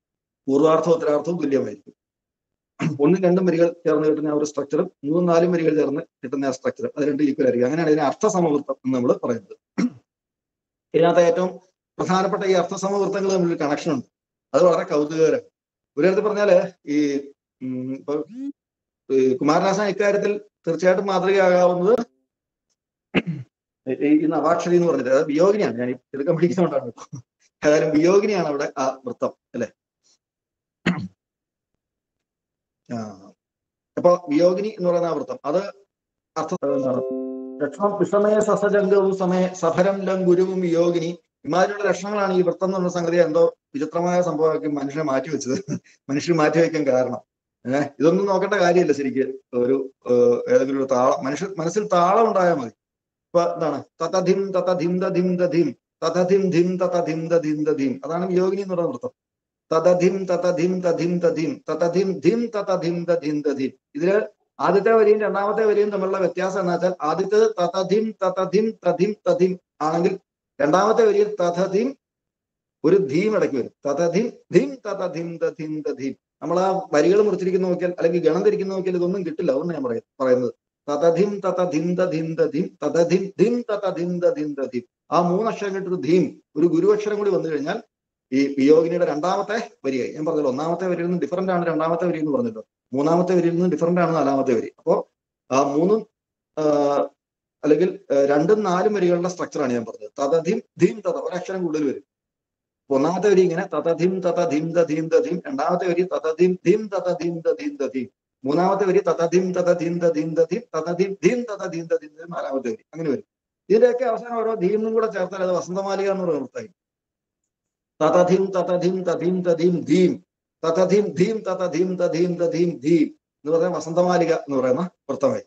[SPEAKER 6] പൂർവാർത്ഥവും ഉത്തരാർത്ഥവും തുല്യമായിരിക്കും ഒന്നും രണ്ടും വരികൾ ചേർന്ന് കിട്ടുന്ന ആ ഒരു സ്ട്രക്ചറും മൂന്നും നാലും വരികൾ ചേർന്ന് കിട്ടുന്ന ആ സ്ട്രക്ചറും അത് രണ്ട് ഈക്വൽ ആയിരിക്കും അങ്ങനെയാണ് ഇതിനെ അർത്ഥസമവൃത്തം എന്ന് നമ്മൾ പറയുന്നത് ഇതിനകത്ത് ഏറ്റവും പ്രധാനപ്പെട്ട ഈ അർത്ഥസമവൃത്തങ്ങൾ തമ്മിലൊരു കണക്ഷൻ ഉണ്ട് അത് വളരെ കൗതുകകരം ഒരു തരത്തിൽ പറഞ്ഞാല് ഈ ഉം, ഇപ്പൊ ഈ കുമാരനാശൻ ഇക്കാര്യത്തിൽ തീർച്ചയായിട്ടും മാതൃകയാകാവുന്നത് ഈ ഈ നവാക്ഷരി എന്ന് പറഞ്ഞിട്ട് അത് വിയോഗിനിയാണ് ഞാൻ എടുക്കാൻ പഠിക്കുന്നതുകൊണ്ടാണ് ഏതായാലും വിയോഗിനിയാണ് അവിടെ ആ വൃത്തം അല്ലെ ആ അപ്പൊ വിയോഗിനി എന്ന് പറയുന്ന ആ വൃത്തം അത് അർത്ഥം എന്താണ് ലക്ഷണം വിഷമയ സസജംഗവും സമയ സഫരം ലം ഗുരുവും വിയോഗിനി ഇമാതിരിയുള്ള ലക്ഷണങ്ങളാണ് ഈ വൃത്തം എന്ന് പറഞ്ഞ സംഗതി എന്തോ വിചിത്രമായ സംഭവമാക്കി മനുഷ്യനെ മാറ്റിവെച്ചത് മനുഷ്യർ മാറ്റിവെക്കാൻ കാരണം ഏഹ് ഇതൊന്നും നോക്കേണ്ട കാര്യമില്ല ശരിക്ക് ഒരു ഏഹ്, ഏതെങ്കിലും ഒരു താളം മനുഷ്യ മനസ്സിൽ താളം ഉണ്ടായാൽ മതി ഇപ്പൊ എന്താണ് തതധിം തതധിം ദധിം ദധിം തതധിം ധിം തതധിം ദധിം ദധിം അതാണ് യോഗിനി എന്ന് പറയുന്ന വൃത്തം തതധിം തതധിം തധിം തധിം തതധിം ധിം തതധിം ദധിം ദധിം ഇതില് ആദ്യത്തെ വരിയും രണ്ടാമത്തെ വരിയും തമ്മിലുള്ള വ്യത്യാസം എന്ന് വെച്ചാൽ ആദ്യത്തേത് തതധിം തതധിം തധിം തധിം ആണെങ്കിൽ രണ്ടാമത്തെ വരിയിൽ തഥധിം ഒരു ധീം ഇടയ്ക്ക് വരും തഥധിം ധിം തതധിം ദധിം ദധിം നമ്മൾ ആ വരികൾ മുറിച്ചിരിക്കുന്ന നോക്കിയാൽ അല്ലെങ്കിൽ ഗണം തിരിക്കുന്ന നോക്കിയാൽ ഇതൊന്നും കിട്ടില്ല അതൊന്നും ഞാൻ പറയ- പറയുന്നത് തതധിം തതധിം ദധിം ദധിം തതധിം ധിം തതധിം ദധിം ദധിം ആ മൂന്നക്ഷരം കിട്ടൊരു ധീം ഒരു ഗുരുവക്ഷരം കൂടി വന്നു കഴിഞ്ഞാൽ ഈ വിയോഗിനിയുടെ രണ്ടാമത്തെ വരിയായി ഞാൻ പറഞ്ഞല്ലോ ഒന്നാമത്തെ വരിയിൽ നിന്ന് ഡിഫറന്റ് ആണ് രണ്ടാമത്തെ വരി എന്ന് പറഞ്ഞല്ലോ മൂന്നാമത്തെ വരിയിൽ നിന്ന് ഡിഫറന്റ് ആണ് നാലാമത്തെ വരി അപ്പോ ആ മൂന്നും ആ, അല്ലെങ്കിൽ ആ, രണ്ടും നാലും വരികളുടെ സ്ട്രക്ചറാണ് ഞാൻ പറഞ്ഞത് തതധിം ധീം തത ഒരക്ഷരം കൂടുതൽ വരും അപ്പൊ ഒന്നാമത്തെ വരി ഇങ്ങനെ തതധിം തതധിം ദധീം ദധീം രണ്ടാമത്തെ വരി തതധിം ധിം തതധിം ദധീം ദധീം മൂന്നാമത്തെ വരി തതധിം തതധിം ദധീം ദധീം തതധിം ധീം തതധിം ദധീം ദധീം നാലാമത്തെ വരി അങ്ങനെ വരും ഇതിന്റെയൊക്കെ അവസാനം ഓരോ ധീമും കൂടെ ചേർത്താൽ അത് വസന്തമാലിക എന്ന് പറയുന്ന വൃത്തായി തതധിം തതധിം തധീം തധീം ധീം തതധിം ധീം തതധിം തധീം തധീം ധീം എന്ന് പറയുന്ന വസന്തമാലിക എന്ന് പറയുന്ന വൃത്തമായി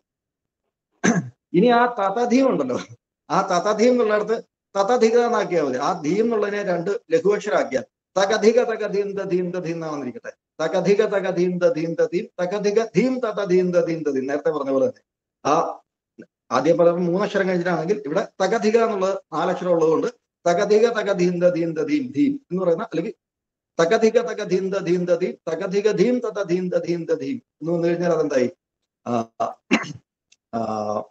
[SPEAKER 6] ഇനി ആ തതധീം ഉണ്ടല്ലോ ആ തതധീം എന്നുള്ളിടത്ത് തതധിക എന്നാക്കിയാൽ മതി ആ ധീം എന്നുള്ളതിനെ രണ്ട് ലഘുവക്ഷരാക്കിയാൽ തകധിക തകധീം ദധീം ദധീം എന്നാണെന്നിരിക്കട്ടെ തകധിക തകധീം ദധീം ദധീം തകധിക ധീം തതധീം ദധീം ദധീം നേരത്തെ പറഞ്ഞ പോലെ തന്നെ ആ ആദ്യം പറഞ്ഞ മൂന്നക്ഷരം കഴിഞ്ഞിട്ടാണെങ്കിൽ ഇവിടെ തകധിക എന്നുള്ളത് നാലക്ഷരം ഉള്ളതുകൊണ്ട് തകധിക തകധീം ദധീം ദധീം ധീം എന്ന് പറയുന്ന അല്ലെങ്കിൽ തകധിക തകധീം ദധീം ദധീം തകധിക ധീം തതധീം ദധീം ദധീം എന്ന് വന്നു കഴിഞ്ഞാൽ അതെന്തായി ആ, ആ,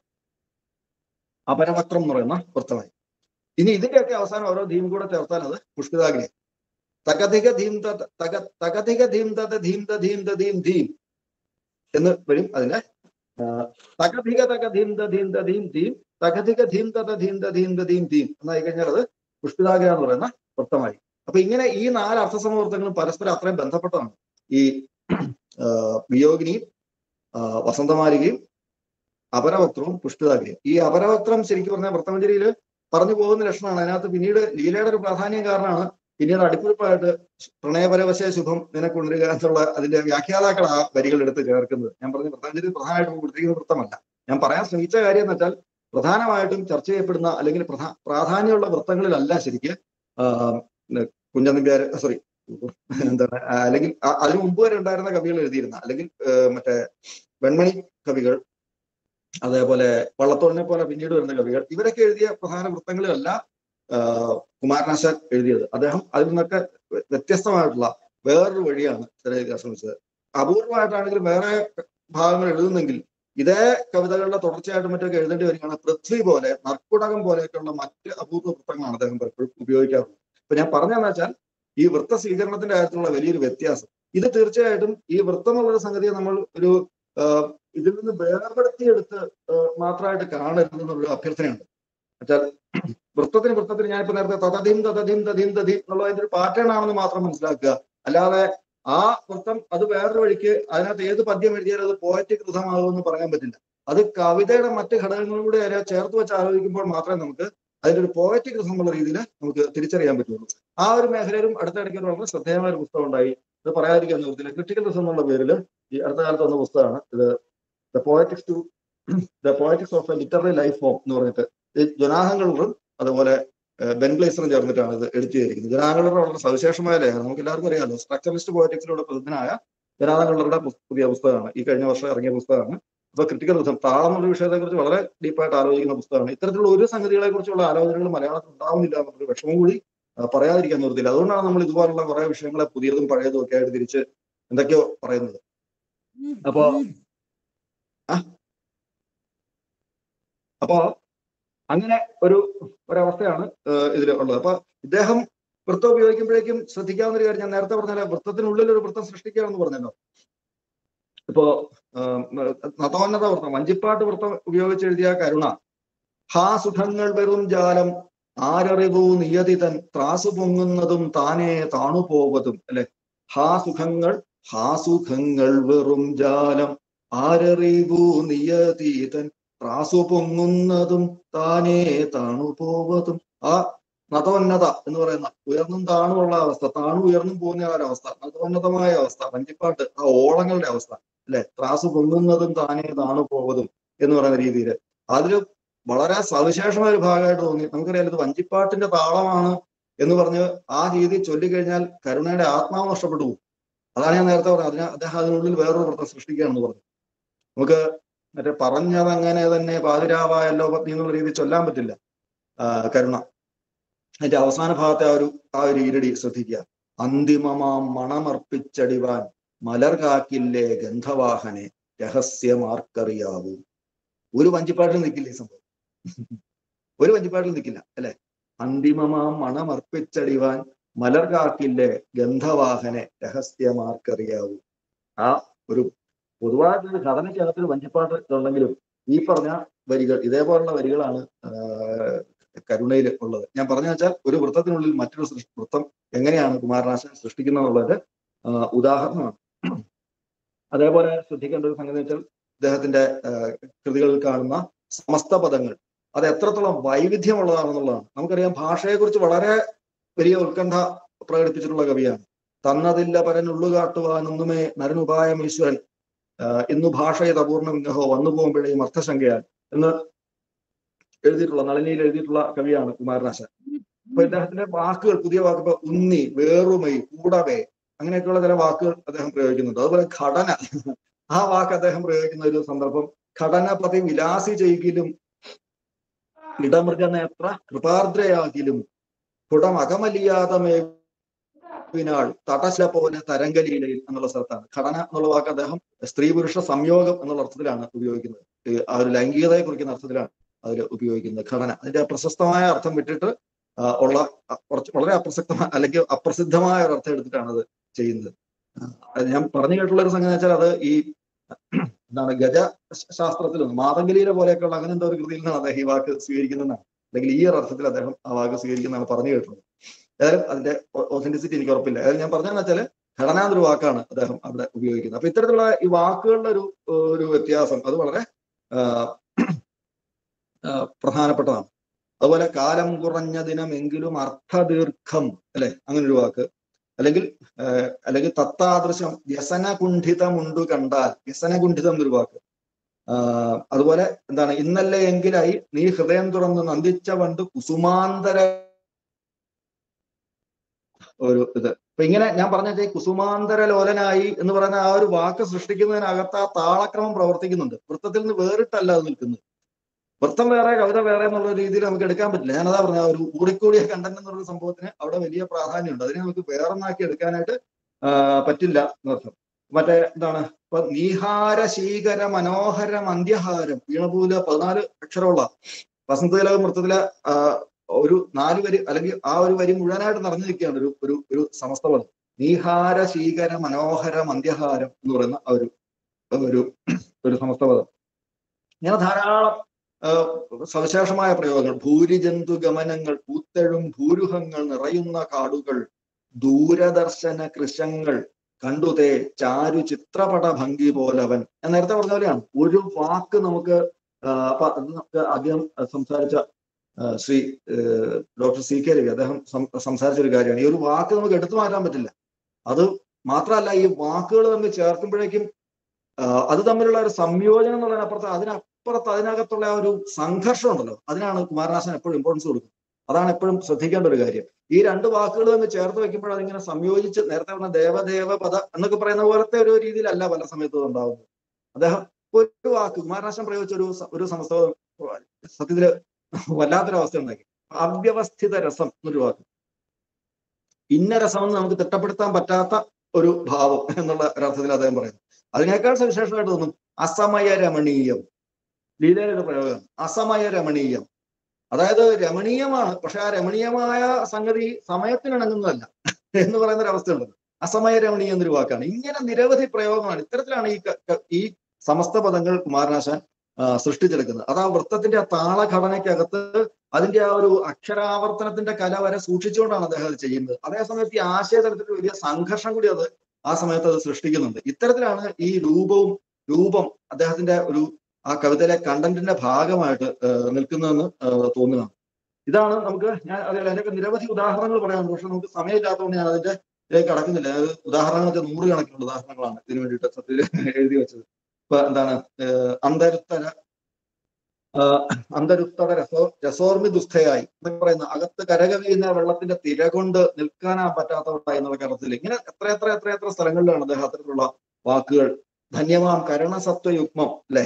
[SPEAKER 6] അപരവക്രം എന്ന് പറയുന്ന വൃത്തമായി ഇനി ഇതിന്റെയൊക്കെ അവസാനം ഓരോ ധീം കൂടെ ചേർത്താൽ അത് പുഷ്പിതാഗ്നി തകധിക ധീം തത തക തകധിക ധീം തത ധീം ദധീം ദധീം ധീം എന്ന് വരും അതിന്റെ ആ, തകധിക തക ധീം ദധീം ദധീം ധീം തകധിക ധീം തത ധീം ദധീം ദധീം ധീം എന്നായി കഴിഞ്ഞാൽ അത് പുഷ്പിതാഗ്ര എന്ന് പറയുന്ന വൃത്തമായി അപ്പൊ ഇങ്ങനെ ഈ നാല് അർത്ഥസമവൃത്തങ്ങളും പരസ്പരം അത്രയും ബന്ധപ്പെട്ടതാണ് ഈ ആ, വിയോഗിനിയും ആ, വസന്തമാലികയും അപരവക്രവും പുഷ്പിതാഗ്രിയും ഈ അപരവക്രം ശരിക്കും പറഞ്ഞാൽ വൃത്തമഞ്ജരിയിൽ പറഞ്ഞു പോകുന്ന ലക്ഷണമാണ് അതിനകത്ത് പിന്നീട് ലീലയുടെ ഒരു പ്രാധാന്യം കാരണമാണ് പിന്നീട് അടിക്കുറിപ്പായിട്ട് പ്രണയപരവശ ശുഭം നിനക്കൊണ്ടുവരിക എന്നുള്ള അതിന്റെ വ്യാഖ്യാതാക്കൾ ആ വരികൾ എടുത്ത് ചേർക്കുന്നത് ഞാൻ പറഞ്ഞ വൃത്താഞ്ജലി പ്രധാനമായിട്ടും കൊടുത്തിരിക്കുന്ന വൃത്തമല്ല ഞാൻ പറയാൻ ശ്രമിച്ച കാര്യം എന്ന് വെച്ചാൽ പ്രധാനമായിട്ടും ചർച്ച ചെയ്യപ്പെടുന്ന അല്ലെങ്കിൽ പ്രധാ പ്രാധാന്യമുള്ള വൃത്തങ്ങളിലല്ല ശരിക്ക് കുഞ്ഞനമ്പ്യാർ സോറി എന്താണ് ആ, അല്ലെങ്കിൽ ആ, അതിനു മുമ്പ് വരെ ഉണ്ടായിരുന്ന കവികൾ എഴുതിയിരുന്ന അല്ലെങ്കിൽ ആ, മറ്റേ വെൺമണി കവികൾ അതേപോലെ വള്ളത്തോളിനെ പോലെ പിന്നീട് വരുന്ന കവികൾ ഇവരൊക്കെ എഴുതിയ പ്രധാന വൃത്തങ്ങളിലല്ല ആ, കുമാരനാശാൻ എഴുതിയത് അദ്ദേഹം അതിൽ നിന്നൊക്കെ വ്യ- വ്യത്യസ്തമായിട്ടുള്ള വേറൊരു വഴിയാണ് തിരഞ്ഞെടുക്കാൻ ശ്രമിച്ചത് അപൂർവമായിട്ടാണെങ്കിലും വേറെ ഭാഗങ്ങൾ എഴുതുന്നെങ്കിൽ ഇതേ കവിതകളുടെ തുടർച്ചയായിട്ട് മറ്റൊക്കെ എഴുതേണ്ടി വരികയാണ് പൃഥ്വി പോലെ നർക്കുടകം പോലെയൊക്കെയുള്ള മറ്റ് അപൂർവ വൃത്തങ്ങളാണ് അദ്ദേഹം പലപ്പോഴും ഉപയോഗിക്കാറുള്ളത് ഇപ്പൊ ഞാൻ പറഞ്ഞതെന്ന് വെച്ചാൽ ഈ വൃത്ത സ്വീകരണത്തിന്റെ കാര്യത്തിലുള്ള വലിയൊരു വ്യത്യാസം ഇത് തീർച്ചയായിട്ടും ഈ വൃത്തം എന്നുള്ള സംഗതിയെ നമ്മൾ ഒരു ആ, ഇതിൽ നിന്ന് വേർപെടുത്തിയെടുത്ത് ആ, മാത്രമായിട്ട് കാണരുത് എന്നുള്ളൊരു അഭ്യർത്ഥനയുണ്ട് എന്നുവെച്ചാൽ വൃത്തത്തിന് വൃത്തത്തിന് ഞാനിപ്പോ നേരത്തെ തതധീം തതധീം തതീം തതീം എന്നുള്ളതിന്റെ ഒരു പാറ്റേൺ ആണെന്ന് മാത്രം മനസ്സിലാക്കുക അല്ലാതെ ആ വൃത്തം അത് വേറൊരു വഴിക്ക് അതിനകത്ത് ഏത് പദ്യം എഴുതിയാലും അത് പോയറ്റിക് കൃതമാകുമെന്ന് പറയാൻ പറ്റില്ല അത് കവിതയുടെ മറ്റ് ഘടകങ്ങളിലൂടെ അതിനെ ചേർത്ത് വെച്ച് ആലോചിക്കുമ്പോൾ മാത്രമേ നമുക്ക് അതിന്റെ ഒരു പോയറ്റിക് കൃതം എന്നുള്ള രീതിയിൽ നമുക്ക് തിരിച്ചറിയാൻ പറ്റുള്ളൂ ആ ഒരു മേഖലയിലും അടുത്തിടയ്ക്ക് ഒരു വളരെ ശ്രദ്ധേയമായ ഒരു പുസ്തകം ഉണ്ടായി ഇത് പറയാതിരിക്കാൻ നിവൃത്തില്ല ക്രിട്ടിക്കൽ റിസം എന്നുള്ള പേരിൽ ഈ അടുത്ത കാലത്ത് വന്ന പുസ്തകമാണ് ഇത് the poetics to the poetics of a literary life form എന്ന് പറഞ്ഞിട്ട് ഈ ജൊനാഹൻ കളറും അതുപോലെ ഏഹ്, ബെൻ ഗ്ലേസറും ചേർന്നിട്ടാണ് ഇത് എഡിറ്റ് ചെയ്തിരിക്കുന്നത് ജൊനാഹൻ കളറുടെ വളരെ സവിശേഷമായ ലേഖനം നമുക്ക് എല്ലാവർക്കും അറിയാമല്ലോ സ്ട്രക്ചറലിസ്റ്റ് പോയറ്റിക്സിലൂടെ പ്രസിദ്ധനായ ജൊനാഹൻ കളറുടെ പുസ്- പുതിയ പുസ്തകമാണ് ഈ കഴിഞ്ഞ വർഷം ഇറങ്ങിയ പുസ്തകമാണ് അപ്പൊ ക്രിട്ടിക്കൽ റിസം താളം എന്നുള്ള വിഷയത്തെക്കുറിച്ച് വളരെ ഡീപ്പായിട്ട് ആലോചിക്കുന്ന പുസ്തകമാണ് ഇത്തരത്തിലുള്ള ഒരു സംഗതികളെ കുറിച്ചുള്ള ആലോചനകൾ മലയാളത്തിൽ ഉണ്ടാവുന്നില്ല എന്നൊരു വിഷമം കൂടി ആ, പറയാതിരിക്കാൻ നിർത്തില്ല അതുകൊണ്ടാണ് നമ്മൾ ഇതുപോലുള്ള കുറെ വിഷയങ്ങളെ പുതിയതും പഴയതും ഒക്കെ ആയിട്ട് തിരിച്ച് എന്തൊക്കെയോ പറയുന്നത് അപ്പോ ആ അപ്പോ അങ്ങനെ ഒരു ഒരവസ്ഥയാണ് ഇതിൽ ഉള്ളത് അപ്പൊ ഇദ്ദേഹം വൃത്തം ഉപയോഗിക്കുമ്പോഴേക്കും ശ്രദ്ധിക്കാവുന്ന ഒരു കാര്യം ഞാൻ നേരത്തെ പറഞ്ഞാൽ വൃത്തത്തിനുള്ളിൽ ഒരു വൃത്തം സൃഷ്ടിക്കുകയാണെന്ന് പറഞ്ഞല്ലോ ഇപ്പോ ആം, നതോന്നത വൃത്തം വഞ്ചിപ്പാട്ട് വൃത്തം ഉപയോഗിച്ച് എഴുതിയ കരുണ ഹാ സുഖങ്ങൾ വെറും ജാലം ആരറിവു നിയതിതൻ ത്രാസു പൊങ്ങുന്നതും താനേ താണുപോവതും അല്ലെ ഹാ സുഖങ്ങൾ ഹാ സുഖങ്ങൾ വെറും ജാലം ആരറിവു നിയതീതൻ ത്രാസു പൊങ്ങുന്നതും താനേ താണുപോവതും ആ നതോന്നത എന്ന് പറയുന്ന ഉയർന്നും താണുമുള്ള അവസ്ഥ താണു ഉയർന്നും പോകുന്ന ആ ഒരു അവസ്ഥ നതോന്നതമായ അവസ്ഥ വഞ്ചിപ്പാട്ട് ആ ഓളങ്ങളുടെ അവസ്ഥ അല്ലെ ത്രാസ് പൊങ്ങുന്നതും താനേ താണു പോവതും എന്ന് പറയുന്ന രീതിയിൽ അതിൽ വളരെ സവിശേഷമായ ഒരു ഭാഗമായിട്ട് തോന്നി നമുക്കറിയാം ഇത് വഞ്ചിപ്പാട്ടിന്റെ താളമാണ് എന്ന് പറഞ്ഞ് ആ രീതി ചൊല്ലിക്കഴിഞ്ഞാൽ കരുണയുടെ ആത്മാവ് നഷ്ടപ്പെട്ടു പോകും അതാണ് ഞാൻ നേരത്തെ പറഞ്ഞത് അതിന് അദ്ദേഹം അതിനുള്ളിൽ വേറൊരു വൃത്തം സൃഷ്ടിക്കുകയാണെന്ന് പറഞ്ഞു നമുക്ക് മറ്റേ പറഞ്ഞതങ്ങനെ തന്നെ പാതിരാവായല്ലോ പത്നി എന്നുള്ള രീതി ചൊല്ലാൻ പറ്റില്ല ആ, കരുണ അതിന്റെ അവസാന ഭാഗത്തെ ആ ഒരു ആ ഒരു ഈരടി ശ്രദ്ധിക്കുക അന്തിമമാം മണമർപ്പിച്ചടിവാൻ മലർ കാക്കില്ലേ ഗന്ധവാഹനെ രഹസ്യമാർക്കറിയാവൂ ഒരു വഞ്ചിപ്പാട്ടിൽ നിൽക്കില്ല ഈ സംഭവം ഒരു വഞ്ചിപ്പാട്ടിൽ നിൽക്കില്ല അല്ലെ അന്തിമമാം മണമർപ്പിച്ചടിവാൻ മലർ കാക്കില്ലേ ഗന്ധവാഹനെ രഹസ്യമാർക്കറിയാവൂ ആ ഒരു പൊതുവായിട്ടൊരു ഘടനയ്ക്കകത്തൊരു വഞ്ചിപ്പാട്ട് ഉണ്ടെങ്കിലും ഈ പറഞ്ഞ വരികൾ ഇതേപോലുള്ള വരികളാണ് കരുണയിൽ ഉള്ളത് ഞാൻ പറഞ്ഞു വെച്ചാൽ ഒരു വൃത്തത്തിനുള്ളിൽ മറ്റൊരു സൃഷ്ടി വൃത്തം എങ്ങനെയാണ് കുമാരനാശൻ സൃഷ്ടിക്കുന്നത് എന്നുള്ളത് ആ, ഉദാഹരണമാണ് അതേപോലെ ശ്രദ്ധിക്കേണ്ട ഒരു സംഗതി വെച്ചാൽ ഇദ്ദേഹത്തിന്റെ ആ, കൃതികളിൽ കാണുന്ന സമസ്ത പദങ്ങൾ അത് എത്രത്തോളം വൈവിധ്യമുള്ളതാണെന്നുള്ളതാണ് നമുക്കറിയാം ഭാഷയെക്കുറിച്ച് വളരെ വലിയ ഉത്കണ്ഠ പ്രകടിപ്പിച്ചിട്ടുള്ള കവിയാണ് തന്നതില്ല പരനുള്ളു കാട്ടുവാനൊന്നുമേ നരനുപായം ഈശ്വരൻ ആഹ് ഇന്നു ഭാഷയത് അപൂർണ വിഗ്രഹോ വന്നു പോകുമ്പോഴേയും അർത്ഥശങ്കയാൽ എന്ന് എഴുതിയിട്ടുള്ള നളിനിയിൽ എഴുതിയിട്ടുള്ള കവിയാണ് കുമാരനാശൻ അപ്പൊ ഇദ്ദേഹത്തിന്റെ വാക്കുകൾ പുതിയ വാക്ക് ഇപ്പൊ ഉന്നി വേറുമൈ കൂടവേ അങ്ങനെയൊക്കെയുള്ള ചില വാക്കുകൾ അദ്ദേഹം പ്രയോഗിക്കുന്നുണ്ട് അതുപോലെ ഘടന ആ വാക്ക് അദ്ദേഹം പ്രയോഗിക്കുന്ന ഒരു സന്ദർഭം ഘടന പ്രതി വിലാസി ചെയ്യിലും ഇടമൃഗ നേത്ര കൃപാർദ്രയാകിലും കുടമകമലിയാതമേ വിനാൾ തടശ പോലെ തരംഗലീലയിൽ എന്നുള്ള സ്ഥലത്താണ് ഘടന എന്നുള്ള വാക്ക് അദ്ദേഹം സ്ത്രീ പുരുഷ സംയോഗം എന്നുള്ള അർത്ഥത്തിലാണ് ഉപയോഗിക്കുന്നത് ഈ ആ ഒരു ലൈംഗികതയെ കുറിക്കുന്ന അർത്ഥത്തിലാണ് അതിൽ ഉപയോഗിക്കുന്നത് ഘടന അതിന്റെ പ്രശസ്തമായ അർത്ഥം വിട്ടിട്ട് ആ, ഉള്ള അ, കുറച്ച് വളരെ അപ്രസക്തമായ അല്ലെങ്കിൽ അപ്രസിദ്ധമായ ഒരു അർത്ഥം എടുത്തിട്ടാണ് അത് ചെയ്യുന്നത് ആ, അത് ഞാൻ പറഞ്ഞു കേട്ടുള്ള ഒരു സംഗതി വെച്ചാൽ അത് ഈ എന്താണ് ഗജ ശാസ്ത്രത്തിലും മാതംഗലീല പോലെയൊക്കെയുള്ള അങ്ങനെ എന്തോ ഒരു കൃതിയിൽ നിന്നാണ് അദ്ദേഹം ഈ വാക്ക് സ്വീകരിക്കുന്നതെന്നാണ് അല്ലെങ്കിൽ ഈ ഒരു അർത്ഥത്തിൽ അദ്ദേഹം ആ വാക്ക് സ്വീകരിക്കുന്നതാണ് പറഞ്ഞു കേട്ടിട്ടുള്ളത് ഏതായാലും അതിന്റെ ഒതന്റിസിറ്റി എനിക്ക് ഉറപ്പില്ല ഏതായാലും ഞാൻ പറഞ്ഞതെന്ന് വെച്ചാൽ ഘടന എന്നൊരു വാക്കാണ് അദ്ദേഹം അവിടെ ഉപയോഗിക്കുന്നത് അപ്പൊ ഇത്തരത്തിലുള്ള ഈ വാക്കുകളുടെ ഒരു ഒരു വ്യത്യാസം അത് വളരെ ആ, ആ, പ്രധാനപ്പെട്ടതാണ് അതുപോലെ കാലം കുറഞ്ഞ ദിനമെങ്കിലും അർത്ഥദീർഘം അല്ലെ അങ്ങനെ ഒരു വാക്ക് അല്ലെങ്കിൽ ആ, അല്ലെങ്കിൽ തത്താദൃശം വ്യസനകുണ്ഠിതമുണ്ടു കണ്ടാൽ വ്യസനകുണ്ഠിതം എന്നൊരു വാക്ക് ആ, അതുപോലെ എന്താണ് ഇന്നല്ലേ എങ്കിലായി നീ ഹൃദയം തുറന്ന് നന്ദിച്ച പണ്ട് കുസുമാന്തര ഒരു ഇത് അപ്പൊ ഇങ്ങനെ ഞാൻ പറഞ്ഞ ഈ കുസുമാന്തര ലോലനായി എന്ന് പറയുന്ന ആ ഒരു വാക്ക് സൃഷ്ടിക്കുന്നതിനകത്ത് ആ താളക്രമം പ്രവർത്തിക്കുന്നുണ്ട് വൃത്തത്തിൽ നിന്ന് വേറിട്ടല്ല അത് നിൽക്കുന്നത് വൃത്തം വേറെ കവിത വേറെ എന്നുള്ള രീതിയിൽ നമുക്ക് എടുക്കാൻ പറ്റില്ല ഞാനതാ പറഞ്ഞ ആ ഒരു കൂടിക്കൂടിയ കണ്ടന്റ് എന്നുള്ള സംഭവത്തിന് അവിടെ വലിയ പ്രാധാന്യമുണ്ട് അതിനെ നമുക്ക് വേറൊന്നാക്കി എടുക്കാനായിട്ട് ആ, പറ്റില്ല എന്നർത്ഥം മറ്റേ എന്താണ് ഇപ്പൊ നീഹാര ശീകര മനോഹര മന്ത്യഹാരം വീണപൂല പതിനാല് അക്ഷരമുള്ള വസന്തതിലകം വൃത്തത്തിലെ ആ, ഒരു നാല് വരി അല്ലെങ്കിൽ ആ ഒരു വരി മുഴുവനായിട്ട് നിറഞ്ഞു നിൽക്കുകയാണ് ഒരു ഒരു ഒരു സമസ്ത പദം നീഹാര ശീകര മനോഹര മന്ത്യഹാരം എന്ന് പറയുന്ന ആ ഒരു ഒരു ഒരു സമസ്ത പദം ഇങ്ങനെ ധാരാളം ആ, സവിശേഷമായ പ്രയോഗങ്ങൾ ഭൂരിജന്തു ഗമനങ്ങൾ പൂത്തെഴും ഭൂരുഹങ്ങൾ നിറയുന്ന കാടുകൾ ദൂരദർശന കൃശങ്ങൾ കണ്ടുതേ ചാരു ചിത്രപട ഭംഗി പോലവൻ ഞാൻ നേരത്തെ പറഞ്ഞ പോലെയാണ് ഒരു വാക്ക് നമുക്ക് ആ, അപ്പൊ അത് നമുക്ക് ആദ്യം സംസാരിച്ച ആ, ശ്രീ ഏഹ്, ഡോക്ടർ സി കെ രവി അദ്ദേഹം സം- സംസാരിച്ച ഒരു കാര്യമാണ് ഈ ഒരു വാക്ക് നമുക്ക് എടുത്തു മാറ്റാൻ പറ്റില്ല അത് മാത്രമല്ല ഈ വാക്കുകൾ തമ്മിൽ ചേർക്കുമ്പോഴേക്കും ആ, അത് തമ്മിലുള്ള ഒരു സംയോജനം എന്നുള്ളതിനപ്പുറത്ത് അതിനപ്പുറത്ത് അതിനകത്തുള്ള ആ ഒരു സംഘർഷം ഉണ്ടല്ലോ അതിനാണ് കുമാരനാശൻ എപ്പോഴും ഇമ്പോർട്ടൻസ് കൊടുക്കുന്നത് അതാണ് എപ്പോഴും ശ്രദ്ധിക്കേണ്ട ഒരു കാര്യം ഈ രണ്ട് വാക്കുകൾ തമ്മിൽ ചേർത്ത് വെക്കുമ്പോൾ അതിങ്ങനെ സംയോജിച്ച് നേരത്തെ പറഞ്ഞ ദേവദേവ പദ എന്നൊക്കെ പറയുന്ന പോലത്തെ ഒരു രീതിയിലല്ല പല സമയത്തും ഉണ്ടാവുന്നത് അദ്ദേഹം ഒരു വാക്ക് കുമാരനാശൻ പ്രയോഗിച്ച ഒരു സ- ഒരു സമസ്തം സത്യത്തില് വല്ലാത്തൊരു അവസ്ഥ ഉണ്ടാക്കി അവ്യവസ്ഥിത രസം എന്നൊരു വാക്ക് ഇന്ന രസമെന്ന് നമുക്ക് തിട്ടപ്പെടുത്താൻ പറ്റാത്ത ഒരു ഭാവം എന്നുള്ള ഒരർത്ഥത്തിൽ അദ്ദേഹം പറയുന്നു അതിനേക്കാൾ സവിശേഷമായിട്ട് തോന്നും അസമയ രമണീയം ലീലയുടെ പ്രയോഗം അസമയ രമണീയം അതായത് രമണീയമാണ് പക്ഷെ ആ രമണീയമായ സംഗതി സമയത്തിനിണങ്ങുന്നതല്ല എന്ന് പറയുന്ന ഒരു അവസ്ഥയുള്ളത് അസമയ രമണീയം എന്നൊരു വാക്കാണ് ഇങ്ങനെ നിരവധി പ്രയോഗങ്ങളാണ് ഇത്തരത്തിലാണ് ഈ ക- ക- ഈ സമസ്ത പദങ്ങൾ കുമാരനാശാൻ ആ, സൃഷ്ടിച്ചെടുക്കുന്നത് അത് ആ വൃത്തത്തിന്റെ ആ താളഘടനയ്ക്കകത്ത് അതിന്റെ ആ ഒരു അക്ഷരാവർത്തനത്തിന്റെ കല വരെ സൂക്ഷിച്ചുകൊണ്ടാണ് അദ്ദേഹം അത് ചെയ്യുന്നത് അതേസമയത്ത് ഈ ആശയതലത്തിൽ വലിയ സംഘർഷം കൂടി അത് ആ സമയത്ത് അത് സൃഷ്ടിക്കുന്നുണ്ട് ഇത്തരത്തിലാണ് ഈ രൂപവും രൂപം അദ്ദേഹത്തിന്റെ ഒരു ആ കവിതയിലെ കണ്ടന്റിന്റെ ഭാഗമായിട്ട് ആ, നിൽക്കുന്നതെന്ന് ആ, തോന്നുകയാണ് ഇതാണ് നമുക്ക് ഞാൻ അറിയാലോ അതിനൊക്കെ നിരവധി ഉദാഹരണങ്ങൾ പറയാനുണ്ട് പക്ഷെ നമുക്ക് സമയമില്ലാത്തതുകൊണ്ട് ഞാൻ അതിന്റെ ഇതിലേക്ക് കടക്കുന്നില്ല അത് ഉദാഹരണങ്ങൾ നൂറുകണക്കിനുള്ള ഉദാഹരണങ്ങളാണ് ഇതിനു വേണ്ടിയിട്ട് സത്യത്തിൽ എഴുതി വെച്ചത് ഇപ്പൊ എന്താണ് ഏഹ് അന്തരുത്തര ആഹ് അന്തരുത്തര രസോ രസോർമി ദുസ്ഥയായി എന്നൊക്കെ പറയുന്ന അകത്ത് കരകവിയുന്ന വെള്ളത്തിന്റെ തിര കൊണ്ട് നിൽക്കാനാ പറ്റാത്തവരായി എന്നുള്ള അർത്ഥത്തിൽ ഇങ്ങനെ എത്ര എത്ര എത്ര എത്ര സ്ഥലങ്ങളിലാണ് അദ്ദേഹം അത്തരത്തിലുള്ള വാക്കുകൾ ധന്യമാം കരണസത്വ യുഗ്മം അല്ലെ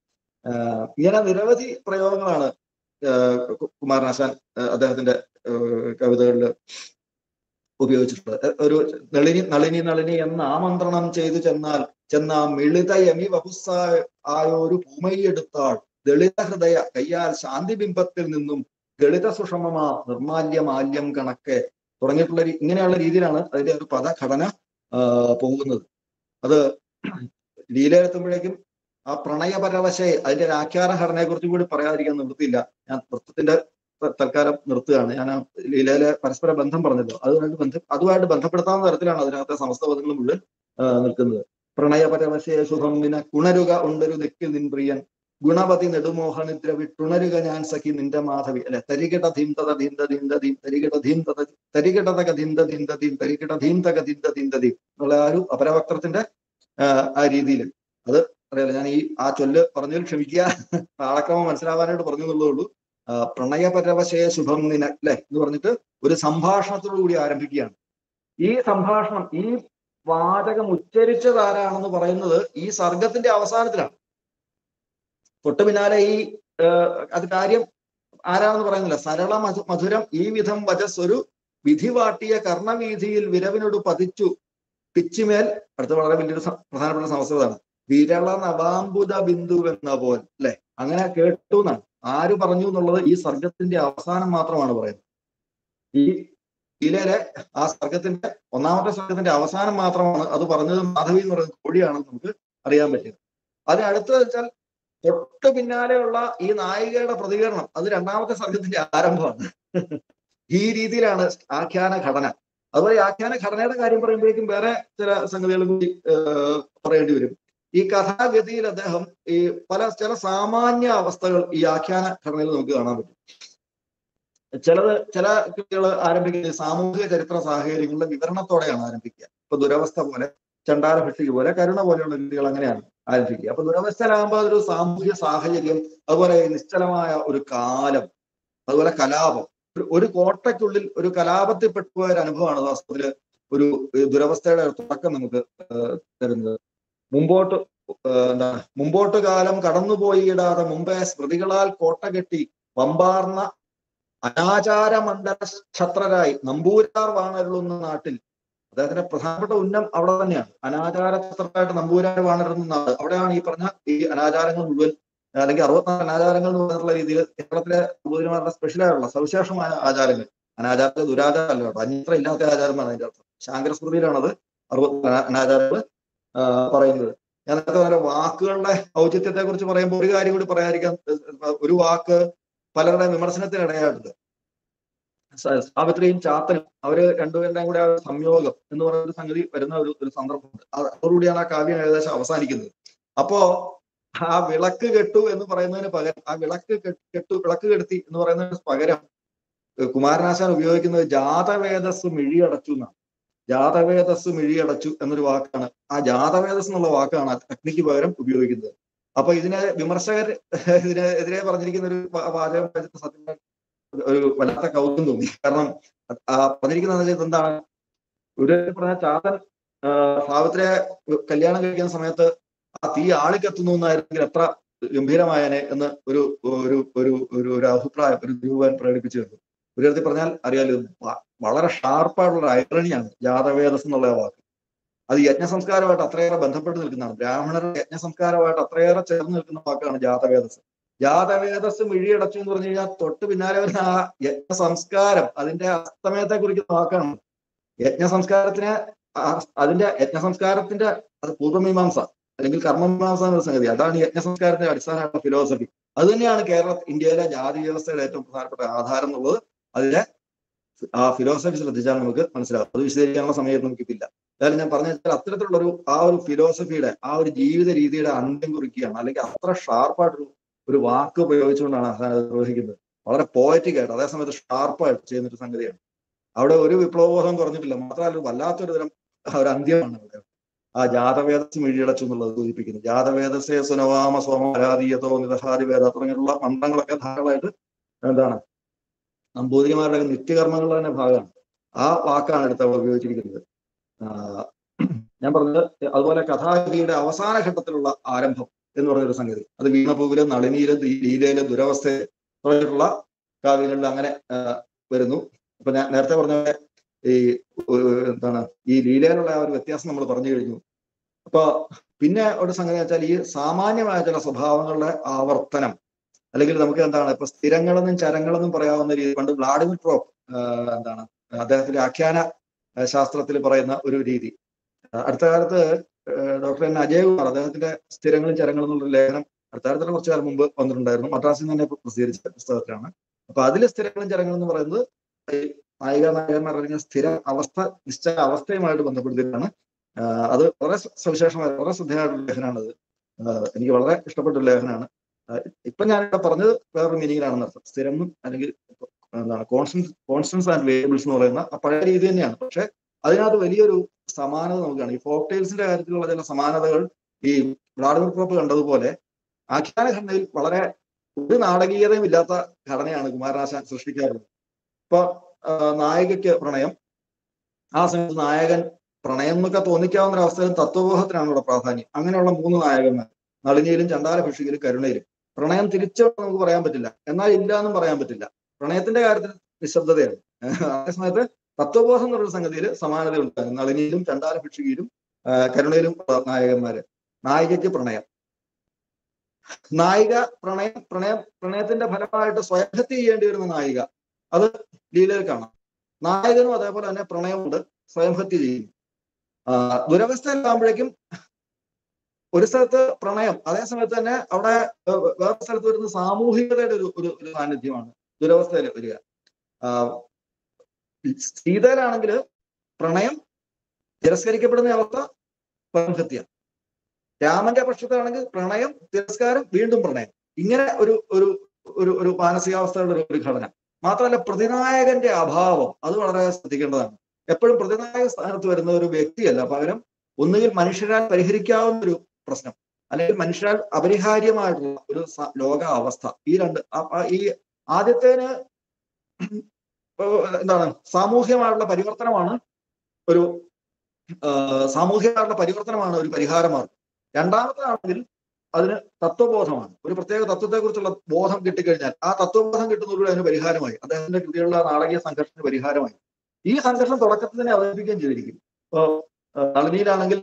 [SPEAKER 6] ആഹ് ഇങ്ങനെ നിരവധി പ്രയോഗങ്ങളാണ് ആഹ് കു- കുമാരനാശാൻ ആഹ് അദ്ദേഹത്തിന്റെ ആഹ് കവിതകളിൽ ഉപയോഗിച്ചിട്ടുള്ളത് എ- ഒരു നളിനി നളിനി നളിനി എന്ന് ആമന്ത്രണം ചെയ്തു ചെന്നാൽ ചെന്ന മിളിതയമി വപുസ്സ ആയൊരു പൂമൈയെടുത്താൾ ദളിത ഹൃദയ കയ്യാൽ ശാന്തിബിംബത്തിൽ നിന്നും ദളിത സുഷമമാ നിർമാല്യ മാല്യം കണക്കെ തുടങ്ങിയിട്ടുള്ള രീ- ഇങ്ങനെയുള്ള രീതിയിലാണ് അതിന്റെ ഒരു പദഘടന ആ, പോകുന്നത് അത് ലീലയെത്തുമ്പോഴേക്കും ആ പ്രണയപരവശയെ അതിന്റെ ഒരു ആഖ്യാന ഘടനയെ കുറിച്ചും കൂടി പറയാതിരിക്കാൻ നിവൃത്തിയില്ല ഞാൻ വൃത്തത്തിന്റെ ത- തൽക്കാലം നിർത്തുകയാണ് ഞാൻ ആ ലീലയിലെ പരസ്പര ബന്ധം പറഞ്ഞല്ലോ അതുമായിട്ട് ബന്ധം അതുമായിട്ട് ബന്ധപ്പെടുത്താവുന്ന തരത്തിലാണ് അതിനകത്തെ സമസ്ത പദങ്ങൾ മുഴുവൻ ആ, നിൽക്കുന്നത് പ്രണയപരവശയ ശുഭം നിന കുണരുക ഉണ്ടൊരു ദിക്കിൽ നിൻ പ്രിയൻ ഗുണപതി നെടുമോഹനിദ്ര വിട്ടുണരുക ഞാൻ സഖി നിന്റെ മാധവി അല്ലെ തരികട ധീം തത ധീം ധീം ധീം തരികട ധീം തത തരികട തക ധീം ധീം ധീം തരികട ധീം തക ധീം ധീം ധീം എന്നുള്ള ആ ഒരു അപരവക്രത്തിന്റെ ആ, ആ രീതിയിൽ അത് അറിയാലോ ഞാൻ ഈ ആ ചൊല്ല് പറഞ്ഞതിൽ ക്ഷമിക്കുക താളക്രമം മനസ്സിലാവാനായിട്ട് പറഞ്ഞു എന്നുള്ളതേ ഉള്ളൂ ആ, പ്രണയപരവശയ ശുഭം നിന അല്ലെ എന്ന് പറഞ്ഞിട്ട് ഒരു സംഭാഷണത്തോടു കൂടി ആരംഭിക്കുകയാണ് ഈ സംഭാഷണം ഈ വാചകം ഉച്ചരിച്ചത് ആരാണെന്ന് പറയുന്നത് ഈ സർഗത്തിന്റെ അവസാനത്തിലാണ് തൊട്ടു പിന്നാലെ ഈ ആ, അത് കാര്യം ആരാണെന്ന് പറയുന്നില്ല സരള മധു മധുരം ഈ വിധം വചസ് ഒരു വിധി വാട്ടിയ കർണവീതിയിൽ വിരവിനോട് പതിച്ചു പിച്ചിമേൽ അടുത്ത വളരെ വലിയൊരു സ- പ്രധാനപ്പെട്ട സംവത്സരമാണ് വിരള നവാംബുദ ബിന്ദു എന്ന പോൽ അല്ലെ അങ്ങനെ കേട്ടു എന്നാണ് ആര് പറഞ്ഞു എന്നുള്ളത് ഈ സർഗത്തിന്റെ അവസാനം മാത്രമാണ് പറയുന്നത് ഈ ലീലയിലെ ആ സർഗത്തിന്റെ ഒന്നാമത്തെ സർഗത്തിന്റെ അവസാനം മാത്രമാണ് അത് പറഞ്ഞത് മാധവി എന്ന് പറയുന്നത് കോടിയാണെന്ന് നമുക്ക് അറിയാൻ പറ്റിയത് അതിന് അടുത്തത് വെച്ചാൽ തൊട്ട് പിന്നാലെയുള്ള ഈ നായികയുടെ പ്രതികരണം അത് രണ്ടാമത്തെ സർഗത്തിന്റെ ആരംഭമാണ് ഈ രീതിയിലാണ് ആഖ്യാന ഘടന അതുപോലെ ഈ ആഖ്യാന ഘടനയുടെ കാര്യം പറയുമ്പോഴേക്കും വേറെ ചില സംഗതികളും കൂടി ഏഹ്, പറയേണ്ടി വരും ഈ കഥാഗതിയിൽ അദ്ദേഹം ഈ പല ചില സാമാന്യ അവസ്ഥകൾ ഈ ആഖ്യാന ഘടനയിൽ നമുക്ക് കാണാൻ പറ്റും ചിലത് ചില കൃതികൾ ആരംഭിക്കുന്നത് സാമൂഹിക ചരിത്ര സാഹചര്യങ്ങളുടെ വിവരണത്തോടെയാണ് ആരംഭിക്കുക ഇപ്പൊ ദുരവസ്ഥ പോലെ ചണ്ടാല ഭക്ഷിക പോലെ കരുണ പോലെയുള്ള കൃതികൾ അങ്ങനെയാണ് ആരംഭിക്കുക അപ്പൊ ദുരവസ്ഥയിലാകുമ്പോൾ അതൊരു സാമൂഹ്യ സാഹചര്യം അതുപോലെ നിശ്ചലമായ ഒരു കാലം അതുപോലെ കലാപം ഒരു- ഒരു കോട്ടയ്ക്കുള്ളിൽ ഒരു കലാപത്തിൽ പെട്ടുപോയ ഒരു അനുഭവമാണ് വാസ്തവത്തില് ഒരു ഏഹ്, ദുരവസ്ഥയുടെ ഒരു തുടക്കം നമുക്ക് ഏഹ്, തരുന്നത് മുമ്പോട്ട് ഏഹ്, എന്താ മുമ്പോട്ട് കാലം കടന്നുപോയിടാതെ മുമ്പേ സ്മൃതികളാൽ കോട്ട കെട്ടി വമ്പാർന്ന അനാചാര മണ്ഡല ക്ഷത്രരായി നമ്പൂരാർ വാണരുളുന്ന നാട്ടിൽ അദ്ദേഹത്തിന്റെ പ്രധാനപ്പെട്ട ഉന്നം അവിടെ തന്നെയാണ് അനാചാര ക്ഷത്രരായിട്ട് നമ്പൂരാർ വാണരുന്ന നാട് അവിടെയാണ് ഈ പറഞ്ഞ ഈ അനാചാരങ്ങൾ മുഴുവൻ അല്ലെങ്കിൽ അറുപത്തിനാല് അനാചാരങ്ങൾ എന്ന് പറഞ്ഞിട്ടുള്ള രീതിയിൽ കേരളത്തിലെ നമ്പൂതിരിമാരുടെ സ്പെഷ്യലായിട്ടുള്ള സവിശേഷമായ ആചാരങ്ങൾ അനാചാരത്തെ ദുരാചാരമല്ല കേട്ടോ അന്യത്ര ഇല്ലാത്ത ആചാരമാണ് അതിന്റെ അർത്ഥം ശാങ്കര സ്മൃതിയിലാണത് അറുപത്തി അനാചാരങ്ങൾ പറയുന്നത് ഞാൻ നേരത്തെ പറഞ്ഞ വാക്കുകളുടെ ഔചിത്യത്തെ കുറിച്ച് പറയുമ്പോൾ ഒരു കാര്യം കൂടി പറയാതിരിക്കാൻ ഏഹ്, ഒരു വാക്ക് പലരുടെ വിമർശനത്തിന് ഇടയായിട്ടുണ്ട് സ- സാവിത്രിയും ചാത്തനും അവര് രണ്ടുപേരുടെയും കൂടെ ആ ഒരു സംയോഗം എന്ന് പറയുന്ന ഒരു സംഗതി വരുന്ന ഒരു ഒരു സന്ദർഭമുണ്ട് അത് അതോടുകൂടിയാണ് ആ കാവ്യം ഏകദേശം അവസാനിക്കുന്നത് അപ്പോ ആ വിളക്ക് കെട്ടു എന്ന് പറയുന്നതിന് പകരം ആ വിളക്ക് കെ- കെട്ടു വിളക്ക് കെടുത്തി എന്ന് പറയുന്നതിന് പകരം ഏഹ് കുമാരനാശാൻ ഉപയോഗിക്കുന്നത് ജാതവേദസ് മിഴിയടച്ചു എന്നാണ് ജാതവേദസ് മിഴിയടച്ചു എന്നൊരു വാക്കാണ് ആ ജാതവേദസ് എന്നുള്ള വാക്കാണ് അഗ്നിക്ക് പകരം ഉപയോഗിക്കുന്നത് അപ്പൊ ഇതിനെ വിമർശകർ ഇതിനെതിരെ പറഞ്ഞിരിക്കുന്ന ഒരു വാ- വാചകം വായിച്ചിട്ട് സത്യം ഒരു വല്ലാത്ത കൗതുകം തോന്നി കാരണം ആ പറഞ്ഞിരിക്കുന്നത് എന്താണ് ഒരു പറഞ്ഞ ചാതൻ ആ, സാവിത്രിയെ കല്യാണം കഴിക്കുന്ന സമയത്ത് ആ തീ ആളിക്കത്തുന്നു എന്നായിരുന്നെങ്കിൽ എത്ര ഗംഭീരമായനെ എന്ന് ഒരു ഒരു ഒരു ഒരു ഒരു അഭിപ്രായം ഒരു രൂപൻ പ്രകടിപ്പിച്ചു കണ്ടു ഒരു തരത്തിൽ പറഞ്ഞാൽ അറിയാലോ വ- വളരെ ഷാർപ്പായിട്ടുള്ള ഐറണിയാണ് ജാതവേദസ് എന്നുള്ള ആ വാക്ക് അത് യജ്ഞസംസ്കാരമായിട്ട് അത്രയേറെ ബന്ധപ്പെട്ട് നിൽക്കുന്നതാണ് ബ്രാഹ്മണരുടെ യജ്ഞസംസ്കാരമായിട്ട് അത്രയേറെ ചേർന്ന് നിൽക്കുന്ന വാക്കാണ് ജാതവേദസ് ജാതവേദസ് മിഴിയടച്ചു എന്ന് പറഞ്ഞു കഴിഞ്ഞാൽ തൊട്ട് പിന്നാലെ വരുന്ന ആ യജ്ഞ സംസ്കാരം അതിന്റെ അസ്തമയത്തെ കുറിക്കുന്ന വാക്കാണ് യജ്ഞ സംസ്കാരത്തിന് ആ- അതിന്റെ യജ്ഞ സംസ്കാരത്തിന്റെ അത് പൂർവ്വമീമാംസ അല്ലെങ്കിൽ കർമ്മമീമാംസ എന്ന സംഗതി അതാണ് യജ്ഞ സംസ്കാരത്തിന്റെ അടിസ്ഥാന ഫിലോസഫി അത് തന്നെയാണ് കേരള ഇന്ത്യയിലെ ജാതി വ്യവസ്ഥയുടെ ഏറ്റവും പ്രധാനപ്പെട്ട ആധാരം എന്നുള്ളത് അതിലെ ആ ഫിലോസഫി ശ്രദ്ധിച്ചാൽ നമുക്ക് മനസ്സിലാവും അത് വിശദീകരിക്കാനുള്ള സമയം നമുക്കില്ല അതായത് ഞാൻ പറഞ്ഞു വെച്ചാൽ അത്തരത്തിലുള്ള ഒരു ആ ഒരു ഫിലോസഫിയുടെ ആ ഒരു ജീവിത രീതിയുടെ അന്ത്യം കുറിക്കുകയാണ് അല്ലെങ്കിൽ അത്ര ഷാർപ്പായിട്ടൊരു ഒരു വാക്ക് ഉപയോഗിച്ചുകൊണ്ടാണ് ആസാൻ അത് നിർവഹിക്കുന്നത് വളരെ പോയറ്റിക് ആയിട്ട് അതേസമയത്ത് ഷാർപ്പായിട്ട് ചെയ്യുന്ന ഒരു സംഗതിയാണ് അവിടെ ഒരു വിപ്ലവബോധം കുറഞ്ഞിട്ടില്ല മാത്രമല്ല ഒരു വല്ലാത്തൊരു തരം ഒരു അന്ത്യമാണ് അവിടെ ആ ജാതവേദസ് മിഴിയടച്ചു എന്നുള്ളത് സൂചിപ്പിക്കുന്നു ജാതവേദസേ സുനവാമ സോമ അരാധീയതോ നിദഹാരി വേദ തുടങ്ങിയുള്ള മന്ത്രങ്ങളൊക്കെ ധാരാളമായിട്ട് എന്താണ് നമ്പൂതിരിമാരുടെ ഒക്കെ നിത്യകർമ്മങ്ങളുടെ തന്നെ ഭാഗമാണ് ആ വാക്കാണ് എടുത്ത് അവർ ഉപയോഗിച്ചിരിക്കുന്നത് ആ, ഞാൻ പറഞ്ഞത് അതുപോലെ കഥാഗതിയുടെ അവസാന ഘട്ടത്തിലുള്ള ആരംഭം എന്ന് പറഞ്ഞൊരു സംഗതി അത് വീണപൂവിലും നളിനിയിലും ദീ- ലീലയിലും ദുരവസ്ഥയിലും തുടങ്ങിയിട്ടുള്ള കാവ്യങ്ങളിൽ അങ്ങനെ ആ, വരുന്നു ഇപ്പൊ ഞാൻ നേരത്തെ പറഞ്ഞ പോലെ ഈ ഒരു എന്താണ് ഈ ലീലയിലുള്ള ആ ഒരു വ്യത്യാസം നമ്മൾ പറഞ്ഞു കഴിഞ്ഞു അപ്പൊ പിന്നെ ഒരു സംഗതി വെച്ചാൽ ഈ സാമാന്യമായ ചില സ്വഭാവങ്ങളുടെ ആവർത്തനം അല്ലെങ്കിൽ നമുക്ക് എന്താണ് ഇപ്പൊ സ്ഥിരങ്ങളെന്നും ചരങ്ങളെന്നും പറയാവുന്ന രീതി പണ്ട് വ്ളാഡിമിർ പ്രോപ്പ് എന്താണ് അദ്ദേഹത്തിന്റെ ആഖ്യാന ആ, ശാസ്ത്രത്തിൽ പറയുന്ന ഒരു രീതി ആ, അടുത്ത കാലത്ത് ഡോക്ടർ എൻ അജയകുമാർ അദ്ദേഹത്തിന്റെ സ്ഥിരങ്ങളും ചരങ്ങളും എന്നുള്ള ലേഖനം അടുത്ത കാലത്തിന് കുറച്ചു കാലം മുമ്പ് വന്നിട്ടുണ്ടായിരുന്നു മദ്രാസിൽ നിന്ന് തന്നെ പ്രസിദ്ധീകരിച്ച പുസ്തകത്തിലാണ് അപ്പൊ അതിലെ സ്ഥിരങ്ങളും ചരങ്ങളും എന്ന് പറയുന്നത് ഈ നായിക നായകന്മാർ അല്ലെങ്കിൽ സ്ഥിര അവസ്ഥ നിശ്ചയ അവസ്ഥയുമായിട്ട് ബന്ധപ്പെടുത്തിയിട്ടാണ് ആ, അത് വളരെ സവിശേഷമായ വളരെ ശ്രദ്ധേയമായിട്ടുള്ള ലേഖനമാണത് ആ, എനിക്ക് വളരെ ഇഷ്ടപ്പെട്ട ഒരു ലേഖനമാണ് ആ, ഇപ്പൊ ഞാനിവിടെ പറഞ്ഞത് വേറൊരു മീനിങ്ങിലാണെന്ന് അർത്ഥം സ്ഥിരം അല്ലെങ്കിൽ എന്താണ് കോൺസ്റ്റൻസ് കോൺസ്റ്റൻസ് ആൻഡ് വേരിയബിൾസ് എന്ന് പറയുന്ന ആ പഴയ രീതി തന്നെയാണ് പക്ഷെ അതിനകത്ത് വലിയൊരു സമാനത നമുക്കാണ് ഈ ഫോക്ക് ടൈൽസിന്റെ കാര്യത്തിലുള്ള ചില സമാനതകൾ ഈ വ്ളാഡിമിർ പ്രോപ്പ് കണ്ടതുപോലെ ആഖ്യാന ഘടനയിൽ വളരെ ഒരു നാടകീയതയും ഇല്ലാത്ത ഘടനയാണ് കുമാരനാശാൻ സൃഷ്ടിക്കാറുള്ളത് ഇപ്പൊ ആ, നായികയ്ക്ക് പ്രണയം ആ സമയത്ത് നായകൻ പ്രണയം എന്നൊക്കെ തോന്നിക്കാവുന്ന ഒരു അവസ്ഥയിൽ തത്വബോധത്തിനാണ് ഇവിടെ പ്രാധാന്യം അങ്ങനെയുള്ള മൂന്ന് നായകന്മാർ നളിനിയിലും ചണ്ടാല ഭിഷിയിലും കരുണയിലും പ്രണയം തിരിച്ചു നമുക്ക് പറയാൻ പറ്റില്ല എന്നാൽ ഇല്ല എന്നും പറയാൻ പറ്റില്ല പ്രണയത്തിന്റെ കാര്യത്തിൽ നിശബ്ദതയാണ് അതേസമയത്ത് തത്വബോധം എന്നുള്ള സംഗതിയിൽ സമാനത ഉണ്ടാകും നളിനിയിലും ചണ്ടാല ഭിക്ഷുകിയിലും ആ, കരുണയിലും പ്ര- നായകന്മാര് നായികയ്ക്ക് പ്രണയം നായിക പ്രണയം പ്രണയം പ്രണയത്തിന്റെ ഫലമായിട്ട് സ്വയംഹത്യ ചെയ്യേണ്ടി വരുന്ന നായിക അത് ലീലയിൽ കാണാം നായകനും അതേപോലെ തന്നെ പ്രണയമുണ്ട് സ്വയംഹത്യ ചെയ്യുന്നു ആ, ദുരവസ്ഥയിലാകുമ്പോഴേക്കും ഒരു സ്ഥലത്ത് പ്രണയം അതേ സമയത്ത് തന്നെ അവിടെ ഏർ, വേറെ സ്ഥലത്ത് വരുന്ന സാമൂഹികതയുടെ ഒരു ഒരു ഒരു സാന്നിധ്യമാണ് ദുരവസ്ഥയിൽ വരിക ആ, സീതയിലാണെങ്കിൽ പ്രണയം തിരസ്കരിക്കപ്പെടുന്ന അവസ്ഥ സ്വയംഹത്യ രാമന്റെ പക്ഷത്താണെങ്കിൽ പ്രണയം തിരസ്കാരം വീണ്ടും പ്രണയം ഇങ്ങനെ ഒരു ഒരു ഒരു ഒരു മാനസികാവസ്ഥയുടെ ഒരു- ഒരു ഘടന മാത്രമല്ല പ്രതിനായകന്റെ അഭാവം അത് വളരെ ശ്രദ്ധിക്കേണ്ടതാണ് എപ്പോഴും പ്രതിനായക സ്ഥാനത്ത് വരുന്ന ഒരു വ്യക്തിയല്ല പകരം ഒന്നുകിൽ മനുഷ്യരാൽ പരിഹരിക്കാവുന്ന ഒരു പ്രശ്നം അല്ലെങ്കിൽ മനുഷ്യരാൽ അപരിഹാര്യമായിട്ടുള്ള ഒരു സ- ലോക അവസ്ഥ ഈ രണ്ട് ആ- ആ- ഈ ആദ്യത്തേന് ഇപ്പൊ എന്താണ് സാമൂഹ്യമായിട്ടുള്ള പരിവർത്തനമാണ് ഒരു ആ, സാമൂഹികമായിട്ടുള്ള പരിവർത്തനമാണ് ഒരു പരിഹാരമാർഗം രണ്ടാമത്തേതാണെങ്കിൽ അതിന് തത്വബോധമാണ് ഒരു പ്രത്യേക തത്വത്തെക്കുറിച്ചുള്ള ബോധം കിട്ടിക്കഴിഞ്ഞാൽ ആ തത്വബോധം കിട്ടുന്നതോടുകൂടി അതിന് പരിഹാരമായി അദ്ദേഹത്തിന്റെ കൃതിയുള്ള നാടകീയ സംഘർഷത്തിന് പരിഹാരമായി ഈ സംഘർഷം തുടക്കത്തിൽ തന്നെ അവതരിപ്പിക്കുകയും ചെയ്തിരിക്കും ഇപ്പോ ആ, നളിനിയിലാണെങ്കിൽ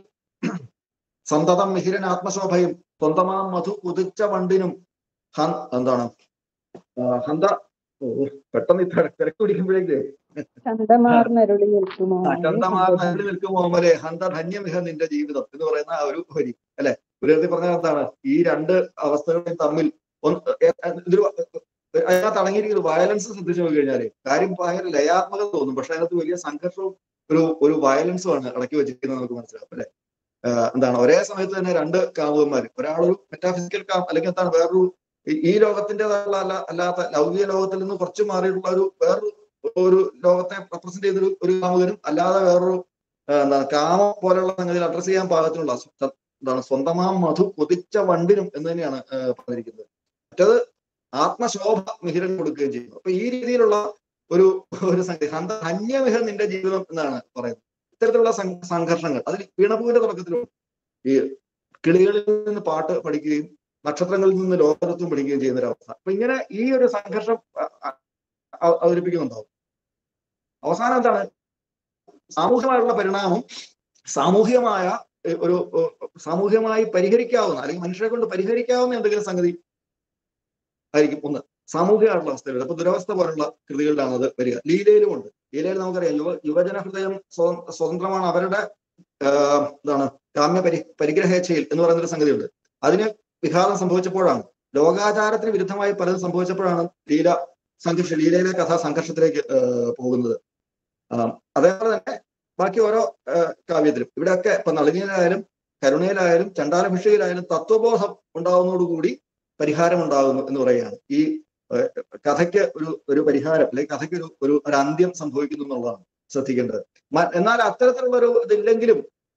[SPEAKER 6] സന്തതം മിഹിരൻ ആത്മശോഭയും സ്വന്തമാം മധു കുതിച്ച വണ്ടിനും ഹൻ എന്താണ് ആ, ഹന്ത ഓ, പെട്ടെന്ന് ഈ തിര- തിരക്ക് പിടിക്കുമ്പോഴേക്ക്
[SPEAKER 7] ചന്തമാർന്നരുളി നിൽക്കുമോ
[SPEAKER 6] ചന്തമാർന്നരുളി നിൽക്കുമോ മലെ ഹന്ത ധന്യമിഹ നിന്റെ ജീവിതം എന്ന് പറയുന്ന ആ ഒരു വരി അല്ലെ ഒരു വിധത്തിൽ പറഞ്ഞാൽ എന്താണ് ഈ രണ്ട് അവസ്ഥകളെയും തമ്മിൽ ഒന്ന് ഏ- ഏ- ഇതൊരു അതിനകത്ത് അടങ്ങിയിരിക്കുന്ന വയലൻസ് ശ്രദ്ധിച്ചു നോക്കി കഴിഞ്ഞാല് കാര്യം ഭയങ്കര ലയാത്മകത തോന്നും പക്ഷെ അതിനകത്ത് വലിയ സംഘർഷവും ഒരു ഒരു വയലൻസും ആണ് ഇടയ്ക്ക് വെച്ചിരിക്കുന്നത് നമുക്ക് മനസ്സിലാവും അല്ലെ ആഹ് എന്താണ് ഒരേ സമയത്ത് തന്നെ രണ്ട് കാമുകന്മാർ ഒരാളൊരു മെറ്റാഫിസിക്കൽ കാം അല്ലെങ്കിൽ എന്താണ് വേറൊരു ഈ- ഈ ലോകത്തിൻ്റെതായുള്ള അല്ല അല്ലാത്ത ലൗകിക ലോകത്തിൽ നിന്ന് കുറച്ച് മാറിയിട്ടുള്ള ഒരു വേറൊരു ഒരു ലോകത്തെ റെപ്രസെന്റ് ചെയ്തൊരു ഒരു കാമുകനും അല്ലാതെ വേറൊരു ആ, എന്താണ് കാമം പോലെയുള്ള സംഗതിയിൽ അഡ്രസ് ചെയ്യാൻ പാകത്തിനുള്ള സ്വ- എന്താണ് സ്വന്തമാം മധു കൊതിച്ച വണ്ടിനും എന്ന് തന്നെയാണ് ആ, പറഞ്ഞിരിക്കുന്നത് മറ്റത് ആത്മശോഭ മിഹിരൻ കൊടുക്കുകയും ചെയ്യുന്നു അപ്പൊ ഈ രീതിയിലുള്ള ഒരു ഒരു സംഗതി ഹന്ത ധന്യമിഹ നിന്റെ ജീവിതം എന്നാണ് പറയുന്നത് ഇത്തരത്തിലുള്ള സം- സംഘർഷങ്ങൾ അതിൽ വീണപൂവിന്റെ തുടക്കത്തിലും ഈ കിളികളിൽ നിന്ന് പാട്ട് പഠിക്കുകയും നക്ഷത്രങ്ങളിൽ നിന്ന് ലോകതത്വം പഠിക്കുകയും ചെയ്യുന്ന ഒരു അവസ്ഥ അപ്പൊ ഇങ്ങനെ ഈ ഒരു സംഘർഷം അ- അ- അവ- അവതരിപ്പിക്കുന്നുണ്ടാവും അവസാനം എന്താണ് സാമൂഹികമായിട്ടുള്ള പരിണാമം സാമൂഹികമായ ഏർ, ഒരു ഏർ, സാമൂഹികമായി പരിഹരിക്കാവുന്ന അല്ലെങ്കിൽ മനുഷ്യരെ കൊണ്ട് പരിഹരിക്കാവുന്ന എന്തെങ്കിലും സംഗതി ആയിരിക്കും ഒന്ന് സാമൂഹികമായിട്ടുള്ള അവസ്ഥയിൽ അപ്പൊ ദുരവസ്ഥ പോലുള്ള കൃതികളിലാണ് അത് വരിക ലീലയിലും ഉണ്ട് ലീലയിൽ നമുക്കറിയാം യുവ യുവജന ഹൃദയം സ്വ- സ്വതന്ത്രമാണ് അവരുടെ ആഹ്, എന്താണ് കാമ്യ പരി പരിഗ്രഹേച്ഛയിൽ എന്ന് പറയുന്ന ഒരു സംഗതിയുണ്ട് അതിന് വിഘാതം സംഭവിച്ചപ്പോഴാണ് ലോകാചാരത്തിന് വിരുദ്ധമായി പലതും സംഭവിച്ചപ്പോഴാണ് ലീല സംഘർഷ ലീലയിലെ കഥ സംഘർഷത്തിലേക്ക് ആഹ്, പോകുന്നത് ആഹ്, അതേപോലെ തന്നെ ബാക്കി ഓരോ ആഹ്, കാവ്യത്തിലും ഇവിടെയൊക്കെ ഇപ്പൊ നളിനിയിലായാലും കരുണയിലായാലും ചണ്ടാലഭിഷയിലായാലും തത്വബോധം ഉണ്ടാവുന്നതോടുകൂടി പരിഹാരം ഉണ്ടാകുന്നു എന്ന് പറയുകയാണ് ഈ ഏഹ്, കഥയ്ക്ക് ഒരു ഒരു പരിഹാരം അല്ലെങ്കിൽ കഥയ്ക്ക് ഒരു ഒരു ഒരു അന്ത്യം സംഭവിക്കുന്നു എന്നുള്ളതാണ് ശ്രദ്ധിക്കേണ്ടത് മ- എന്നാൽ അത്തരത്തിലുള്ള ഒരു ഇതില്ലെങ്കിലും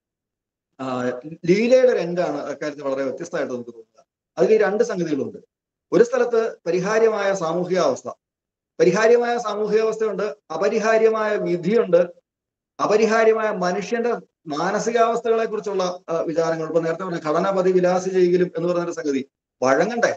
[SPEAKER 6] ആ, ലീലയുടെ രംഗാണ് അക്കാര്യത്തിൽ വളരെ വ്യത്യസ്തമായിട്ട് നമുക്ക് തോന്നുക അതിൽ ഈ രണ്ട് സംഗതികളുണ്ട് ഒരു സ്ഥലത്ത് പരിഹാര്യമായ സാമൂഹികാവസ്ഥ പരിഹാര്യമായ സാമൂഹികാവസ്ഥയുണ്ട് അപരിഹാര്യമായ വിധിയുണ്ട് അപരിഹാര്യമായ മനുഷ്യന്റെ മാനസികാവസ്ഥകളെ കുറിച്ചുള്ള വിചാരങ്ങൾ ഇപ്പൊ നേരത്തെ പറഞ്ഞ ഘടനപതി വിലാസി ചെയ്യലും എന്ന് പറയുന്ന സംഗതി വഴങ്ങണ്ടേ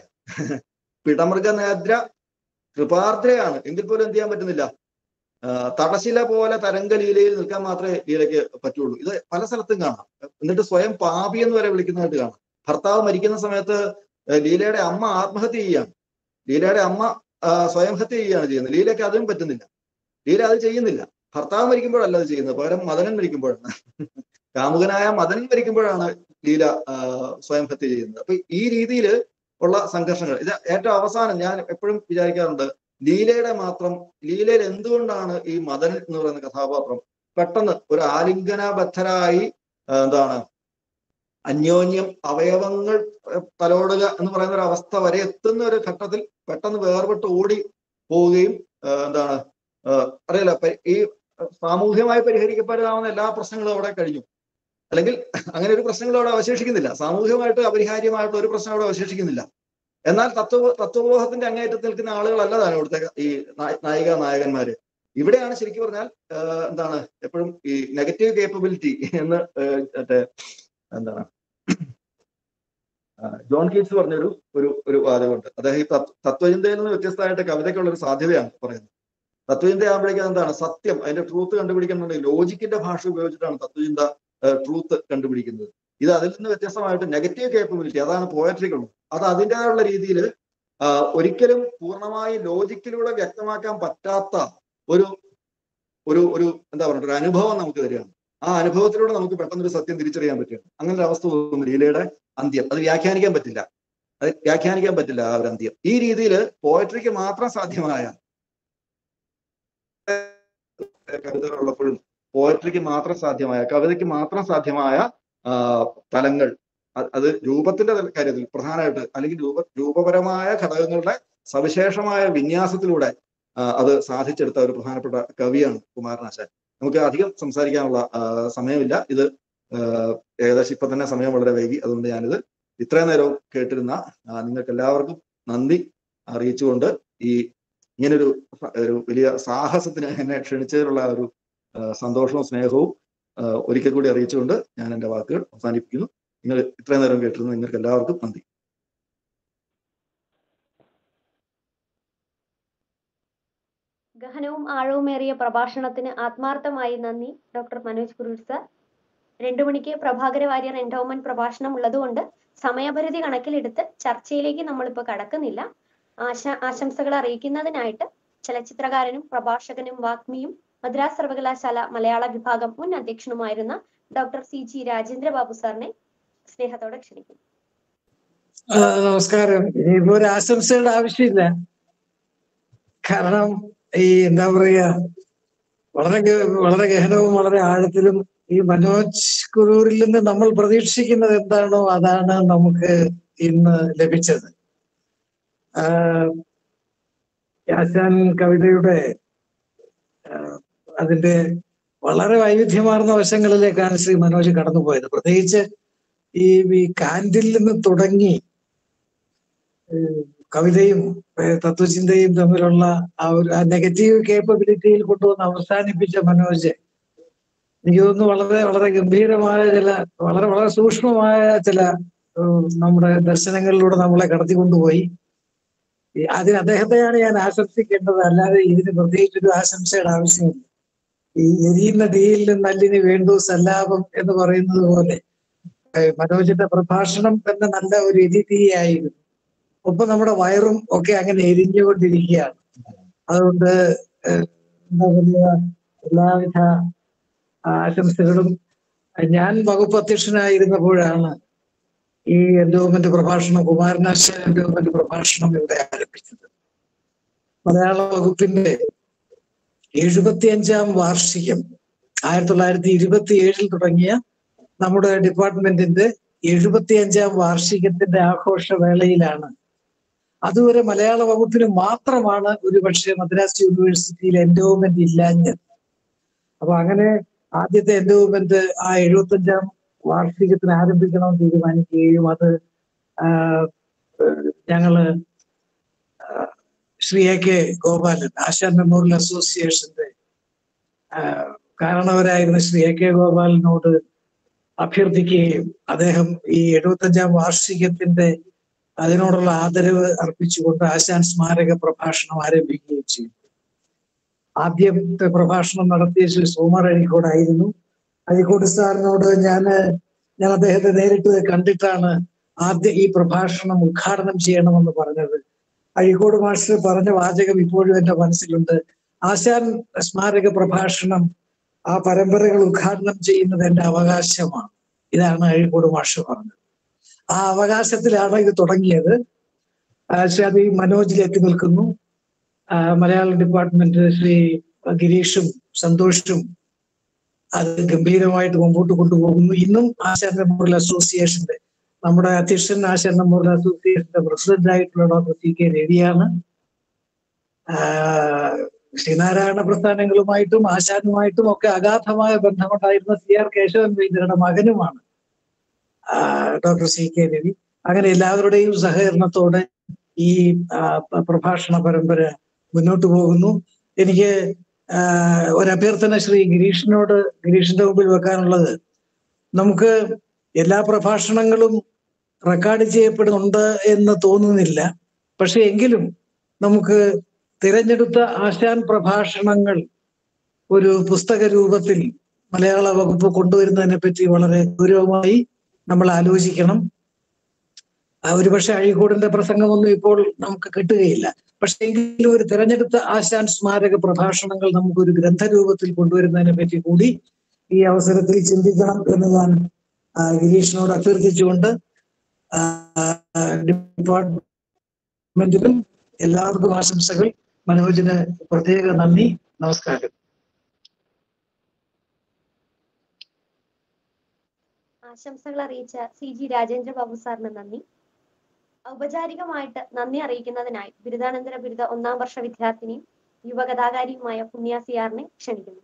[SPEAKER 6] പിടമൃഗ നേദ്ര കൃപാർദ്രയാണ് എങ്കിൽ പോലും എന്ത് ചെയ്യാൻ പറ്റുന്നില്ല ആ, തടശില പോലെ തരംഗ ലീലയിൽ നിൽക്കാൻ മാത്രമേ ലീലയ്ക്ക് പറ്റുള്ളൂ ഇത് പല സ്ഥലത്തും കാണാം എന്നിട്ട് സ്വയം പാപി എന്ന് വരെ വിളിക്കുന്നതായിട്ട് കാണാം ഭർത്താവ് മരിക്കുന്ന സമയത്ത് ഏ, ലീലയുടെ അമ്മ ആത്മഹത്യ ചെയ്യാണ് ലീലയുടെ അമ്മ ആ, സ്വയം ഹത്യ ചെയ്യുകയാണ് ചെയ്യുന്നത് ലീലയ്ക്ക് അതും പറ്റുന്നില്ല ലീല അത് ചെയ്യുന്നില്ല ഭർത്താവ് മരിക്കുമ്പോഴല്ല അത് ചെയ്യുന്നത് പകരം മദനൻ മരിക്കുമ്പോഴാണ് കാമുകനായ മദനൻ മരിക്കുമ്പോഴാണ് ലീല ആ, സ്വയം ഹത്യ ചെയ്യുന്നത് അപ്പൊ ഈ രീതിയിൽ ഉള്ള സംഘർഷങ്ങൾ ഇത് ഏറ്റവും അവസാനം ഞാൻ എപ്പോഴും വിചാരിക്കാറുണ്ട് ലീലയുടെ മാത്രം ലീലയിൽ എന്തുകൊണ്ടാണ് ഈ മദനൻ എന്ന് പറയുന്ന കഥാപാത്രം പെട്ടെന്ന് ഒരു ആലിംഗനബദ്ധരായി ആ, എന്താണ് അന്യോന്യം അവയവങ്ങൾ ഏർ, തലോടുക എന്ന് പറയുന്ന ഒരു അവസ്ഥ വരെ എത്തുന്ന ഒരു ഘട്ടത്തിൽ പെട്ടെന്ന് വേർപെട്ട് ഓടി പോവുകയും ആ, എന്താണ് ആ, അറിയില്ല പ- ഈ സാമൂഹികമായി പരിഹരിക്കപ്പെടാവുന്ന എല്ലാ പ്രശ്നങ്ങളും അവിടെ കഴിഞ്ഞു അല്ലെങ്കിൽ അങ്ങനെ ഒരു പ്രശ്നങ്ങളും അവിടെ അവശേഷിക്കുന്നില്ല സാമൂഹികമായിട്ട് അപരിഹാര്യമായിട്ട് ഒരു പ്രശ്നം അവിടെ അവശേഷിക്കുന്നില്ല എന്നാൽ തത്വ തത്വബോധത്തിന്റെ അങ്ങേയറ്റത്ത് നിൽക്കുന്ന ആളുകളല്ല താനും ഇവിടുത്തെ ഈ നായ- നായിക നായകന്മാര് ഇവിടെയാണ് ശരിക്കും പറഞ്ഞാൽ ആ, എന്താണ് എപ്പോഴും ഈ നെഗറ്റീവ് കേപ്പബിലിറ്റി എന്ന് ആ, മറ്റേ എന്താണ് ആ, ജോൺ കീറ്റ്സ് പറഞ്ഞൊരു ഒരു ഒരു വാദമുണ്ട് അദ്ദേഹം ഈ തത്വ- തത്വചിന്തയിൽ നിന്ന് വ്യത്യസ്തമായിട്ട് കവിതയ്ക്കുള്ള ഒരു സാധ്യതയാണ് പറയുന്നത് തത്വചിന്ത ആകുമ്പോഴേക്കും എന്താണ് സത്യം അതിന്റെ ട്രൂത്ത് കണ്ടുപിടിക്കുന്നുണ്ടെങ്കിൽ ലോജിക്കിന്റെ ഭാഷ ഉപയോഗിച്ചിട്ടാണ് തത്വചിന്ത ട്രൂത്ത് കണ്ടുപിടിക്കുന്നത് ഇത് അതിൽ നിന്ന് വ്യത്യസ്തമായിട്ട് നെഗറ്റീവ് കേപ്പബിലിറ്റി അതാണ് പോയട്രിക്കുള്ളത് അത് അതിൻ്റെതായുള്ള രീതിയിൽ ഒരിക്കലും പൂർണ്ണമായി ലോജിക്കിലൂടെ വ്യക്തമാക്കാൻ പറ്റാത്ത ഒരു ഒരു ഒരു എന്താ പറയുക ഒരു അനുഭവം നമുക്ക് തരികയാണ് ആ അനുഭവത്തിലൂടെ നമുക്ക് പെട്ടെന്ന് ഒരു സത്യം തിരിച്ചറിയാൻ പറ്റുകയാണ് അങ്ങനെ ഒരു അവസ്ഥ തോന്നുന്നു ലീലയുടെ അന്ത്യം അത് വ്യാഖ്യാനിക്കാൻ പറ്റില്ല അത് വ്യാഖ്യാനിക്കാൻ പറ്റില്ല ആ ഒരു അന്ത്യം ഈ രീതിയിൽ പോയട്രിക്ക് മാത്രം സാധ്യമായ കവിതകളുള്ളപ്പോഴും പോയട്രിക്ക് മാത്രം സാധ്യമായ കവിതയ്ക്ക് മാത്രം സാധ്യമായ ആ, തലങ്ങൾ അ- അത് രൂപത്തിന്റെ തല- കാര്യത്തിൽ പ്രധാനമായിട്ട് അല്ലെങ്കിൽ രൂപ രൂപപരമായ ഘടകങ്ങളുടെ സവിശേഷമായ വിന്യാസത്തിലൂടെ ആ, അത് സാധിച്ചെടുത്ത ഒരു പ്രധാനപ്പെട്ട കവിയാണ് കുമാരനാശാൻ നമുക്ക് അധികം സംസാരിക്കാനുള്ള ആ, സമയമില്ല ഇത് ആ, ഏകദേശം ഇപ്പൊ തന്നെ സമയം വളരെ വൈകി അതുകൊണ്ട് ഞാനിത് ഇത്രയും നേരവും കേട്ടിരുന്ന ആ, നിങ്ങൾക്ക് എല്ലാവർക്കും നന്ദി അറിയിച്ചുകൊണ്ട് ഈ ഇങ്ങനൊരു സ- ഒരു വലിയ സാഹസത്തിന് എന്നെ ക്ഷണിച്ചതിനുള്ള ഒരു ആ, സന്തോഷവും സ്നേഹവും ആ, ഒരിക്കൽ കൂടി അറിയിച്ചുകൊണ്ട് ഞാൻ എൻ്റെ വാക്കുകൾ അവസാനിപ്പിക്കുന്നു നിങ്ങൾ ഇത്രയും നേരം കേട്ടിരുന്ന നിങ്ങൾക്ക് എല്ലാവർക്കും നന്ദി
[SPEAKER 1] ഗഹനവും ആഴവുമേറിയ പ്രഭാഷണത്തിന് ആത്മാർത്ഥമായി നന്ദി ഡോക്ടർ മനോജ് കുരുൾ സർ രണ്ടു മണിക്ക് പ്രഭാകര വാര്യർ എൻഡോമെന്റ് പ്രഭാഷണം ഉള്ളതുകൊണ്ട് സമയപരിധി കണക്കിലെടുത്ത് ചർച്ചയിലേക്ക് നമ്മളിപ്പോൾ കടക്കുന്നില്ല ആശ ആശംസകൾ അറിയിക്കുന്നതിനായിട്ട് ചലച്ചിത്രകാരനും പ്രഭാഷകനും വാഗ്മിയും മദ്രാസ് സർവകലാശാല മലയാള വിഭാഗം മുൻ അധ്യക്ഷനുമായിരുന്ന doctor C G Rajendra Babu സാറിനെ സ്നേഹത്തോടെ ക്ഷണിക്കുന്നു
[SPEAKER 8] ആ, നമസ്കാരം ഇനിയിപ്പോ ഒരു ആശംസയുടെ ആവശ്യമില്ല കാരണം ഈ എന്താ പറയാ വളരെ ഗ- വളരെ ഗഹനവും വളരെ ആഴത്തിലും ഈ മനോജ് കുറൂരിൽ നിന്ന് നമ്മൾ പ്രതീക്ഷിക്കുന്നത് എന്താണോ അതാണ് നമുക്ക് ഇന്ന് ലഭിച്ചത് ആഹ് ആശാൻ കവിതയുടെ ആഹ് അതിന്റെ വളരെ വൈവിധ്യമാർന്ന വശങ്ങളിലേക്കാണ് ശ്രീ മനോജ് കടന്നുപോയത് പ്രത്യേകിച്ച് ഈ ഈ കാന്റിൽ നിന്ന് തുടങ്ങി ഏഹ് കവിതയും ഏഹ് തത്വചിന്തയും തമ്മിലുള്ള ആ ഒരു ആ നെഗറ്റീവ് കേപ്പബിലിറ്റിയിൽ കൊണ്ടുവന്ന് അവസാനിപ്പിച്ച മനോജ് എനിക്ക് തോന്നുന്നു വളരെ വളരെ ഗംഭീരമായ ചില വളരെ വളരെ സൂക്ഷ്മമായ ചില ഏഹ് നമ്മുടെ ദർശനങ്ങളിലൂടെ നമ്മളെ കടത്തിക്കൊണ്ടുപോയി ഈ അതിന് അദ്ദേഹത്തെയാണ് ഞാൻ ആശംസിക്കേണ്ടത് അല്ലാതെ ഇതിന് പ്രത്യേകിച്ചൊരു ആശംസയുടെ ആവശ്യമില്ല ഈ എരിയുന്ന തീയിൽ നിന്ന് അല്ലിന് വേണ്ടു സല്ലാപം എന്ന് പറയുന്നത് പോലെ ഏഹ് മനോജിന്റെ പ്രഭാഷണം തന്നെ നല്ല ഒരു എരിതീയായിരുന്നു ഒപ്പം നമ്മുടെ വയറും ഒക്കെ അങ്ങനെ എരിഞ്ഞുകൊണ്ടിരിക്കുകയാണ് അതുകൊണ്ട് ഏഹ് എന്താ പറയുക എല്ലാവിധ ആശംസകളും ഞാൻ വകുപ്പ് അധ്യക്ഷനായിരുന്നപ്പോഴാണ് ഈ എൻഡോമെന്റ് പ്രഭാഷണം കുമാരനാശാൻ എൻഡോമെന്റ് പ്രഭാഷണം ഇവിടെ ആരംഭിച്ചത് മലയാള വകുപ്പിന്റെ എഴുപത്തിയഞ്ചാം വാർഷികം ആയിരത്തി തൊള്ളായിരത്തി ഇരുപത്തി ഏഴിൽ തുടങ്ങിയ നമ്മുടെ ഡിപ്പാർട്ട്മെന്റിന്റെ എഴുപത്തിയഞ്ചാം വാർഷികത്തിന്റെ ആഘോഷവേളയിലാണ് അതുവരെ മലയാള വകുപ്പിന് മാത്രമാണ് ഒരുപക്ഷെ മദ്രാസ് യൂണിവേഴ്സിറ്റിയിൽ എൻഡോമെന്റ് ഇല്ലാഞ്ഞത് അപ്പൊ അങ്ങനെ ആദ്യത്തെ എൻഡോമെന്റ് ആ എഴുപത്തഞ്ചാം വാർഷികത്തിന് ആരംഭിക്കണമെന്ന് തീരുമാനിക്കുകയും അത് ആ, ഏഹ് ഞങ്ങള് ആ, Shri A K Gopalan Asan memorial അസോസിയേഷന്റെ ആ, കാരണവരായിരുന്ന ശ്രീ എ കെ ഗോപാലനോട് അഭ്യർത്ഥിക്കുകയും അദ്ദേഹം ഈ എഴുപത്തഞ്ചാം വാർഷികത്തിന്റെ അതിനോടുള്ള ആദരവ് അർപ്പിച്ചുകൊണ്ട് ആശാൻ സ്മാരക പ്രഭാഷണം ആരംഭിക്കുകയും ചെയ്തു ആദ്യത്തെ പ്രഭാഷണം നടത്തിയ ശ്രീ സോമർ അഴീക്കോടായിരുന്നു അഴീക്കോട് സാറിനോട് ഞാൻ ഞാൻ അദ്ദേഹത്തെ നേരിട്ട് കണ്ടിട്ടാണ് ആദ്യ ഈ പ്രഭാഷണം ഉദ്ഘാടനം ചെയ്യണമെന്ന് പറഞ്ഞത് അഴീക്കോട് മാസ്റ്റർ പറഞ്ഞ വാചകം ഇപ്പോഴും എന്റെ മനസ്സിലുണ്ട് ആശാൻ സ്മാരക പ്രഭാഷണം ആ പരമ്പരകൾ ഉദ്ഘാടനം ചെയ്യുന്നത് എന്റെ അവകാശമാണ് ഇതാണ് അഴീക്കോട് മാസ്റ്റർ പറഞ്ഞത് ആ അവകാശത്തിലാണ് ഇത് തുടങ്ങിയത് ആ, ശ്രീ അത് ഈ മനോജിൽ എത്തി നിൽക്കുന്നു ആ, മലയാളം ഡിപ്പാർട്ട്മെന്റ് ശ്രീ ഗിരീഷും സന്തോഷും അത് ഗംഭീരമായിട്ട് മുമ്പോട്ട് കൊണ്ടുപോകുന്നു ഇന്നും ആശാൻ മെമ്മോറിയൽ അസോസിയേഷന്റെ നമ്മുടെ അധ്യക്ഷൻ ആശാൻ മെമ്മോറിയൽ അസോസിയേഷന്റെ പ്രസിഡന്റ് ആയിട്ടുള്ള ഡോക്ടർ സി കെ രവിയാണ് ആഹ് ശ്രീനാരായണ പ്രസ്ഥാനങ്ങളുമായിട്ടും ആശാനുമായിട്ടും ഒക്കെ അഗാധമായ ബന്ധമുണ്ടായിരുന്ന സി ആർ കേശവൻ വൈദ്യരുടെ മകനുമാണ് ആഹ് ഡോക്ടർ സി കെ രവി അങ്ങനെ എല്ലാവരുടെയും സഹകരണത്തോടെ ഈ ആഹ് പ- പ്രഭാഷണ പരമ്പര മുന്നോട്ട് പോകുന്നു എനിക്ക് ആഹ് ഒരു അഭ്യർത്ഥന ശ്രീ ഗിരീഷിനോട് ഗിരീഷിന്റെ മുമ്പിൽ വെക്കാനുള്ളത് നമുക്ക് എല്ലാ പ്രഭാഷണങ്ങളും റെക്കോർഡ് ചെയ്യപ്പെടുന്നുണ്ട് എന്ന് തോന്നുന്നില്ല പക്ഷെ എങ്കിലും നമുക്ക് തിരഞ്ഞെടുത്ത ആശാൻ പ്രഭാഷണങ്ങൾ ഒരു പുസ്തക രൂപത്തിൽ മലയാള വകുപ്പ് കൊണ്ടുവരുന്നതിനെ പറ്റി വളരെ ഗൗരവമായി നമ്മൾ ആലോചിക്കണം ആ, ഒരുപക്ഷെ അഴീക്കോടിന്റെ പ്രസംഗമൊന്നും ഇപ്പോൾ നമുക്ക് കിട്ടുകയില്ല പക്ഷെ എങ്കിലും ഒരു തിരഞ്ഞെടുത്ത ആശാൻ സ്മാരക പ്രഭാഷണങ്ങൾ നമുക്ക് ഒരു ഗ്രന്ഥരൂപത്തിൽ കൊണ്ടുവരുന്നതിനെ പറ്റി കൂടി ഈ അവസരത്തിൽ ചിന്തിക്കണം എന്ന് ഞാൻ ആ, ഗിരീഷിനോട് അഭ്യർത്ഥിച്ചുകൊണ്ട് ആ, ആ, ഡിപ്പാർട്ട്മെന്റിലും എല്ലാവർക്കും ആശംസകൾ മനോജിന് പ്രത്യേക നന്ദി നമസ്കാരം
[SPEAKER 1] ആശംസകൾ അറിയിച്ച സി ജി രാജേന്ദ്ര ബാബു സാറിന് നന്ദി ഔപചാരികമായിട്ട് നന്ദി അറിയിക്കുന്നതിനായി ബിരുദാനന്തര ബിരുദ ഒന്നാം വർഷ വിദ്യാർത്ഥിനിയും യുവകഥാകാരിയുമായ പുണ്യ സിയാറിനെ ക്ഷണിക്കുന്നു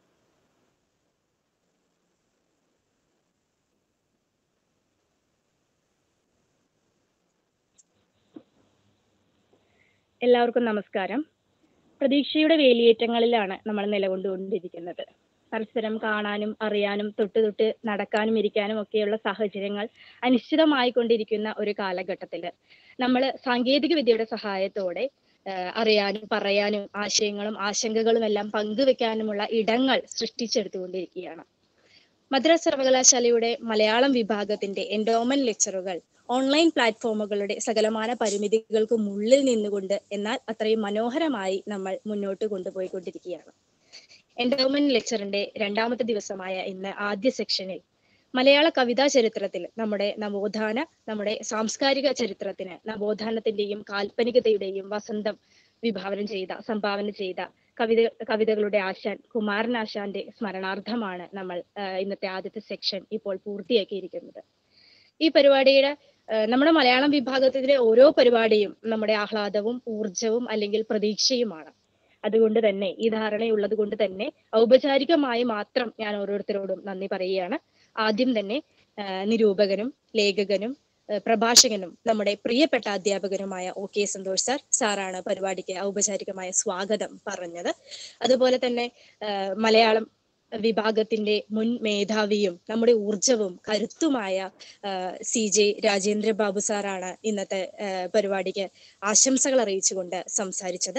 [SPEAKER 9] എല്ലാവർക്കും നമസ്കാരം പ്രതീക്ഷയുടെ വേലിയേറ്റങ്ങളിലാണ് നമ്മൾ നിലകൊണ്ടുകൊണ്ടിരിക്കുന്നത് പരസ്പരം കാണാനും അറിയാനും തൊട്ട് തൊട്ട് നടക്കാനും ഇരിക്കാനും ഒക്കെയുള്ള സാഹചര്യങ്ങൾ അനിശ്ചിതമായി കൊണ്ടിരിക്കുന്ന ഒരു കാലഘട്ടത്തിൽ നമ്മൾ സാങ്കേതിക വിദ്യയുടെ സഹായത്തോടെ ആഹ് അറിയാനും പറയാനും ആശയങ്ങളും ആശങ്കകളും എല്ലാം പങ്കുവെക്കാനുമുള്ള ഇടങ്ങൾ സൃഷ്ടിച്ചെടുത്തുകൊണ്ടിരിക്കുകയാണ് മദ്രാസ് സർവകലാശാലയുടെ മലയാളം വിഭാഗത്തിന്റെ എൻഡോമെന്റ് ലെക്ചറുകൾ ഓൺലൈൻ പ്ലാറ്റ്ഫോമുകളുടെ സകലമാന പരിമിതികൾക്കും ഉള്ളിൽ നിന്നുകൊണ്ട് എന്നാൽ അത്രയും മനോഹരമായി നമ്മൾ മുന്നോട്ട് കൊണ്ടുപോയിക്കൊണ്ടിരിക്കുകയാണ് എൻഡോമെന്റ് ലെക്ചറിന്റെ രണ്ടാമത്തെ ദിവസമായ ഇന്ന് ആദ്യ സെക്ഷനിൽ മലയാള കവിതാ ചരിത്രത്തിൽ നമ്മുടെ നവോത്ഥാന നമ്മുടെ സാംസ്കാരിക ചരിത്രത്തിന് നവോത്ഥാനത്തിന്റെയും കാൽപ്പനികതയുടെയും വസന്തം വിഭാവനം ചെയ്ത സംഭാവന ചെയ്ത കവിത കവിതകളുടെ ആശാൻ കുമാരൻ ആശാന്റെ സ്മരണാർത്ഥമാണ് നമ്മൾ ആ, ഇന്നത്തെ ആദ്യത്തെ സെക്ഷൻ ഇപ്പോൾ പൂർത്തിയാക്കിയിരിക്കുന്നത് ഈ പരിപാടിയുടെ ആ, നമ്മുടെ മലയാളം വിഭാഗത്തിലെ ഓരോ പരിപാടിയും നമ്മുടെ ആഹ്ലാദവും ഊർജവും അല്ലെങ്കിൽ പ്രതീക്ഷയുമാണ് അതുകൊണ്ട് തന്നെ ഈ ധാരണയുള്ളത് കൊണ്ട് തന്നെ ഔപചാരികമായി മാത്രം ഞാൻ ഓരോരുത്തരോടും നന്ദി പറയുകയാണ് ആദ്യം തന്നെ ആ, നിരൂപകനും ലേഖകനും ആ, പ്രഭാഷകനും നമ്മുടെ പ്രിയപ്പെട്ട അധ്യാപകനുമായ ഒ കെ സന്തോഷ് സാർ സാറാണ് പരിപാടിക്ക് ഔപചാരികമായ സ്വാഗതം പറഞ്ഞത് അതുപോലെ തന്നെ ആ, മലയാളം വിഭാഗത്തിന്റെ മുൻ മേധാവിയും നമ്മുടെ ഊർജവും കരുത്തുമായ സി ജെ രാജേന്ദ്ര ബാബു സാറാണ് ഇന്നത്തെ ആ, പരിപാടിക്ക് ആശംസകൾ അറിയിച്ചുകൊണ്ട് സംസാരിച്ചത്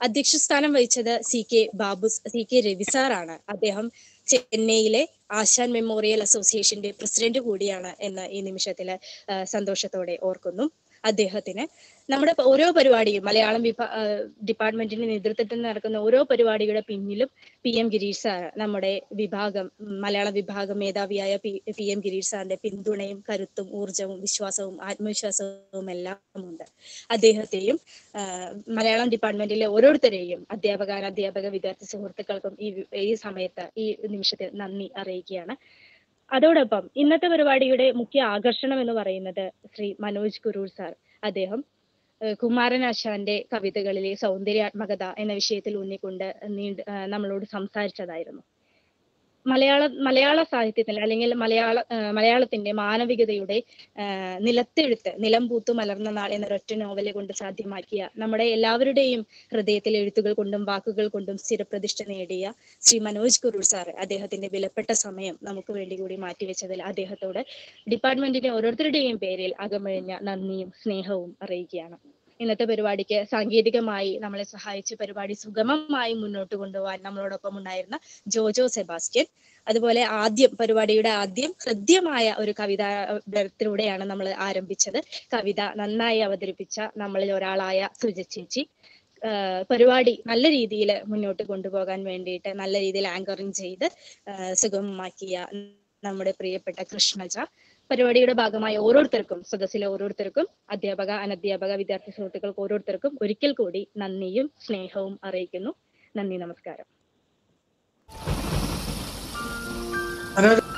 [SPEAKER 9] അധ്യക്ഷ സ്ഥാനം വഹിച്ചത് C K Babu C K Ravi സാറാണ് അദ്ദേഹം ചെന്നൈയിലെ ആശാൻ മെമ്മോറിയൽ അസോസിയേഷന്റെ പ്രസിഡന്റ് കൂടിയാണ് എന്ന് ഈ നിമിഷത്തില് ആ, സന്തോഷത്തോടെ ഓർക്കുന്നു അദ്ദേഹത്തിന് നമ്മുടെ പ- ഓരോ പരിപാടിയും മലയാളം വിഭാ ആ, ഡിപ്പാർട്ട്മെന്റിന്റെ നേതൃത്വത്തിൽ നടക്കുന്ന ഓരോ പരിപാടിയുടെ പിന്നിലും പി എം ഗിരീഷ് സാർ നമ്മുടെ വിഭാഗം ഉം, മലയാള വിഭാഗം മേധാവിയായ പി പി എം ഗിരീഷ് സാറിന്റെ പിന്തുണയും കരുത്തും ഊർജവും വിശ്വാസവും ആത്മവിശ്വാസവും എല്ലാം ഉണ്ട് അദ്ദേഹത്തെയും ആ, മലയാളം ഡിപ്പാർട്ട്മെന്റിലെ ഓരോരുത്തരെയും അധ്യാപക അധ്യാപക വിദ്യാർത്ഥി സുഹൃത്തുക്കൾക്കും ഈ വി- ഈ സമയത്ത് ഈ നിമിഷത്തിൽ നന്ദി അറിയിക്കുകയാണ് അതോടൊപ്പം ഇന്നത്തെ പരിപാടിയുടെ മുഖ്യ ആകർഷണം എന്ന് പറയുന്നത് ശ്രീ മനോജ് കുരൂർ സാർ അദ്ദേഹം ഏഹ് കുമാരനാശാന്റെ കവിതകളിലെ സൗന്ദര്യാത്മകത എന്ന വിഷയത്തിൽ ഊന്നിക്കൊണ്ട് നീണ്ട് ഏഹ് നമ്മളോട് സംസാരിച്ചതായിരുന്നു മലയാള മലയാള സാഹിത്യത്തിൽ അല്ലെങ്കിൽ മലയാള ഏഹ് മലയാളത്തിന്റെ മാനവികതയുടെ ഏഹ് നിലത്തെഴുത്ത് നിലം പൂത്തു മലർന്ന നാൾ എന്നൊരൊറ്റ നോവല് കൊണ്ട് സാധ്യമാക്കിയ നമ്മുടെ എല്ലാവരുടെയും ഹൃദയത്തിലെ എഴുത്തുകൾ കൊണ്ടും വാക്കുകൾ കൊണ്ടും സ്ഥിരപ്രതിഷ്ഠ നേടിയ ശ്രീ മനോജ് കുരൂർ സാർ അദ്ദേഹത്തിന്റെ വിലപ്പെട്ട സമയം നമുക്ക് വേണ്ടി കൂടി മാറ്റിവെച്ചതിൽ അദ്ദേഹത്തോട് ഡിപ്പാർട്ട്മെന്റിന്റെ ഓരോരുത്തരുടെയും പേരിൽ അകമഴിഞ്ഞ നന്ദിയും സ്നേഹവും അറിയിക്കുകയാണ് ഇന്നത്തെ പരിപാടിക്ക് സാങ്കേതികമായി നമ്മളെ സഹായിച്ച് പരിപാടി സുഗമമായി മുന്നോട്ട് കൊണ്ടുപോകാൻ നമ്മളോടൊപ്പം ഉണ്ടായിരുന്ന ജോജോ സെബാസ്റ്റ്യൻ അതുപോലെ ആദ്യം പരിപാടിയുടെ ആദ്യം ഹൃദ്യമായ ഒരു കവിതാത്തിലൂടെയാണ് നമ്മൾ ആരംഭിച്ചത് കവിത നന്നായി അവതരിപ്പിച്ച നമ്മളിൽ ഒരാളായ സുജ ചേച്ചി ആഹ് പരിപാടി നല്ല രീതിയിൽ മുന്നോട്ട് കൊണ്ടുപോകാൻ വേണ്ടിയിട്ട് നല്ല രീതിയിൽ ആങ്കറിങ് ചെയ്ത് ആഹ് സുഗമമാക്കിയ നമ്മുടെ പ്രിയപ്പെട്ട കൃഷ്ണജ പരിപാടിയുടെ ഭാഗമായ ഓരോരുത്തർക്കും സദസ്സിലെ ഓരോരുത്തർക്കും അധ്യാപക അനധ്യാപക വിദ്യാർത്ഥി സുഹൃത്തുക്കൾക്ക് ഓരോരുത്തർക്കും ഒരിക്കൽ കൂടി നന്ദിയും സ്നേഹവും അറിയിക്കുന്നു നന്ദി നമസ്കാരം
[SPEAKER 8] മനോജ്